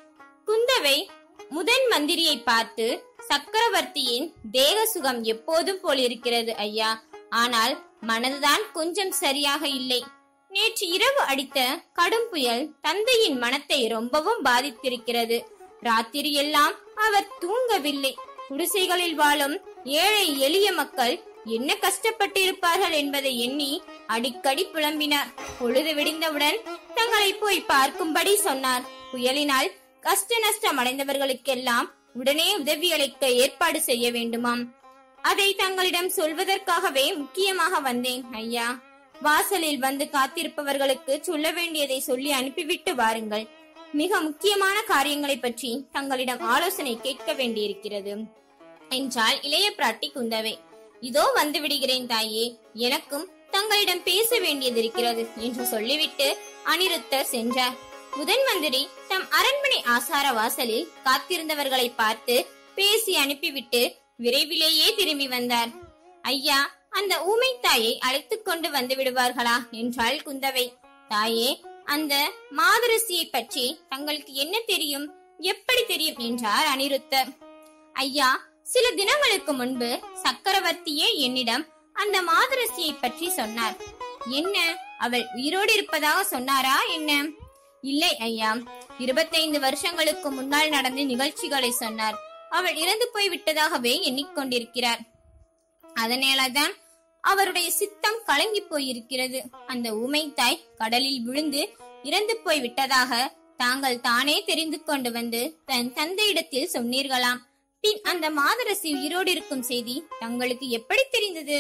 Speaker 3: குந்தவை முதன் மந்திரியை பார்த்து சக்கரவர்த்தியின் தேக சுகம் எப்போதும் போல் இருக்கிறது ஐயா ஆனால் மனதுதான் கொஞ்சம் சரியாக இல்லை நேற்று இரவு அடித்த கடும் புயல் தந்தையின் மனத்தை ரொம்பவும் பாதித்திருக்கிறது ராத்திரி எல்லாம் அவர் தூங்கவில்லை குடிசைகளில் வாழும் ஏழை எளிய மக்கள் என்ன கஷ்டப்பட்டிருப்பார்கள் என்பதை எண்ணி அடிக்கடி புலம்பினார் பொழுது விடிந்தவுடன் தங்களை போய் பார்க்கும்படி சொன்னார் புயலினால் கஷ்ட நஷ்டம் அடைந்தவர்களுக்கெல்லாம் உடனே உதவி அளிக்க ஏற்பாடு செய்ய வேண்டுமாம் அதை தங்களிடம் சொல்வதற்காகவே முக்கியமாக வந்தேன் ஐயா வாசலில் வந்து காத்திருப்பவர்களுக்கு சொல்ல வேண்டியதை சொல்லி அனுப்பிவிட்டு வாருங்கள் மிக முக்கியமான காரியங்களை பற்றி தங்களிடம் ஆலோசனை கேட்க வேண்டியிருக்கிறது என்றாள் இளைய பிராட்டி குந்தவை இதோ வந்து விடுகிறேன் தாயே எனக்கும் தங்களிடம் பேச வேண்டியதிருக்கிறது என்று சொல்லிவிட்டு அனிருத்தர் சென்றார் முதன் மந்திரி தம் அரண்மனை ஆசார வாசலில் காத்திருந்தவர்களை பார்த்து பேசி அனுப்பிவிட்டு விரைவிலேயே திரும்பி வந்தார் ஐயா அந்த ஊமை தாயை அழைத்துக் கொண்டு வந்து விடுவார்களா என்றாள் குந்தவை தாயே அந்த மாதரசியை பற்றி தங்களுக்கு என்ன தெரியும் எப்படி தெரியும் என்றார் அனிருத்தர் ஐயா சில தினங்களுக்கு முன்பு சக்கரவர்த்தியே என்னிடம் அந்த மாதரசியை பற்றி சொன்னார் என்ன அவள் உயிரோடு இருப்பதாக சொன்னாரா என்ன இல்லை ஐயா இருபத்தைந்து வருஷங்களுக்கு முன்னால் நடந்த நிகழ்ச்சிகளை சொன்னார் அவள் இறந்து போய் விட்டதாகவே எண்ணிக்கொண்டிருக்கிறார் அதனாலதான்
Speaker 2: அவருடைய சித்தம் கலங்கி போயிருக்கிறது அந்த ஊமை தாய் கடலில் விழுந்து இறந்து போய் விட்டதாக தாங்கள் தானே தெரிந்து கொண்டு வந்து தன் தந்தையிடத்தில் சொன்னீர்களாம் பின் அந்த மாதரசி உயிரோடு இருக்கும் செய்தி தங்களுக்கு எப்படி தெரிந்தது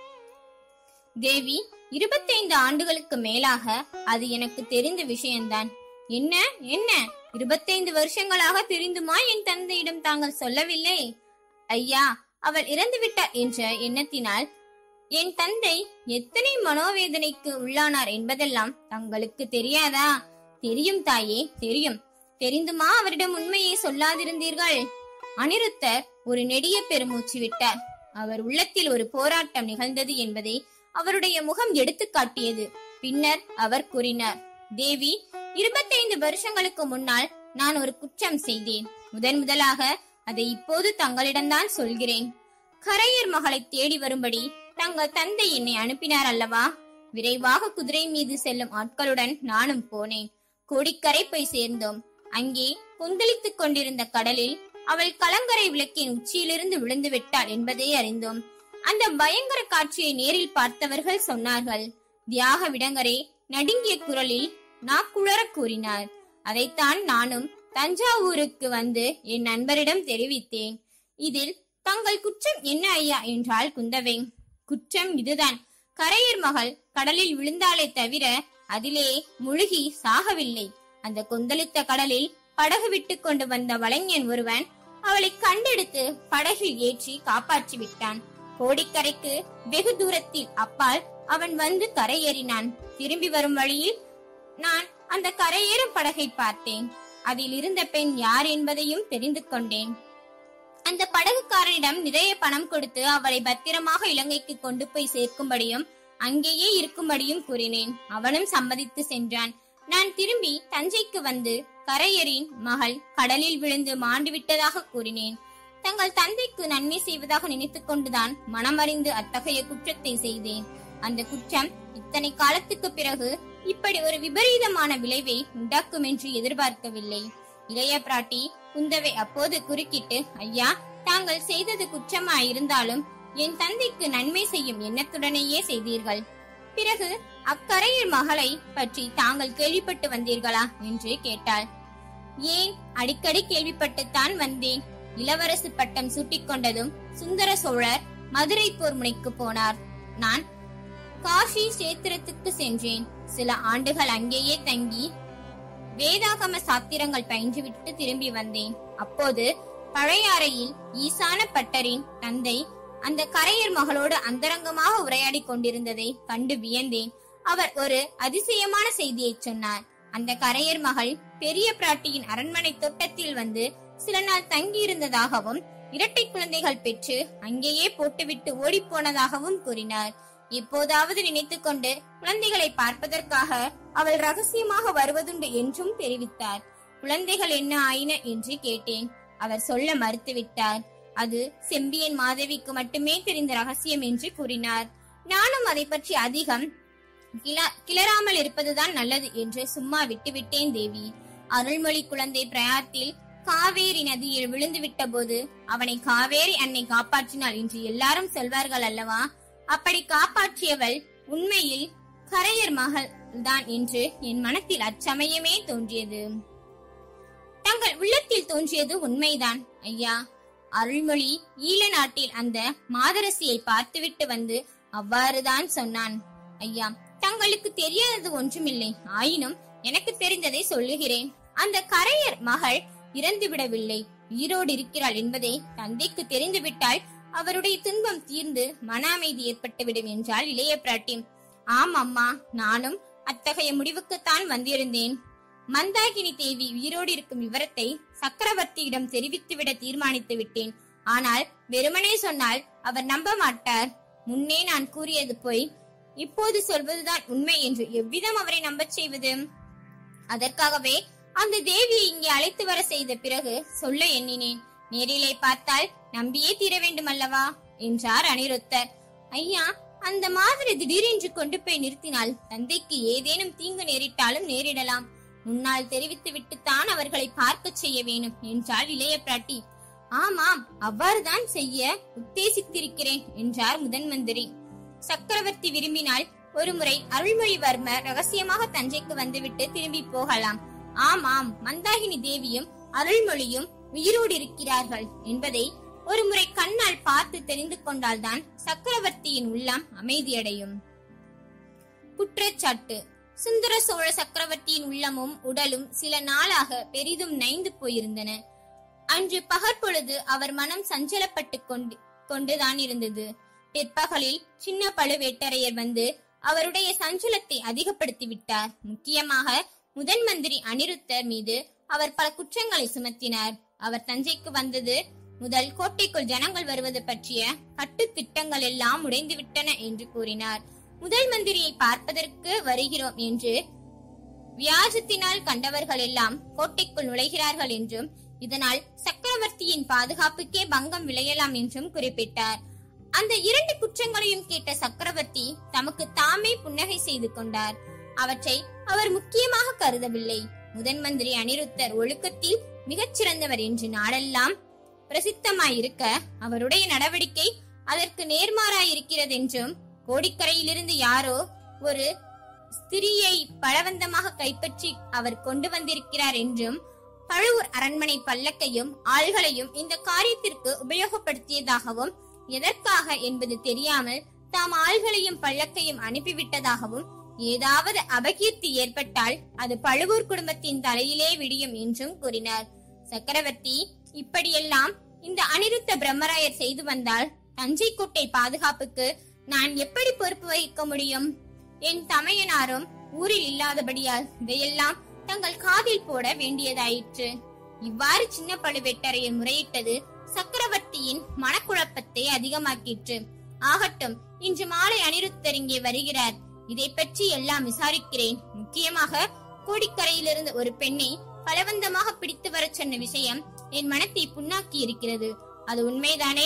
Speaker 2: தேவி இருபத்தைந்து ஆண்டுகளுக்கு மேலாக அது எனக்கு தெரிந்த விஷயம்தான் என்ன என்ன இருபத்தைந்து வருஷங்களாக தெரிந்துமா என் தந்தையிடம் தாங்கள் சொல்லவில்லை ஐயா அவள் இறந்துவிட்டார் என்ற எண்ணத்தினால் என் தந்தை எத்தனை மனோவேதனைக்கு உள்ளானார் என்பதெல்லாம் தங்களுக்கு தெரியாதா தெரியும் தாயே தெரியும் தெரிந்துமா அவரிடம் உண்மையை சொல்லாதிருந்தீர்கள் அனிருத்தர் ஒரு நெடிய பெருமூச்சு விட்டார் அவர் உள்ளத்தில் ஒரு போராட்டம் நிகழ்ந்தது என்பதை அவருடைய முகம் எடுத்து காட்டியது பின்னர் அவர் கூறினார் தேவி இருபத்தைந்து வருஷங்களுக்கு முன்னால் நான் ஒரு குற்றம் செய்தேன் முதன் முதலாக அதை இப்போது தங்களிடம்தான் சொல்கிறேன் கரையர் மகளை தேடி வரும்படி தங்கள் தந்தை என்னை அனுப்பினார் அல்லவா விரைவாக குதிரை மீது செல்லும் ஆட்களுடன் நானும் போனேன் கோடிக்கரை போய் சேர்ந்தோம் அங்கே கொந்தளித்துக் கொண்டிருந்த கடலில் அவள் கலங்கரை விளக்கின் உச்சியிலிருந்து விழுந்து விட்டாள் என்பதை அறிந்தோம் அந்த பயங்கர காட்சியை நேரில் பார்த்தவர்கள் சொன்னார்கள் தியாக விடங்கரே நடுங்கிய குரலில் நாக்குளர கூறினார் அதைத்தான் நானும் தஞ்சாவூருக்கு வந்து என் நண்பரிடம் தெரிவித்தேன் இதில் தங்கள் குற்றம் என்ன ஐயா என்றாள் குந்தவை குற்றம் இதுதான் கரையர் மகள் கடலில் விழுந்தாலே தவிர அதிலே முழுகி சாகவில்லை அந்த கொந்தளித்த கடலில் படகு விட்டு கொண்டு வந்த வலைஞன் ஒருவன் அவளை கண்டெடுத்து படகில் ஏற்றி காப்பாற்றி விட்டான் கோடிக்கரைக்கு வெகு தூரத்தில் அப்பால் அவன் வந்து கரையேறினான் திரும்பி வரும் வழியில் நான் அந்த கரையேறும் படகை பார்த்தேன் அதில் இருந்த பெண் யார் என்பதையும் தெரிந்து கொண்டேன் அந்த படகுக்காரனிடம் நிறைய பணம் கொடுத்து அவளை பத்திரமாக இலங்கைக்கு கொண்டு போய் சேர்க்கும்படியும் அங்கேயே இருக்கும்படியும் கூறினேன் அவனும் சம்மதித்து சென்றான் நான் திரும்பி தஞ்சைக்கு வந்து கரையரின் மகள் கடலில் விழுந்து மாண்டு விட்டதாக கூறினேன் தங்கள் தந்தைக்கு நன்மை செய்வதாக நினைத்துக் கொண்டுதான் மனமறிந்து அத்தகைய குற்றத்தை செய்தேன் அந்த குற்றம் இத்தனை காலத்துக்கு பிறகு இப்படி ஒரு விபரீதமான விளைவை உண்டாக்கும் என்று எதிர்பார்க்கவில்லை இளைய பிராட்டி குந்தவை அப்போது குறுக்கிட்டு ஐயா தாங்கள் செய்தது குற்றமா இருந்தாலும் என் தந்தைக்கு நன்மை செய்யும் எண்ணத்துடனேயே செய்தீர்கள் பிறகு அக்கரையர் மகளை பற்றி தாங்கள் கேள்விப்பட்டு வந்தீர்களா என்று கேட்டாள் ஏன் அடிக்கடி கேள்விப்பட்டுத்தான் வந்தேன் இளவரசு பட்டம் சூட்டிக் கொண்டதும் சுந்தர சோழர் மதுரை போர் முனைக்கு போனார் நான் காஷி சேத்திரத்துக்கு சென்றேன் சில ஆண்டுகள் அங்கேயே தங்கி வேதாகம சாத்திரங்கள் பயின்றுவிட்டு திரும்பி வந்தேன் அப்போது பழையாறையில் ஈசான பட்டரின் தந்தை அந்த கரையர் மகளோடு அந்தரங்கமாக உரையாடி கொண்டிருந்ததை கண்டு வியந்தேன் அவர் ஒரு அதிசயமான செய்தியை சொன்னார் அந்த கரையர் மகள் பெரிய பிராட்டியின் அரண்மனை தோட்டத்தில் வந்து சில நாள் தங்கியிருந்ததாகவும் இரட்டை குழந்தைகள் பெற்று அங்கேயே போட்டுவிட்டு ஓடிப் போனதாகவும் கூறினார் எப்போதாவது நினைத்துக் கொண்டு குழந்தைகளை பார்ப்பதற்காக அவள் ரகசியமாக வருவதுண்டு என்றும் தெரிவித்தார் குழந்தைகள் என்ன ஆயின என்று கேட்டேன் அவர் சொல்ல மறுத்துவிட்டார் அது செம்பியன் மாதவிக்கு மட்டுமே தெரிந்த ரகசியம் என்று கூறினார் நானும் அதை பற்றி அதிகம் கிள- கிளறாமல் இருப்பதுதான் நல்லது என்று சும்மா விட்டுவிட்டேன் தேவி அருள்மொழி குழந்தை பிரயாத்தில் காவேரி நதியில் விழுந்து விட்ட போது அவனை காவேரி அன்னை காப்பாற்றினாள் என்று எல்லாரும் சொல்வார்கள் அல்லவா அப்படி காப்பாற்றியவள் உண்மையில் கரையர் மகள் தான் என்று என் மனத்தில் அச்சமயமே தோன்றியது தங்கள் உள்ளத்தில் தோன்றியது உண்மைதான் ஐயா அருள்மொழி ஈழ நாட்டில் அந்த மாதரசியை பார்த்துவிட்டு வந்து அவ்வாறுதான் சொன்னான் ஐயா தங்களுக்கு தெரியாதது ஒன்றுமில்லை ஆயினும் எனக்கு தெரிந்ததை சொல்லுகிறேன் அந்த கரையர் மகள் இறந்து விடவில்லை உயிரோடு இருக்கிறாள் என்பதை தந்தைக்கு தெரிந்துவிட்டால் அவருடைய துன்பம் தீர்ந்து மன அமைதி ஏற்பட்டுவிடும் என்றாள் இளைய பிராட்டி ஆம் அம்மா நானும் அத்தகைய முடிவுக்குத்தான் வந்திருந்தேன் மந்தாகினி தேவி உயிரோடு இருக்கும் விவரத்தை சக்கரவர்த்தியிடம் தெரிவித்துவிட தீர்மானித்து விட்டேன் ஆனால் வெறுமனே சொன்னால் அவர் நம்ப மாட்டார் முன்னே நான் கூறியது போய் இப்போது சொல்வதுதான் உண்மை என்று எவ்விதம் அவரை நம்பச் செய்வது அதற்காகவே அந்த தேவியை இங்கே அழைத்து வர செய்த பிறகு சொல்ல எண்ணினேன் நேரிலே பார்த்தால் நம்பியே தீர வேண்டும் அல்லவா என்றார் அனிருத்தர் ஐயா அந்த மாதிரி திடீரென்று கொண்டு போய் நிறுத்தினால் தந்தைக்கு ஏதேனும் தீங்கு நேரிட்டாலும் நேரிடலாம் முன்னால் தெரிவித்து விட்டுத்தான் அவர்களை பார்க்கச் செய்ய வேணும் என்றாள் இளைய பிராட்டி ஆமாம் அவ்வாறுதான் செய்ய உத்தேசித்திருக்கிறேன் என்றார் முதன் மந்திரி சக்கரவர்த்தி விரும்பினால் ஒருமுறை அருள்மொழிவர்மர் ரகசியமாக தஞ்சைக்கு வந்துவிட்டு திரும்பி போகலாம் ஆமாம் மந்தாகினி தேவியும் அருள்மொழியும் உயிரோடு இருக்கிறார்கள் என்பதை ஒருமுறை கண்ணால் பார்த்து தெரிந்து கொண்டால்தான் சக்கரவர்த்தியின் உள்ளம் அமைதியடையும் குற்றச்சாட்டு சுந்தர சோழ சக்கரவர்த்தியின் உள்ளமும் உடலும் சில நாளாக பெரிதும் நைந்து போயிருந்தன அன்று பகற்பொழுது அவர் மனம் சஞ்சலப்பட்டு கொண்டு கொண்டுதான் இருந்தது பிற்பகலில் சின்ன பழுவேட்டரையர் வந்து அவருடைய சஞ்சலத்தை அதிகப்படுத்தி விட்டார் முக்கியமாக முதன் மந்திரி அனிருத்தர் மீது அவர் பல குற்றங்களை சுமத்தினார் அவர் தஞ்சைக்கு வந்தது முதல் கோட்டைக்குள் ஜனங்கள் வருவது பற்றிய கட்டு திட்டங்கள் எல்லாம் உடைந்து விட்டன என்று கூறினார் முதல் மந்திரியை பார்ப்பதற்கு வருகிறோம் என்று வியாஜத்தினால் கண்டவர்கள் எல்லாம் கோட்டைக்குள் நுழைகிறார்கள் என்றும் இதனால் சக்கரவர்த்தியின் பாதுகாப்புக்கே பங்கம் விளையலாம் என்றும் குறிப்பிட்டார் அந்த இரண்டு குற்றங்களையும் கேட்ட சக்கரவர்த்தி தமக்கு தாமே புன்னகை செய்து கொண்டார் அவற்றை அவர் முக்கியமாக கருதவில்லை முதன் மந்திரி அனிருத்தர் ஒழுக்கத்தில் மிகச் சிறந்தவர் என்று நாடெல்லாம் பிரசித்தமாயிருக்க அவருடைய நடவடிக்கை அதற்கு நேர்மாறாயிருக்கிறதென்றும் கோடிக்கரையிலிருந்து யாரோ ஒரு ஸ்திரியை பலவந்தமாக கைப்பற்றி அவர் கொண்டு வந்திருக்கிறார் என்றும் பழுவூர் அரண்மனை பல்லக்கையும் ஆள்களையும் இந்த காரியத்திற்கு உபயோகப்படுத்தியதாகவும் எதற்காக என்பது தெரியாமல் தாம் ஆள்களையும் பல்லக்கையும் அனுப்பிவிட்டதாகவும் ஏதாவது அபகீர்த்தி ஏற்பட்டால் அது பழுவூர் குடும்பத்தின் தலையிலே விடியும் என்றும் கூறினார் சக்கரவர்த்தி இப்படியெல்லாம் இந்த அனிருத்த பிரம்மராயர் செய்து வந்தால் தஞ்சை கோட்டை பாதுகாப்புக்கு நான் எப்படி பொறுப்பு வகிக்க முடியும் என் தமையனாரும் ஊரில் இல்லாதபடியால் இதையெல்லாம் தங்கள் காதில் போட வேண்டியதாயிற்று இவ்வாறு சின்ன பழுவேட்டரையர் முறையிட்டது சக்கரவர்த்தியின் மனக்குழப்பத்தை அதிகமாக்கிற்று ஆகட்டும் இன்று மாலை அனிருத்தர் இங்கே வருகிறார் இதை பற்றி எல்லாம் விசாரிக்கிறேன் முக்கியமாக கோடிக்கரையிலிருந்து ஒரு பெண்ணை பலவந்தமாக பிடித்து வரச் சொன்ன விஷயம் என் மனத்தை புண்ணாக்கி இருக்கிறது அது உண்மைதானே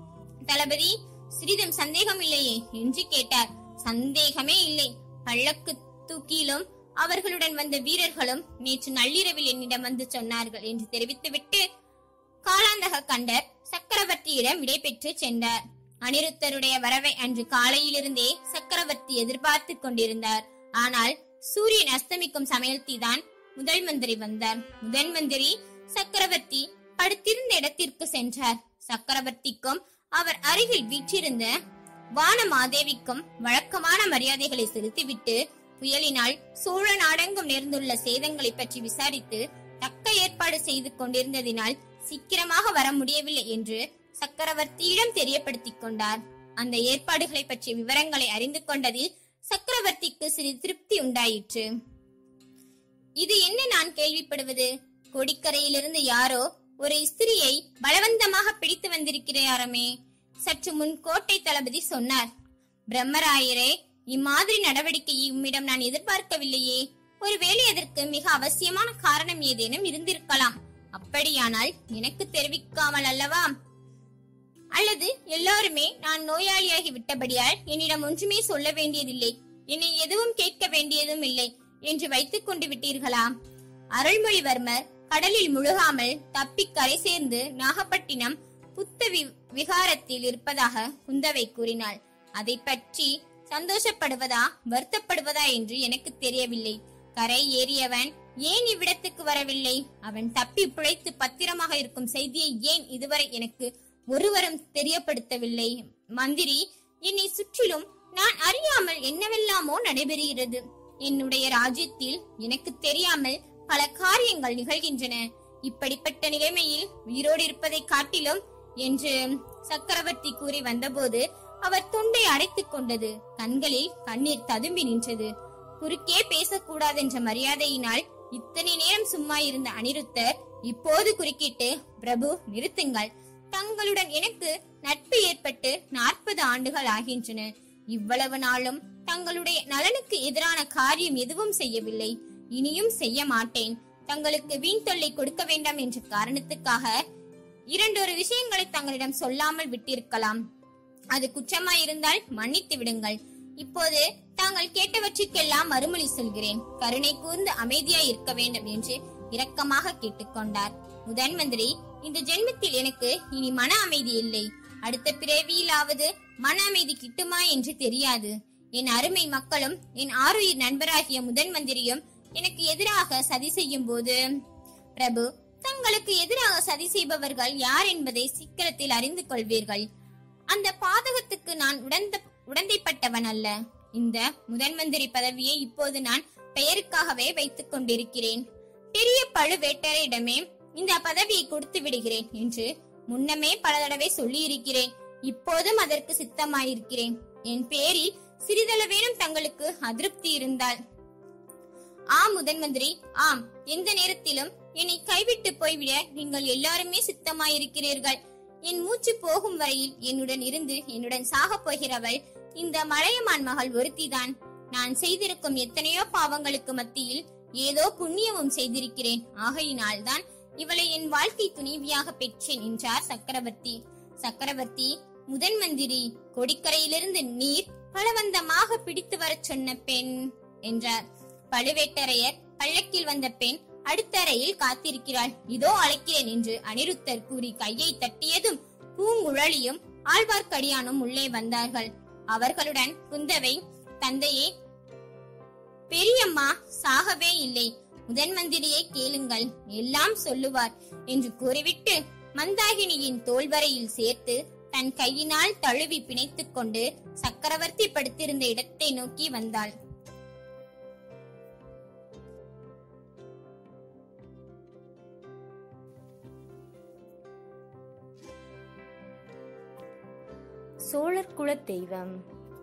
Speaker 2: தளபதி சிறிதும் சந்தேகம் இல்லையே என்று கேட்டார் சந்தேகமே இல்லை பள்ளக்கு தூக்கிலும் அவர்களுடன் வந்த வீரர்களும் நேற்று நள்ளிரவில் என்னிடம் வந்து சொன்னார்கள் என்று தெரிவித்துவிட்டு காலாந்தக கண்டர் சக்கரவர்த்தியிடம் விடைபெற்று சென்றார் அனிருத்தருடைய வரவை அன்று காலையிலிருந்தே சக்கரவர்த்தி எதிர்பார்த்து கொண்டிருந்தார் ஆனால் சூரியன் அஸ்தமிக்கும் சமயத்தில்தான் முதல் மந்திரி வந்தார் முதல் மந்திரி சக்கரவர்த்தி படுத்திருந்த இடத்திற்கு சென்றார் சக்கரவர்த்திக்கும் அவர் அருகில் வீற்றிருந்த வானமாதேவிக்கும் வழக்கமான மரியாதைகளை செலுத்திவிட்டு புயலினால் சோழ நாடெங்கும் நேர்ந்துள்ள சேதங்களை பற்றி விசாரித்து தக்க ஏற்பாடு செய்து கொண்டிருந்ததினால் சீக்கிரமாக வர முடியவில்லை என்று சக்கரவர்த்தியிடம் தெரியப்படுத்திக் கொண்டார் அந்த ஏற்பாடுகளை பற்றிய விவரங்களை அறிந்து கொண்டதில் சக்கரவர்த்திக்கு சிறிது திருப்தி உண்டாயிற்று இது என்ன நான் கேள்விப்படுவது கொடிக்கரையிலிருந்து யாரோ ஒரு ஸ்திரியை பலவந்தமாக பிடித்து வந்திருக்கிறாரமே சற்று முன் கோட்டை தளபதி சொன்னார் பிரம்மராயரே இம்மாதிரி நடவடிக்கையை உம்மிடம் நான் எதிர்பார்க்கவில்லையே ஒருவேளை அதற்கு மிக அவசியமான காரணம் ஏதேனும் இருந்திருக்கலாம் அப்படியானால் எனக்கு தெரிவிக்காமல் அல்லவா அல்லது எல்லாருமே நான் நோயாளியாகி விட்டபடியால் என்னிடம் ஒன்றுமே சொல்ல வேண்டியதில்லை என்னை எதுவும் கேட்க வேண்டியதும் இல்லை என்று வைத்துக் கொண்டு விட்டீர்களா அருள்மொழிவர்மர் கடலில் முழுகாமல் தப்பி கரை சேர்ந்து நாகப்பட்டினம் புத்த வி- விகாரத்தில் இருப்பதாக குந்தவை கூறினாள் அதை பற்றி சந்தோஷப்படுவதா வருத்தப்படுவதா என்று எனக்கு தெரியவில்லை கரை ஏறியவன் ஏன் இவ்விடத்துக்கு வரவில்லை அவன் தப்பி பிழைத்து பத்திரமாக இருக்கும் செய்தியை ஏன் இதுவரை எனக்கு ஒருவரும் தெரியப்படுத்தவில்லை மந்திரி என்னை சுற்றிலும் நான் அறியாமல் என்னவெல்லாமோ நடைபெறுகிறது என்னுடைய ராஜ்யத்தில் எனக்கு தெரியாமல் பல காரியங்கள் நிகழ்கின்றன இப்படிப்பட்ட நிலைமையில் உயிரோடு இருப்பதை காட்டிலும் என்று சக்கரவர்த்தி கூறி வந்தபோது அவர் தொண்டை அடைத்துக் கொண்டது கண்களில் கண்ணீர் ததும்பி நின்றது குறுக்கே பேசக்கூடாதென்ற மரியாதையினால் இத்தனை நேரம் சும்மா இருந்த அனிருத்தர் இப்போது குறுக்கிட்டு பிரபு நிறுத்துங்கள் தங்களுடன் எனக்கு நட்பு ஏற்பட்டு நாற்பது ஆண்டுகள் ஆகின்றன இவ்வளவு நாளும் தங்களுடைய நலனுக்கு எதிரான காரியம் எதுவும் செய்யவில்லை இனியும் செய்ய மாட்டேன் தங்களுக்கு வீண் தொல்லை கொடுக்க வேண்டாம் என்ற காரணத்துக்காக இரண்டொரு விஷயங்களை தங்களிடம் சொல்லாமல் விட்டிருக்கலாம் அது குற்றமாயிருந்தால் மன்னித்து விடுங்கள் இப்போது தாங்கள் கேட்டவற்றுக்கெல்லாம் மறுமொழி சொல்கிறேன் கருணை கூர்ந்து அமைதியாய் இருக்க வேண்டும் என்று இரக்கமாக கேட்டுக்கொண்டார் முதன் மந்திரி இந்த ஜென்மத்தில் எனக்கு இனி மன அமைதி இல்லை அடுத்த பிறவியிலாவது மன அமைதி கிட்டுமா என்று தெரியாது என் அருமை மக்களும் என் ஆருயிர் நண்பராகிய முதன் மந்திரியும் எனக்கு எதிராக சதி செய்யும் போது பிரபு தங்களுக்கு எதிராக சதி செய்பவர்கள் யார் என்பதை சீக்கிரத்தில் அறிந்து கொள்வீர்கள் அந்த பாதகத்துக்கு நான் உடந்த உடந்தைப்பட்டவன் அல்ல இந்த முதன் மந்திரி பதவியை இப்போது நான் பெயருக்காகவே வைத்துக் கொண்டிருக்கிறேன் பெரிய பழுவேட்டரையிடமே இந்த பதவியை கொடுத்து விடுகிறேன் என்று முன்னமே பல தடவை சொல்லி இருக்கிறேன் இப்போதும் அதற்கு சித்தமாயிருக்கிறேன் என் பேரில் சிறிதளவேனும் தங்களுக்கு அதிருப்தி இருந்தால் ஆம் முதன் மந்திரி ஆம் எந்த நேரத்திலும் என்னை கைவிட்டு போய்விட நீங்கள் எல்லாருமே சித்தமாயிருக்கிறீர்கள் என் மூச்சு போகும் வரையில் என்னுடன் இருந்து என்னுடன் சாகப் போகிறவள் இந்த மலையமான் மகள் ஒருத்திதான் நான் செய்திருக்கும் எத்தனையோ பாவங்களுக்கு மத்தியில் ஏதோ புண்ணியமும் செய்திருக்கிறேன் ஆகையினால் தான் இவளை என் வாழ்க்கை துணைவியாக பெற்றேன் என்றார் சக்கரவர்த்தி சக்கரவர்த்தி முதன் மந்திரி கொடிக்கரையிலிருந்து நீர் பலவந்தமாக பிடித்து வரச் சொன்ன பெண் என்றார் பழுவேட்டரையர் பல்லக்கில் வந்த பெண் அடுத்த அறையில் காத்திருக்கிறாள் இதோ அழைக்கிறேன் என்று அனிருத்தர் கூறி கையை தட்டியதும் பூங்குழலியும் ஆழ்வார்க்கடியானும் உள்ளே வந்தார்கள் அவர்களுடன் குந்தவை தந்தையே பெரியம்மா சாகவே இல்லை முதன் மந்திரியை கேளுங்கள் எல்லாம் சொல்லுவார் என்று கூறிவிட்டு மந்தாகினியின் தோள்வரையில் சேர்த்து தன் கையினால் தழுவி பிணைத்துக் கொண்டு சக்கரவர்த்தி படுத்திருந்த இடத்தை நோக்கி வந்தாள்
Speaker 3: சோழர் குலத் தெய்வம்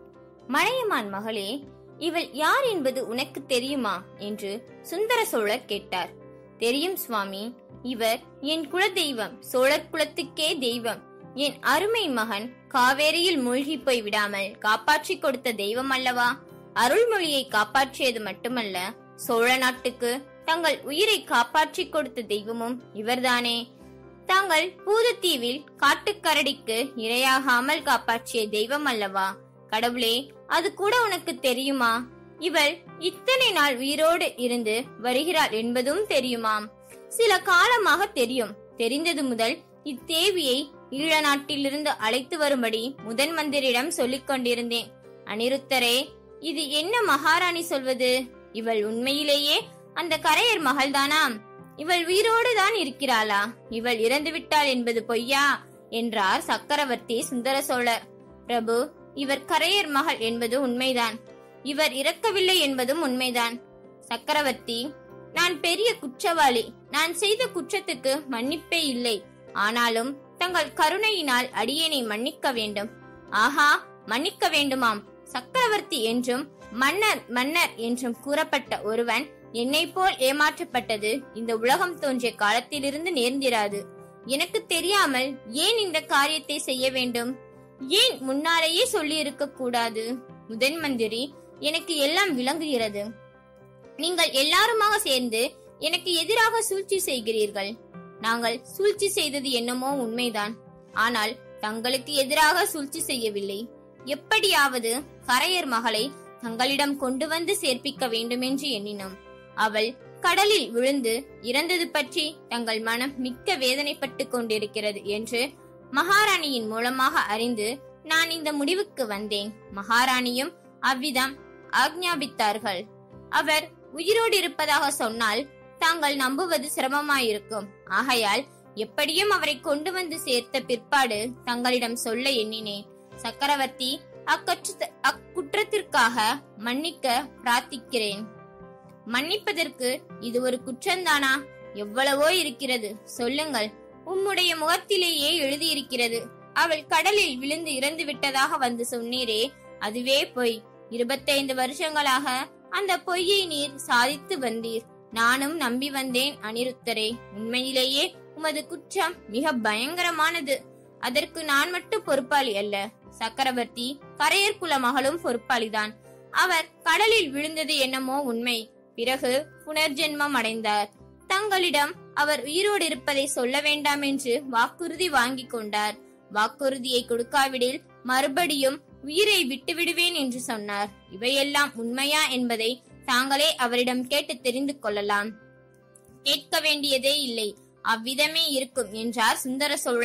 Speaker 3: மலையமான் மகளே இவள் யார் என்பது உனக்கு தெரியுமா என்று சுந்தர சோழர் கேட்டார் தெரியும் சுவாமி இவர் என் குல தெய்வம் சோழர் குலத்துக்கே தெய்வம் என் அருமை மகன் காவேரியில் மூழ்கி போய் விடாமல் காப்பாற்றி கொடுத்த தெய்வம் அல்லவா அருள்மொழியை காப்பாற்றியது மட்டுமல்ல சோழ நாட்டுக்கு தங்கள் உயிரை காப்பாற்றி கொடுத்த தெய்வமும் இவர்தானே தாங்கள் பூதத்தீவில் காட்டுக்கரடிக்கு இரையாகாமல் காப்பாற்றிய தெய்வம் அல்லவா கடவுளே அது கூட உனக்கு தெரியுமா இவள் இத்தனை நாள் உயிரோடு இருந்து வருகிறாள் என்பதும் தெரியுமாம் சில காலமாக தெரியும் தெரிந்தது முதல் இத்தேவியை ஈழ நாட்டிலிருந்து அழைத்து வரும்படி முதன் மந்திரிடம் சொல்லிக் கொண்டிருந்தேன் அனிருத்தரே இது என்ன மகாராணி சொல்வது இவள் உண்மையிலேயே அந்த கரையர் மகள்தானாம் இவள் உயிரோடு தான் இருக்கிறாளா இவள் இறந்து விட்டாள் என்பது பொய்யா என்றார் சக்கரவர்த்தி சுந்தர சோழர் பிரபு இவர் கரையர் மகள் என்பது உண்மைதான் இவர் இறக்கவில்லை என்பதும் உண்மைதான் சக்கரவர்த்தி நான் பெரிய குற்றவாளி நான் செய்த குற்றத்துக்கு மன்னிப்பே இல்லை ஆனாலும் தங்கள் கருணையினால் அடியேனை மன்னிக்க வேண்டும் ஆஹா மன்னிக்க வேண்டுமாம் சக்கரவர்த்தி என்றும் மன்னர் மன்னர் என்றும் கூறப்பட்ட ஒருவன் என்னை போல் ஏமாற்றப்பட்டது இந்த உலகம் தோன்றிய காலத்திலிருந்து நேர்ந்திராது எனக்கு தெரியாமல் ஏன் இந்த காரியத்தை செய்ய வேண்டும் ஏன் முன்னாலேயே சொல்லி இருக்க கூடாது முதன் மந்திரி எனக்கு எல்லாம் விளங்குகிறது நீங்கள் எல்லாருமாக சேர்ந்து எனக்கு எதிராக சூழ்ச்சி செய்கிறீர்கள் நாங்கள் சூழ்ச்சி செய்தது என்னமோ உண்மைதான் ஆனால் தங்களுக்கு எதிராக சூழ்ச்சி செய்யவில்லை எப்படியாவது கரையர் மகளை தங்களிடம் கொண்டு வந்து சேர்ப்பிக்க வேண்டுமென்று எண்ணினோம் அவள் கடலில் விழுந்து இறந்தது பற்றி தங்கள் மனம் மிக்க வேதனைப்பட்டு கொண்டிருக்கிறது என்று மகாராணியின் மூலமாக அறிந்து நான் இந்த முடிவுக்கு வந்தேன் மகாராணியும் அவ்விதம் ஆக்ஞாபித்தார்கள் அவர் உயிரோடு இருப்பதாக சொன்னால் தாங்கள் நம்புவது சிரமமாயிருக்கும் ஆகையால் எப்படியும் அவரை கொண்டு வந்து சேர்த்த பிற்பாடு தங்களிடம் சொல்ல எண்ணினேன் சக்கரவர்த்தி அக்கற்று அக்குற்றத்திற்காக மன்னிக்க பிரார்த்திக்கிறேன் மன்னிப்பதற்கு இது ஒரு குற்றம்தானா எவ்வளவோ இருக்கிறது சொல்லுங்கள் உம்முடைய முகத்திலேயே எழுதியிருக்கிறது அவள் கடலில் விழுந்து இறந்து விட்டதாக வந்து சொன்னீரே அதுவே பொய் இருபத்தைந்து வருஷங்களாக அந்த பொய்யை நீர் சாதித்து வந்தீர் நானும் நம்பி வந்தேன் அனிருத்தரே உண்மையிலேயே உமது குற்றம் மிக பயங்கரமானது அதற்கு நான் மட்டும் பொறுப்பாளி அல்ல சக்கரவர்த்தி கரையர் குல மகளும் பொறுப்பாளிதான் அவர் கடலில் விழுந்தது என்னமோ உண்மை பிறகு புனர்ஜென்மம் அடைந்தார் தங்களிடம் அவர் உயிரோடு இருப்பதை சொல்ல வேண்டாம் என்று வாக்குறுதி வாங்கிக் கொண்டார் வாக்குறுதியை கொடுக்காவிடில் மறுபடியும் உயிரை விட்டு விடுவேன் என்று சொன்னார் இவையெல்லாம் உண்மையா என்பதை தாங்களே அவரிடம் கேட்டு தெரிந்து கொள்ளலாம் கேட்க வேண்டியதே இல்லை அவ்விதமே இருக்கும் என்றார் சுந்தர சோழர்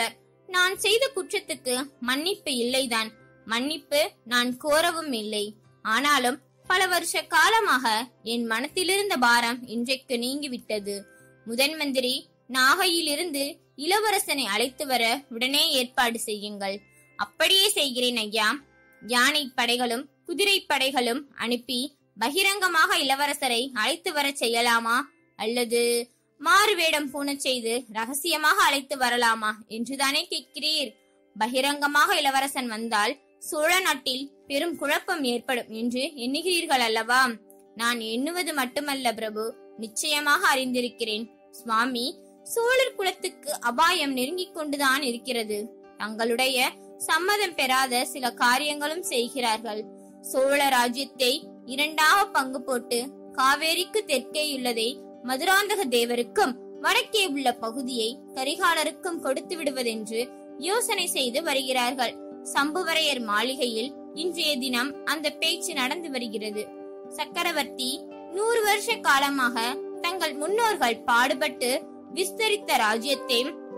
Speaker 2: நான் செய்த குற்றத்துக்கு மன்னிப்பு இல்லைதான் மன்னிப்பு நான் கோரவும் இல்லை ஆனாலும் பல வருஷ காலமாக என் மனத்திலிருந்த பாரம் இன்றைக்கு நீங்கிவிட்டது முதன் மந்திரி நாகையிலிருந்து இளவரசனை அழைத்து வர உடனே ஏற்பாடு செய்யுங்கள் அப்படியே செய்கிறேன் ஐயா யானை படைகளும் குதிரை படைகளும் அனுப்பி பகிரங்கமாக இளவரசரை அழைத்து வர செய்யலாமா அல்லது மாறு வேடம் பூணச் செய்து ரகசியமாக அழைத்து வரலாமா என்றுதானே கேட்கிறீர் பகிரங்கமாக இளவரசன் வந்தால் சோழ நாட்டில் பெரும் குழப்பம் ஏற்படும் என்று எண்ணுகிறீர்கள் அல்லவா நான் எண்ணுவது மட்டுமல்ல பிரபு நிச்சயமாக அறிந்திருக்கிறேன் சுவாமி சோழர் குலத்துக்கு அபாயம் நெருங்கிக் கொண்டுதான் இருக்கிறது தங்களுடைய சம்மதம் பெறாத சில காரியங்களும் செய்கிறார்கள் சோழ ராஜ்யத்தை இரண்டாக பங்கு போட்டு காவேரிக்கு தெற்கேயுள்ளதை மதுராந்தக தேவருக்கும் வடக்கே உள்ள பகுதியை கரிகாலருக்கும் கொடுத்து விடுவதென்று யோசனை செய்து வருகிறார்கள் சம்புவரையர் மாளிகையில் இன்றைய தினம் அந்த பேச்சு நடந்து வருகிறது சக்கரவர்த்தி நூறு வருஷ காலமாக தங்கள் முன்னோர்கள் பாடுபட்டு விஸ்தரித்த ராஜ்யத்தை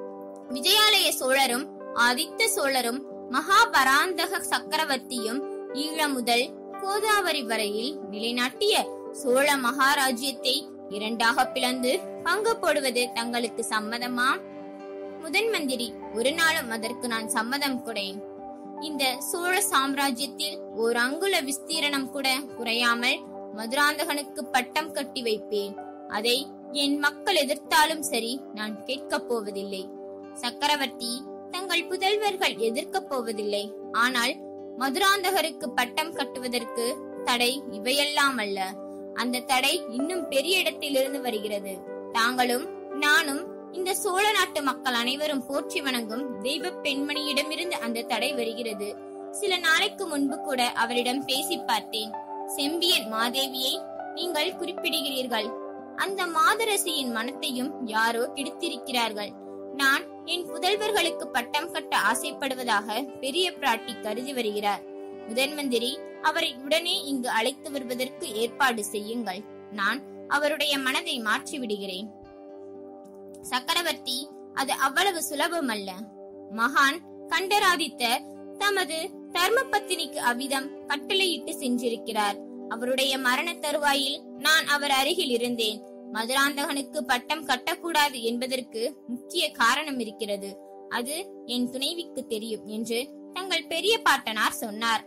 Speaker 2: விஜயாலய சோழரும் ஆதித்த சோழரும் மகாபராந்தக சக்கரவர்த்தியும் ஈழம் முதல் கோதாவரி வரையில் நிலைநாட்டிய சோழ மகாராஜ்யத்தை இரண்டாக பிளந்து பங்கு போடுவது தங்களுக்கு சம்மதமா முதன் மந்திரி ஒரு நாளும் அதற்கு நான் சம்மதம் கொடேன் இந்த சோழ சாம்ராஜ்யத்தில் ஒரு அங்குல விஸ்தீரணம் கூட குறையாமல் மதுராந்தகனுக்கு பட்டம் கட்டி வைப்பேன் அதை என் மக்கள் எதிர்த்தாலும் சரி நான் கேட்கப் போவதில்லை சக்கரவர்த்தி தங்கள் புதல்வர்கள் எதிர்க்கப் போவதில்லை ஆனால் மதுராந்தகருக்கு பட்டம் கட்டுவதற்கு தடை இவையெல்லாம் அல்ல அந்த தடை இன்னும் பெரிய இடத்திலிருந்து வருகிறது தாங்களும் நானும் இந்த சோழ நாட்டு மக்கள் அனைவரும் போற்றி வணங்கும் தெய்வ பெண்மணியிடமிருந்து அந்த தடை வருகிறது சில நாளைக்கு முன்பு கூட அவரிடம் பேசி பார்த்தேன் செம்பியன் மாதேவியை நீங்கள் குறிப்பிடுகிறீர்கள் அந்த மாதரசியின் மனத்தையும் யாரோ கெடுத்திருக்கிறார்கள் நான் என் புதல்வர்களுக்கு பட்டம் கட்ட ஆசைப்படுவதாக பெரிய பிராட்டி கருதி வருகிறார் முதன் மந்திரி அவரை உடனே இங்கு அழைத்து வருவதற்கு ஏற்பாடு செய்யுங்கள் நான் அவருடைய மனதை மாற்றி விடுகிறேன் சக்கரவர்த்தி அது அவ்வளவு சுலபம் அல்ல மகான் கண்டராதித்தர் தமது தர்ம பத்தினிக்கு அவ்விதம் கட்டளையிட்டு சென்றிருக்கிறார் அவருடைய மரண தருவாயில் நான் அவர் அருகில் இருந்தேன் மதுராந்தகனுக்கு பட்டம் கட்டக்கூடாது என்பதற்கு முக்கிய காரணம் இருக்கிறது அது என் துணைவிக்கு தெரியும் என்று தங்கள் பெரிய பாட்டனார் சொன்னார்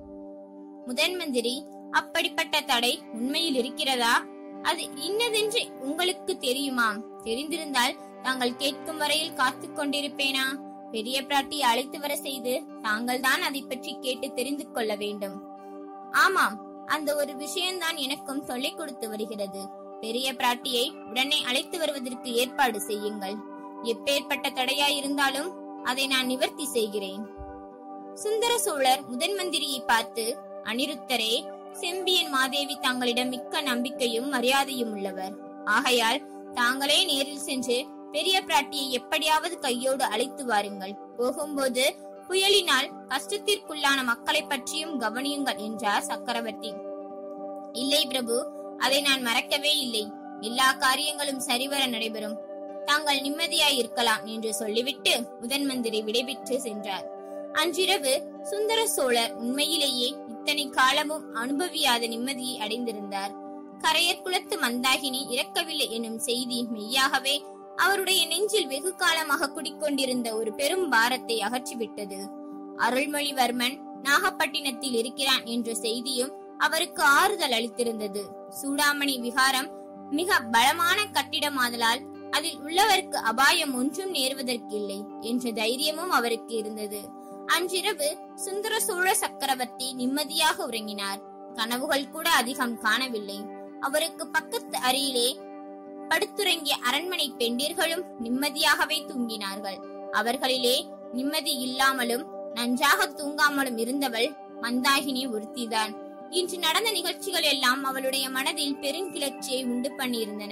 Speaker 2: முதன் மந்திரி அப்படிப்பட்ட தடை உண்மையில் இருக்கிறதா அது இன்னதென்று உங்களுக்கு தெரியுமாம் தெரிந்திருந்தால் தாங்கள் கேட்கும் வரையில் காத்துக் கொண்டிருப்பேனா பெரிய பிராட்டி அழைத்து வர செய்து தாங்கள் தான் அதை பற்றி கேட்டு தெரிந்து கொள்ள வேண்டும் ஆமாம் அந்த ஒரு விஷயம்தான் எனக்கும் தொல்லை கொடுத்து வருகிறது பெரிய பிராட்டியை உடனே அழைத்து வருவதற்கு ஏற்பாடு செய்யுங்கள் எப்பேற்பட்ட தடையாய் இருந்தாலும் அதை நான் நிவர்த்தி செய்கிறேன் சுந்தர சோழர் முதன் மந்திரியை பார்த்து அனிருத்தரே செம்பியன் மாதேவி தங்களிடம் மிக்க நம்பிக்கையும் மரியாதையும் உள்ளவர் ஆகையால் தாங்களே நேரில் சென்று பெரிய பிராட்டியை எப்படியாவது கையோடு அழைத்து வாருங்கள் போகும்போது புயலினால் கஷ்டத்திற்குள்ளான மக்களை பற்றியும் கவனியுங்கள் என்றார் சக்கரவர்த்தி இல்லை பிரபு அதை நான் மறக்கவே இல்லை எல்லா காரியங்களும் சரிவர நடைபெறும் தாங்கள் நிம்மதியாய் இருக்கலாம் என்று சொல்லிவிட்டு முதன் மந்திரி விடைபெற்று சென்றார் அன்றிரவு சுந்தர சோழர் உண்மையிலேயே இத்தனை காலமும் அனுபவியாத நிம்மதியை அடைந்திருந்தார் கரையர் குலத்து மந்தாகினி இறக்கவில்லை எனும் செய்தி மெய்யாகவே அவருடைய நெஞ்சில் வெகு காலமாக குடிக்கொண்டிருந்த ஒரு பெரும் பாரத்தை அகற்றிவிட்டது அருள்மொழிவர்மன் நாகப்பட்டினத்தில் இருக்கிறான் என்ற செய்தியும் அவருக்கு ஆறுதல் அளித்திருந்தது சூடாமணி விகாரம் மிக பலமான கட்டிடமாதலால் அதில் உள்ளவருக்கு அபாயம் ஒன்றும் நேர்வதற்கில்லை என்ற தைரியமும் அவருக்கு இருந்தது அன்றிரவு சுந்தர சோழ சக்கரவர்த்தி நிம்மதியாக உறங்கினார் கனவுகள் கூட அதிகம் காணவில்லை அவருக்கு பக்கத்து அருகிலே படுத்துறங்கிய அரண்மனை பெண்டிர்களும் நிம்மதியாகவே தூங்கினார்கள் அவர்களிலே நிம்மதி இல்லாமலும் நன்றாக தூங்காமலும் இருந்தவள் மந்தாகினி ஒருத்திதான் இன்று நடந்த நிகழ்ச்சிகள் எல்லாம் அவளுடைய மனதில் பெருங்கிளர்ச்சியை உண்டு பண்ணியிருந்தன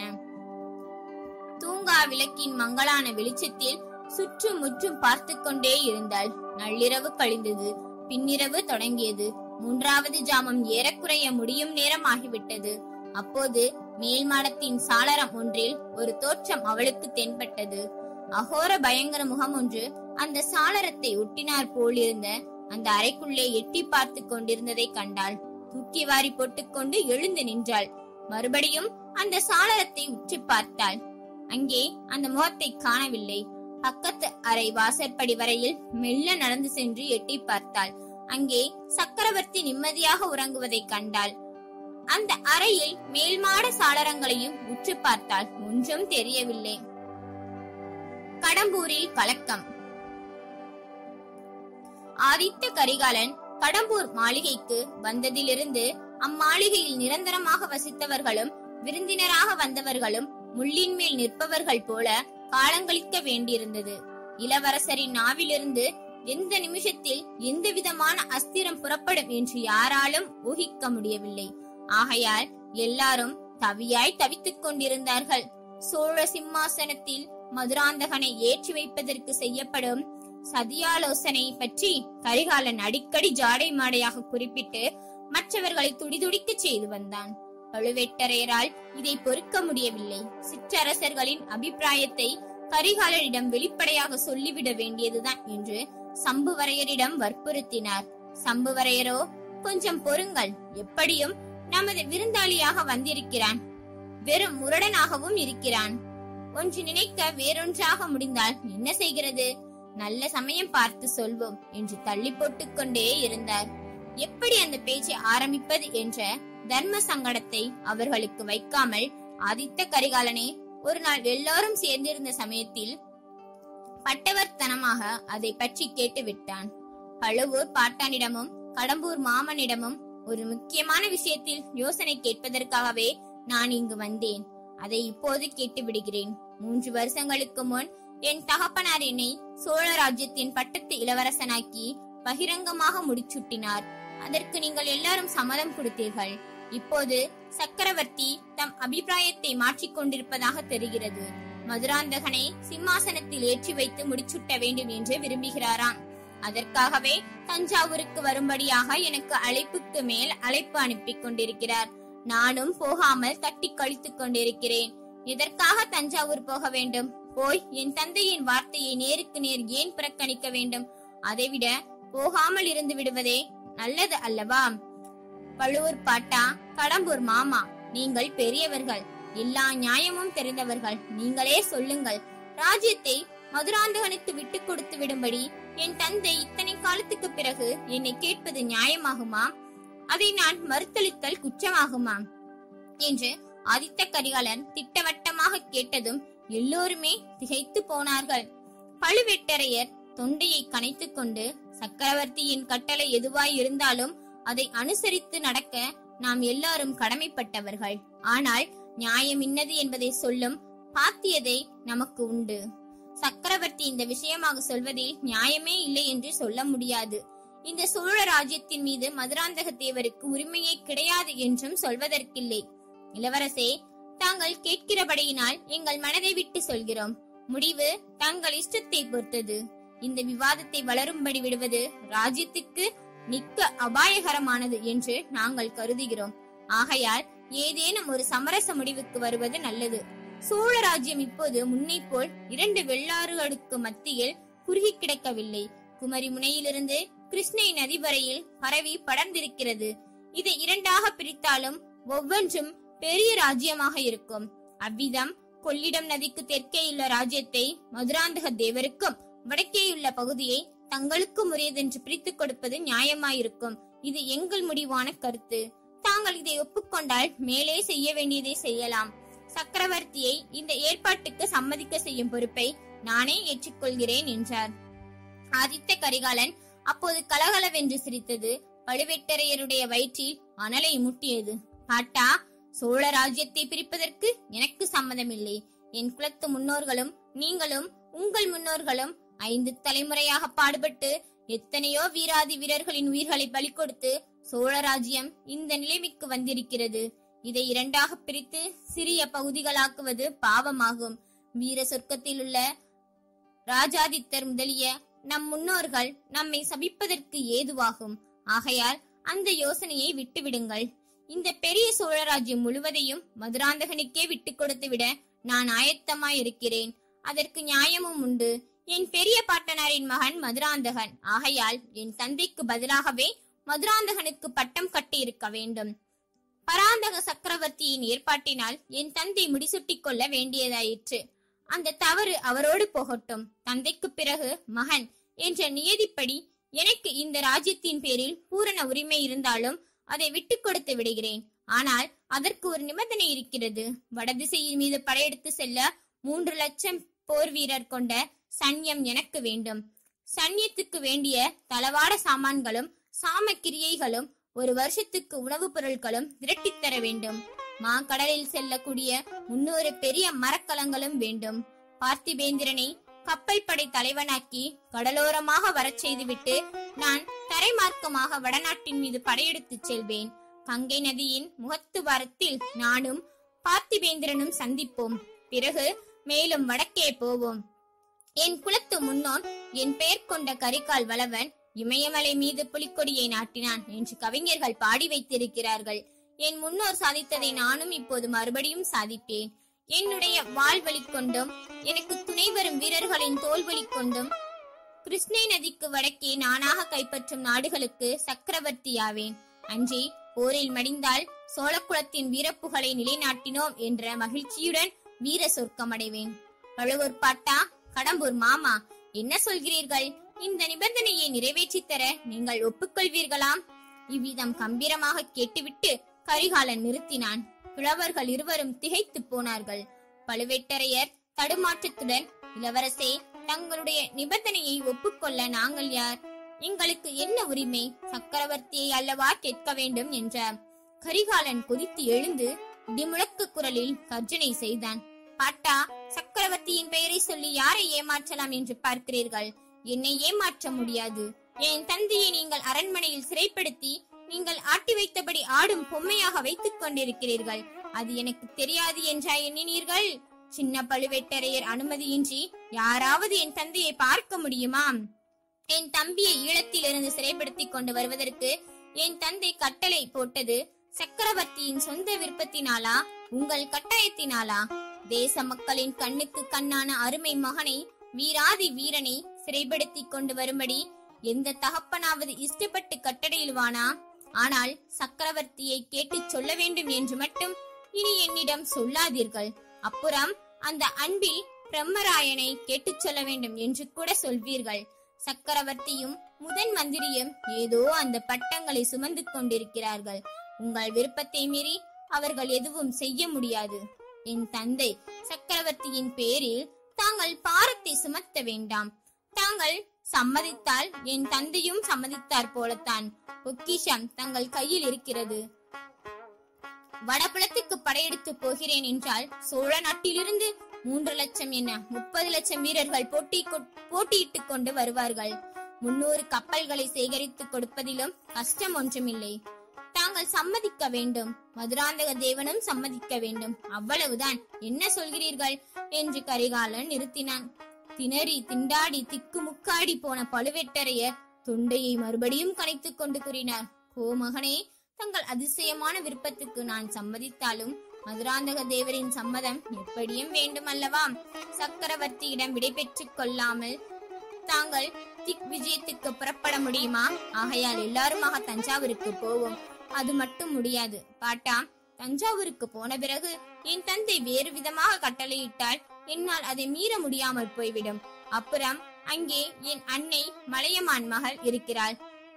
Speaker 2: தூங்கா விளக்கின் மங்களான வெளிச்சத்தில் சுற்றும் முற்றும் பார்த்து கொண்டே இருந்தாள் நள்ளிரவு கழிந்தது பின்னிரவு தொடங்கியது மூன்றாவது ஜாமம் ஏறக்குறைய முடியும் நேரம் ஆகிவிட்டது அப்போது மேல் மாடத்தின் சாளரம் ஒன்றில் ஒரு தோற்றம் அவளுக்கு தென்பட்டது அகோர பயங்கர முகம் ஒன்று அந்த சாளரத்தை ஒட்டினார் போலிருந்த அந்த அறைக்குள்ளே எட்டி பார்த்து கொண்டிருந்ததை கண்டாள் தூக்கி வாரி போட்டுக்கொண்டு எழுந்து நின்றாள் மறுபடியும் அந்த சாளரத்தை உற்று பார்த்தாள் அங்கே அந்த முகத்தை காணவில்லை பக்கத்து அறை வாசற்படி வரையில் மெல்ல நடந்து சென்று எட்டி பார்த்தாள் அங்கே சக்கரவர்த்தி நிம்மதியாக உறங்குவதை கண்டாள் அந்த அறையில் மேல்மாட சாளரங்களையும் உற்று பார்த்தாள் ஒன்றும் தெரியவில்லை கடம்பூரில் கலக்கம் ஆதித்த கரிகாலன் கடம்பூர் மாளிகைக்கு வந்ததிலிருந்து அம்மாளிகையில் நிரந்தரமாக வசித்தவர்களும் விருந்தினராக வந்தவர்களும் முள்ளின் மேல் நிற்பவர்கள் போல காலங்களிக்க வேண்டியிருந்தது இளவரசரின் நாவிலிருந்து எந்த நிமிஷத்தில் எந்த விதமான அஸ்திரம் புறப்படும் என்று யாராலும் ஊகிக்க முடியவில்லை ஆகையால் எல்லாரும் தவியாய் தவித்துக் கொண்டிருந்தார்கள் சோழ சிம்மாசனத்தில் மதுராந்தகனை ஏற்றி வைப்பதற்கு செய்யப்படும் சதியாலோசனை பற்றி கரிகாலன் அடிக்கடி ஜாடை மாடையாக குறிப்பிட்டு மற்றவர்களை துடிதுடிக்க செய்து வந்தான் பழுவேட்டரையரால் இதை பொறுக்க முடியவில்லை சிற்றரசர்களின் அபிப்பிராயத்தை கரிகாலனிடம் வெளிப்படையாக சொல்லிவிட வேண்டியதுதான் என்று சம்புவரையரிடம் வற்புறுத்தினார் சம்புவரையரோ கொஞ்சம் பொறுங்கள் எப்படியும் நமது விருந்தாளியாக வந்திருக்கிறான் வெறும் முரடனாகவும் இருக்கிறான் ஒன்று நினைக்க வேறொன்றாக முடிந்தால் என்ன செய்கிறது நல்ல சமயம் பார்த்து சொல்வோம் என்று தள்ளி போட்டுக் கொண்டே இருந்தார் எப்படி அந்த பேச்சை ஆரம்பிப்பது என்ற தர்ம சங்கடத்தை அவர்களுக்கு வைக்காமல் ஆதித்த கரிகாலனே ஒரு நாள் எல்லாரும் சேர்ந்திருந்த சமயத்தில் பட்டவர்த்தனமாக அதை பற்றி கேட்டு விட்டான் பழுவூர் பாட்டானிடமும் கடம்பூர் மாமனிடமும் ஒரு முக்கியமான விஷயத்தில் யோசனை கேட்பதற்காகவே நான் இங்கு வந்தேன் அதை இப்போது கேட்டு விடுகிறேன் மூன்று வருஷங்களுக்கு முன் என் தகப்பனார் என்னை சோழ ராஜ்யத்தின் பட்டத்து இளவரசனாக்கி பகிரங்கமாக முடிச்சுட்டினார் அதற்கு நீங்கள் எல்லாரும் சம்மதம் கொடுத்தீர்கள் இப்போது சக்கரவர்த்தி தம் அபிப்பிராயத்தை மாற்றிக் கொண்டிருப்பதாக தெரிகிறது மதுராந்தகனை சிம்மாசனத்தில் ஏற்றி வைத்து முடிச்சுட்ட வேண்டும் என்று விரும்புகிறாராம் அதற்காகவே தஞ்சாவூருக்கு வரும்படியாக எனக்கு அழைப்புக்கு மேல் அழைப்பு அனுப்பி கொண்டிருக்கிறார் நானும் போகாமல் தட்டி கழித்துக் கொண்டிருக்கிறேன் எதற்காக தஞ்சாவூர் போக வேண்டும் போய் என் தந்தையின் வார்த்தையை நேருக்கு நேர் ஏன் புறக்கணிக்க வேண்டும் அதைவிட போகாமல் இருந்து விடுவதே நல்லது அல்லவா பழுவூர் பாட்டா கடம்பூர் மாமா நீங்கள் பெரியவர்கள் எல்லா நியாயமும் தெரிந்தவர்கள் நீங்களே சொல்லுங்கள் ராஜ்யத்தை மதுராந்தகனுக்கு விட்டு கொடுத்து விடும்படி என் தந்தை இத்தனை காலத்துக்கு பிறகு என்னை கேட்பது நியாயமாகுமா அதை நான் மறுத்தளித்தல் குற்றமாகுமா என்று ஆதித்த கரிகாலன் திட்டவட்டமாக கேட்டதும் எல்லோருமே திகைத்து போனார்கள் பழுவேட்டரையர் தொண்டையை கனைத்துக் கொண்டு சக்கரவர்த்தியின் கட்டளை எதுவாய் இருந்தாலும் அதை அனுசரித்து நடக்க நாம் எல்லாரும் கடமைப்பட்டவர்கள் ஆனால் நியாயம் இன்னது என்பதை சொல்லும் பாத்தியதை நமக்கு உண்டு சக்கரவர்த்தி இந்த விஷயமாக சொல்வதில் நியாயமே இல்லை என்று சொல்ல முடியாது இந்த சோழ ராஜ்யத்தின் மீது மதுராந்தக தேவருக்கு உரிமையே கிடையாது என்றும் சொல்வதற்கில்லை இளவரசே தாங்கள் கேட்கிறபடியினால் எங்கள் மனதை விட்டு சொல்கிறோம் முடிவு தங்கள் இஷ்டத்தை பொறுத்தது இந்த விவாதத்தை வளரும்படி விடுவது ராஜ்யத்துக்கு மிக்க அபாயகரமானது என்று நாங்கள் கருதுகிறோம் ஆகையால் ஏதேனும் ஒரு சமரச முடிவுக்கு வருவது நல்லது சோழ ராஜ்யம் இப்போது முன்னை போல் இரண்டு வெள்ளாறுகளுக்கு மத்தியில் குறுகி கிடக்கவில்லை குமரி முனையிலிருந்து கிருஷ்ணை நதி வரையில் பரவி படர்ந்திருக்கிறது இதை இரண்டாக பிரித்தாலும் ஒவ்வொன்றும் பெரிய ராஜ்யமாக இருக்கும் அவ்விதம் கொள்ளிடம் நதிக்கு தெற்கேயுள்ள ராஜ்யத்தை மதுராந்தக தேவருக்கும் வடக்கேயுள்ள பகுதியை தங்களுக்கும் உரியதென்று பிரித்துக் கொடுப்பது நியாயமாயிருக்கும் இது எங்கள் முடிவான கருத்து தாங்கள் இதை ஒப்புக்கொண்டால் மேலே செய்ய வேண்டியதை செய்யலாம் சக்கரவர்த்தியை இந்த ஏற்பாட்டுக்கு சம்மதிக்க செய்யும் பொறுப்பை நானே ஏற்றுக்கொள்கிறேன் என்றார் ஆதித்த கரிகாலன் அப்போது கலகலவென்று சிரித்தது பழுவேட்டரையருடைய வயிற்றில் அனலை முட்டியது பாட்டா சோழ ராஜ்யத்தை பிரிப்பதற்கு எனக்கு சம்மதமில்லை என் குலத்து முன்னோர்களும் நீங்களும் உங்கள் முன்னோர்களும் ஐந்து தலைமுறையாக பாடுபட்டு எத்தனையோ வீராதி வீரர்களின் உயிர்களை பலி கொடுத்து சோழ ராஜ்யம் இந்த நிலைமைக்கு வந்திருக்கிறது இதை இரண்டாக பிரித்து சிறிய பகுதிகளாக்குவது பாவமாகும் வீர சொர்க்கத்தில் உள்ள ராஜாதித்தர் முதலிய நம் முன்னோர்கள் நம்மை சபிப்பதற்கு ஏதுவாகும் ஆகையால் அந்த யோசனையை விட்டுவிடுங்கள் இந்த பெரிய சோழராஜ்யம் முழுவதையும் மதுராந்தகனுக்கே விட்டு கொடுத்து விட நான் ஆயத்தமாயிருக்கிறேன் அதற்கு நியாயமும் உண்டு என் பெரிய பாட்டனாரின் மகன் மதுராந்தகன் ஆகையால் என் தந்தைக்கு பதிலாகவே மதுராந்தகனுக்கு பட்டம் கட்டியிருக்க வேண்டும் பராந்தக சக்கரவர்த்தியின் ஏற்பாட்டினால் என் தந்தை முடிசூட்டிக் கொள்ள வேண்டியதாயிற்று அந்த தவறு அவரோடு போகட்டும் தந்தைக்கு பிறகு மகன் என்ற நியதிப்படி எனக்கு இந்த ராஜ்யத்தின் பேரில் பூரண உரிமை இருந்தாலும் அதை விட்டுக் கொடுத்து விடுகிறேன் ஆனால் அதற்கு ஒரு நிபந்தனை இருக்கிறது வடதிசையின் மீது படையெடுத்து செல்ல மூன்று லட்சம் போர் வீரர் கொண்ட சன்யம் எனக்கு வேண்டும் சன்யத்துக்கு வேண்டிய தளவாட சாமான்களும் சாமக்கிரியைகளும் ஒரு வருஷத்துக்கு உணவுப் பொருட்களும் திரட்டித் தர வேண்டும் மாக்கடலில் செல்லக்கூடிய முன்னூறு பெரிய மரக்கலங்களும் வேண்டும் பார்த்திபேந்திரனை கப்பல் படை தலைவனாக்கி கடலோரமாக வரச் செய்துவிட்டு நான் தரைமார்க்கமாக வடநாட்டின் மீது படையெடுத்துச் செல்வேன் கங்கை நதியின் முகத்துவாரத்தில் நானும் பார்த்திபேந்திரனும் சந்திப்போம் பிறகு மேலும் வடக்கே போவோம் என் குலத்து முன்னோன் என் பெயர் கொண்ட கரிகால் வளவன் இமயமலை மீது புலிக்கொடியை நாட்டினான் என்று கவிஞர்கள் பாடி வைத்திருக்கிறார்கள் என் முன்னோர் சாதித்ததை நானும் இப்போது மறுபடியும் சாதிப்பேன் என்னுடைய வாழ்வழி கொண்டும் எனக்கு துணை வரும் வீரர்களின் தோல்வழி கொண்டும் கிருஷ்ணை நதிக்கு வடக்கே நானாக கைப்பற்றும் நாடுகளுக்கு சக்கரவர்த்தியாவேன் அன்றி போரில் மடிந்தால் சோழகுலத்தின் வீரப்புகழை நிலைநாட்டினோம் என்ற மகிழ்ச்சியுடன் வீர சொர்க்கம் அடைவேன் பழுவூர் பாட்டா கடம்பூர் மாமா என்ன சொல்கிறீர்கள் இந்த நிபந்தனையை நிறைவேற்றித் தர நீங்கள் ஒப்புக்கொள்வீர்களாம் இவ்விதம் கம்பீரமாக கேட்டுவிட்டு கரிகாலன் நிறுத்தினான் கிழவர்கள் இருவரும் திகைத்து போனார்கள் பழுவேட்டரையர் தடுமாற்றத்துடன் இளவரசே தங்களுடைய நிபந்தனையை ஒப்புக்கொள்ள நாங்கள் யார் எங்களுக்கு என்ன உரிமை சக்கரவர்த்தியை அல்லவா கேட்க வேண்டும் என்றார் கரிகாலன் கொதித்து எழுந்து இடிமுழக்கு குரலில் கர்ஜனை செய்தான் பாட்டா சக்கரவர்த்தியின் பெயரை சொல்லி யாரை ஏமாற்றலாம் என்று பார்க்கிறீர்கள் என்னை ஏமாற்ற முடியாது என் தந்தையை நீங்கள் அரண்மனையில் சிறைப்படுத்தி நீங்கள் ஆட்டி வைத்தபடி ஆடும் பொம்மையாக வைத்துக் கொண்டிருக்கிறீர்கள் அது எனக்கு தெரியாது என்றா எண்ணினீர்கள் சின்ன பழுவேட்டரையர் அனுமதியின்றி யாராவது என் தந்தையை பார்க்க முடியுமா என் தம்பியை ஈழத்திலிருந்து சிறைப்படுத்திக் கொண்டு வருவதற்கு என் தந்தை கட்டளை போட்டது சக்கரவர்த்தியின் சொந்த விருப்பத்தினாலா உங்கள் கட்டாயத்தினாலா தேச மக்களின் கண்ணுக்கு கண்ணான அருமை மகனை வீராதி வீரனை சிறைப்படுத்திக் கொண்டு வரும்படி எந்த தகப்பனாவது இஷ்டப்பட்டு கட்டளையிடுவானா ஆனால் சக்கரவர்த்தியை கேட்டுச் சொல்ல வேண்டும் என்று மட்டும் இனி என்னிடம் சொல்லாதீர்கள் அப்புறம் அந்த அன்பில் பிரம்மராயனை கேட்டுச் சொல்ல வேண்டும் என்று கூட சொல்வீர்கள் சக்கரவர்த்தியும் முதன் மந்திரியும் ஏதோ அந்த பட்டங்களை சுமந்து கொண்டிருக்கிறார்கள் உங்கள் விருப்பத்தை மீறி அவர்கள் எதுவும் செய்ய முடியாது என் தந்தை சக்கரவர்த்தியின் பேரில் தாங்கள் பாரத்தை சுமத்த வேண்டாம் தாங்கள் சம்மதித்தால் என் தந்தையும் சம்மதித்தார் போலத்தான் பொக்கிஷம் தங்கள் கையில் இருக்கிறது வடபுலத்துக்கு படையெடுத்து போகிறேன் என்றால் சோழ நாட்டிலிருந்து மூன்று லட்சம் என்ன முப்பது லட்சம் வீரர்கள் போட்டி கொ- போட்டியிட்டுக் கொண்டு வருவார்கள் முன்னூறு கப்பல்களை சேகரித்து கொடுப்பதிலும் கஷ்டம் ஒன்றுமில்லை தாங்கள் சம்மதிக்க வேண்டும் மதுராந்தக தேவனும் சம்மதிக்க வேண்டும் அவ்வளவுதான் என்ன சொல்கிறீர்கள் என்று கரிகாலன் நிறுத்தினான் திணறி திண்டாடி திக்கு முக்காடி போன பழுவேட்டரையர் தொண்டையை மறுபடியும் கனைத்துக் கொண்டு கூறினார் ஓ மகனே தங்கள் அதிசயமான விருப்பத்துக்கு நான் சம்மதித்தாலும் மதுராந்தக தேவரின் சம்மதம் எப்படியும் வேண்டும் அல்லவா சக்கரவர்த்தியிடம் விடை பெற்றுக் கொள்ளாமல் தாங்கள் திக் விஜயத்துக்கு புறப்பட முடியுமா ஆகையால் எல்லாருமாக தஞ்சாவூருக்கு போவோம் அது மட்டும் முடியாது பாட்டா தஞ்சாவூருக்கு போன பிறகு என் தந்தை வேறு விதமாக கட்டளையிட்டால் என்னால் அதை மீற முடியாமல் போய்விடும் அப்புறம் அங்கே என் அன்னை மலையமான் மகள் இருக்கிறாள்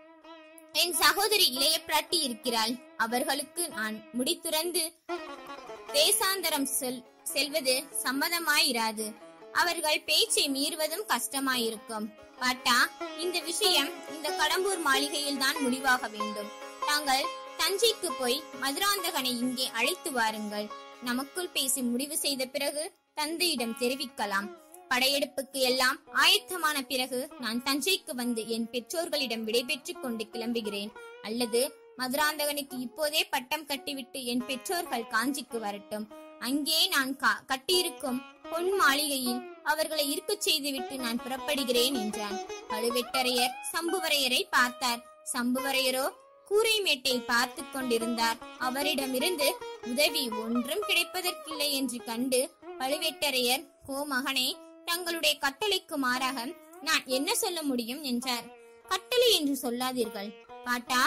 Speaker 2: என் சகோதரி இளைய பிராட்டி இருக்கிறாள் அவர்களுக்கு நான் முடித்துறந்து தேசாந்தரம் செல் செல்வது சம்மதமாயிராது அவர்கள் பேச்சை மீறுவதும் கஷ்டமாயிருக்கும் பாட்டா இந்த விஷயம் இந்த கடம்பூர் மாளிகையில் தான் முடிவாக வேண்டும் தாங்கள் தஞ்சைக்கு போய் மதுராந்தகனை இங்கே அழைத்து வாருங்கள் நமக்குள் பேசி முடிவு செய்த பிறகு தந்தையிடம் தெரிவிக்கலாம் படையெடுப்புக்கு எல்லாம் ஆயத்தமான பிறகு நான் தஞ்சைக்கு வந்து என் பெற்றோர்களிடம் விடைபெற்றுக் கொண்டு கிளம்புகிறேன் அல்லது மதுராந்தகனுக்கு இப்போதே பட்டம் கட்டிவிட்டு என் பெற்றோர்கள் காஞ்சிக்கு வரட்டும் அங்கே நான் கா- கட்டியிருக்கும் பொன் மாளிகையில் அவர்களை இருக்கச் செய்துவிட்டு நான் புறப்படுகிறேன் என்றான் பழுவேட்டரையர் சம்புவரையரை பார்த்தார் சம்புவரையரோ கூரை மேட்டை பார்த்து கொண்டிருந்தார் அவரிடமிருந்து உதவி ஒன்றும் கிடைப்பதற்கில்லை என்று கண்டு பழுவேட்டரையர் கோ மகனே தங்களுடைய கட்டளைக்கு மாறாக நான் என்ன சொல்ல முடியும் என்றார் கட்டளை என்று சொல்லாதீர்கள் பாட்டா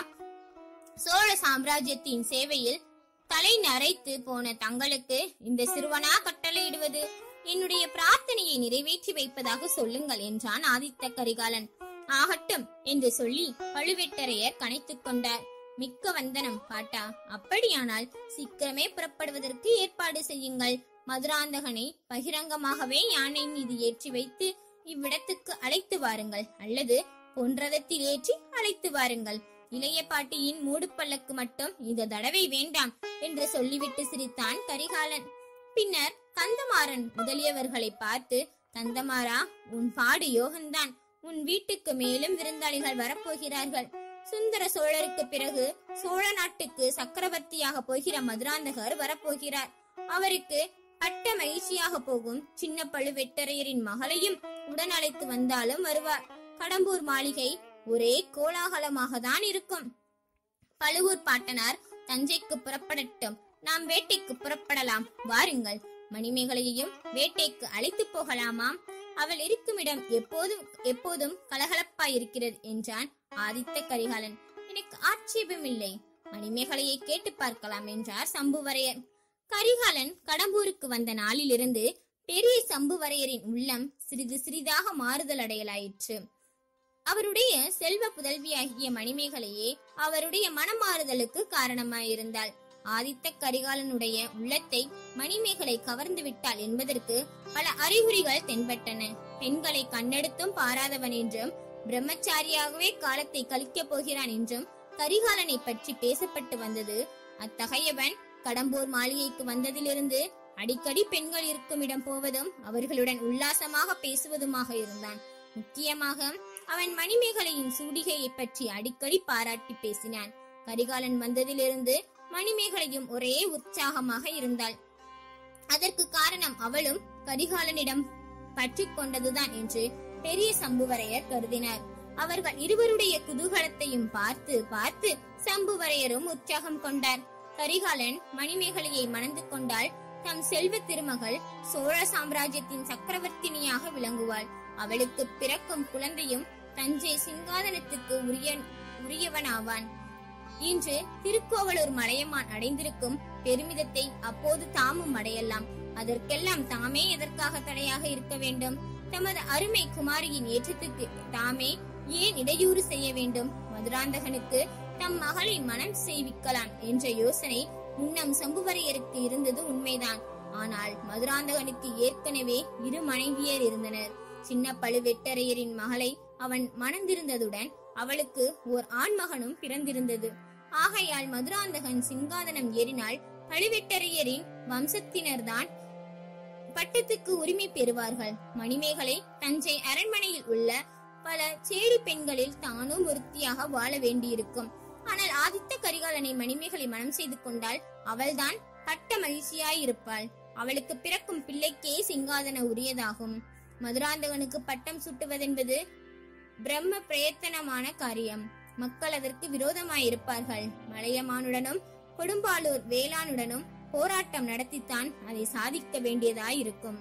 Speaker 2: சோழ சாம்ராஜ்யத்தின் சேவையில் தலை நரைத்து போன தங்களுக்கு இந்த சிறுவனா கட்டளையிடுவது என்னுடைய பிரார்த்தனையை நிறைவேற்றி வைப்பதாக சொல்லுங்கள் என்றான் ஆதித்த கரிகாலன் ஆகட்டும் என்று சொல்லி பழுவேட்டரையர் கனைத்துக் கொண்டார் மிக்க வந்தனம் பாட்டா அப்படியானால் சீக்கிரமே புறப்படுவதற்கு ஏற்பாடு செய்யுங்கள் மதுராந்தகனை பகிரங்கமாகவே யானை மீது ஏற்றி வைத்து இவ்விடத்துக்கு அழைத்து வாருங்கள் அல்லது பொன்றதத்தில் ஏற்றி அழைத்து வாருங்கள் இளைய பாட்டியின் மூடு பல்லக்கு மட்டும் இந்த தடவை வேண்டாம் என்று சொல்லிவிட்டு சிரித்தான் கரிகாலன் பின்னர் கந்தமாறன் முதலியவர்களை பார்த்து கந்தமாறா உன் பாடு யோகந்தான் உன் வீட்டுக்கு மேலும் விருந்தாளிகள் வரப்போகிறார்கள் சுந்தர சோழருக்கு பிறகு சோழ நாட்டுக்கு சக்கரவர்த்தியாக போகிற மதுராந்தகர் வரப்போகிறார் அவருக்கு பட்ட மகிழ்ச்சியாக போகும் சின்ன பழுவேட்டரையரின் மகளையும் உடன் அழைத்து வந்தாலும் வருவார் கடம்பூர் மாளிகை ஒரே கோலாகலமாக தான் இருக்கும் பழுவூர் பாட்டனார் தஞ்சைக்கு புறப்படட்டும் நாம் வேட்டைக்கு புறப்படலாம் வாருங்கள் மணிமேகலையையும் வேட்டைக்கு அழைத்து போகலாமாம் அவள் இருக்குமிடம் எப்போதும் எப்போதும் கலகலப்பாயிருக்கிறது என்றான் ஆதித்த கரிகாலன் எனக்கு ஆட்சேபமில்லை மணிமேகலையை கேட்டு பார்க்கலாம் என்றார் சம்புவரையர் கரிகாலன் கடம்பூருக்கு வந்த நாளிலிருந்து பெரிய சம்புவரையரின் உள்ளம் சிறிது சிறிதாக மாறுதல் அடையலாயிற்று அவருடைய செல்வ புதல்வியாகிய மணிமேகலையே அவருடைய மனமாறுதலுக்கு காரணமாயிருந்தாள் ஆதித்த கரிகாலனுடைய உள்ளத்தை மணிமேகலை கவர்ந்து விட்டாள் என்பதற்கு பல அறிகுறிகள் தென்பட்டன பெண்களை கண்ணெடுத்தும் பாராதவன் என்றும் பிரம்மச்சாரியாகவே காலத்தை கழிக்கப் போகிறான் என்றும் கரிகாலனை பற்றி பேசப்பட்டு வந்தது அத்தகையவன் கடம்பூர் மாளிகைக்கு வந்ததிலிருந்து அடிக்கடி பெண்கள் இருக்கும் இடம் போவதும் அவர்களுடன் உல்லாசமாக பேசுவதுமாக இருந்தான் முக்கியமாக அவன் மணிமேகலையின் சூடிகையை பற்றி அடிக்கடி பாராட்டி பேசினான் கரிகாலன் வந்ததிலிருந்து மணிமேகலையும் ஒரே உற்சாகமாக இருந்தாள் அதற்கு காரணம் அவளும் கரிகாலனிடம் பற்றி கொண்டதுதான் என்று பெரிய சம்புவரையர் கருதினார் அவர்கள் இருவருடைய குதூகலத்தையும் பார்த்து பார்த்து சம்புவரையரும் உற்சாகம் கொண்டார் கரிகாலன் மணிமேகலையை மணந்து கொண்டால் தம் செல்வ திருமகள் சோழ சாம்ராஜ்யத்தின் சக்கரவர்த்தினியாக விளங்குவாள் அவளுக்கு பிறக்கும் குழந்தையும் தஞ்சை சிங்காதனத்துக்கு உரிய உரியவனாவான் இன்று திருக்கோவலூர் மலையமான் அடைந்திருக்கும் பெருமிதத்தை அப்போது தாமும் அடையலாம் அதற்கெல்லாம் தாமே எதற்காக தடையாக இருக்க வேண்டும் தமது அருமை குமாரியின் ஏற்றத்துக்கு தாமே ஏன் இடையூறு செய்ய வேண்டும் மதுராந்தகனுக்கு தம் மகளை மனம் செய்விக்கலாம் என்ற யோசனை முன்னம் சம்புவரையருக்கு இருந்தது உண்மைதான் ஆனால் மதுராந்தகனுக்கு ஏற்கனவே இரு மனைவியர் இருந்தனர் சின்ன பழுவேட்டரையரின் மகளை அவன் மணந்திருந்ததுடன் அவளுக்கு ஓர் ஆண்மகனும் பிறந்திருந்தது ஆகையால் மதுராந்தகன் சிங்காதனம் ஏறினால் பழுவேட்டரையரின் வம்சத்தினர்தான் பட்டத்துக்கு உரிமை பெறுவார்கள் மணிமேகலை தஞ்சை அரண்மனையில் உள்ள பல சேடி பெண்களில் தானும் ஒருத்தியாக வாழ வேண்டியிருக்கும் ஆனால் ஆதித்த கரிகாலனை மணிமேகலை மனம் செய்து கொண்டால் அவள்தான் பட்ட மகிழ்ச்சியாயிருப்பாள் அவளுக்கு பிறக்கும் பிள்ளைக்கே சிங்காதன உரியதாகும் மதுராந்தகனுக்கு பட்டம் சுட்டுவதென்பது பிரம்ம பிரயத்தனமான காரியம் மக்கள் அதற்கு விரோதமாயிருப்பார்கள் மலையமானுடனும் கொடும்பாலூர் வேளானுடனும் போராட்டம் நடத்தித்தான் அதை சாதிக்க வேண்டியதாயிருக்கும்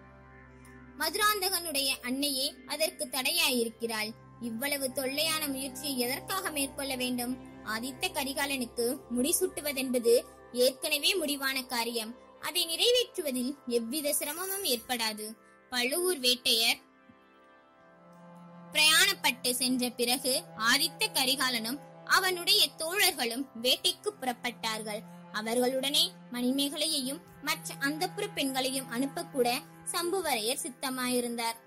Speaker 2: மதுராந்தகனுடைய அன்னையே அதற்கு தடையாயிருக்கிறாள் இவ்வளவு தொல்லையான முயற்சியை எதற்காக மேற்கொள்ள வேண்டும் ஆதித்த கரிகாலனுக்கு முடிசூட்டுவதென்பது ஏற்கனவே முடிவான காரியம் அதை நிறைவேற்றுவதில் எவ்வித சிரமமும் ஏற்படாது பழுவூர் வேட்டையர் பிரயாணப்பட்டு சென்ற பிறகு ஆதித்த கரிகாலனும் அவனுடைய தோழர்களும் வேட்டைக்கு புறப்பட்டார்கள் அவர்களுடனே மணிமேகலையையும் மற்ற அந்தப்புற பெண்களையும் அனுப்பக்கூட சம்புவரையர் சித்தமாயிருந்தார்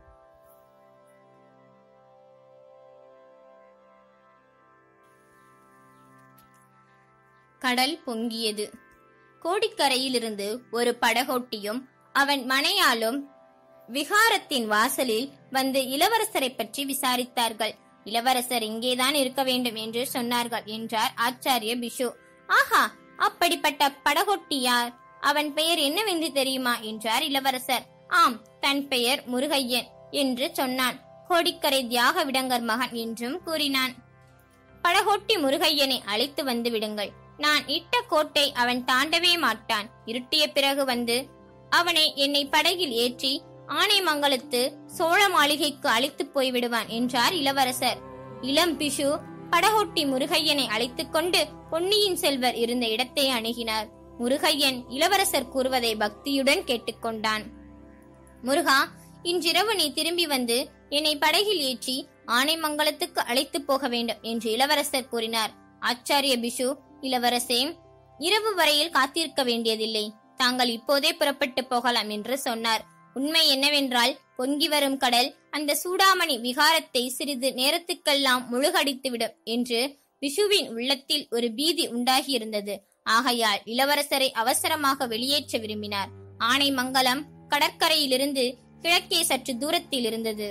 Speaker 3: கடல் பொங்கியது கோடிக்கரையிலிருந்து ஒரு படகோட்டியும் அவன் மனையாலும் விகாரத்தின் வாசலில் வந்து இளவரசரை பற்றி விசாரித்தார்கள் இளவரசர் இங்கேதான் இருக்க வேண்டும் என்று சொன்னார்கள் என்றார் ஆச்சாரிய பிஷு ஆஹா அப்படிப்பட்ட படகோட்டி யார் அவன் பெயர் என்னவென்று தெரியுமா என்றார் இளவரசர் ஆம் தன் பெயர் முருகையன் என்று சொன்னான் கோடிக்கரை தியாக விடங்கர் மகன் என்றும் கூறினான் படகோட்டி முருகையனை அழைத்து வந்து விடுங்கள் நான் இட்ட கோட்டை அவன் தாண்டவே மாட்டான் இருட்டிய பிறகு வந்து அவனை என்னை படகில் ஏற்றி ஆனைமங்கலத்து சோழ மாளிகைக்கு அழைத்து போய்விடுவான் என்றார் இளவரசர் இளம் பிஷு படகோட்டி முருகையனை அழைத்துக் கொண்டு பொன்னியின் செல்வர் இருந்த இடத்தை அணுகினார் முருகையன் இளவரசர் கூறுவதை பக்தியுடன் கேட்டுக்கொண்டான் முருகா இன்றிரவு நீ திரும்பி வந்து என்னை படகில் ஏற்றி ஆனைமங்கலத்துக்கு அழைத்து போக வேண்டும் என்று இளவரசர் கூறினார் ஆச்சாரிய பிஷு இளவரசே இரவு வரையில் காத்திருக்க வேண்டியதில்லை தாங்கள் இப்போதே புறப்பட்டு போகலாம் என்று சொன்னார் உண்மை என்னவென்றால் பொங்கி வரும் கடல் அந்த சூடாமணி விகாரத்தை சிறிது நேரத்துக்கெல்லாம் முழுகடித்துவிடும் என்று விஷுவின் உள்ளத்தில் ஒரு பீதி உண்டாகியிருந்தது ஆகையால் இளவரசரை அவசரமாக வெளியேற்ற விரும்பினார் ஆனைமங்கலம் கடற்கரையிலிருந்து கிழக்கே சற்று தூரத்தில் இருந்தது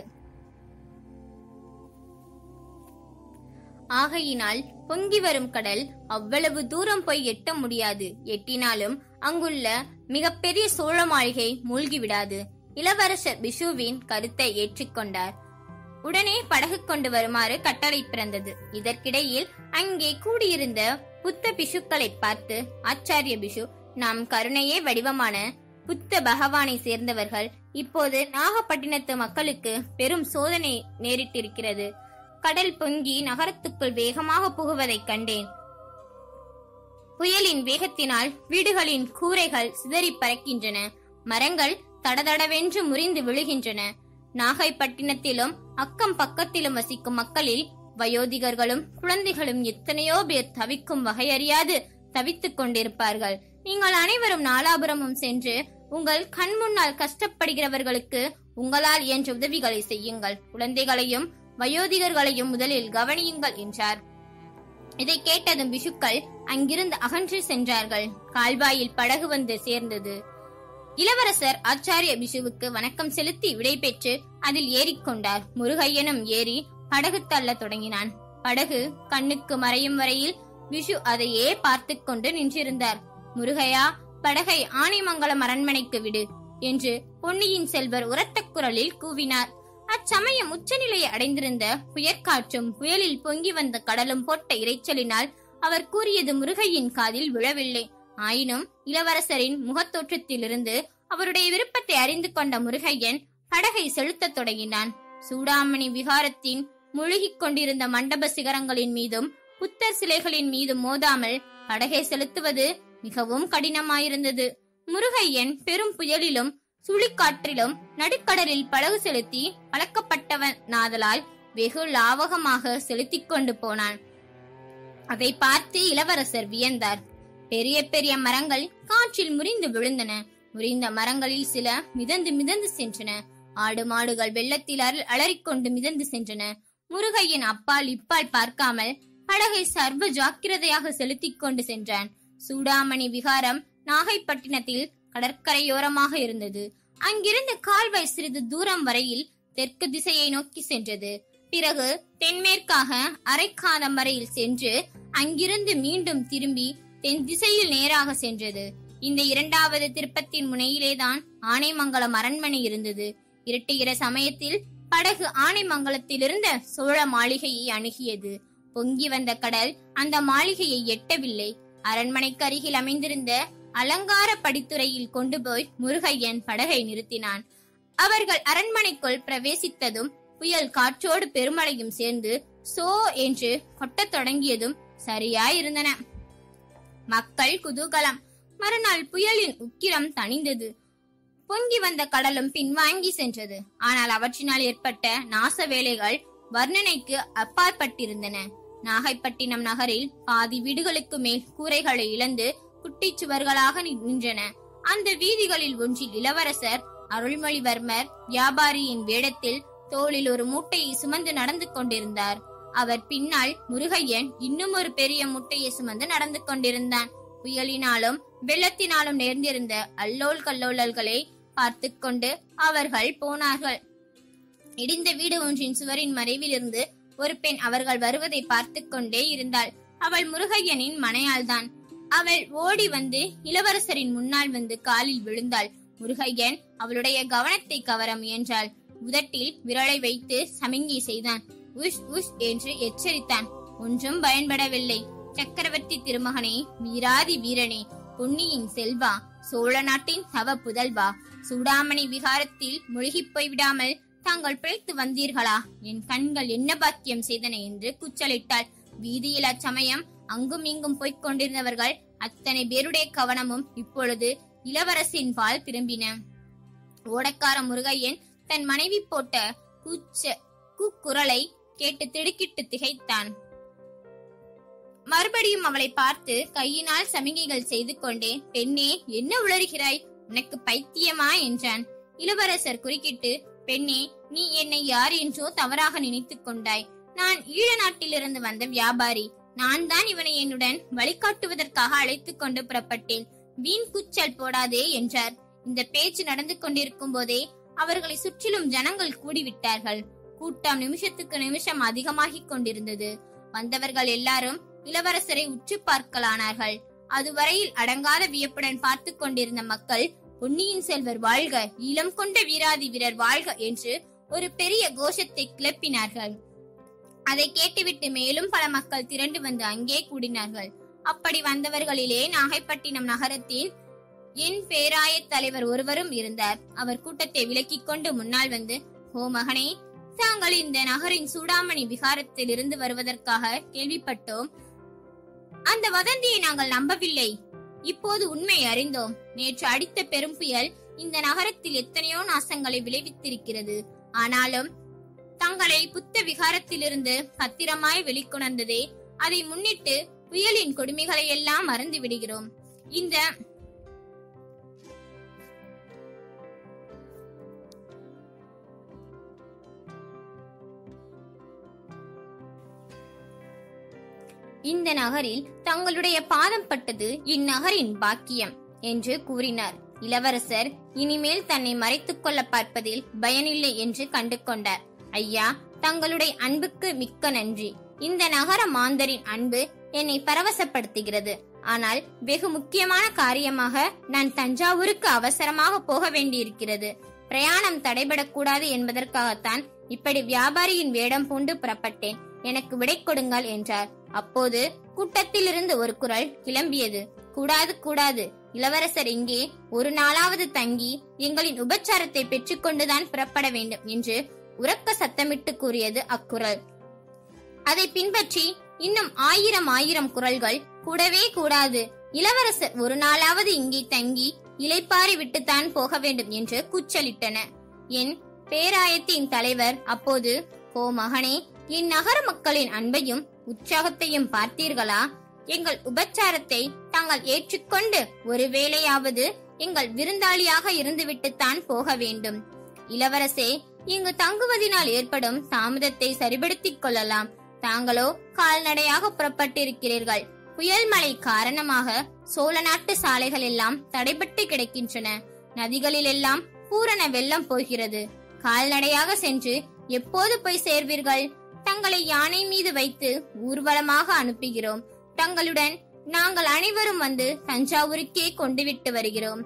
Speaker 3: ஆகையினால் பொங்கி வரும் கடல் அவ்வளவு தூரம் போய் எட்ட முடியாது எட்டினாலும் அங்குள்ள மிகப்பெரிய சோழ மாளிகை மூழ்கிவிடாது இளவரசர் பிஷுவின் கருத்தை ஏற்றுக்கொண்டார் உடனே படகு கொண்டு வருமாறு கட்டளை பிறந்தது இதற்கிடையில் அங்கே கூடியிருந்த புத்த பிஷுக்களை பார்த்து ஆச்சாரிய பிஷு நாம் கருணையே வடிவமான புத்த பகவானை சேர்ந்தவர்கள் இப்போது நாகப்பட்டினத்து மக்களுக்கு பெரும் சோதனை நேரிட்டிருக்கிறது கடல் பொங்கி நகரத்துக்குள் வேகமாக புகுவதைக் கண்டேன் புயலின் வேகத்தினால் வீடுகளின் கூரைகள் சிதறி பறக்கின்றன மரங்கள் தடதடவென்று முறிந்து விழுகின்றன நாகைப்பட்டினத்திலும் அக்கம் பக்கத்திலும் வசிக்கும் மக்களில் வயோதிகர்களும் குழந்தைகளும் எத்தனையோ பேர் தவிக்கும் வகையறியாது தவித்துக் கொண்டிருப்பார்கள் நீங்கள் அனைவரும் நாலாபுரமும் சென்று உங்கள் கண் முன்னால் கஷ்டப்படுகிறவர்களுக்கு உங்களால் இயன்ற உதவிகளை செய்யுங்கள் குழந்தைகளையும் வயோதிகர்களையும் முதலில் கவனியுங்கள் என்றார் இதை கேட்டதும் பிஷுக்கள் அங்கிருந்து அகன்று சென்றார்கள் கால்வாயில் படகு வந்து சேர்ந்தது இளவரசர் ஆச்சாரிய பிஷுவுக்கு வணக்கம் செலுத்தி விடைபெற்று அதில் ஏறிக்கொண்டார் முருகையனும் ஏறி படகு தள்ளத் தொடங்கினான் படகு கண்ணுக்கு மறையும் வரையில் விஷு அதையே பார்த்துக் கொண்டு நின்றிருந்தார் முருகையா படகை ஆனைமங்கலம் அரண்மனைக்கு விடு என்று பொன்னியின் செல்வர் உரத்த குரலில் கூவினார் அச்சமயம் உச்சநிலையை அடைந்திருந்த புயற்காற்றும் புயலில் பொங்கி வந்த கடலும் போட்ட இரைச்சலினால் அவர் கூறியது முருகையின் காதில் விழவில்லை ஆயினும் இளவரசரின் முகத்தோற்றத்திலிருந்து அவருடைய விருப்பத்தை அறிந்து கொண்ட முருகையன் படகை செலுத்தத் தொடங்கினான் சூடாமணி விகாரத்தின் முழுகிக் கொண்டிருந்த மண்டப சிகரங்களின் மீதும் புத்தர் சிலைகளின் மீதும் மோதாமல் படகை செலுத்துவது மிகவும் கடினமாயிருந்தது முருகையன் பெரும் புயலிலும் சுழிக்காற்றிலும் நடுக்கடலில் படகு செலுத்தி பழக்கப்பட்டவன் நாதலால் வெகு லாவகமாக செலுத்திக் கொண்டு போனான் அதை பார்த்து இளவரசர் வியந்தார் பெரிய பெரிய மரங்கள் காற்றில் முறிந்து விழுந்தன முறிந்த மரங்களில் சில மிதந்து மிதந்து சென்றன ஆடு மாடுகள் வெள்ளத்தில் அல- அலறிக்கொண்டு மிதந்து சென்றன முருகையன் அப்பால் இப்பால் பார்க்காமல் படகை சர்வ ஜாக்கிரதையாக செலுத்திக் கொண்டு சென்றான் சூடாமணி விகாரம் நாகைப்பட்டினத்தில் கடற்கரையோரமாக இருந்தது அங்கிருந்து கால்வாய் சிறிது தூரம் வரையில் தெற்கு திசையை நோக்கி சென்றது பிறகு தென்மேற்காக அரைக்காதம் வரையில் சென்று அங்கிருந்து மீண்டும் திரும்பி தென் திசையில் நேராக சென்றது இந்த இரண்டாவது திருப்பத்தின் முனையிலேதான் ஆனைமங்கலம் அரண்மனை இருந்தது இருட்டுகிற சமயத்தில் படகு ஆனைமங்கலத்தில் இருந்த சோழ மாளிகையை அணுகியது பொங்கி வந்த கடல் அந்த மாளிகையை எட்டவில்லை அரண்மனைக்கு அருகில் அமைந்திருந்த அலங்கார படித்துறையில் கொண்டு போய் முருகையன் படகை நிறுத்தினான் அவர்கள் அரண்மனைக்குள் பிரவேசித்ததும் புயல் காற்றோடு பெருமழையும் சேர்ந்து சோ என்று கொட்டத் தொடங்கியதும் சரியாயிருந்தன மக்கள் குதூகலம் மறுநாள் புயலின் உக்கிரம் தணிந்தது பொங்கி வந்த கடலும் பின்வாங்கி சென்றது ஆனால் அவற்றினால் ஏற்பட்ட நாச வேலைகள் வர்ணனைக்கு அப்பாற்பட்டிருந்தன நாகைப்பட்டினம் நகரில் பாதி வீடுகளுக்கு மேல் கூரைகளை இழந்து குட்டிச் சுவர்களாக நின்றன அந்த வீதிகளில் ஒன்றில் இளவரசர் அருள்மொழிவர்மர் வியாபாரியின் வேடத்தில் தோளில் ஒரு மூட்டையை சுமந்து நடந்து கொண்டிருந்தார் அவர் பின்னால் முருகையன் இன்னும் ஒரு பெரிய மூட்டையை சுமந்து நடந்து கொண்டிருந்தான் புயலினாலும் வெள்ளத்தினாலும் நேர்ந்திருந்த அல்லோல் கல்லோலல்களை பார்த்து கொண்டு அவர்கள் போனார்கள் இடிந்த வீடு ஒன்றின் சுவரின் மறைவிலிருந்து ஒரு பெண் அவர்கள் வருவதை பார்த்து கொண்டே இருந்தாள் அவள் முருகையனின் மனையாள்தான் அவள் ஓடி வந்து இளவரசரின் முன்னால் வந்து காலில் விழுந்தாள் முருகையன் அவளுடைய கவனத்தை கவர முயன்றாள் உதட்டில் விரலை வைத்து சமிங்கை செய்தான் உஷ் உஷ் என்று எச்சரித்தான் ஒன்றும் பயன்படவில்லை சக்கரவர்த்தி திருமகனே வீராதி வீரனே பொன்னியின் செல்வா சோழ நாட்டின் தவ புதல்வா
Speaker 2: சூடாமணி விகாரத்தில் முழுகிப் போய் விடாமல் தாங்கள் பிழைத்து வந்தீர்களா என் கண்கள் என்ன பாக்கியம் செய்தன என்று கூச்சலிட்டாள் வீதியில் அச்சமயம் அங்கும் இங்கும் போய்க் கொண்டிருந்தவர்கள் அத்தனை பேருடைய கவனமும் இப்பொழுது இளவரசின் பால் திரும்பின ஓடக்கார முருகையன் தன் மனைவி போட்ட கூச்ச கூக்குரலை கேட்டு திடுக்கிட்டு திகைத்தான் மறுபடியும் அவளை பார்த்து கையினால் சமிகைகள் செய்து கொண்டே பெண்ணே என்ன உளறுகிறாய் உனக்கு பைத்தியமா என்றான் இளவரசர் குறுக்கிட்டு பெண்ணே நீ என்னை யார் என்றோ தவறாக நினைத்துக் கொண்டாய் நான் ஈழ நாட்டிலிருந்து வந்த வியாபாரி நான் தான் இவனை என்னுடன் வழிகாட்டுவதற்காக அழைத்துக் கொண்டு புறப்பட்டேன் வீண் கூச்சல் போடாதே என்றார் இந்த பேச்சு நடந்து கொண்டிருக்கும் போதே அவர்களை சுற்றிலும் ஜனங்கள் கூடிவிட்டார்கள் கூட்டம் நிமிஷத்துக்கு நிமிஷம் அதிகமாகிக் கொண்டிருந்தது வந்தவர்கள் எல்லாரும் இளவரசரை உற்று பார்க்கலானார்கள் அதுவரையில் அடங்காத வியப்புடன் பார்த்து கொண்டிருந்த மக்கள் பொன்னியின் செல்வர் வாழ்க இளம் கொண்ட வீராதி வீரர் வாழ்க என்று ஒரு பெரிய கோஷத்தை கிளப்பினார்கள் அதை கேட்டுவிட்டு மேலும் பல மக்கள் திரண்டு வந்து அங்கே கூடினார்கள் அப்படி வந்தவர்களிலே நாகைப்பட்டினம் நகரத்தின் என் பேராய தலைவர் ஒருவரும் இருந்தார் அவர் கூட்டத்தை விலக்கிக் கொண்டு முன்னால் வந்து ஓ மகனே தாங்கள் இந்த நகரின் சூடாமணி விகாரத்தில் இருந்து வருவதற்காக கேள்விப்பட்டோம் அந்த வதந்தியை நாங்கள் நம்பவில்லை இப்போது உண்மை அறிந்தோம் நேற்று அடித்த பெரும் புயல் இந்த நகரத்தில் எத்தனையோ நாசங்களை விளைவித்திருக்கிறது ஆனாலும் தங்களை புத்த விகாரத்திலிருந்து பத்திரமாய் வெளிக்கொணர்ந்ததே அதை முன்னிட்டு புயலின் கொடுமைகளை எல்லாம் மறந்து விடுகிறோம் இந்த இந்த நகரில் தங்களுடைய பாதம் பட்டது இந்நகரின் பாக்கியம் என்று கூறினார் இளவரசர் இனிமேல் தன்னை மறைத்துக் கொள்ள பார்ப்பதில் பயனில்லை என்று கண்டு கொண்டார் ஐயா தங்களுடைய அன்புக்கு மிக்க நன்றி இந்த நகர மாந்தரின் அன்பு என்னை பரவசப்படுத்துகிறது ஆனால் வெகு முக்கியமான காரியமாக நான் தஞ்சாவூருக்கு அவசரமாக போக வேண்டியிருக்கிறது பிரயாணம் தடைபடக்கூடாது என்பதற்காகத்தான் இப்படி வியாபாரியின் வேடம் பூண்டு புறப்பட்டேன் எனக்கு விடை கொடுங்கள் என்றார் அப்போது கூட்டத்திலிருந்து ஒரு குரல் கிளம்பியது கூடாது கூடாது இளவரசர் இங்கே ஒரு நாளாவது தங்கி எங்களின் உபச்சாரத்தை பெற்றுக்கொண்டுதான் புறப்பட வேண்டும் என்று உரக்க சத்தமிட்டு கூறியது அக்குரல் அதை பின்பற்றி இன்னும் ஆயிரம் ஆயிரம் குரல்கள் கூடவே கூடாது இளவரசர் ஒரு நாளாவது இங்கே தங்கி இலைப்பாரி விட்டுத்தான் போக வேண்டும் என்று கூச்சலிட்டன என் பேராயத்தின் தலைவர் அப்போது ஓ மகனே என் நகர மக்களின் அன்பையும் உற்சாகத்தையும் பார்த்தீர்களா எங்கள் உபச்சாரத்தை தாங்கள் ஏற்றுக்கொண்டு ஒருவேளையாவது எங்கள் விருந்தாளியாக இருந்துவிட்டுத்தான் போக வேண்டும் இளவரசே இங்கு தங்குவதினால் ஏற்படும் தாமதத்தை சரிபடுத்திக் கொள்ளலாம் தாங்களோ கால்நடையாக புறப்பட்டிருக்கிறீர்கள் புயல் மழை காரணமாக சோழ நாட்டு சாலைகள் எல்லாம் தடைபட்டு கிடக்கின்றன நதிகளில் எல்லாம் பூரண வெள்ளம் போகிறது கால்நடையாக சென்று எப்போது போய் சேர்வீர்கள் தங்களை யானை மீது வைத்து ஊர்வலமாக அனுப்புகிறோம் தங்களுடன் நாங்கள் அனைவரும் வந்து தஞ்சாவூருக்கே கொண்டு விட்டு வருகிறோம்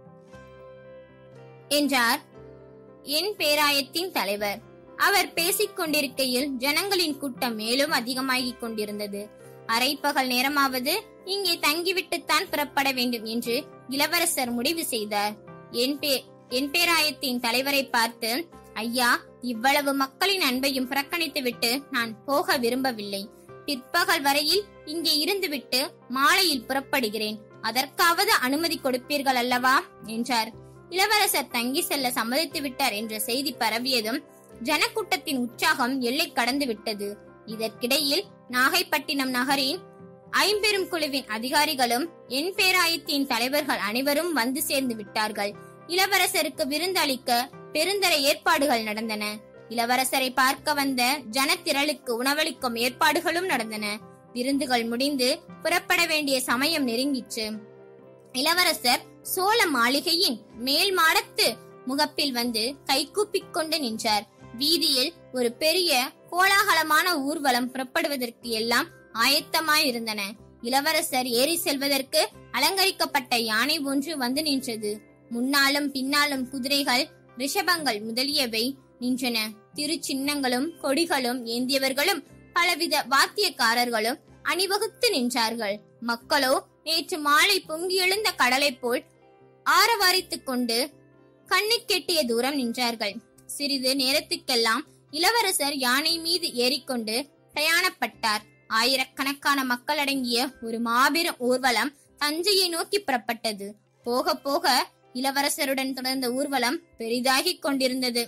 Speaker 2: என்றார் என் பேராயத்தின் தலைவர் அவர் பேசிக் கொண்டிருக்கையில் ஜனங்களின் கூட்டம் மேலும் அதிகமாகிக் கொண்டிருந்தது அரைப்பகல் நேரமாவது இங்கே தங்கிவிட்டுத்தான் புறப்பட வேண்டும் என்று இளவரசர் முடிவு செய்தார் என் பே என் பேராயத்தின் தலைவரை பார்த்து ஐயா இவ்வளவு மக்களின் அன்பையும் புறக்கணித்துவிட்டு நான் போக விரும்பவில்லை பிற்பகல் வரையில் இங்கே இருந்துவிட்டு மாலையில் புறப்படுகிறேன் அதற்காவது அனுமதி கொடுப்பீர்கள் அல்லவா என்றார் இளவரசர் தங்கி செல்ல சம்மதித்து விட்டார் என்ற செய்தி பரவியதும் ஜனக்கூட்டத்தின் உற்சாகம் எல்லை கடந்து விட்டது இதற்கிடையில் நாகைப்பட்டினம் நகரின் ஐம்பெரும் குழுவின் அதிகாரிகளும் என் பேராயத்தின் தலைவர்கள் அனைவரும் வந்து சேர்ந்து விட்டார்கள் இளவரசருக்கு விருந்தளிக்க பெருந்தர ஏற்பாடுகள் நடந்தன இளவரசரை பார்க்க வந்த ஜனத்திரளுக்கு உணவளிக்கும் ஏற்பாடுகளும் நடந்தன விருந்துகள் முடிந்து புறப்பட வேண்டிய சமயம் நெருங்கிற்று இளவரசர் சோழ மாளிகையின் மேல் மாடத்து முகப்பில் வந்து கைகூப்பிக் கொண்டு நின்றார் வீதியில் ஒரு பெரிய கோலாகலமான ஊர்வலம் புறப்படுவதற்கு எல்லாம் ஆயத்தமாயிருந்தன இளவரசர் ஏறி செல்வதற்கு அலங்கரிக்கப்பட்ட யானை ஒன்று வந்து நின்றது முன்னாலும் பின்னாலும் குதிரைகள் ரிஷபங்கள் முதலியவை நின்றன திரு சின்னங்களும் கொடிகளும் ஏந்தியவர்களும் பலவித வாத்தியக்காரர்களும் அணிவகுத்து நின்றார்கள் மக்களோ நேற்று மாலை பொங்கி எழுந்த கடலை போல் ஆரவாரித்துக் கொண்டு கண்ணுக்கெட்டிய தூரம் நின்றார்கள் சிறிது நேரத்துக்கெல்லாம் இளவரசர் யானை மீது ஏறிக்கொண்டு பிரயாணப்பட்டார் ஆயிரக்கணக்கான மக்கள் அடங்கிய ஒரு மாபெரும் ஊர்வலம் தஞ்சையை நோக்கி புறப்பட்டது போக போக இளவரசருடன் தொடர்ந்த ஊர்வலம் பெரிதாகிக் கொண்டிருந்தது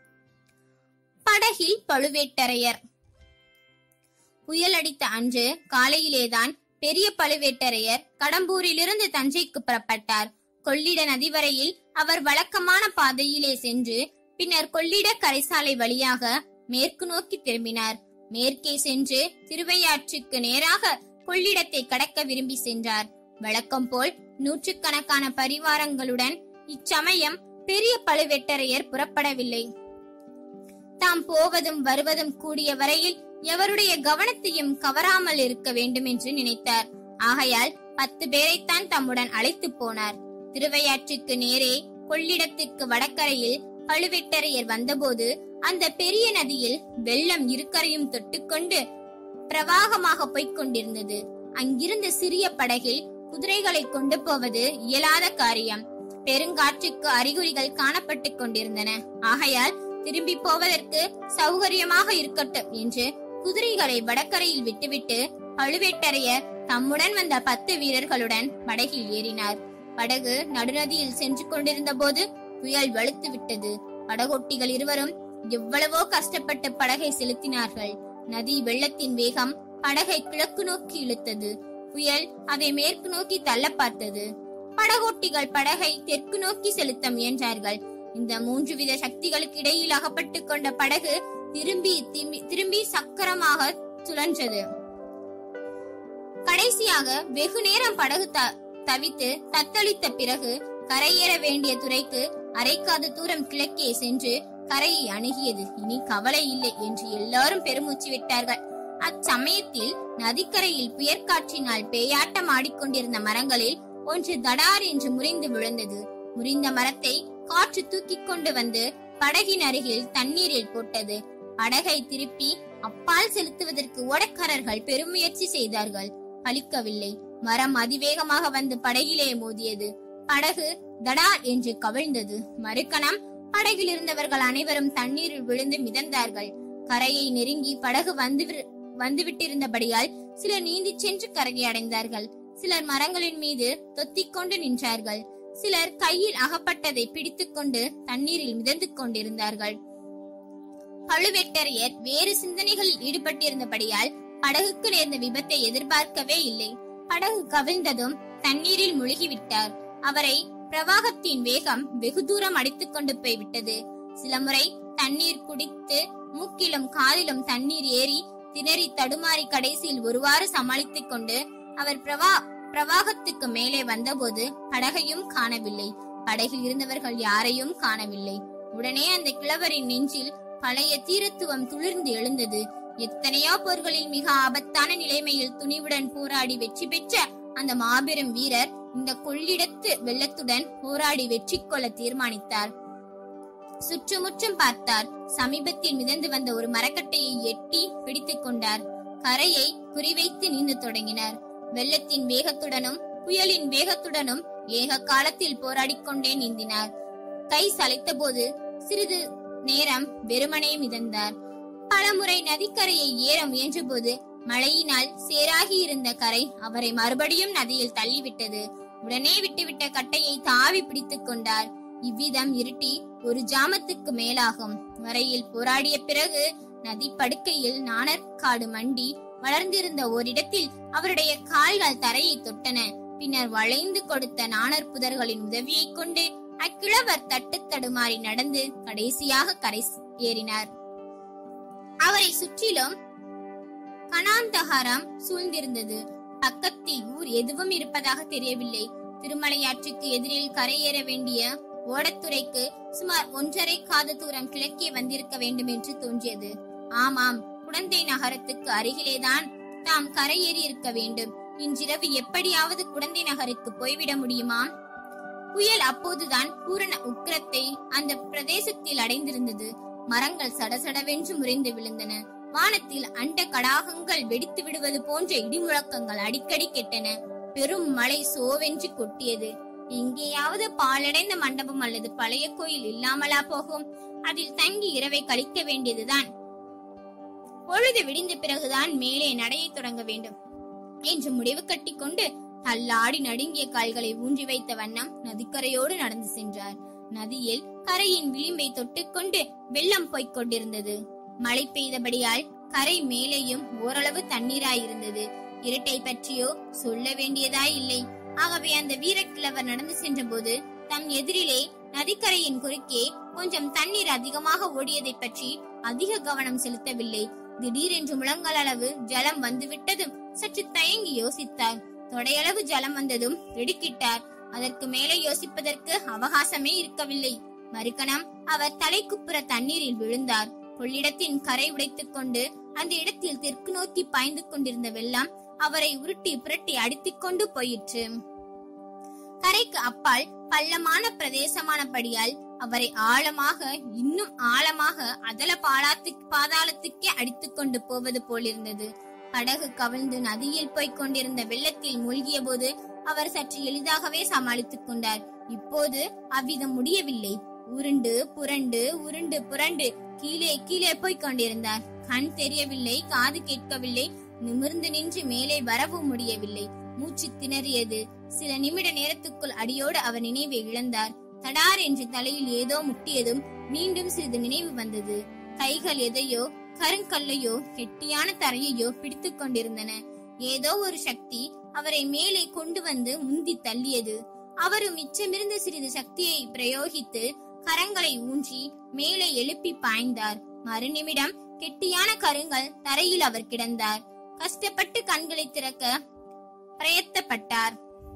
Speaker 2: படகில் பழுவேட்டரையர் புயல் அடித்த அன்று காலையிலேதான் பெரிய பழுவேட்டரையர் கடம்பூரிலிருந்து தஞ்சைக்கு புறப்பட்டார் கொள்ளிட நதி வரையில் அவர் வழக்கமான பாதையிலே சென்று பின்னர் கொள்ளிட கரைசாலை வழியாக மேற்கு நோக்கி திரும்பினார் மேற்கே சென்று திருவையாற்றுக்கு நேராக கொள்ளிடத்தை கடக்க விரும்பி சென்றார் வழக்கம் போல் நூற்றுக்கணக்கான பரிவாரங்களுடன் இச்சமயம் பெரிய பழுவேட்டரையர் புறப்படவில்லை தாம் போவதும் வருவதும் கூடிய வரையில் எவருடைய கவனத்தையும் கவராமல் இருக்க வேண்டும் என்று நினைத்தார் ஆகையால் பத்து பேரைத்தான் தம்முடன் அழைத்து போனார் திருவையாற்றுக்கு நேரே கொள்ளிடத்திற்கு வடக்கரையில் பழுவேட்டரையர் வந்தபோது அந்த பெரிய நதியில் வெள்ளம் இருக்கரையும் தொட்டுக்கொண்டு பிரவாகமாக போய்க் கொண்டிருந்தது அங்கிருந்த சிறிய படகில் குதிரைகளை கொண்டு போவது இயலாத காரியம் பெருங்காற்றுக்கு அறிகுறிகள் காணப்பட்டுக் கொண்டிருந்தன ஆகையால் திரும்பி போவதற்கு சௌகரியமாக இருக்கட்டும் என்று குதிரைகளை வடக்கரையில் விட்டுவிட்டு பழுவேட்டரையர் தம்முடன் வந்த பத்து வீரர்களுடன் படகில் ஏறினார் படகு நடுநதியில் சென்று கொண்டிருந்த போது புயல் வலுத்து விட்டது படகோட்டிகள் இருவரும் எவ்வளவோ கஷ்டப்பட்டு படகை செலுத்தினார்கள் நதி வெள்ளத்தின் வேகம் படகை கிழக்கு நோக்கி இழுத்தது புயல் அதை மேற்கு நோக்கி தள்ள பார்த்தது படகோட்டிகள் படகை தெற்கு நோக்கி செலுத்த முயன்றார்கள் இந்த மூன்று வித சக்திகளுக்கு இடையில் அகப்பட்டுக் கொண்ட படகு திரும்பி திரும்பி திரும்பி சக்கரமாக சுழன்றது கடைசியாக வெகு நேரம் படகு த- தவித்து தத்தளித்த பிறகு கரையேற வேண்டிய துறைக்கு அரைக்காத தூரம் கிழக்கே சென்று கரையை அணுகியது இனி கவலை இல்லை என்று எல்லாரும் பெருமூச்சு விட்டார்கள் அச்சமயத்தில் நதிக்கரையில் புயற்காற்றினால் பேயாட்டம் ஆடிக்கொண்டிருந்த மரங்களில் ஒன்று தடார் என்று முறிந்து விழுந்தது முறிந்த மரத்தை காற்று தூக்கிக் கொண்டு வந்து படகின் அருகில் தண்ணீரில் போட்டது படகை திருப்பி அப்பால் செலுத்துவதற்கு ஓடக்காரர்கள் பெருமுயற்சி செய்தார்கள் பலிக்கவில்லை மரம் அதிவேகமாக வந்து படகிலே மோதியது படகு தடார் என்று கவிழ்ந்தது மறுகணம் படகில் இருந்தவர்கள் அனைவரும் தண்ணீரில் விழுந்து மிதந்தார்கள் கரையை நெருங்கி படகு வந்து வந்துவிட்டிருந்தபடியால் சிலர் நீந்திச் சென்று கரையை அடைந்தார்கள் சிலர் மரங்களின் மீது தொத்திக் கொண்டு நின்றார்கள் சிலர் கையில் அகப்பட்டதை பிடித்துக்கொண்டு தண்ணீரில் மிதந்து கொண்டிருந்தார்கள் பழுவேட்டரையர் வேறு சிந்தனைகளில் ஈடுபட்டிருந்தபடியால் படகுக்கு நேர்ந்த விபத்தை எதிர்பார்க்கவே இல்லை படகு கவிழ்ந்ததும் தண்ணீரில் முழுகிவிட்டார் அவரை பிரவாகத்தின் வேகம் வெகு தூரம் அடித்துக் கொண்டு போய்விட்டது சில முறை தண்ணீர் குடித்து மூக்கிலும் காதிலும் தண்ணீர் ஏறி திணறி தடுமாறி கடைசியில் ஒருவாறு சமாளித்துக் கொண்டு அவர் பிரவா பிரவாகத்துக்கு மேலே வந்தபோது படகையும் காணவில்லை படகில் இருந்தவர்கள் யாரையும் காணவில்லை உடனே அந்த கிழவரின் நெஞ்சில் பழைய தீரத்துவம் துளிர்ந்து எழுந்தது எத்தனையோ போர்களில் மிக ஆபத்தான நிலைமையில் துணிவுடன் போராடி வெற்றி பெற்ற அந்த மாபெரும் வீரர் இந்த கொள்ளிடத்து வெள்ளத்துடன் போராடி வெற்றி கொள்ள தீர்மானித்தார் சுற்றுமுற்றும் பார்த்தார் சமீபத்தில் மிதந்து வந்த ஒரு மரக்கட்டையை எட்டி பிடித்துக் கொண்டார் கரையை குறிவைத்து நீந்த தொடங்கினார் வெள்ளத்தின் வேகத்துடனும் புயலின் வேகத்துடனும் ஏக காலத்தில் போராடிக் கொண்டே நீந்தினார் கை சளைத்த போது சிறிது நேரம் வெறுமனே மிதந்தார் பலமுறை நதிக்கரையை ஏற முயன்றபோது மழையினால் சேராகி இருந்த கரை அவரை மறுபடியும் நதியில் தள்ளிவிட்டது உடனே விட்டுவிட்ட கட்டையை தாவி பிடித்துக் கொண்டார் இவ்விதம் இருட்டி ஒரு ஜாமத்துக்கு மேலாகும் வரையில் போராடிய பிறகு நதி படுக்கையில் நாணற்காடு மண்டி வளர்ந்திருந்த ஓரிடத்தில் அவருடைய கால்கள் தரையை தொட்டன பின்னர் வளைந்து கொடுத்த நாணர் புதர்களின் உதவியைக் கொண்டு அக்கிழவர் தட்டு தடுமாறி நடந்து கடைசியாக கரை ஏறினார் அவரை சுற்றிலும் கனாந்தகாரம் சூழ்ந்திருந்தது பக்கத்தில் ஊர் எதுவும் இருப்பதாக தெரியவில்லை திருமலையாற்றுக்கு எதிரில் கரையேற வேண்டிய ஓடத்துறைக்கு சுமார் ஒன்றரை காத தூரம் கிழக்கே வந்திருக்க வேண்டும் என்று தோன்றியது ஆமாம் குடந்தை நகரத்துக்கு அருகிலேதான் தாம் கரையேறி இருக்க வேண்டும் இன்றிரவு எப்படியாவது குடந்தை நகருக்கு போய்விட முடியுமா புயல் அப்போதுதான் பூரண உக்கிரத்தை அந்த பிரதேசத்தில் அடைந்திருந்தது மரங்கள் சடசடவென்று முறிந்து விழுந்தன வானத்தில் அண்ட கடாகங்கள் வெடித்து விடுவது போன்ற இடிமுழக்கங்கள் அடிக்கடி கெட்டன பெரும் மழை சோவென்று கொட்டியது எங்கேயாவது பாழடைந்த மண்டபம் அல்லது பழைய கோயில் இல்லாமலா போகும் அதில் தங்கி இரவை கழிக்க வேண்டியதுதான் பொழுது விடிந்த பிறகுதான் மேலே நடையை தொடங்க வேண்டும் என்று முடிவு கட்டிக்கொண்டு தள்ளாடி நடுங்கிய கால்களை ஊன்றி வைத்த வண்ணம் நதிக்கரையோடு நடந்து சென்றார் நதியில் கரையின் விளிம்பை தொட்டுக்கொண்டு வெள்ளம் போய்க் கொண்டிருந்தது மழை பெய்தபடியால் கரை மேலேயும் ஓரளவு தண்ணீராயிருந்தது இருட்டை பற்றியோ சொல்ல வேண்டியதாய் இல்லை ஆகவே அந்த வீரக்கிழவர் நடந்து சென்றபோது தம் எதிரிலே நதிக்கரையின் குறுக்கே கொஞ்சம் தண்ணீர் அதிகமாக ஓடியதை பற்றி அதிக கவனம் செலுத்தவில்லை திடீரென்று முழங்கால் அளவு ஜலம் வந்துவிட்டதும் சற்று தயங்கி யோசித்தார் தொடையளவு ஜலம் வந்ததும் திடுக்கிட்டார் அதற்கு மேலே யோசிப்பதற்கு அவகாசமே இருக்கவில்லை மறுகணம் அவர் தலைக்குப்புற தண்ணீரில் விழுந்தார் கொள்ளிடத்தின் கரை உடைத்துக் கொண்டு அந்த இடத்தில் தெற்கு நோக்கி பாய்ந்து கொண்டிருந்த வெள்ளம் அவரை உருட்டி புரட்டி அடித்துக் கொண்டு போயிற்று கரைக்கு அப்பால் பள்ளமான பிரதேசமானபடியால் அவரை ஆழமாக இன்னும் ஆழமாக அதல பாலாத்து பாதாளத்துக்கே அடித்துக் கொண்டு போவது போலிருந்தது படகு கவிழ்ந்து நதியில் போய்க் கொண்டிருந்த வெள்ளத்தில் மூழ்கிய போது அவர் சற்று எளிதாகவே சமாளித்துக் கொண்டார் இப்போது அவ்விதம் முடியவில்லை உருண்டு புரண்டு உருண்டு புரண்டு கீழே கீழே போய்க் கொண்டிருந்தார் கண் தெரியவில்லை காது கேட்கவில்லை நிமிர்ந்து நின்று மேலே வரவும் முடியவில்லை மூச்சு திணறியது சில நிமிட நேரத்துக்குள் அடியோடு அவர் நினைவை இழந்தார் தடார் என்று தலையில் ஏதோ முட்டியதும் மீண்டும் சிறிது நினைவு வந்தது கைகள் எதையோ கருங்கல்லையோ கெட்டியான தரையையோ பிடித்துக் கொண்டிருந்தன ஏதோ ஒரு சக்தி அவரை மேலே கொண்டு வந்து முந்தி தள்ளியது அவரும் மிச்சமிருந்த சிறிது சக்தியை பிரயோகித்து கரங்களை ஊன்றி மேலே எழுப்பி பாய்ந்தார் மறுநிமிடம் கெட்டியான கருங்கல் தரையில் அவர் கிடந்தார் கஷ்டப்பட்டு கண்களை திறக்க பிரயத்தப்பட்டார்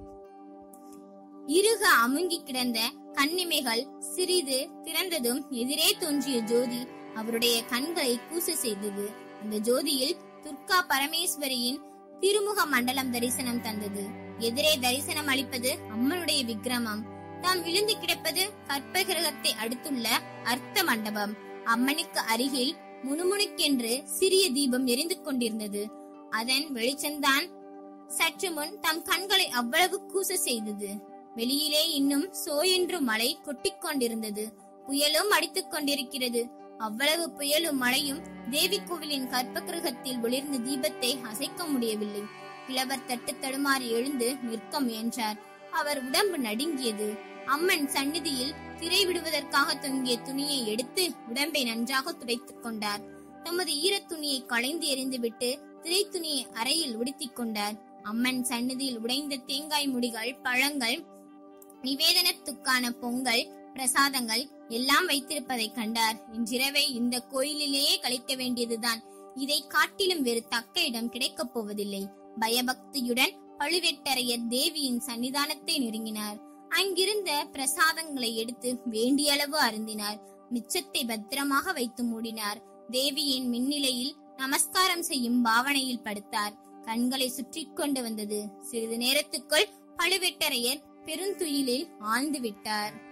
Speaker 2: இறுக அமுங்கி கிடந்த கண்ணிமைகள் சிறிது திறந்ததும் எதிரே தோன்றிய ஜோதி அவருடைய கண்களை கூச செய்தது அந்த ஜோதியில் துர்கா பரமேஸ்வரியின் திருமுக மண்டலம் தரிசனம் தந்தது எதிரே தரிசனம் அளிப்பது அம்மனுடைய விக்கிரமம் தாம் விழுந்து கிடப்பது கற்பகிரகத்தை அடுத்துள்ள அர்த்த மண்டபம் அம்மனுக்கு அருகில் முணுமுணுக்கென்று சிறிய தீபம் எரிந்து கொண்டிருந்தது அதன் வெளிச்சம்தான் சற்று முன் தம் கண்களை அவ்வளவு கூச செய்தது வெளியிலே இன்னும் சோ என்று மழை கொட்டிக் கொண்டிருந்தது புயலும் அடித்துக் கொண்டிருக்கிறது அவ்வளவு புயலும் மழையும் தேவி கோவிலின் கற்பகிரகத்தில் ஒளிர்ந்த தீபத்தை அசைக்க முடியவில்லை கிழவர் தட்டு தடுமாறி எழுந்து நிற்க முயன்றார் அவர் உடம்பு நடுங்கியது அம்மன் சந்நிதியில் திரை விடுவதற்காக தொங்கிய துணியை எடுத்து உடம்பை நன்றாக துடைத்துக் கொண்டார் தமது ஈரத் துணியை களைந்து எறிந்துவிட்டு திரை துணியை அறையில் உடுத்திக் கொண்டார் அம்மன் சந்நிதியில் உடைந்த தேங்காய் முடிகள் பழங்கள் நிவேதனத்துக்கான பொங்கல் பிரசாதங்கள் எல்லாம் வைத்திருப்பதை கண்டார் இன்றிரவை இந்த கோயிலிலேயே கழிக்க வேண்டியதுதான் இதை காட்டிலும் வேறு தக்க இடம் கிடைக்கப் போவதில்லை பயபக்தியுடன் பழுவேட்டரையர் தேவியின் சன்னிதானத்தை நெருங்கினார் அங்கிருந்த பிரசாதங்களை எடுத்து வேண்டிய அளவு அருந்தினார் மிச்சத்தை பத்திரமாக வைத்து மூடினார் தேவியின் மின்னிலையில் நமஸ்காரம் செய்யும் பாவனையில் படுத்தார் கண்களை சுற்றி கொண்டு வந்தது சிறிது நேரத்துக்குள் பழுவேட்டரையர் பெருந்துயிலில் ஆழ்ந்து விட்டார்